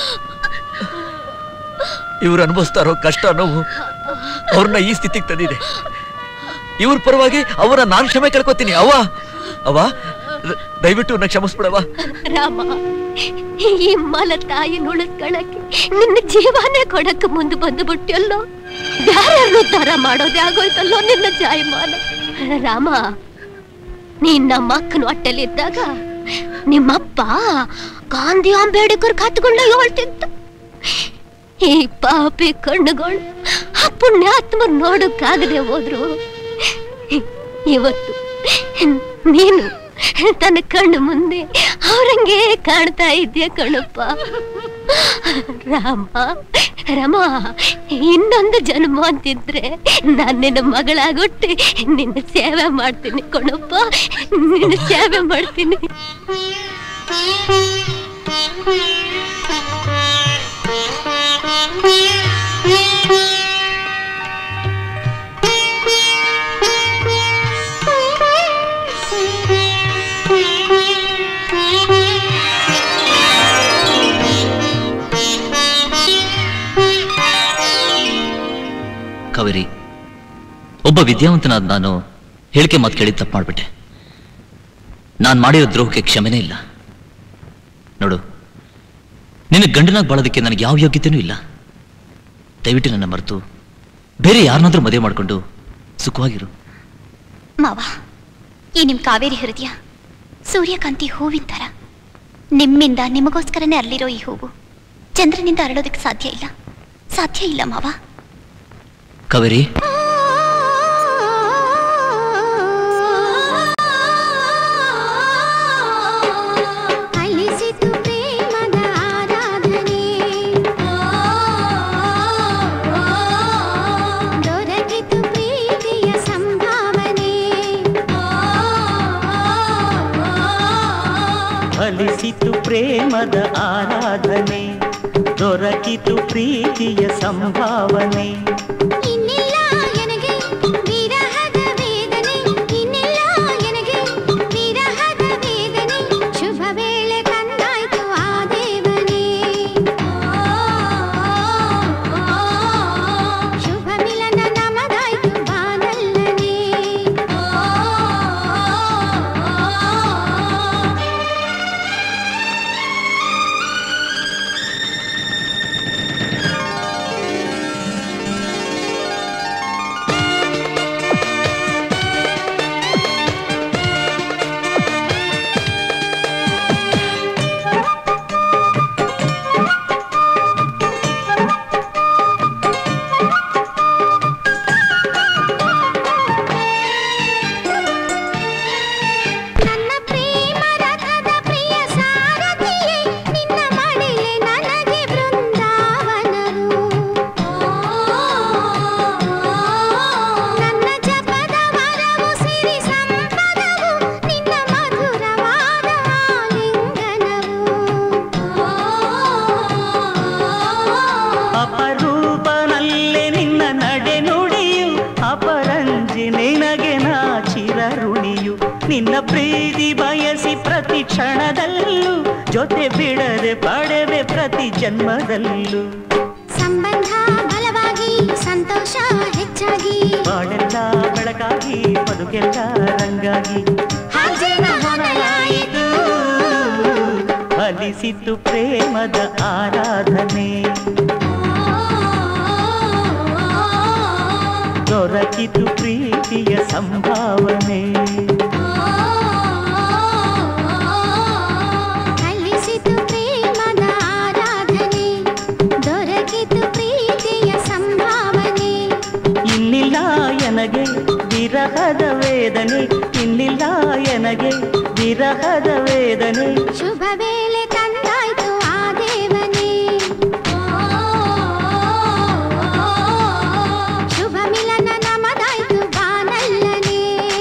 ಇವ್ರು ಅನುಭವಿಸ್ತಾ ಇರೋ ಕಷ್ಟ ನೋವು ಅವ್ರನ್ನ ಈ ಸ್ಥಿತಿಗೆ ತಂದಿದೆ ಇವ್ರ ಪರವಾಗಿ ಅವರ ನಾನ್ ಕ್ಷಮೆ ಕೇಳ್ಕೊತೀನಿ ಅವ್ವ ಅವ್ವ ದ- ದಯವಿಟ್ಟು ನನ್ನ ಕ್ಷಮಿಸ್ಬಿಡವ್ವ ರಾಮ ಈ ಮಲ ತಾಯಿನ ಉಳಿಸ್ಕೊಳಕ್ಕೆ ನಿನ್ನ ಜೀವನೇ ಕೊಡಕ್ಕೆ ಮುಂದೆ ಬಂದು ಬಿಟ್ಟಿಯಲ್ಲೋ ಯಾರನ್ನು ಉದ್ಧಾರ ಮಾಡೋದೇ ಆಗೋಯ್ತಲ್ಲೋ ನಿನ್ನ ಜಾಯಮಾನ ರಾಮ ನೀನ್ ನಮ್ಮ ಅಕ್ಕನ ಹೊಟ್ಟೆಲಿದ್ದಾಗ ನಿಮ್ಮಪ್ಪ ಗಾಂಧಿ ಅಂಬೇಡ್ಕರ್ ಕತ್ಕೊಂಡ ಹೇಳ್ತಿದ್ದ ಈ ಪಾಪಿ ಕಣ್ಣುಗಳು ಆ ಪುಣ್ಯಾತ್ಮ ನೋಡಕ್ಕಾಗದೆ ಹೋದ್ರು ಇವತ್ತು ನೀನು ತನ್ನ ಕಣ್ಣು ಮುಂದೆ ಅವರಂಗೆ ಕಾಣ್ತಾ ಇದ್ಯಾ ಕಣಪ್ಪ ರಾಮ ರಮ ಇನ್ನೊಂದು ಜನ್ಮ ಅಂತಿದ್ರೆ ನಾನು ನಿನ್ನ ಮಗಳಾಗುಟ್ಟಿ ನಿನ್ನ ಸೇವೆ ಮಾಡ್ತೀನಿ ಕಣಪ್ಪ ನಿನ್ನ ಸೇವೆ ಮಾಡ್ತೀನಿ ಕಾವೇರಿ ಒಬ್ಬ ವಿದ್ಯಾವಂತನಾದ ನಾನು ಹೇಳಿಕೆ ಮಾತು ಕೇಳಿ ತಪ್ಪು ಮಾಡ್ಬಿಟ್ಟೆ ನಾನು ಮಾಡಿರೋ ದ್ರೋಹಕ್ಕೆ ಕ್ಷಮೆನೇ ಇಲ್ಲ ನೋಡು ನಿನ್ನ ಗಂಡನಾಗಿ ಬಾಳೋದಕ್ಕೆ ನನಗೆ ಯಾವ ಯೋಗ್ಯತೆನೂ ಇಲ್ಲ ದಯವಿಟ್ಟು ನನ್ನ ಮರೆತು ಬೇರೆ ಯಾರನ್ನಾದ್ರೂ ಮದುವೆ ಮಾಡ್ಕೊಂಡು ಸುಖವಾಗಿರು ಮಾವ ಈ ನಿಮ್ ಕಾವೇರಿ ಹೃದಯ ಸೂರ್ಯಕಾಂತಿ ಹೂವಿನ ಥರ ನಿಮ್ಮಿಂದ ನಿಮಗೋಸ್ಕರನೇ ಅಲ್ಲಿರೋ ಈ ಹೂವು ಚಂದ್ರನಿಂದ ಅರಳೋದಕ್ಕೆ ಸಾಧ್ಯ ಇಲ್ಲ ಸಾಧ್ಯ ಇಲ್ಲ ಮಾವ ಕಾವೇರಿ ಅಲಿಸಿತು ಪ್ರೇಮದ ಆರಾಧನೆ ದೊರಕಿತು ಪ್ರೀತಿಯ ಸಂಭಾವನೆ ಫಲಿಸಿತು ಪ್ರೇಮದ ಆರಾಧನೆ ದೊರಕಿತು ಪ್ರೀತಿಯ ಸಂಭಾವನೆ ಇನ್ನಿಲ್ಲ ಎನಗೆ ವಿರಹದ ವೇದನೆ ಇನ್ನಿಲ್ಲ ಎನಗೆ ವಿರಹದ ವೇದನೆ ಶುಭ ವೇಳೆ ತಂದಾಯ್ತು ಆ ದೇವನೇ ಶುಭ ಮಿಲನ ನಮದಾಯ್ತು ಬಾನಲ್ಲನೇ ನನ್ನ ಪ್ರೇಮ ರಥದ ಪ್ರಿಯ ಸಾರಥಿಯೇ ನಿನ್ನ ಮಡಿಲೆ ನನಗೆ ಬೃಂದಾವನವು ನನ್ನ ಜಪದ ವರವು ಸಿರಿ ಸಂಪದವು ನಿನ್ನ ಮಧುರವಾದ ಅಪರೂಪನಲ್ಲೇ ನಿನ್ನ ನಡೆ ನುಡಿಯು ಅಪರಂಜಿ ನಿನಗೆ ನಾ ಚಿರಋಣಿಯು ನಿನ್ನ ಪ್ರೀತಿ ಬಯಸಿ ಪ್ರತಿ ಕ್ಷಣದಲ್ಲೂ ಜೊತೆ ಬಿಡದೆ ಪಡೆವೆ ಪ್ರತಿ ಜನ್ಮದಲ್ಲೂ ಸಂಬಂಧ ಬಲವಾಗಿ ಸಂತೋಷ ಹೆಚ್ಚಾಗಿ ಬಾಳೆಲ್ಲ ಬೆಳಕಾಗಿ ಬದುಕೆಲ್ಲ ರಂಗಾಗಿ ಹಾಜೇನ ಹೊರಲಾಯಿತು ಫಲಿಸಿತು ಪ್ರೇಮದ ಆರಾಧನೆ ದೊರಕಿತು ಪ್ರೀತಿಯ ಸಂಭಾವನೆ ಕಲಿಸಿತು ಪ್ರೇಮದ ಆರಾಧನೆ ದೊರಕಿತು ಪ್ರೀತಿಯ ಸಂಭಾವನೆ ಇನ್ನಿಲ್ಲ ಎನಗೆ ವಿರಹದ ವೇದನೆ ಇನ್ನಿಲ್ಲ ಎನಗೆ ವಿರಹದ ವೇದನೆ ಶುಭ ವೇಳೆ ತಂದಾಯ್ತು ಆ ದೇವನೇ ಶುಭ ಮಿಲನ ನಮದಾಯ್ತು ಬಾನಲ್ಲನೇ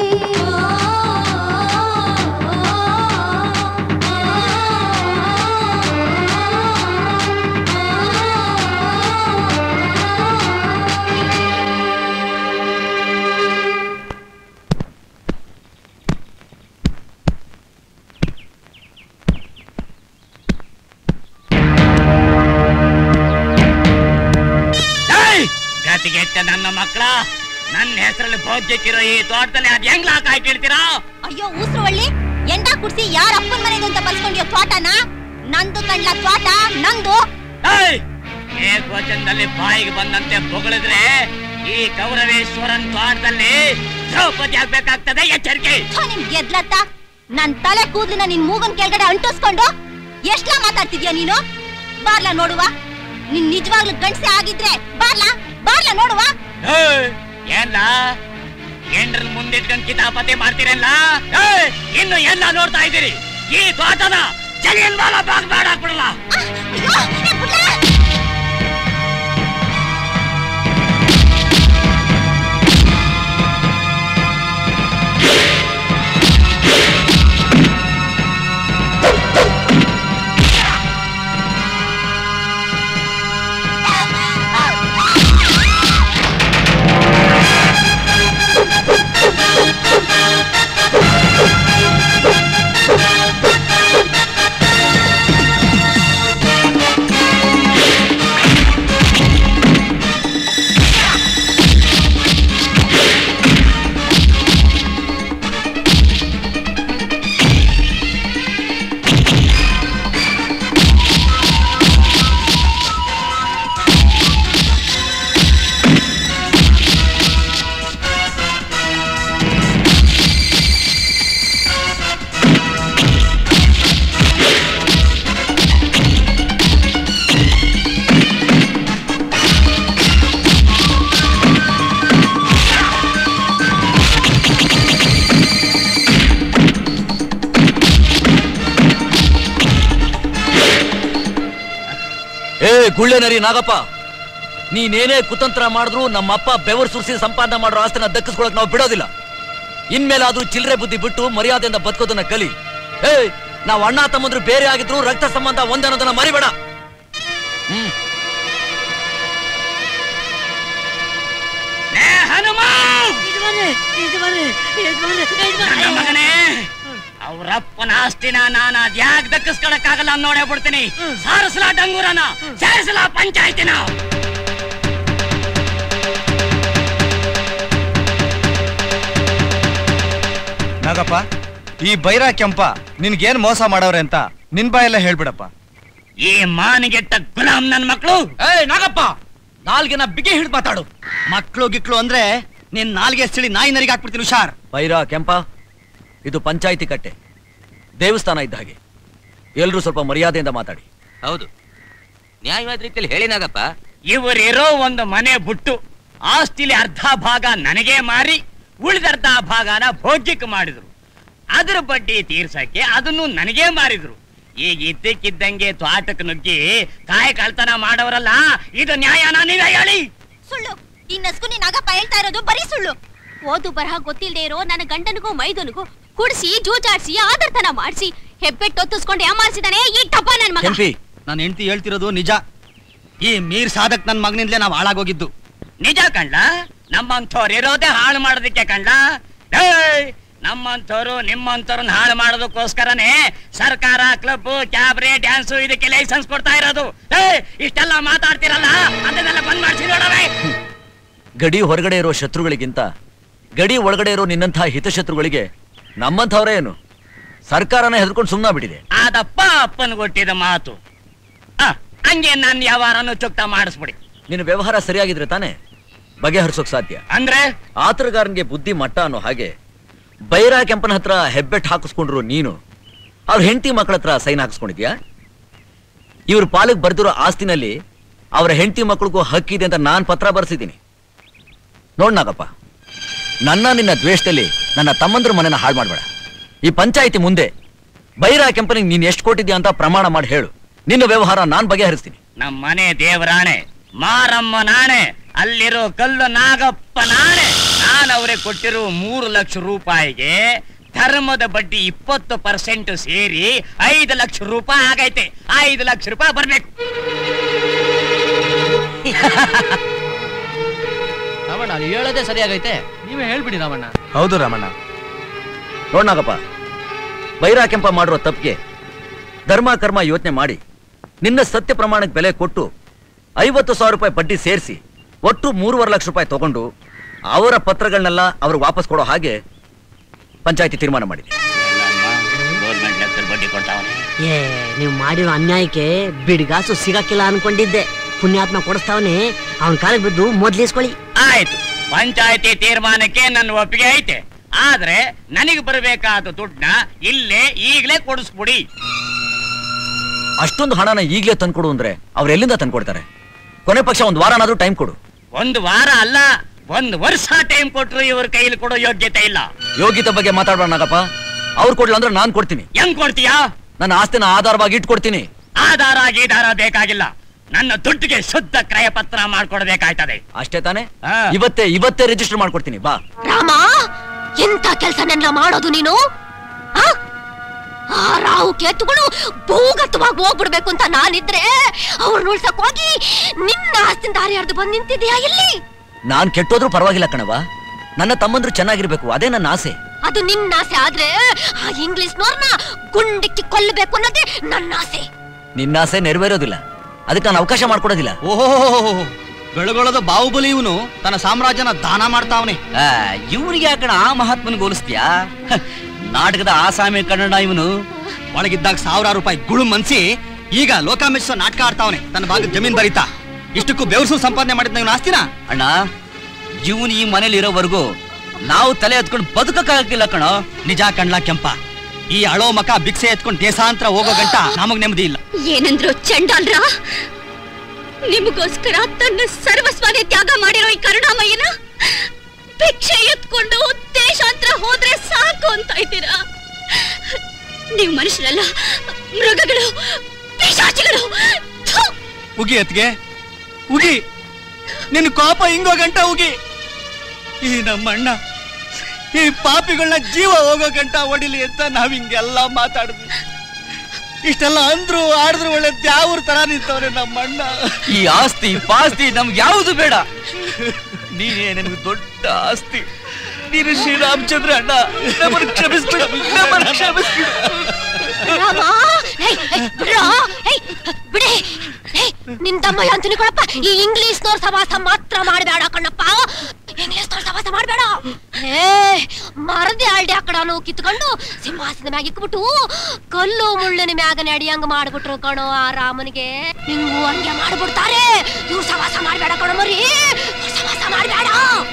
ಗತಿಗೆಟ್ಟ ನನ್ನ ಮಕ್ಕಳ ನನ್ನ ಹೆಸರಲ್ಲಿ ಭೋಗ್ಯಕ್ಕಿರೋ ಈ ತೋಟದಲ್ಲಿ ಅದ್ ಹೆಂಗ್ ಲಾಕ್ ಹಾಕಿ ಇಡ್ತೀರಾ ಅಯ್ಯೋ ಉಸ್ರುವಳ್ಳಿ ಎಂಡ ಕುಡ್ಸಿ ಯಾರ ಅಪ್ಪನ ಮನೆದು ಅಂತ ಬರ್ಸ್ಕೊಂಡ್ಯೋ ತೋಟನ ನಂದು ಕಣ್ಲ ತೋಟ ನಂದು ಏಕವಚನದಲ್ಲಿ ಬಾಯಿಗೆ ಬಂದಂತೆ ಬೊಗಳಿದ್ರೆ ಈ ಕೌರವೇಶ್ವರನ್ ತೋಟದಲ್ಲಿ ದ್ರೌಪದಿ ಆಗ್ಬೇಕಾಗ್ತದೆ ಎಚ್ಚರಿಕೆ ಥು, ನಿನ್ ಗೆದ್ಲತ್ತ ನನ್ ತಲೆ ಕೂದಲಿನ ನಿನ್ ಮೂಗನ್ ಕೆಳಗಡೆ ಅಂಟಿಸ್ಕೊಂಡು ಎಷ್ಟ್ಲಾ ಮಾತಾಡ್ತಿದ್ಯಾ ನೀನು ಬಾರ್ಲಾ ನೋಡುವ ನಿನ್ ನಿಜವಾಗ್ಲೂ ಗಂಡ್ಸೆ ಆಗಿದ್ರೆ ಬಾರ್ಲಾ ಬಾರ್ಲಾ ನೋಡುವ ಏಯ್, ಏನ್ಲ ಎಂಡ್ರನ್ ಮುಂದಿಟ್ಕೊಂಡ್ ಕಿತಾಪತಿ ಮಾಡ್ತೀರಲ್ಲ ಏಯ್, ಇನ್ನು ಎಲ್ಲ ನೋಡ್ತಾ ಇದ್ದೀರಿ ಈ ತೋಟನ ಜಲಿಯನ್ ಬಾಲ ಬಾಗ್ ಬೇಡ ಹಾಕ್ಬಿಡಲ್ಲ ಗುಳ್ಳೆ ನರಿ ನಾಗಪ್ಪ ನೀನೇನೇ ಕುತಂತ್ರ ಮಾಡಿದ್ರು ನಮ್ಮಪ್ಪ ಬೆವರು ಸುರಿಸಿ ಸಂಪಾದನೆ ಮಾಡೋ ಆಸ್ತಿನ ದಕ್ಕಿಸ್ಕೊಳಕ್ ನಾವು ಬಿಡೋದಿಲ್ಲ ಇನ್ಮೇಲೆ ಅದು ಚಿಲ್ಲರೆ ಬುದ್ಧಿ ಬಿಟ್ಟು ಮರ್ಯಾದೆಯಿಂದ ಬದುಕೋದನ್ನ ಕಲಿ ಏಯ್ ನಾವು ಅಣ್ಣ ತಮ್ಮಂದ್ರು ಬೇರೆ ಆಗಿದ್ರು ರಕ್ತ ಸಂಬಂಧ ಒಂದೇ ಅನ್ನೋದನ್ನ ಮರಿಬೇಡ ಹ್ಮ್ ನನ್ನ ಮಗನೇ ಅವ್ರಪ್ಪನ ಆಸ್ತಿನ ನಾನು ಅದ್ಯಾಕ್ ದಕ್ಕಿಸ್ಕೊಳಕ್ಕಾಗಲ್ಲ ಅಂತ ನೋಡೇ ಬಿಡ್ತೀನಿ ಸಾರಿಸಲ ಡಂಗೂರನ ಸಾರಿಸಲ ಪಂಚಾಯತಿನ ನಾಗಪ್ಪ ಈ ಬೈರ ಕೆಂಪ ನಿನ್ಗೇನ್ ಮೋಸ ಮಾಡವ್ರೆ ಅಂತ ನಿನ್ ಬಾಯೆಲ್ಲ ಹೇಳ್ಬಿಡಪ್ಪ ಈ ಮಾನಿಗೆಟ್ಟ ಗುಲಾಮ್ ನನ್ ಮಕ್ಕಳು ಏಯ್ ನಾಗಪ್ಪ ನಾಲ್ಗೆನ ಬಿಗಿ ಹಿಡಿದು ಮಾತಾಡು ಮಕ್ಳು ಗಿಕ್ಳು ಅಂದ್ರೆ ನಿನ್ ನಾಲ್ಗೆ ಸಿಳಿ ನಾಯಿ ನರಿಗೆ ಹಾಕ್ಬಿಡ್ತೀನಿ ಹುಷಾರ್ ಬೈರಾ ಕೆಂಪ ಇದು ಪಂಚಾಯಿತಿ ಕಟ್ಟೆ ದೇವಸ್ಥಾನ ಇದ್ದ ಹಾಗೆ ಎಲ್ರೂ ಸ್ವಲ್ಪ ಮರ್ಯಾದೆಯಿಂದ ಮಾತಾಡಿ ಹೌದು ನ್ಯಾಯವಾದ ರೀತಿಯಲ್ಲಿ ಹೇಳಿನಾಗಪ್ಪ ಇವರಿರೋ ಒಂದು ಮನೆ ಬಿಟ್ಟು ಆಸ್ತಿಲಿ ಅರ್ಧ ಭಾಗ ನನಗೆ ಮಾರಿ ಉಳಿದರ್ಧ ಭಾಗನ ಭೋಗ್ಯಕ್ಕೆ ಮಾಡಿದ್ರು ಅದ್ರ ಬಡ್ಡಿ ತೀರ್ಸಕ್ಕೆ ಅದನ್ನು ನನಗೆ ಮಾರಿದ್ರು ಈಗ ಇದ್ದಕ್ಕಿದ್ದಂಗೆ ತ್ವಾಟಕ್ಕೆ ನುಗ್ಗಿ ಕಾಯಿ ಕಳ್ತನ ಮಾಡವರಲ್ಲ ಇದು ನ್ಯಾಯನ ನೀವೇ ಹೇಳಿ ಸುಳ್ಳು ಈ ನಸ್ಗುನಿ ನಾಗಪ್ಪ ಹೇಳ್ತಾ ಇರೋದು ಬರೀ ಸುಳ್ಳು ಓದು ಬರಹ ಗೊತ್ತಿಲ್ದೇ ಇರೋ ನನ್ನ ಗಂಡನಿಗೂ ಮೈದನಿಗೂ ಕುಡಿಸಿ ಜೂಜಾಡ್ಸಿ ಆದರ್ತನ ಮಾಡಿಸಿ ಹೆಬ್ಬೆಟ್ಟು ಒತ್ತಿಸ್ಕೊಂಡು ಯಾಮಾರಿಸಿದಾನೆ ಈ ಟಪ್ಪ ನನ್ ಮಗ ಕೆಂಪಿ ನನ್ನ ಹೆಂಡತಿ ಹೇಳ್ತಿರೋದು ನಿಜ ಈ ಮೀರ್ ಸಾಧಕ್ ನನ್ ಮಗನಿಂದಲೇ ನಾವು ಹಾಳಾಗೋಗಿದ್ದು ನಿಜ ಕಂಡ್ಲ ನಮ್ಮಂಥವ್ರು ಇರೋದೇ ಹಾಳು ಮಾಡೋದಕ್ಕೆ ಕಂಡ್ಲ ಏಯ್! ನಮ್ಮಂಥವ್ರು ನಿಮ್ಮಂಥವ್ರನ್ನ ಹಾಳು ಮಾಡೋದಕ್ಕೋಸ್ಕರನೇ ಸರ್ಕಾರ ಕ್ಲಬ್ ಕ್ಯಾಬ್ರೆ ಡ್ಯಾನ್ಸು ಇದಕ್ಕೆ ಲೈಸೆನ್ಸ್ ಕೊಡ್ತಾ ಇರೋದು ಏಯ್! ಇಷ್ಟೆಲ್ಲ ಮಾತಾಡ್ತಿರಲ್ಲ ಅದನ್ನೆಲ್ಲ ಬಂದ್ ಮಾಡಿಸಿ ನೋಡವೆ ಗಡಿ ಹೊರಗಡೆ ಇರೋ ಶತ್ರುಗಳಿಗಿಂತ ಗಡಿ ಒಳಗಡೆ ಇರೋ ನಿನ್ನಂಥ ಹಿತಶತ್ರುಗಳಿಗೆ ನಮ್ಮಂಥವ್ರೇ ಏನು ಸರ್ಕಾರನೇ ಹೆದರ್ಕೊಂಡು ಸುಮ್ಮನ ಬಿಟ್ಟಿದೆ ಅದಪ್ಪ ಅಪ್ಪನ್ ಕೊಟ್ಟಿದ ಮಾತು ಆ, ಹಂಗೆ ನನ್ನ ವ್ಯವಹಾರನು ಚುಕ್ತ ಮಾಡಿಸ್ಬಿಡಿ ನಿನ್ನ ವ್ಯವಹಾರ ಸರಿಯಾಗಿದ್ರೆ ತಾನೇ ಬಗೆಹರಿಸೋಕ್ ಸಾಧ್ಯ ಅಂದ್ರೆ ಆತರಗಾರನ್ಗೆ ಬುದ್ಧಿ ಮಟ್ಟ ಅನ್ನೋ ಹಾಗೆ ಬೈರಾ ಕೆಂಪನ ಹತ್ರ ಹೆಬ್ಬೆಟ್ ಹಾಕಿಸ್ಕೊಂಡ್ರು ನೀನು ಅವ್ರ ಹೆಂಡತಿ ಮಕ್ಕಳ ಹತ್ರ ಸೈನ್ ಹಾಕಿಸ್ಕೊಂಡಿದ್ಯಾ ಇವ್ರ ಪಾಲಿಗೆ ಬರ್ದಿರೋ ಆಸ್ತಿನಲ್ಲಿ ಅವರ ಹೆಂಡತಿ ಮಕ್ಕಳಿಗೂ ಹಕ್ಕಿದೆ ಅಂತ ನಾನ್ ಪತ್ರ ಬರ್ಸಿದ್ದೀನಿ ನೋಡ್ ನಾಗಪ್ಪ ನನ್ನ ನಿನ್ನ ದ್ವೇಷದಲ್ಲಿ ನನ್ನ ತಮ್ಮಂದ್ರ ಮನೆನ ಹಾಳು ಮಾಡ್ಬೇಡ ಈ ಪಂಚಾಯಿತಿ ಮುಂದೆ ಬೈರಾ ಕೆಂಪನಿಗೆ ನೀನ್ ಎಷ್ಟು ಕೊಟ್ಟಿದ್ಯಾ ಅಂತ ಪ್ರಮಾಣ ಮಾಡಿ ಹೇಳು ನಿನ್ನ ವ್ಯವಹಾರ ನಾನ್ ಬಗೆಹರಿಸ್ತೀನಿ ನಮ್ಮ ಮನೆ ದೇವರಾಣೆ ಮಾರಮ್ಮ ನಾಣೆ ಅಲ್ಲಿರೋ ಕಲ್ಲು ನಾಗಪ್ಪ ನಾಣೆ ನಾನು ಅವ್ರಿಗೆ ಕೊಟ್ಟಿರೋ ಮೂರು ಲಕ್ಷ ರೂಪಾಯಿಗೆ ಧರ್ಮದ ಬಡ್ಡಿ ಇಪ್ಪತ್ತು ಪರ್ಸೆಂಟ್ ಸೇರಿ ಐದು ಲಕ್ಷ ರೂಪಾಯಿ ಆಗೈತೆ ಐದು ಲಕ್ಷ ರೂಪಾಯಿ ಬರ್ಬೇಕು ರಾಮಣ್ಣ ನೀವು ಹೇಳೋದೇ ಸರಿಯಾಗೈತೆ ನೀವೇ ಹೇಳ್ಬಿಡಿ ರಾಮಣ್ಣ ಹೌದು ರಾಮಣ್ಣ ನೋಡ್ನಾಗಪ್ಪ ಬೈರಾ ಕೆಂಪ ಮಾಡಿರೋ ತಪ್ಪಿಗೆ ಧರ್ಮ ಕರ್ಮ ಯೋಚನೆ ಮಾಡಿ ನಿನ್ನ ಸತ್ಯ ಪ್ರಮಾಣಕ್ಕೆ ಬೆಲೆ ಕೊಟ್ಟು ಐವತ್ತು ಸಾವಿರ ರೂಪಾಯಿ ಬಡ್ಡಿ ಸೇರಿಸಿ ಒಟ್ಟು ಮೂರುವರೆ ಲಕ್ಷ ರೂಪಾಯಿ ತಗೊಂಡು ಅವರ ಪತ್ರಗಳನ್ನೆಲ್ಲ ಅವ್ರಿಗೆ ವಾಪಸ್ ಕೊಡೋ ಹಾಗೆ ಪಂಚಾಯತಿ ತೀರ್ಮಾನ ಮಾಡಿದೆ ಗೌರ್ಮೆಂಟ್ ಲೆಕ್ಕದಲ್ಲಿ ಬಡ್ಡಿ ಕೊಡ್ತಾವನೆ ಏ ನೀವು ಮಾಡಿರೋ ಅನ್ಯಾಯಕ್ಕೆ ಬಿಡ್ಗಾಸು ಸಿಗಕ್ಕಿಲ್ಲ ಅನ್ಕೊಂಡಿದ್ದೆ ಪುಣ್ಯಾತ್ಮ ಕೊಡಿಸ್ತಾವನೆ ಅವನ ಕಾಲಿಗೆ ಬಿದ್ದು ಮೊದ್ಲಿಸ್ಕೊಳ್ಳಿ ಆಯ್ತು ಪಂಚಾಯತಿ ತೀರ್ಮಾನಕ್ಕೆ ನನ್ನ ಒಪ್ಪಿಗೆ ಐತೆ ಆದ್ರೆ ನನಗೆ ಬರಬೇಕಾದ ದುಡ್ಡನ್ನ ಇಲ್ಲೇ ಈಗಲೇ ಕೊಡಿಸ್ಬಿಡಿ ಅಷ್ಟೊಂದು ಹಣನ ಈಗಲೇ ತಂದ್ಕೊಡು ಅಂದ್ರೆ ಅವ್ರು ಎಲ್ಲಿಂದ ತಂದ್ಕೊಡ್ತಾರೆ ಕೊನೆ ಪಕ್ಷ ಒಂದು ವಾರನಾದ್ರೂ ಟೈಮ್ ಕೊಡು ಒಂದು ವಾರ ಅಲ್ಲ ಒಂದು ವರ್ಷ ಟೈಮ್ ಕೊಟ್ರು ಇವ್ರ ಕೈಲಿ ಕೊಡೋ ಯೋಗ್ಯತೆ ಇಲ್ಲ ಯೋಗ್ಯತೆ ಬಗ್ಗೆ ಮಾತಾಡೋಣ ನಾಗಪ್ಪ ಅವ್ರು ಕೊಡ್ಲ ಅಂದ್ರೆ ನಾನ್ ಕೊಡ್ತೀನಿ ಹೆಂಗ್ ಕೊಡ್ತೀಯಾ ನನ್ನ ಆಸ್ತಿನ ಆಧಾರವಾಗಿ ಇಟ್ಕೊಡ್ತೀನಿ ಆಧಾರ ಗೀಧಾರ ಬೇಕಾಗಿಲ್ಲ ನನ್ನ ದುಡ್ಡಿಗೆ ಶುದ್ಧ ಕ್ರಯ ಪತ್ರ ಮಾಡ್ಕೊಡ್ಬೇಕಾಯ್ತದೆ ಅಷ್ಟೇ ತಾನೇ ಇವತ್ತೇ ಇವತ್ತೇ ರಿಜಿಸ್ಟರ್ ಮಾಡ್ಕೊಡ್ತೀನಿ ಬಾ ರಾಮ ಎಂತ ಕೆಲ್ಸನೆಲ್ಲ ಮಾಡೋದು ನೀನು ಆ? ಆ ರಾವು ಕೇತುಗಳು ಭೂಗತವಾಗಿ ಹೋಗ್ಬಿಡ್ಬೇಕು ಅಂತ ನಾನಿದ್ರೆ ಅವ್ರನ್ನ ಉಳ್ಸಕ್ ಹೋಗಿ ನಿನ್ನ ಆಸ್ತಿನ ದಾರಿ ಹರಿದು ಬಂದ್ ನಿಂತಿದ್ಯಾ ಇಲ್ಲಿ ನಾನ್ ಕೆಟ್ಟೋದ್ರೂ ಪರವಾಗಿಲ್ಲ ಕಣವ ನನ್ನ ತಮ್ಮಂದ್ರು ಚೆನ್ನಾಗಿರ್ಬೇಕು ಅದೇ ನನ್ನ ಆಸೆ ಅದು ನಿನ್ನ ಆಸೆ ಆದ್ರೆ ಆ ಇಂಗ್ಲಿಷ್ ನೋರ್ನ ಗುಂಡಿಕ್ಕಿ ಕೊಲ್ಲಬೇಕು ಅನ್ನೋದೇ ನನ್ನ ಆಸೆ ನಿನ್ನ ಆಸೆ ನೆರವೇರೋದಿಲ್ಲ ಅದಕ್ಕೆ ನಾನು ಅವಕಾಶ ಮಾಡ್ಕೊಡೋದಿಲ್ಲ ಓಹೋ ಬೆಳಗೊಳದ ಬಾಹುಬಲಿ ಇವನು ತನ್ನ ಸಾಮ್ರಾಜ್ಯನ ದಾನ ಮಾಡ್ತಾವನೆ ಇವನಿಗೆ ಯಾಕಣ ಆ ಮಹಾತ್ಮನಿಗೆ ಹೋಲಿಸ್ತೀಯಾ ಹ, ನಾಟಕದ ಆಸಾಮಿ ಕನ್ನಡ ಇವನು ಒಳಗಿದ್ದಾಗ ಸಾವಿರಾರು ರೂಪಾಯಿ ಗುಳು ಮನ್ಸಿ ಈಗ ಲೋಕಾಮೇಶ್ವರ ನಾಟಕ ಆಡ್ತಾವನೆ ತನ್ನ ಭಾಗದ ಜಮೀನ್ ಬರೀತಾ ಇಷ್ಟಕ್ಕೂ ಬೆವರ್ಸು ಸಂಪಾದನೆ ಮಾಡಿದ್ನ ಇವನು ಆಸ್ತಿನ ಅಣ್ಣ ಇವನು ಈ ಮನೇಲಿ ಇರೋವರೆಗೂ ನಾವು ತಲೆ ಎತ್ಕೊಂಡು ಬದುಕಕ್ಕಾಗಿಲ್ಲ ಕಣೋ ನಿಜ ಕಣ್ಲಾ ಕೆಂಪ ಈ ಅಳೋ ಮಕ ಭಿಕ್ಷೆ ಎತ್ಕೊಂಡು ದೇಶಾಂತರ ಹೋಗೋ ಗಂಟ ನಮಗ್ ನೆಮ್ಮದಿ ಇಲ್ಲ ಏನಂದ್ರು ಚಂಡಾಲ್ರ ನಿಮಗೋಸ್ಕರ ತನ್ನ ಸರ್ವಸ್ವನೇ ತ್ಯಾಗ ಮಾಡಿರೋ ಈ ಕರುಣಾಮಯ್ಯನ ಭಿಕ್ಷೆ ಎತ್ಕೊಂಡು ದೇಶಾಂತರ ಹೋದ್ರೆ ಸಾಕು ಅಂತ ಇದ್ದೀರಾ ನೀವು ಮನುಷ್ಯರಲ್ಲ ಮೃಗಗಳು ಪಿಶಾಚಿಗಳು ಥು! ಉಗಿ ಅತ್ಗೆ ಉಗಿ ನಿನ್ನ ಕೋಪ ಹಿಂಗೋ ಗಂಟ ಉಗಿ ಈ ನಮ್ಮಣ್ಣ ಈ ಪಾಪಿಗಳನ್ನ ಜೀವ ಹೋಗೋ ಗಂಟ ಹೊಡಿಲಿ ಅಂತ ನಾವ್ ಹಿಂಗೆಲ್ಲ ಮಾತಾಡಿದ್ವಿ ಇಷ್ಟೆಲ್ಲ ಅಂದ್ರು ಆಡಿದ್ರು ಒಳ್ಳೆ ದ್ಯಾವ್ರ ತರ ನಿಂತವ್ರೆ ನಮ್ಮಣ್ಣ ಈ ಆಸ್ತಿ ಪಾಸ್ತಿ ನಮ್ಗೆ ಯಾವುದು ಬೇಡ ನೀನೇ ನನಗೆ ದೊಡ್ಡ ಆಸ್ತಿ ನೀನು ಶ್ರೀರಾಮಚಂದ್ರ ಅಣ್ಣ ನಮ್ಮನ್ನು ಕ್ಷಮಿಸ್ಬಿಡು ನಮ್ಮನ್ನು ಕ್ಷಮಿಸ್ಬಿಡು ರಾಮ ಹೇಯ್, ಹೇಯ್, ಬಿಡ್ರೋ, ಹೇಯ್, ಬಿಡಿ ಹೇಯ್, ನಿನ್ ತಮ್ಮ ಅಂತೀನಿ ಕೊಡಪ್ಪ ಈ ಇಂಗ್ಲಿಷ್ ನವ್ರ ಸವಾಸ ಮಾತ್ರ ಮಾಡಬೇಡ ಕಣ್ಣಪ್ಪ ಇಂಗ್ಲಿಷ್ ನವ್ರ ಸವಾಸ ಮಾಡಬೇಡ ಏ ಮರದಿ ಆಲ್ಡಿ ಆ ಕಡನು ಕಿತ್ಕೊಂಡು ಸಿಂಹಾಸನದ ಮ್ಯಾಗ ಇಕ್ಬಿಟ್ಟು ಕಲ್ಲು ಮುಳ್ಳಿನ ಮ್ಯಾಗ ನಡಿಯಂಗ ಮಾಡ್ಬಿಟ್ರು ಕಣೋ ಆ ರಾಮನಿಗೆ ನಿಂಗೂ ಹಂಗೆ ಮಾಡ್ಬಿಡ್ತಾರೆ ಇವ್ರು ಸವಾಸ ಮಾಡಬೇಡ ಕಣೋ ಮರಿ ಇವ್ರ್ ಸವಾಸ ಮಾಡಬೇಡ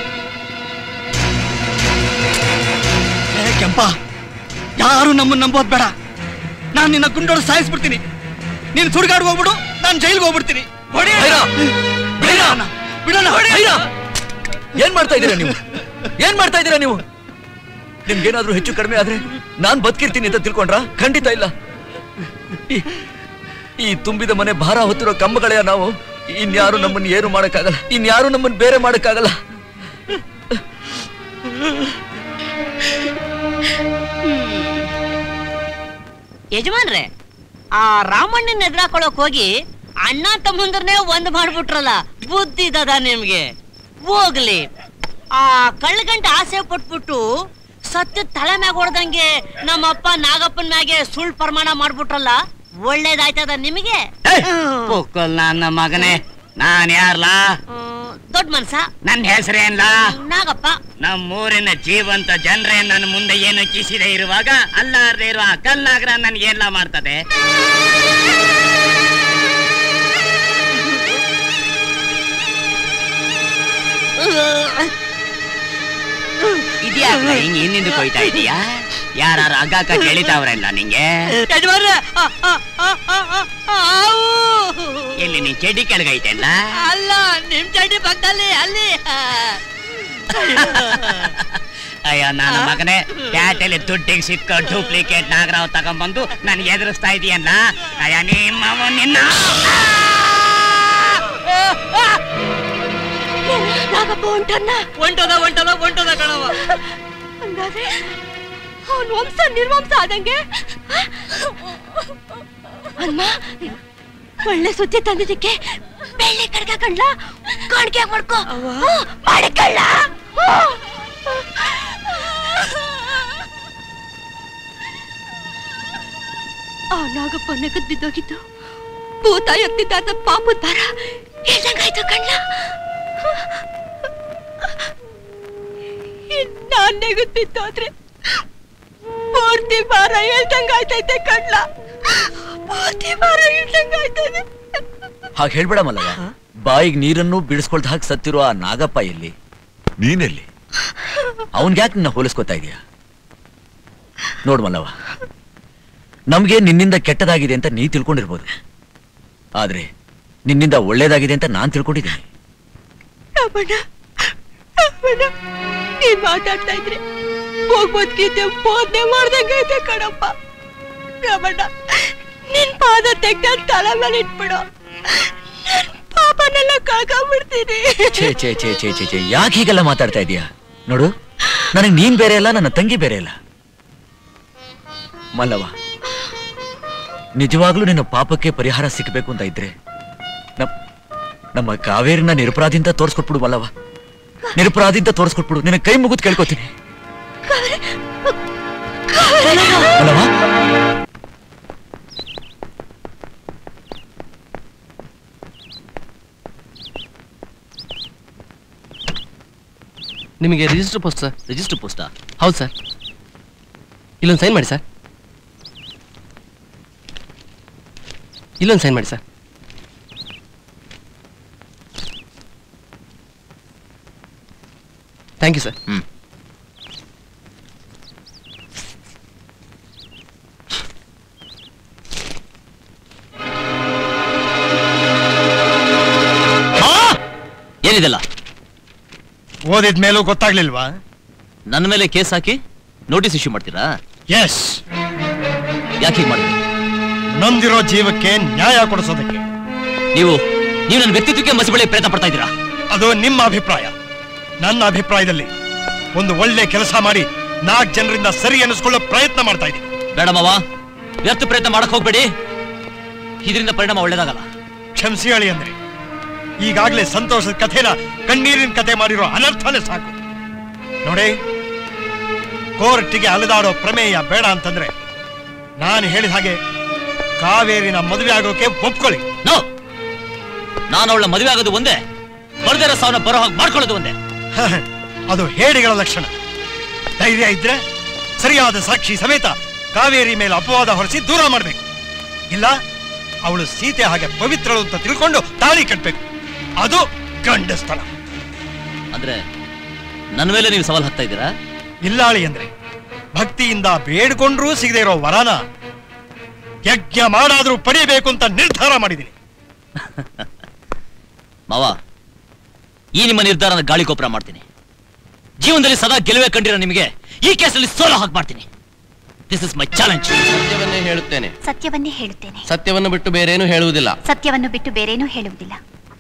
ಏ ಕೆಂಪ ಯಾರು ನಮ್ಮನ್ನ ನಂಬೋದ್ ಬೇಡ ನಾನ್ ನಿನ್ನ ಗುಂಡೋಡು ಸಾಯಿಸ್ಬಿಡ್ತೀನಿ ನೀನ್ ಸುಡ್ಗಾಡ್ ಹೋಗ್ಬಿಡು ನಾನ್ ಜೈಲ್ಗೆ ಹೋಗ್ಬಿಡ್ತೀನಿ ಹೊಡಿ ಬಿಡೋಣ ಬಿಡೋಣ ಭೈರ! ಏನ್ ಮಾಡ್ತಾ ಇದ್ದೀರಾ ನೀವು ಏನ್ ಮಾಡ್ತಾ ಇದ್ದೀರಾ ನೀವು ನಿಮ್ಗೇನಾದ್ರೂ ಹೆಚ್ಚು ಕಡಿಮೆ ಆದ್ರೆ ನಾನ್ ಬದುಕಿರ್ತೀನಿ ಅಂತ ತಿಳ್ಕೊಂಡ್ರ ಖಂಡಿತ ಇಲ್ಲ ಈ- ಈ ತುಂಬಿದ ಮನೆ ಭಾರ ಹೊತ್ತಿರೋ ಕಂಬಗಳೆಯ ನಾವು ಇನ್ಯಾರು ನಮ್ಮನ್ನ ಏನು ಮಾಡಕ್ಕಾಗಲ್ಲ ಇನ್ಯಾರು ನಮ್ಮನ್ನ ಬೇರೆ ಮಾಡಕ್ಕಾಗಲ್ಲ ಯಜಮಾನ್ರೆ ಆ ರಾಮಣ್ಣನ ಎದುರಾಕೊಳ್ಳೋಕ್ ಹೋಗಿ ಅಣ್ಣ ತಮ್ಮಂದ್ರನ್ನೇ ಒಂದ್ ಮಾಡ್ಬಿಟ್ರಲ್ಲ ಬುದ್ಧಿ ದದ ನಿಮ್ಗೆ ಹೋಗ್ಲಿ ಆ ಕಳ್ಳಗಂಟ ಆಸೆ ಪಟ್ಬಿಟ್ಟು ಸತ್ಯ ತಲೆ ಮ್ಯಾಗ ಹೊಡ್ದಂಗೆ ನಮ್ಮಪ್ಪ ನಾಗಪ್ಪನ ಮ್ಯಾಗೆ ಸುಳ್ಳು ಪ್ರಮಾಣ ಮಾಡ್ಬಿಟ್ರಲ್ಲ ಒಳ್ಳೇದಾಯ್ತದ ನಿಮಗೆ ಪೊಕ್ಕಲ್ ನನ್ನ ಮಗನೇ ನಾನ್ ಯಾರ್ಲಾ ದೊಡ್ಡ ಮನ್ಸ ನನ್ನ ಹೆಸರೇನ್ಲ ನಾಗಪ್ಪ ನಮ್ಮೂರಿನ ಜೀವಂತ ಜನರೇ ನನ್ನ ಮುಂದೆ ಏನು ಕಿಸಿದೆ ಇರುವಾಗ ಅಲ್ಲಾರ್ದೆ ಇರುವ ಆ ಕಲ್ನಾಗ್ರ ನನ್ಗೆ ಮಾಡ್ತದೆ ಇದ್ಯಾಕ ಹಿಂಗ್ ಹಿಂದಿಂದ ಕೊಯ್ತಾ ಇದೀಯಾ ಯಾರು ಅಗ್ಗಾಕ ಕೇಳಿತಾವ್ರಲ್ಲ ನಿಂಗೆ ಯಜಮಾನ್ರೆ ಆ, ಆ, ಆ, ಆ, ಆ, ಆವು. ಎಲ್ಲಿ ನೀನ್ ಚೆಡಿ ಕೆಳಗೈತೆಲ್ಲ ಅಲ್ಲ ನಿಮ್ ಚಡ್ಡಿ ಪಕ್ಕದಲ್ಲಿ ಅಲ್ಲಿ ಅಯ್ಯೋ ನನ್ನ ಮಗನೇ ಪ್ಯಾಟೆಲಿ ದುಡ್ಡಿಗೆ ಸಿಕ್ಕ ಡೂಪ್ಲಿಕೇಟ್ ನಾಗರಾವ್ ತಗೊಂಡ್ಬಂದು ನನ್ಗೆ ಎದುರಿಸ್ತಾ ಇದೀಯಲ್ಲ ಅಯ್ಯ ನಿಮ್ಮ ನಿನ್ನ ನಾಗಪ್ಪ ಹೊಂಟನ್ನ ಹೊಂಟದ ಹೊಂಟದ ಹೊಂಟದ ಕಣವ ಹಂಗಾದ್ರೆ ಅವನ್ ವಂಶ ನಿರ್ವಂಶ ಆದಂಗೆ ಅಮ್ಮ ಒಳ್ಳೆ ಸುದ್ದಿ ತಂದಿದ್ದಕ್ಕೆ ಬೆಳ್ಳಿ ಕಡ್ಗ ಕಂಡ್ಲ ಕಾಣಿಕೆ ಮಾಡ್ಕೋ ಮಾಡಿಕೊಳ್ಳ ಆ ನಾಗಪ್ಪ ನಗದ್ ಬಿದ್ದೋಗಿದ್ದು ಭೂತ ಎತ್ತಿದ್ದ ಅಂತ ಪಾಪದ ಭಾರ ಹೇಳ್ದಂಗಾಯ್ತು ಕಣ್ಣ ನಾನ್ ನೆಗದ್ ಬಿದ್ದೋದ್ರೆ ಪೂರ್ತಿ ಭಾರ ಹೇಳ್ದಂಗಾಯ್ತೈತೆ ಕಣ್ಣ ಪೂರ್ತಿ ಭಾರ ಹೇಳ್ದಂಗಾಯ್ತದೆ ಹಾಗೆ ಹೇಳ್ಬೇಡ ಮಲ್ಲವ ಬಾಯಿಗೆ ನೀರನ್ನು ಬಿಡಿಸ್ಕೊಳ್ದ ಹಾಗೆ ಸತ್ತಿರೋ ಆ ನಾಗಪ್ಪ ಎಲ್ಲಿ ನೀನೆಲ್ಲಿ ಅವನ್ಗ್ಯಾಕೆ ನಿನ್ನ ಹೋಲಿಸ್ಕೊತಾ ಇದೀಯ ನೋಡ್ ಮಲ್ಲವ ನಮ್ಗೆ ನಿನ್ನಿಂದ ಕೆಟ್ಟದಾಗಿದೆ ಅಂತ ನೀ ತಿಳ್ಕೊಂಡಿರ್ಬೋದು ಆದ್ರೆ ನಿನ್ನಿಂದ ಒಳ್ಳೇದಾಗಿದೆ ಅಂತ ನಾನ್ ತಿಳ್ಕೊಂಡಿದ್ದೀನಿ ರಾಮಣ್ಣ ರಾಮಣ್ಣ ನೀನ್ ಮಾತಾಡ್ತಾ ಇದ್ರೆ ಹೋಗ್ಬೋದ್ ಗೀತೆ ಬೋಧನೆ ಮಾಡ್ದಂಗೈತೆ ಕಣಪ್ಪ ರಾಮಣ್ಣ ನಿನ್ ಪಾದ ತೆಗ್ದ ತಲೆ ಮೇಲೆ ಇಟ್ಬಿಡು ನನ್ ಪಾಪನೆಲ್ಲ ಕಳ್ಕೊಂಡ್ಬಿಡ್ತೀನಿ ಛೇ ಛೇ ಛೇ ಛೇ ಛೇ ಛೇ ಯಾಕೆ ಹೀಗೆಲ್ಲ ಮಾತಾಡ್ತಾ ಇದೀಯ ನೋಡು ನನಗೆ ನೀನ್ ಬೇರೆ ಅಲ್ಲ ನನ್ನ ತಂಗಿ ಬೇರೆ ಅಲ್ಲ ಮಲ್ಲವ ನಿಜವಾಗ್ಲೂ ನಿನ್ನ ಪಾಪಕ್ಕೆ ಪರಿಹಾರ ಸಿಕ್ಕಬೇಕು ಅಂತ ಇದ್ರೆ ನಮ್ ನಮ್ಮ ಕಾವೇರಿನ ನಿರಪರಾಧಿ ಅಂತ ತೋರಿಸ್ಕೊಟ್ಬಿಡು ಮಲ್ಲವ ನಿರಪರಾಧಿ ಅಂತ ತೋರಿಸ್ಕೊಟ್ಬಿಡು ನಿನ್ನ ಕೈ ಮುಗಿದು ಕೇಳ್ಕೊತೀನಿ ಮಲ್ಲವ ನಿಮಗೆ ರಿಜಿಸ್ಟರ್ ಪೋಸ್ಟ್ ಸರ್ ರಿಜಿಸ್ಟರ್ ಪೋಸ್ಟಾ ಹೌದು ಸರ್ ಇಲ್ಲೊಂದು ಸೈನ್ ಮಾಡಿ ಸರ್ ಇಲ್ಲೊಂದು ಸೈನ್ ಮಾಡಿ ಸರ್ ಥ್ಯಾಂಕ್ ಯು ಸರ್ ಏನಿದೆಲ್ಲ ಓದಿದ ಮೇಲೂ ಗೊತ್ತಾಗ್ಲಿಲ್ವಾ ನನ್ನ ಮೇಲೆ ಕೇಸ್ ಹಾಕಿ ನೋಟಿಸ್ ಇಶ್ಯೂ ಮಾಡ್ತೀರಾ ಎಸ್ ಯಾಕೆ ಹೀಗೆ ಮಾಡಿದ್ರಿ ನೊಂದಿರೋ ಜೀವಕ್ಕೆ ನ್ಯಾಯ ಕೊಡಿಸೋದಕ್ಕೆ ನೀವು ನೀವು ನನ್ನ ವ್ಯಕ್ತಿತ್ವಕ್ಕೆ ಮಸಿಬಳಿ ಪ್ರಯತ್ನ ಪಡ್ತಾ ಇದ್ದೀರಾ ಅದು ನಿಮ್ಮ ಅಭಿಪ್ರಾಯ ನನ್ನ ಅಭಿಪ್ರಾಯದಲ್ಲಿ ಒಂದು ಒಳ್ಳೆ ಕೆಲಸ ಮಾಡಿ ನಾಲ್ಕು ಜನರಿಂದ ಸರಿ ಅನ್ನಿಸ್ಕೊಳ್ಳೋ ಪ್ರಯತ್ನ ಮಾಡ್ತಾ ಇದ್ದೀನಿ ಬೇಡ ಮಾವ ವ್ಯರ್ಥ ಪ್ರಯತ್ನ ಮಾಡಕ್ ಹೋಗ್ಬೇಡಿ ಇದರಿಂದ ಪರಿಣಾಮ ಒಳ್ಳೇದಾಗಲ್ಲ ಕ್ಷಮಿಸಿ ಹೇಳಿ ಅಂದ್ರೆ ಈಗಾಗಲೇ ಸಂತೋಷದ ಕಥೆನ ಕಣ್ಣೀರಿನ ಕಥೆ ಮಾಡಿರೋ ಅನರ್ಥನೇ ಸಾಕು ನೋಡಿ ಕೋರ್ಟಿಗೆ ಅಲೆದಾಡೋ ಪ್ರಮೇಯ ಬೇಡ ಅಂತಂದ್ರೆ ನಾನು ಹೇಳಿದ ಹಾಗೆ ಕಾವೇರಿನ ಮದುವೆ ಆಗೋಕೆ ಒಪ್ಕೊಳ್ಳಿ ನೋ ನಾನು ಅವಳ ಮದುವೆ ಆಗೋದು ಒಂದೇ ಬರ್ದಿರೋ ಸಾವನ್ನ ಬರೋ ಹಾಗೆ ಮಾಡ್ಕೊಳ್ಳೋದು ಒಂದೇ ಅದು ಹೇಡಿಗಳ ಲಕ್ಷಣ ಧೈರ್ಯ ಇದ್ರೆ ಸರಿಯಾದ ಸಾಕ್ಷಿ ಸಮೇತ ಕಾವೇರಿ ಮೇಲೆ ಅಪವಾದ ಹೊರಿಸಿ ದೂರ ಮಾಡಬೇಕು ಇಲ್ಲ ಅವಳು ಸೀತೆ ಹಾಗೆ ಪವಿತ್ರಳು ಅಂತ ತಿಳ್ಕೊಂಡು ತಾಳಿ ಕಟ್ಬೇಕು ಅದು ಗಂಡಸ್ತನ ಅಂದ್ರೆ ನನ್ನ ಮೇಲೆ ನೀವು ಸವಾಲ್ ಹಾಕ್ತಾ ಇದ್ದೀರಾ ಇಲ್ಲಾಳಿ ಅಂದ್ರೆ ಭಕ್ತಿಯಿಂದ ಬೇಡ್ಕೊಂಡ್ರೂ ಸಿಗದೆ ಇರೋ ವರನ ಯಜ್ಞ ಮಾಡಾದ್ರೂ ಪಡಿಬೇಕು ಅಂತ ನಿರ್ಧಾರ ಮಾಡಿದ್ದೀನಿ ಮಾವ ಈ ನಿಮ್ಮ ನಿರ್ಧಾರನ ಗಾಳಿ ಗೊಬ್ಬರ ಮಾಡ್ತೀನಿ ಜೀವನದಲ್ಲಿ ಸದಾ ಗೆಲುವೆ ಕಂಡಿರೋ ನಿಮಗೆ ಈ ಕೇಸಲ್ಲಿ ಸೋಲು ಹಾಕ್ ಮಾಡ್ತೀನಿ ದಿಸ್ ಇಸ್ ಮೈ ಚಾಲೆಂಜ್ ಸತ್ಯವನ್ನೇ ಹೇಳುತ್ತೇನೆ ಸತ್ಯವನ್ನೇ ಹೇಳುತ್ತೇನೆ ಸತ್ಯವನ್ನು ಬಿಟ್ಟು ಬೇರೇನು ಹೇಳುವುದಿಲ್ಲ ಸತ್ಯವನ್ನು ಬಿಟ್ಟು ಬೇರೇನೂ ಹೇಳುವುದಿಲ್ಲ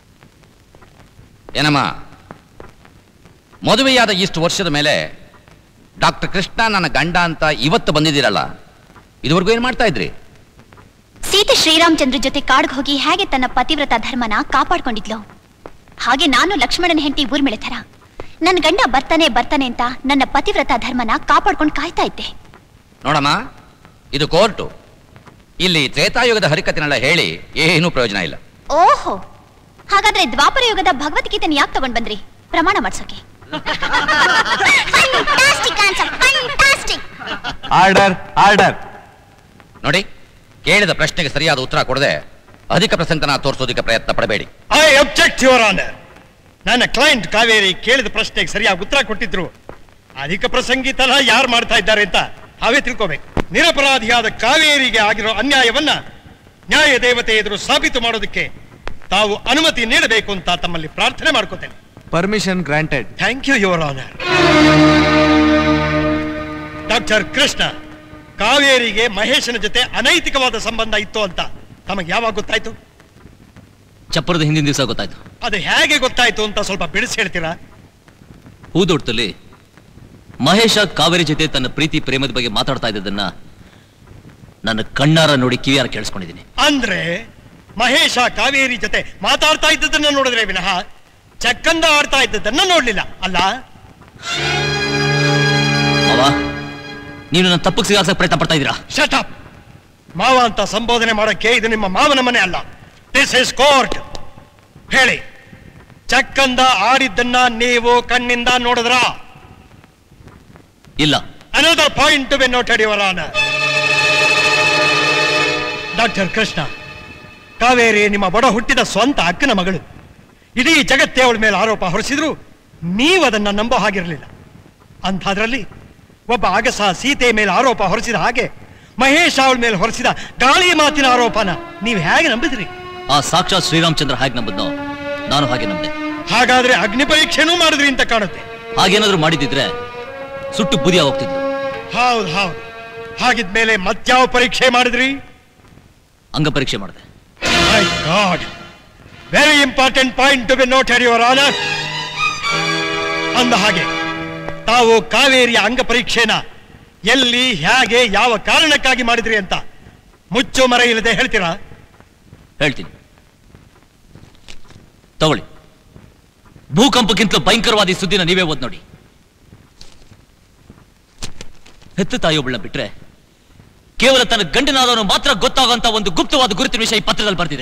ಏನಮ್ಮ ಮದುವೆಯಾದ ಇಷ್ಟು ವರ್ಷದ ಮೇಲೆ ಡಾಕ್ಟರ್ ಕೃಷ್ಣ ನನ್ನ ಗಂಡ ಅಂತ ಇವತ್ತು ಬಂದಿದ್ದೀರಲ್ಲ ಇದುವರೆಗೂ ಏನ್ ಮಾಡ್ತಾ ಇದ್ರಿ ಸೀತೆ ಶ್ರೀರಾಮಚಂದ್ರ ಜೊತೆ ಕಾಡ್ಗ್ ಹೋಗಿ ಹೇಗೆ ತನ್ನ ಪತಿವ್ರತ ಧರ್ಮನ ಕಾಪಾಡ್ಕೊಂಡಿದ್ಲು ಹಾಗೆ ನಾನು ಲಕ್ಷ್ಮಣನ ಹೆಂಡತಿ ಊರ್ಮಿಳೆ ಥರ ನನ್ನ ಗಂಡ ಬರ್ತಾನೆ ಬರ್ತಾನೆ ಅಂತ ನನ್ನ ಪತಿವ್ರತ ಧರ್ಮನ ಕಾಪಾಡ್ಕೊಂಡು ಕಾಯ್ತಾ ಇದ್ದೆ ನೋಡಮ್ಮ ಇದು ಕೋರ್ಟು ಇಲ್ಲಿ ತ್ರೇತಾಯುಗದ ಹರಿಕತಿನೆಲ್ಲ ಹೇಳಿ ಏನೂ ಪ್ರಯೋಜನ ಇಲ್ಲ ಓಹೋ ಹಾಗಾದ್ರೆ ದ್ವಾಪರ ಯುಗದ ಭಗವದ್ಗೀತೆನ ಯಾಕೆ ತಗೊಂಡ್ ಬಂದ್ರಿ ಪ್ರಮಾಣ ಮಾಡ್ಸೋಕೆ ಆರ್ಡರ್ ಆರ್ಡರ್ ನೋಡಿ ಕೇಳಿದ ಪ್ರಶ್ನೆಗೆ ಸರಿಯಾದ ಉತ್ತರ ಕೊಡದೆ ಅಧಿಕ ಪ್ರಸಂಗನ ತೋರಿಸೋದಕ್ಕೆ ಪ್ರಯತ್ನ ಪಡಬೇಡಿ ಐ ಅಬ್ಜೆಕ್ಟ್ ಯುವರ್ ಆನರ್ ನನ್ನ ಕ್ಲೈಂಟ್ ಕಾವೇರಿ ಕೇಳಿದ ಪ್ರಶ್ನೆಗೆ ಸರಿಯಾಗಿ ಉತ್ತರ ಕೊಟ್ಟಿದ್ರು ಅಧಿಕ ಪ್ರಸಂಗಿ ತರಹ ಯಾರು ಮಾಡ್ತಾ ಇದ್ದಾರೆ ಅಂತ ನಾವೇ ತಿಳ್ಕೋಬೇಕು ನಿರಪರಾಧಿಯಾದ ಕಾವೇರಿಗೆ ಆಗಿರೋ ಅನ್ಯಾಯವನ್ನ ನ್ಯಾಯ ದೇವತೆ ಎದುರು ಸಾಬೀತು ಮಾಡೋದಕ್ಕೆ ತಾವು ಅನುಮತಿ ನೀಡಬೇಕು ಅಂತ ತಮ್ಮಲ್ಲಿ ಪ್ರಾರ್ಥನೆ ಮಾಡ್ಕೋತೇನೆ permission granted thank you your honour doctor Krishna ಕಾವೇರಿಗೆ ಮಹೇಶನ ಜೊತೆ ಅನೈತಿಕವಾದ ಸಂಬಂಧ ಇತ್ತು ಅಂತ ತಮಗೆ ಯಾವಾಗ ಗೊತ್ತಾಯ್ತು ಚಪ್ಪರದ ಹಿಂದಿನ ದಿವಸ ಗೊತ್ತಾಯ್ತು ಅದು ಹೇಗೆ ಗೊತ್ತಾಯ್ತು ಅಂತ ಸ್ವಲ್ಪ ಬಿಡಿಸಿ ಹೇಳ್ತೀರಾ ಹೂದೋಟದಲ್ಲಿ ಮಹೇಶ ಕಾವೇರಿ ಜೊತೆ ತನ್ನ ಪ್ರೀತಿ ಪ್ರೇಮದ ಬಗ್ಗೆ ಮಾತಾಡ್ತಾ ಇದ್ದದನ್ನ ನನ್ನ ಕಣ್ಣಾರ ನೋಡಿ ಕಿವಿಯಾರ ಕೇಳಿಸ್ಕೊಂಡಿದ್ದೀನಿ ಅಂದ್ರೆ ಮಹೇಶ ಕಾವೇರಿ ಜೊತೆ ಮಾತಾಡ್ತಾ ಇದ್ದದನ್ನ ನೋಡಿದ್ರೆ ವಿನಃ ಚಕ್ಕಂದ ಆಡ್ತಾ ಇದ್ದದನ್ನ ನೋಡ್ಲಿಲ್ಲ ಅಲ್ಲ ಮಾವ ನೀವು ನನ್ನ ತಪ್ಪಿಗೆ ಸಿಗಾಕ್ಸಕ್ ಪ್ರಯತ್ನ ಪಡ್ತಾ ಇದ್ದೀರಾ ಶಟ್ ಅಪ್ ಮಾವ ಅಂತ ಸಂಬೋಧನೆ ಮಾಡಕ್ಕೆ ಇದು ನಿಮ್ಮ ಮಾವನ ಮನೆ ಅಲ್ಲ ದಿಸ್ ಇಸ್ ಕೋರ್ಟ್ ಹೇಳಿ ಚಕ್ಕಂದ ಆಡಿದ್ದನ್ನ ನೀವು ಕಣ್ಣಿಂದ ನೋಡಿದ್ರ ಇಲ್ಲ another point to be noted your honour doctor Krishna Kaveri ನಿಮ್ಮ ಬಡ ಹುಟ್ಟಿದ ಸ್ವಂತ ಅಕ್ಕನ ಮಗಳು ಇಡೀ ಜಗತ್ತೇ ಅವಳ ಮೇಲೆ ಆರೋಪ ಹೊರಿಸಿದ್ರು ನೀವು ಅದನ್ನ ನಂಬೋ ಹಾಗಿರಲಿಲ್ಲ ಅಂಥದ್ರಲ್ಲಿ ಒಬ್ಬ ಅಗಸ ಸೀತೆ ಮೇಲೆ ಆರೋಪ ಹೊರಿಸಿದ ಹಾಗೆ ಮಹೇಶ್ ಅವಳ ಮೇಲೆ ಹೊರಿಸಿದ ಗಾಳಿ ಮಾತಿನ ಆರೋಪನ ನೀವು ಹೇಗೆ ನಂಬಿದ್ರಿ ಆ ಸಾಕ್ಷಾತ್ ಶ್ರೀರಾಮಚಂದ್ರ ಹಾಗೆ ನಂಬದ್ನೋ ನಾನು ಹಾಗೆ ನಂಬಿದೆ ಹಾಗಾದ್ರೆ ಅಗ್ನಿ ಪರೀಕ್ಷೆನೂ ಮಾಡಿದ್ರಿ ಅಂತ ಕಾಣುತ್ತೆ ಹಾಗೇನಾದ್ರೂ ಮಾಡಿದಿದ್ರೆ ಸುಟ್ಟು ಬುದಿಯ ಹೋಗ್ತಿದ್ಲು ಹೌದು ಹೌದು ಹಾಗಿದ್ಮೇಲೆ ಮತ್ಯಾವ ಪರೀಕ್ಷೆ ಮಾಡಿದ್ರಿ ಅಂಗ ಪರೀಕ್ಷೆ ಮಾಡಿದೆ my god very important point to be noted your honour ಅಂದ ಹಾಗೆ ತಾವು ಕಾವೇರಿಯ ಅಂಗ ಪರೀಕ್ಷೆನ ಎಲ್ಲಿ ಹೇಗೆ ಯಾವ ಕಾರಣಕ್ಕಾಗಿ ಮಾಡಿದ್ರಿ ಅಂತ ಮುಚ್ಚು ಮರ ಇಲ್ಲದೆ ಹೇಳ್ತೀರಾ ಹೇಳ್ತೀನಿ ತಗೊಳ್ಳಿ ಭೂಕಂಪಕ್ಕಿಂತ ಭಯಂಕರವಾದ ಈ ಸುದ್ದಿನ ನೀವೇ ಓದ್ ನೋಡಿ ಹೆತ್ತ ತಾಯಿಯೊಬ್ಬಳನ್ನ ಬಿಟ್ರೆ ಕೇವಲ ತನ್ನ ಗಂಡನಾದವನು ಮಾತ್ರ ಗೊತ್ತಾಗುವಂತ ಒಂದು ಗುಪ್ತವಾದ ಗುರುತಿನ ವಿಷಯ ಈ ಪತ್ರದಲ್ಲಿ ಬರ್ತಿದೆ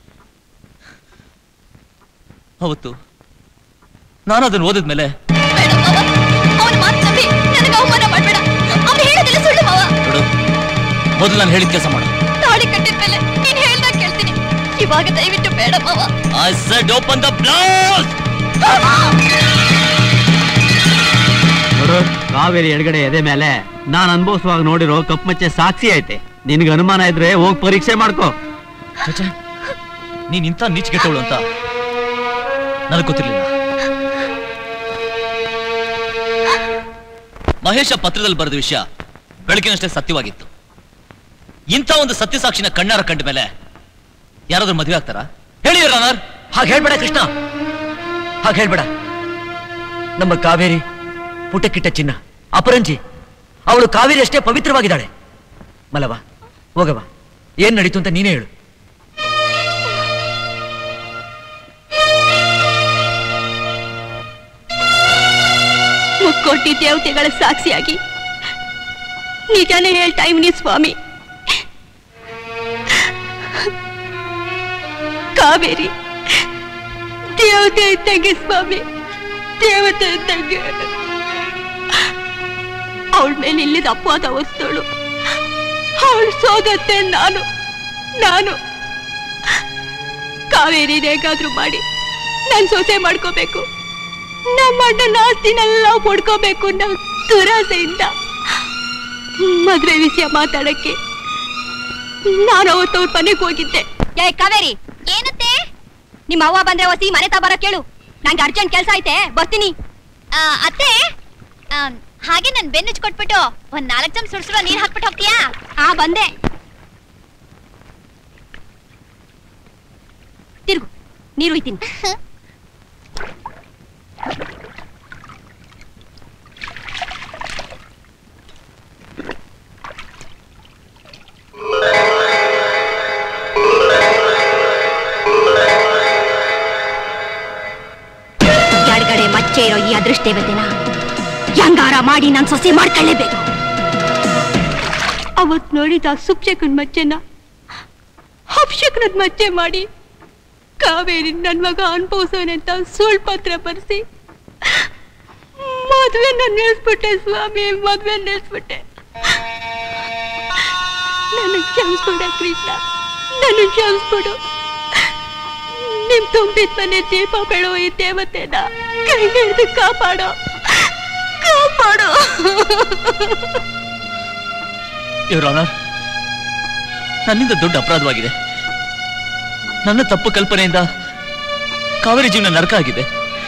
ಅವತ್ತು ನಾನು ಅದನ್ನು ಓದಿದ್ಮೇಲೆ ಅವನ ಮಾತು ನಂಬಿ ನನಗೆ ಅವಮಾನ ಮಾಡ್ಬೇಡ ಅವ್ನು ಹೇಳೋದಿಲ್ಲ ಸುಳ್ಳು ಮಾವ ನೋಡು ಮೊದಲು ನಾನು ಹೇಳಿದ ಕೆಲಸ ಮಾಡು ತಾಳಿ ಕಟ್ಟಿದ್ಮೇಲೆ ನೀನ್ ಹೇಳ್ದಾಗ ಕೇಳ್ತೀನಿ ಇವಾಗ ದಯವಿಟ್ಟು ಬೇಡ ಮಾವ I said open the blouse ನೋಡು ಕಾವೇರಿ ಎಡಗಡೆ ಎದೆ ಮೇಲೆ ನಾನ್ ಅನುಭವಿಸುವಾಗ ನೋಡಿರೋ ಕಪ್ ಮಚ್ಚೆ ಸಾಕ್ಷಿ ಐತೆ ನಿನ್ಗೆ ಅನುಮಾನ ಇದ್ರೆ ಹೋಗ್ ಪರೀಕ್ಷೆ ಮಾಡ್ಕೋ ನೀನ್ ಇಂಥ ನೀಚಿಗೆಟ್ಟವಳು ಅಂತ ನನಗೆ ಗೊತ್ತಿರ್ಲಿಲ್ಲ ಮಹೇಶ ಪತ್ರದಲ್ಲಿ ಬರೆದ ವಿಷಯ ಬೆಳಕಿನಷ್ಟೇ ಸತ್ಯವಾಗಿತ್ತು ಇಂಥ ಒಂದು ಸತ್ಯಸಾಕ್ಷಿನ ಕಣ್ಣಾರ ಕಂಡ ಮೇಲೆ ಯಾರಾದ್ರೂ ಮದುವೆ ಆಗ್ತಾರಾ ಹೇಳಿ ಹೇಳಿ ರಾನರ್ ಹಾಗೆ ಹೇಳ್ಬೇಡ ಕೃಷ್ಣ ಹಾಗೆ ಹೇಳ್ಬೇಡ ನಮ್ಮ ಕಾವೇರಿ ಪುಟಕ್ಕಿಟ್ಟ ಚಿನ್ನ ಅಪರಂಜಿ ಅವಳು ಕಾವೇರಿ ಅಷ್ಟೇ ಪವಿತ್ರವಾಗಿದ್ದಾಳೆ ಮಲವ ಹೋಗವ ಏನ್ ನಡೀತು ಅಂತ ನೀನೇ ಹೇಳು ಮುಕ್ಕೋಟಿ ದೇವತೆಗಳ ಸಾಕ್ಷಿಯಾಗಿ ನಿಜಾನೇ ಹೇಳ್ತಾ ಇವ್ನಿ ಸ್ವಾಮಿ ಕಾವೇರಿ ದೇವತೆ ಇದ್ದಂಗೆ ಸ್ವಾಮಿ ದೇವತೆ ಇದ್ದಂಗೆ ಅವಳ ಮೇಲೆ ಇಲ್ಲಿದ ಅಪವಾದ ಹೊಸ್ತಳು ಅವಳು ಸೋದತ್ತೆ ನಾನು ನಾನು ಕಾವೇರಿ ಹೇಗಾದ್ರೂ ಮಾಡಿ ನನ್ ಸೊಸೆ ಮಾಡ್ಕೋಬೇಕು ನಮ್ಮ ಅಣ್ಣನ ಆಸ್ತಿನೆಲ್ಲ ಪಡ್ಕೋಬೇಕು ನಾವು ದುರಾಸೆಯಿಂದ ಮದ್ವೆ ವಿಷಯ ಮಾತಾಡಕ್ಕೆ ನಾನು ಅವತ್ತು ಅವ್ರ ಮನೆಗೆ ಹೋಗಿದ್ದೆ ಏ ಕಾವೇರಿ ಏನತ್ತೆ ನಿಮ್ಮ ಅವ್ವ ಬಂದ್ರೆ ಹೊಸಿ ಮನೆ ತಾ ಬರಕ್ ಕೇಳು ನಂಗೆ ಅರ್ಜೆಂಟ್ ಕೆಲಸ ಐತೆ ಬರ್ತೀನಿ ಅತ್ತೆ ಹಾಗೆ ನನ್ ಬೆನ್ನುಚ್ ಕೊಟ್ಬಿಟ್ಟು ಒಂದ್ ನಾಲ್ಕು ಜನ ಸುಡ್ಸುವ ನೀರ್ ಹಾಕ್ಬಿಟ್ಟು ಹೋಗ್ತೀಯಾ ಆ ಬಂದೆ ತಿರುಗು ನೀರು ಒಯ್ತೀನಿ ಕೆಳಗಡೆ ಮಚ್ಚೆ ಇರೋ ಈ ಅದೃಷ್ಟ ದೇವತೆನ ಹೆಂಗಾರ ಮಾಡಿ ನಾನ್ ಸೊಸೆ ಮಾಡ್ಕೊಳ್ಳೇಬೇಕು ಅವತ್ ನೋಡಿದ ಸುಪ್ಶಕನ್ ಮಚ್ಚೆನ ಅಪ್ಶಕನದ್ ಮಚ್ಚೆ ಮಾಡಿ ಕಾವೇರಿ ನನ್ ಮಗ ಅನ್ಭವಿಸೋನೆ ಅಂತ ಸುಳ್ ಪತ್ರ ಬರ್ಸಿ ಮದ್ವೆ ನಿಲ್ಸ್ಬಿಟ್ಟೆ ಸ್ವಾಮಿ ಮದ್ವೆ ನಿಲ್ಸ್ಬಿಟ್ಟೆ ನನಗ್ ಕ್ಷಮಿಸ್ಬಿಡ ಕೃಷ್ಣ ನನಗ್ ಕ್ಷಮಿಸ್ಬಿಡು ನಿಮ್ ತುಂಬಿದ ಮನೆ ದೀಪ ಬೆಳೋ ಈ ದೇವತೆನ ಕೈ ಹಿಡಿದು ಕಾಪಾಡೋ ಕಾಪಾಡೋ ಇವ್ರ ಆನರ್ ನನ್ನಿಂದ ದೊಡ್ಡ ಅಪರಾಧವಾಗಿದೆ ನನ್ನ ತಪ್ಪು ಕಲ್ಪನೆಯಿಂದ ಕಾವೇರಿ ಜೀವನ ನರಕ ಆಗಿದೆ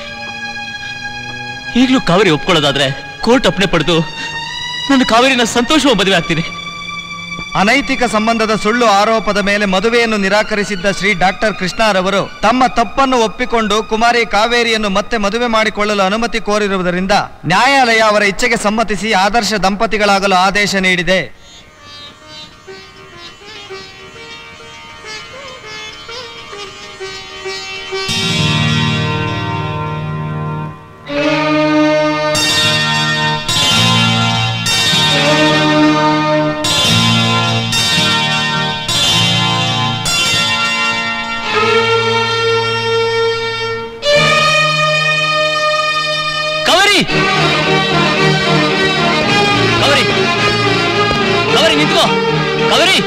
ಈಗಲೂ ಕಾವೇರಿ ಒಪ್ಕೊಳ್ಳೋದಾದ್ರೆ ಕೋರ್ಟ್ ಅಪ್ಪಣೆ ಪಡೆದು ನನ್ನ ಕಾವೇರಿನ ಸಂತೋಷವಾಗಿ ಮದುವೆ ಆಗ್ತೀನಿ ಅನೈತಿಕ ಸಂಬಂಧದ ಸುಳ್ಳು ಆರೋಪದ ಮೇಲೆ ಮದುವೆಯನ್ನು ನಿರಾಕರಿಸಿದ್ದ ಶ್ರೀ ಡಾಕ್ಟರ್ ಕೃಷ್ಣರವರು ತಮ್ಮ ತಪ್ಪನ್ನು ಒಪ್ಪಿಕೊಂಡು ಕುಮಾರಿ ಕಾವೇರಿಯನ್ನು ಮತ್ತೆ ಮದುವೆ ಮಾಡಿಕೊಳ್ಳಲು ಅನುಮತಿ ಕೋರಿರುವುದರಿಂದ ನ್ಯಾಯಾಲಯ ಅವರ ಇಚ್ಛೆಗೆ ಸಮ್ಮತಿಸಿ ಆದರ್ಶ ದಂಪತಿಗಳಾಗಲು ಆದೇಶ ನೀಡಿದೆ ಕಾವೇರಿ ಕಾವೇರಿ ಕಾವೇರಿ ನಿಂತ್ಕೋ ಕಾವೇರಿ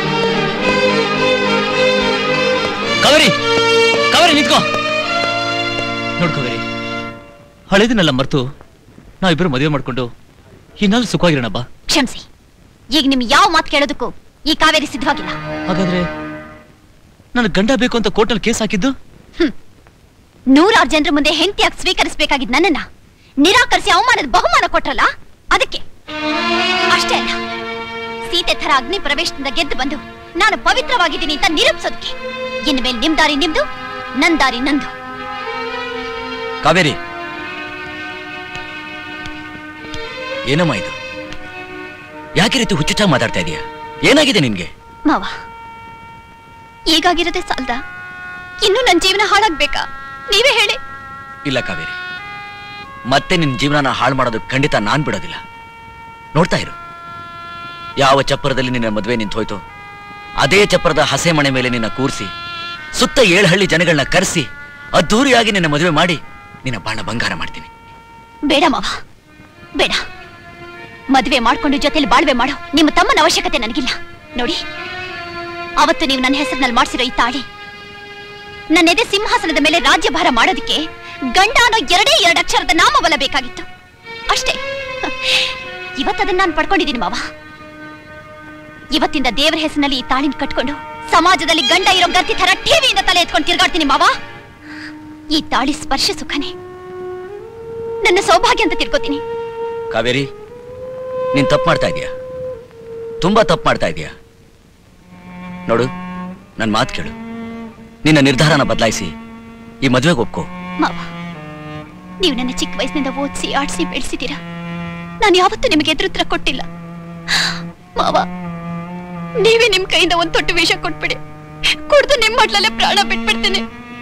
ಕಾವೇರಿ ಕಾವೇರಿ ನಿಂತ್ಕೋ ನೋಡ್ ಕಾವೇರಿ ಹಳೇದನ್ನೆಲ್ಲ ಮರ್ತು ನಾವಿಬ್ಬರು ಮದುವೆ ಮಾಡ್ಕೊಂಡು ಇನ್ನಾದ್ರೂ ಸುಖವಾಗಿರೋಣ ಬಾ ಕ್ಷಮಿಸಿ ಈಗ ನಿಮ್ ಯಾವ ಮಾತು ಕೇಳೋದಕ್ಕೂ ಈ ಕಾವೇರಿ ಸಿದ್ಧವಾಗಿಲ್ಲ ಹಾಗಾದ್ರೆ ನನ್ನ ಗಂಡ ಬೇಕು ಅಂತ ಕೋರ್ಟಲ್ಲಿ ಕೇಸ್ ಹಾಕಿದ್ದು ನೂರಾರು ಜನರ ಮುಂದೆ ಹೆಂಡತಿಯಾಗಿ ಸ್ವೀಕರಿಸಬೇಕಾಗಿದ್ ನನ್ನನ್ನ ನಿರಾಕರಿಸಿ ಅವಮಾನದ ಬಹುಮಾನ ಕೊಟ್ರಲ್ಲ ಅದಕ್ಕೆ ಅಷ್ಟೇ ಅಲ್ಲ ಸೀತೆ ಥರ ಅಗ್ನಿ ಪ್ರವೇಶದಿಂದ ಗೆದ್ದು ಬಂದು ನಾನು ಪವಿತ್ರವಾಗಿದ್ದೀನಿ ಅಂತ ನಿರೂಪಿಸೋದಕ್ಕೆ ಇನ್ನು ಮೇಲೆ ನಿಮ್ ದಾರಿ ನಿಮ್ದು ನನ್ ದಾರಿ ನಂದು ಕಾವೇರಿ ಏನಮ್ಮ ಇದು ಯಾಕೆ ರೀತಿ ಹುಚ್ಚುಚ್ಚಾಗಿ ಮಾತಾಡ್ತಾ ಇದೀಯಾ ಏನಾಗಿದೆ ನಿನ್ಗೆ ಮಾವ ಈಗಾಗಿರೋದೇ ಸಾಲ್ದ ಇನ್ನು ನನ್ನ ಜೀವನ ಹಾಳಾಗ್ಬೇಕಾ ನೀವೇ ಹೇಳಿ ಇಲ್ಲ ಕಾವೇರಿ ಮತ್ತೆ ನಿನ್ನ ಜೀವನನ ಹಾಳು ಮಾಡೋದು ಖಂಡಿತ ನಾನ್ ಬಿಡೋದಿಲ್ಲ ನೋಡ್ತಾ ಇರು ಯಾವ ಚಪ್ಪರದಲ್ಲಿ ನಿನ್ನ ಮದುವೆ ನಿಂತು ಹೋಯ್ತೋ ಅದೇ ಚಪ್ಪರದ ಹಸೆ ಮನೆ ಮೇಲೆ ನಿನ್ನ ಕೂರಿಸಿ ಸುತ್ತ ಏಳು ಹಳ್ಳಿ ಜನಗಳನ್ನ ಕರೆಸಿ ಅದ್ದೂರಿಯಾಗಿ ನಿನ್ನ ಮದುವೆ ಮಾಡಿ ನಿನ್ನ ಬಾಣ ಬಂಗಾರ ಮಾಡ್ತೀನಿ ಬೇಡ ಮಾವ ಬೇಡ ಮದುವೆ ಮಾಡ್ಕೊಂಡು ಜೊತೆಲಿ ಬಾಳ್ವೆ ಮಾಡೋ ನಿಮ್ಮ ತಮ್ಮನ ಅವಶ್ಯಕತೆ ನನಗಿಲ್ಲ ನೋಡಿ ಅವತ್ತು ನೀವು ನನ್ನ ಹೆಸರಿನಲ್ಲಿ ಮಾಡಿಸಿರೋ ಈ ತಾಳಿ ನನ್ನ ಎದೆ ಸಿಂಹಾಸನದ ಮೇಲೆ ರಾಜ್ಯಭಾರ ಮಾಡೋದಕ್ಕೆ ಗಂಡ ಅನ್ನೋ ಎರಡೇ ಎರಡು ಅಕ್ಷರದ ನಾಮಬಲ ಬೇಕಾಗಿತ್ತು ಅಷ್ಟೇ ಇವತ್ತದನ್ನ ನಾನು ಪಡ್ಕೊಂಡಿದ್ದೀನಿ ಮಾವ ಇವತ್ತಿಂದ ದೇವರ ಹೆಸರಿನಲ್ಲಿ ಈ ತಾಳಿನ ಕಟ್ಕೊಂಡು ಸಮಾಜದಲ್ಲಿ ಗಂಡ ಇರೋ ಗರ್ತಿ ತರ ಟಿವಿಯಿಂದ ತಲೆ ಎತ್ಕೊಂಡು ತಿರ್ಗಾಡ್ತೀನಿ ಮಾವ ಈ ತಾಳಿ ಸ್ಪರ್ಶ ಸುಖನೇ ನನ್ನ ಸೌಭಾಗ್ಯ ಅಂತ ತಿಳ್ಕೊತೀನಿ ಕಾವೇರಿ ನೀನ್ ತಪ್ಪು ಮಾಡ್ತಾ ಇದೀಯಾ ತುಂಬಾ ತಪ್ಪು ಮಾಡ್ತಾ ಇದೀಯಾ ನೋಡು ನನ್ ಮಾತು ಕೇಳು ನಿನ್ನ ನಿರ್ಧಾರನ ಬದಲಾಯಿಸಿ ಈ ಮದುವೆಗೆ ಒಪ್ಕೋ ಮಾವ ನೀವು ನನ್ನ ಚಿಕ್ಕ ವಯಸ್ಸಿನಿಂದ ಓದಿಸಿ ಆಡಿಸಿ ಬೆಳೆಸಿದ್ದೀರಾ ನಾನು ಯಾವತ್ತೂ ನಿಮಗೆ ಎದುರುತ್ರ ಕೊಟ್ಟಿಲ್ಲ ಮಾವ ನೀವೇ ನಿಮ್ ಕೈಯಿಂದ ಒಂದ್ ತೊಟ್ಟು ವಿಷ ಕೊಟ್ಬಿಡಿ ಕುಡ್ದು ನಿಮ್ ಮಡ್ಲಲ್ಲೇ ಪ್ರಾಣ ಬಿಟ್ಬಿಡ್ತೀನಿ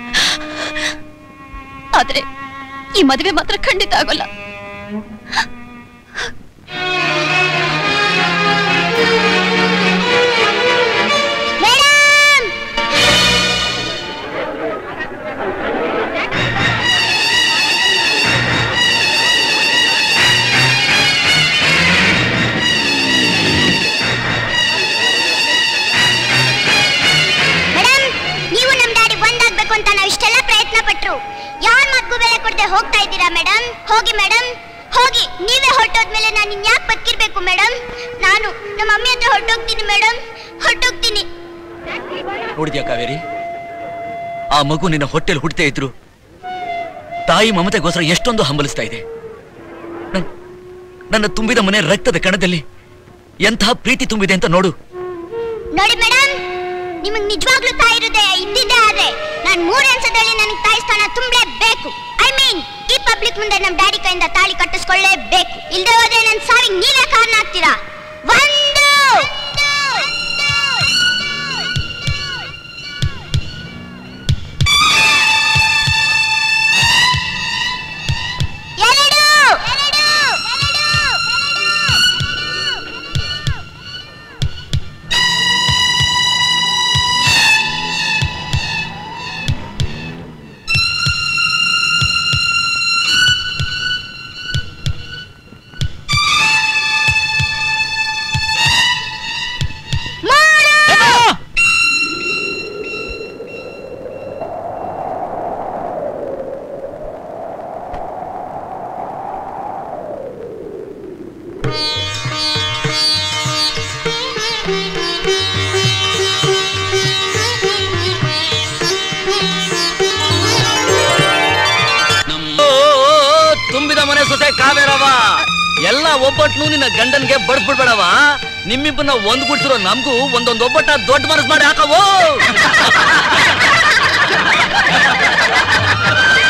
ಆದ್ರೆ ಈ ಮದುವೆ ಮಾತ್ರ ಖಂಡಿತ ಆಗೋಲ್ಲ ಮೇಡಮ್ ನೀವು ನಮ್ ಡ್ಯಾಡಿ ಒಂದಾಗ್ಬೇಕು ಅಂತ ನಾವು ಇಷ್ಟೆಲ್ಲ ಪ್ರಯತ್ನ ಪಟ್ರು ಯಾರ್ ಮಾತ್ಗೂ ಬೆಲೆ ಕೊಡದೆ ಹೋಗ್ತಾ ಇದ್ದೀರಾ ಮೇಡಮ್ ಹೋಗಿ ಮೇಡಮ್ ಹೋಗಿ ನೀವೇ ಹೊರಟೋದ್ಮೇಲೆ ನಾನು ಇನ್ಯಾಕ್ ಬದುಕಿರ್ಬೇಕು ಮೇಡಮ್ ನಾನು ನಮ್ಮ ಮಮ್ಮಿ ಹತ್ರ ಹೊರಟೋಗ್ತೀನಿ ಮೇಡಮ್ ಹೊರಟೋಗ್ತೀನಿ ನೋಡಿದ್ಯಾ ಕಾವೇರಿ ಆ ಮಗು ನಿನ್ನ ಹೊಟ್ಟೆಲ್ ಹುಟ್ಟದೇ ಇದ್ರು ತಾಯಿ ಮಮತೆಗೋಸ್ಕರ ಎಷ್ಟೊಂದು ಹಂಬಲಿಸ್ತಾ ಇದೆ ನನ್- ನನ್ನ ತುಂಬಿದ ಮನೆ ರಕ್ತದ ಕಣದಲ್ಲಿ ಎಂಥ ಪ್ರೀತಿ ತುಂಬಿದೆ ಅಂತ ನೋಡು ನೋಡಿ ಮೇಡಮ್ ನಿಮಗ್ ನಿಜವಾಗ್ಲೂ ತಾಯಿ ಹೃದಯ ಇದ್ದಿದ್ದೆ ಆದ್ರೆ ನಾನ್ ಮೂರೇ ಅನ್ಸದಲ್ಲಿ ನನಗೆ ತಾಯಿ ಸ್ಥಾನ ತುಂಬಲೇಬೇಕು ಐ ಮೀನ್ ಈ ಪಬ್ಲಿಕ್ ಮುಂದೆ ನಮ್ ಡ್ಯಾಡಿ ಕೈಯಿಂದ ತಾಳಿ ಕಟ್ಟಿಸ್ಕೊಳ್ಳೇಬೇಕು ಇಲ್ದೆ ಹೋದ್ರೆ ನನ್ ಸಾವಿಗೆ ನೀವೇ ಕಾರಣ ಆಗ್ತೀರಾ ಒಂದು ಎರಡು ಓ, ತುಂಬಿದ ಮನೆ ಸೊಸೆ ಕಾವೇರವ ಎಲ್ಲ ಒಬ್ಬಟ್ನು ನಿನ್ನ ಗಂಡನ್ಗೆ ಬಡ್ಬಿಡ್ಬೇಡವ ನಿಮ್ಮಿಬ್ಬನ್ನ ಒಂದ್ ಗುಡ್ಸಿರೋ ನಮ್ಗೂ ಒಂದೊಂದ್ ಒಬ್ಬಟ್ಟ ದೊಡ್ಡ ಮನಸ್ ಮಾಡಿ ಹಾಕವೋ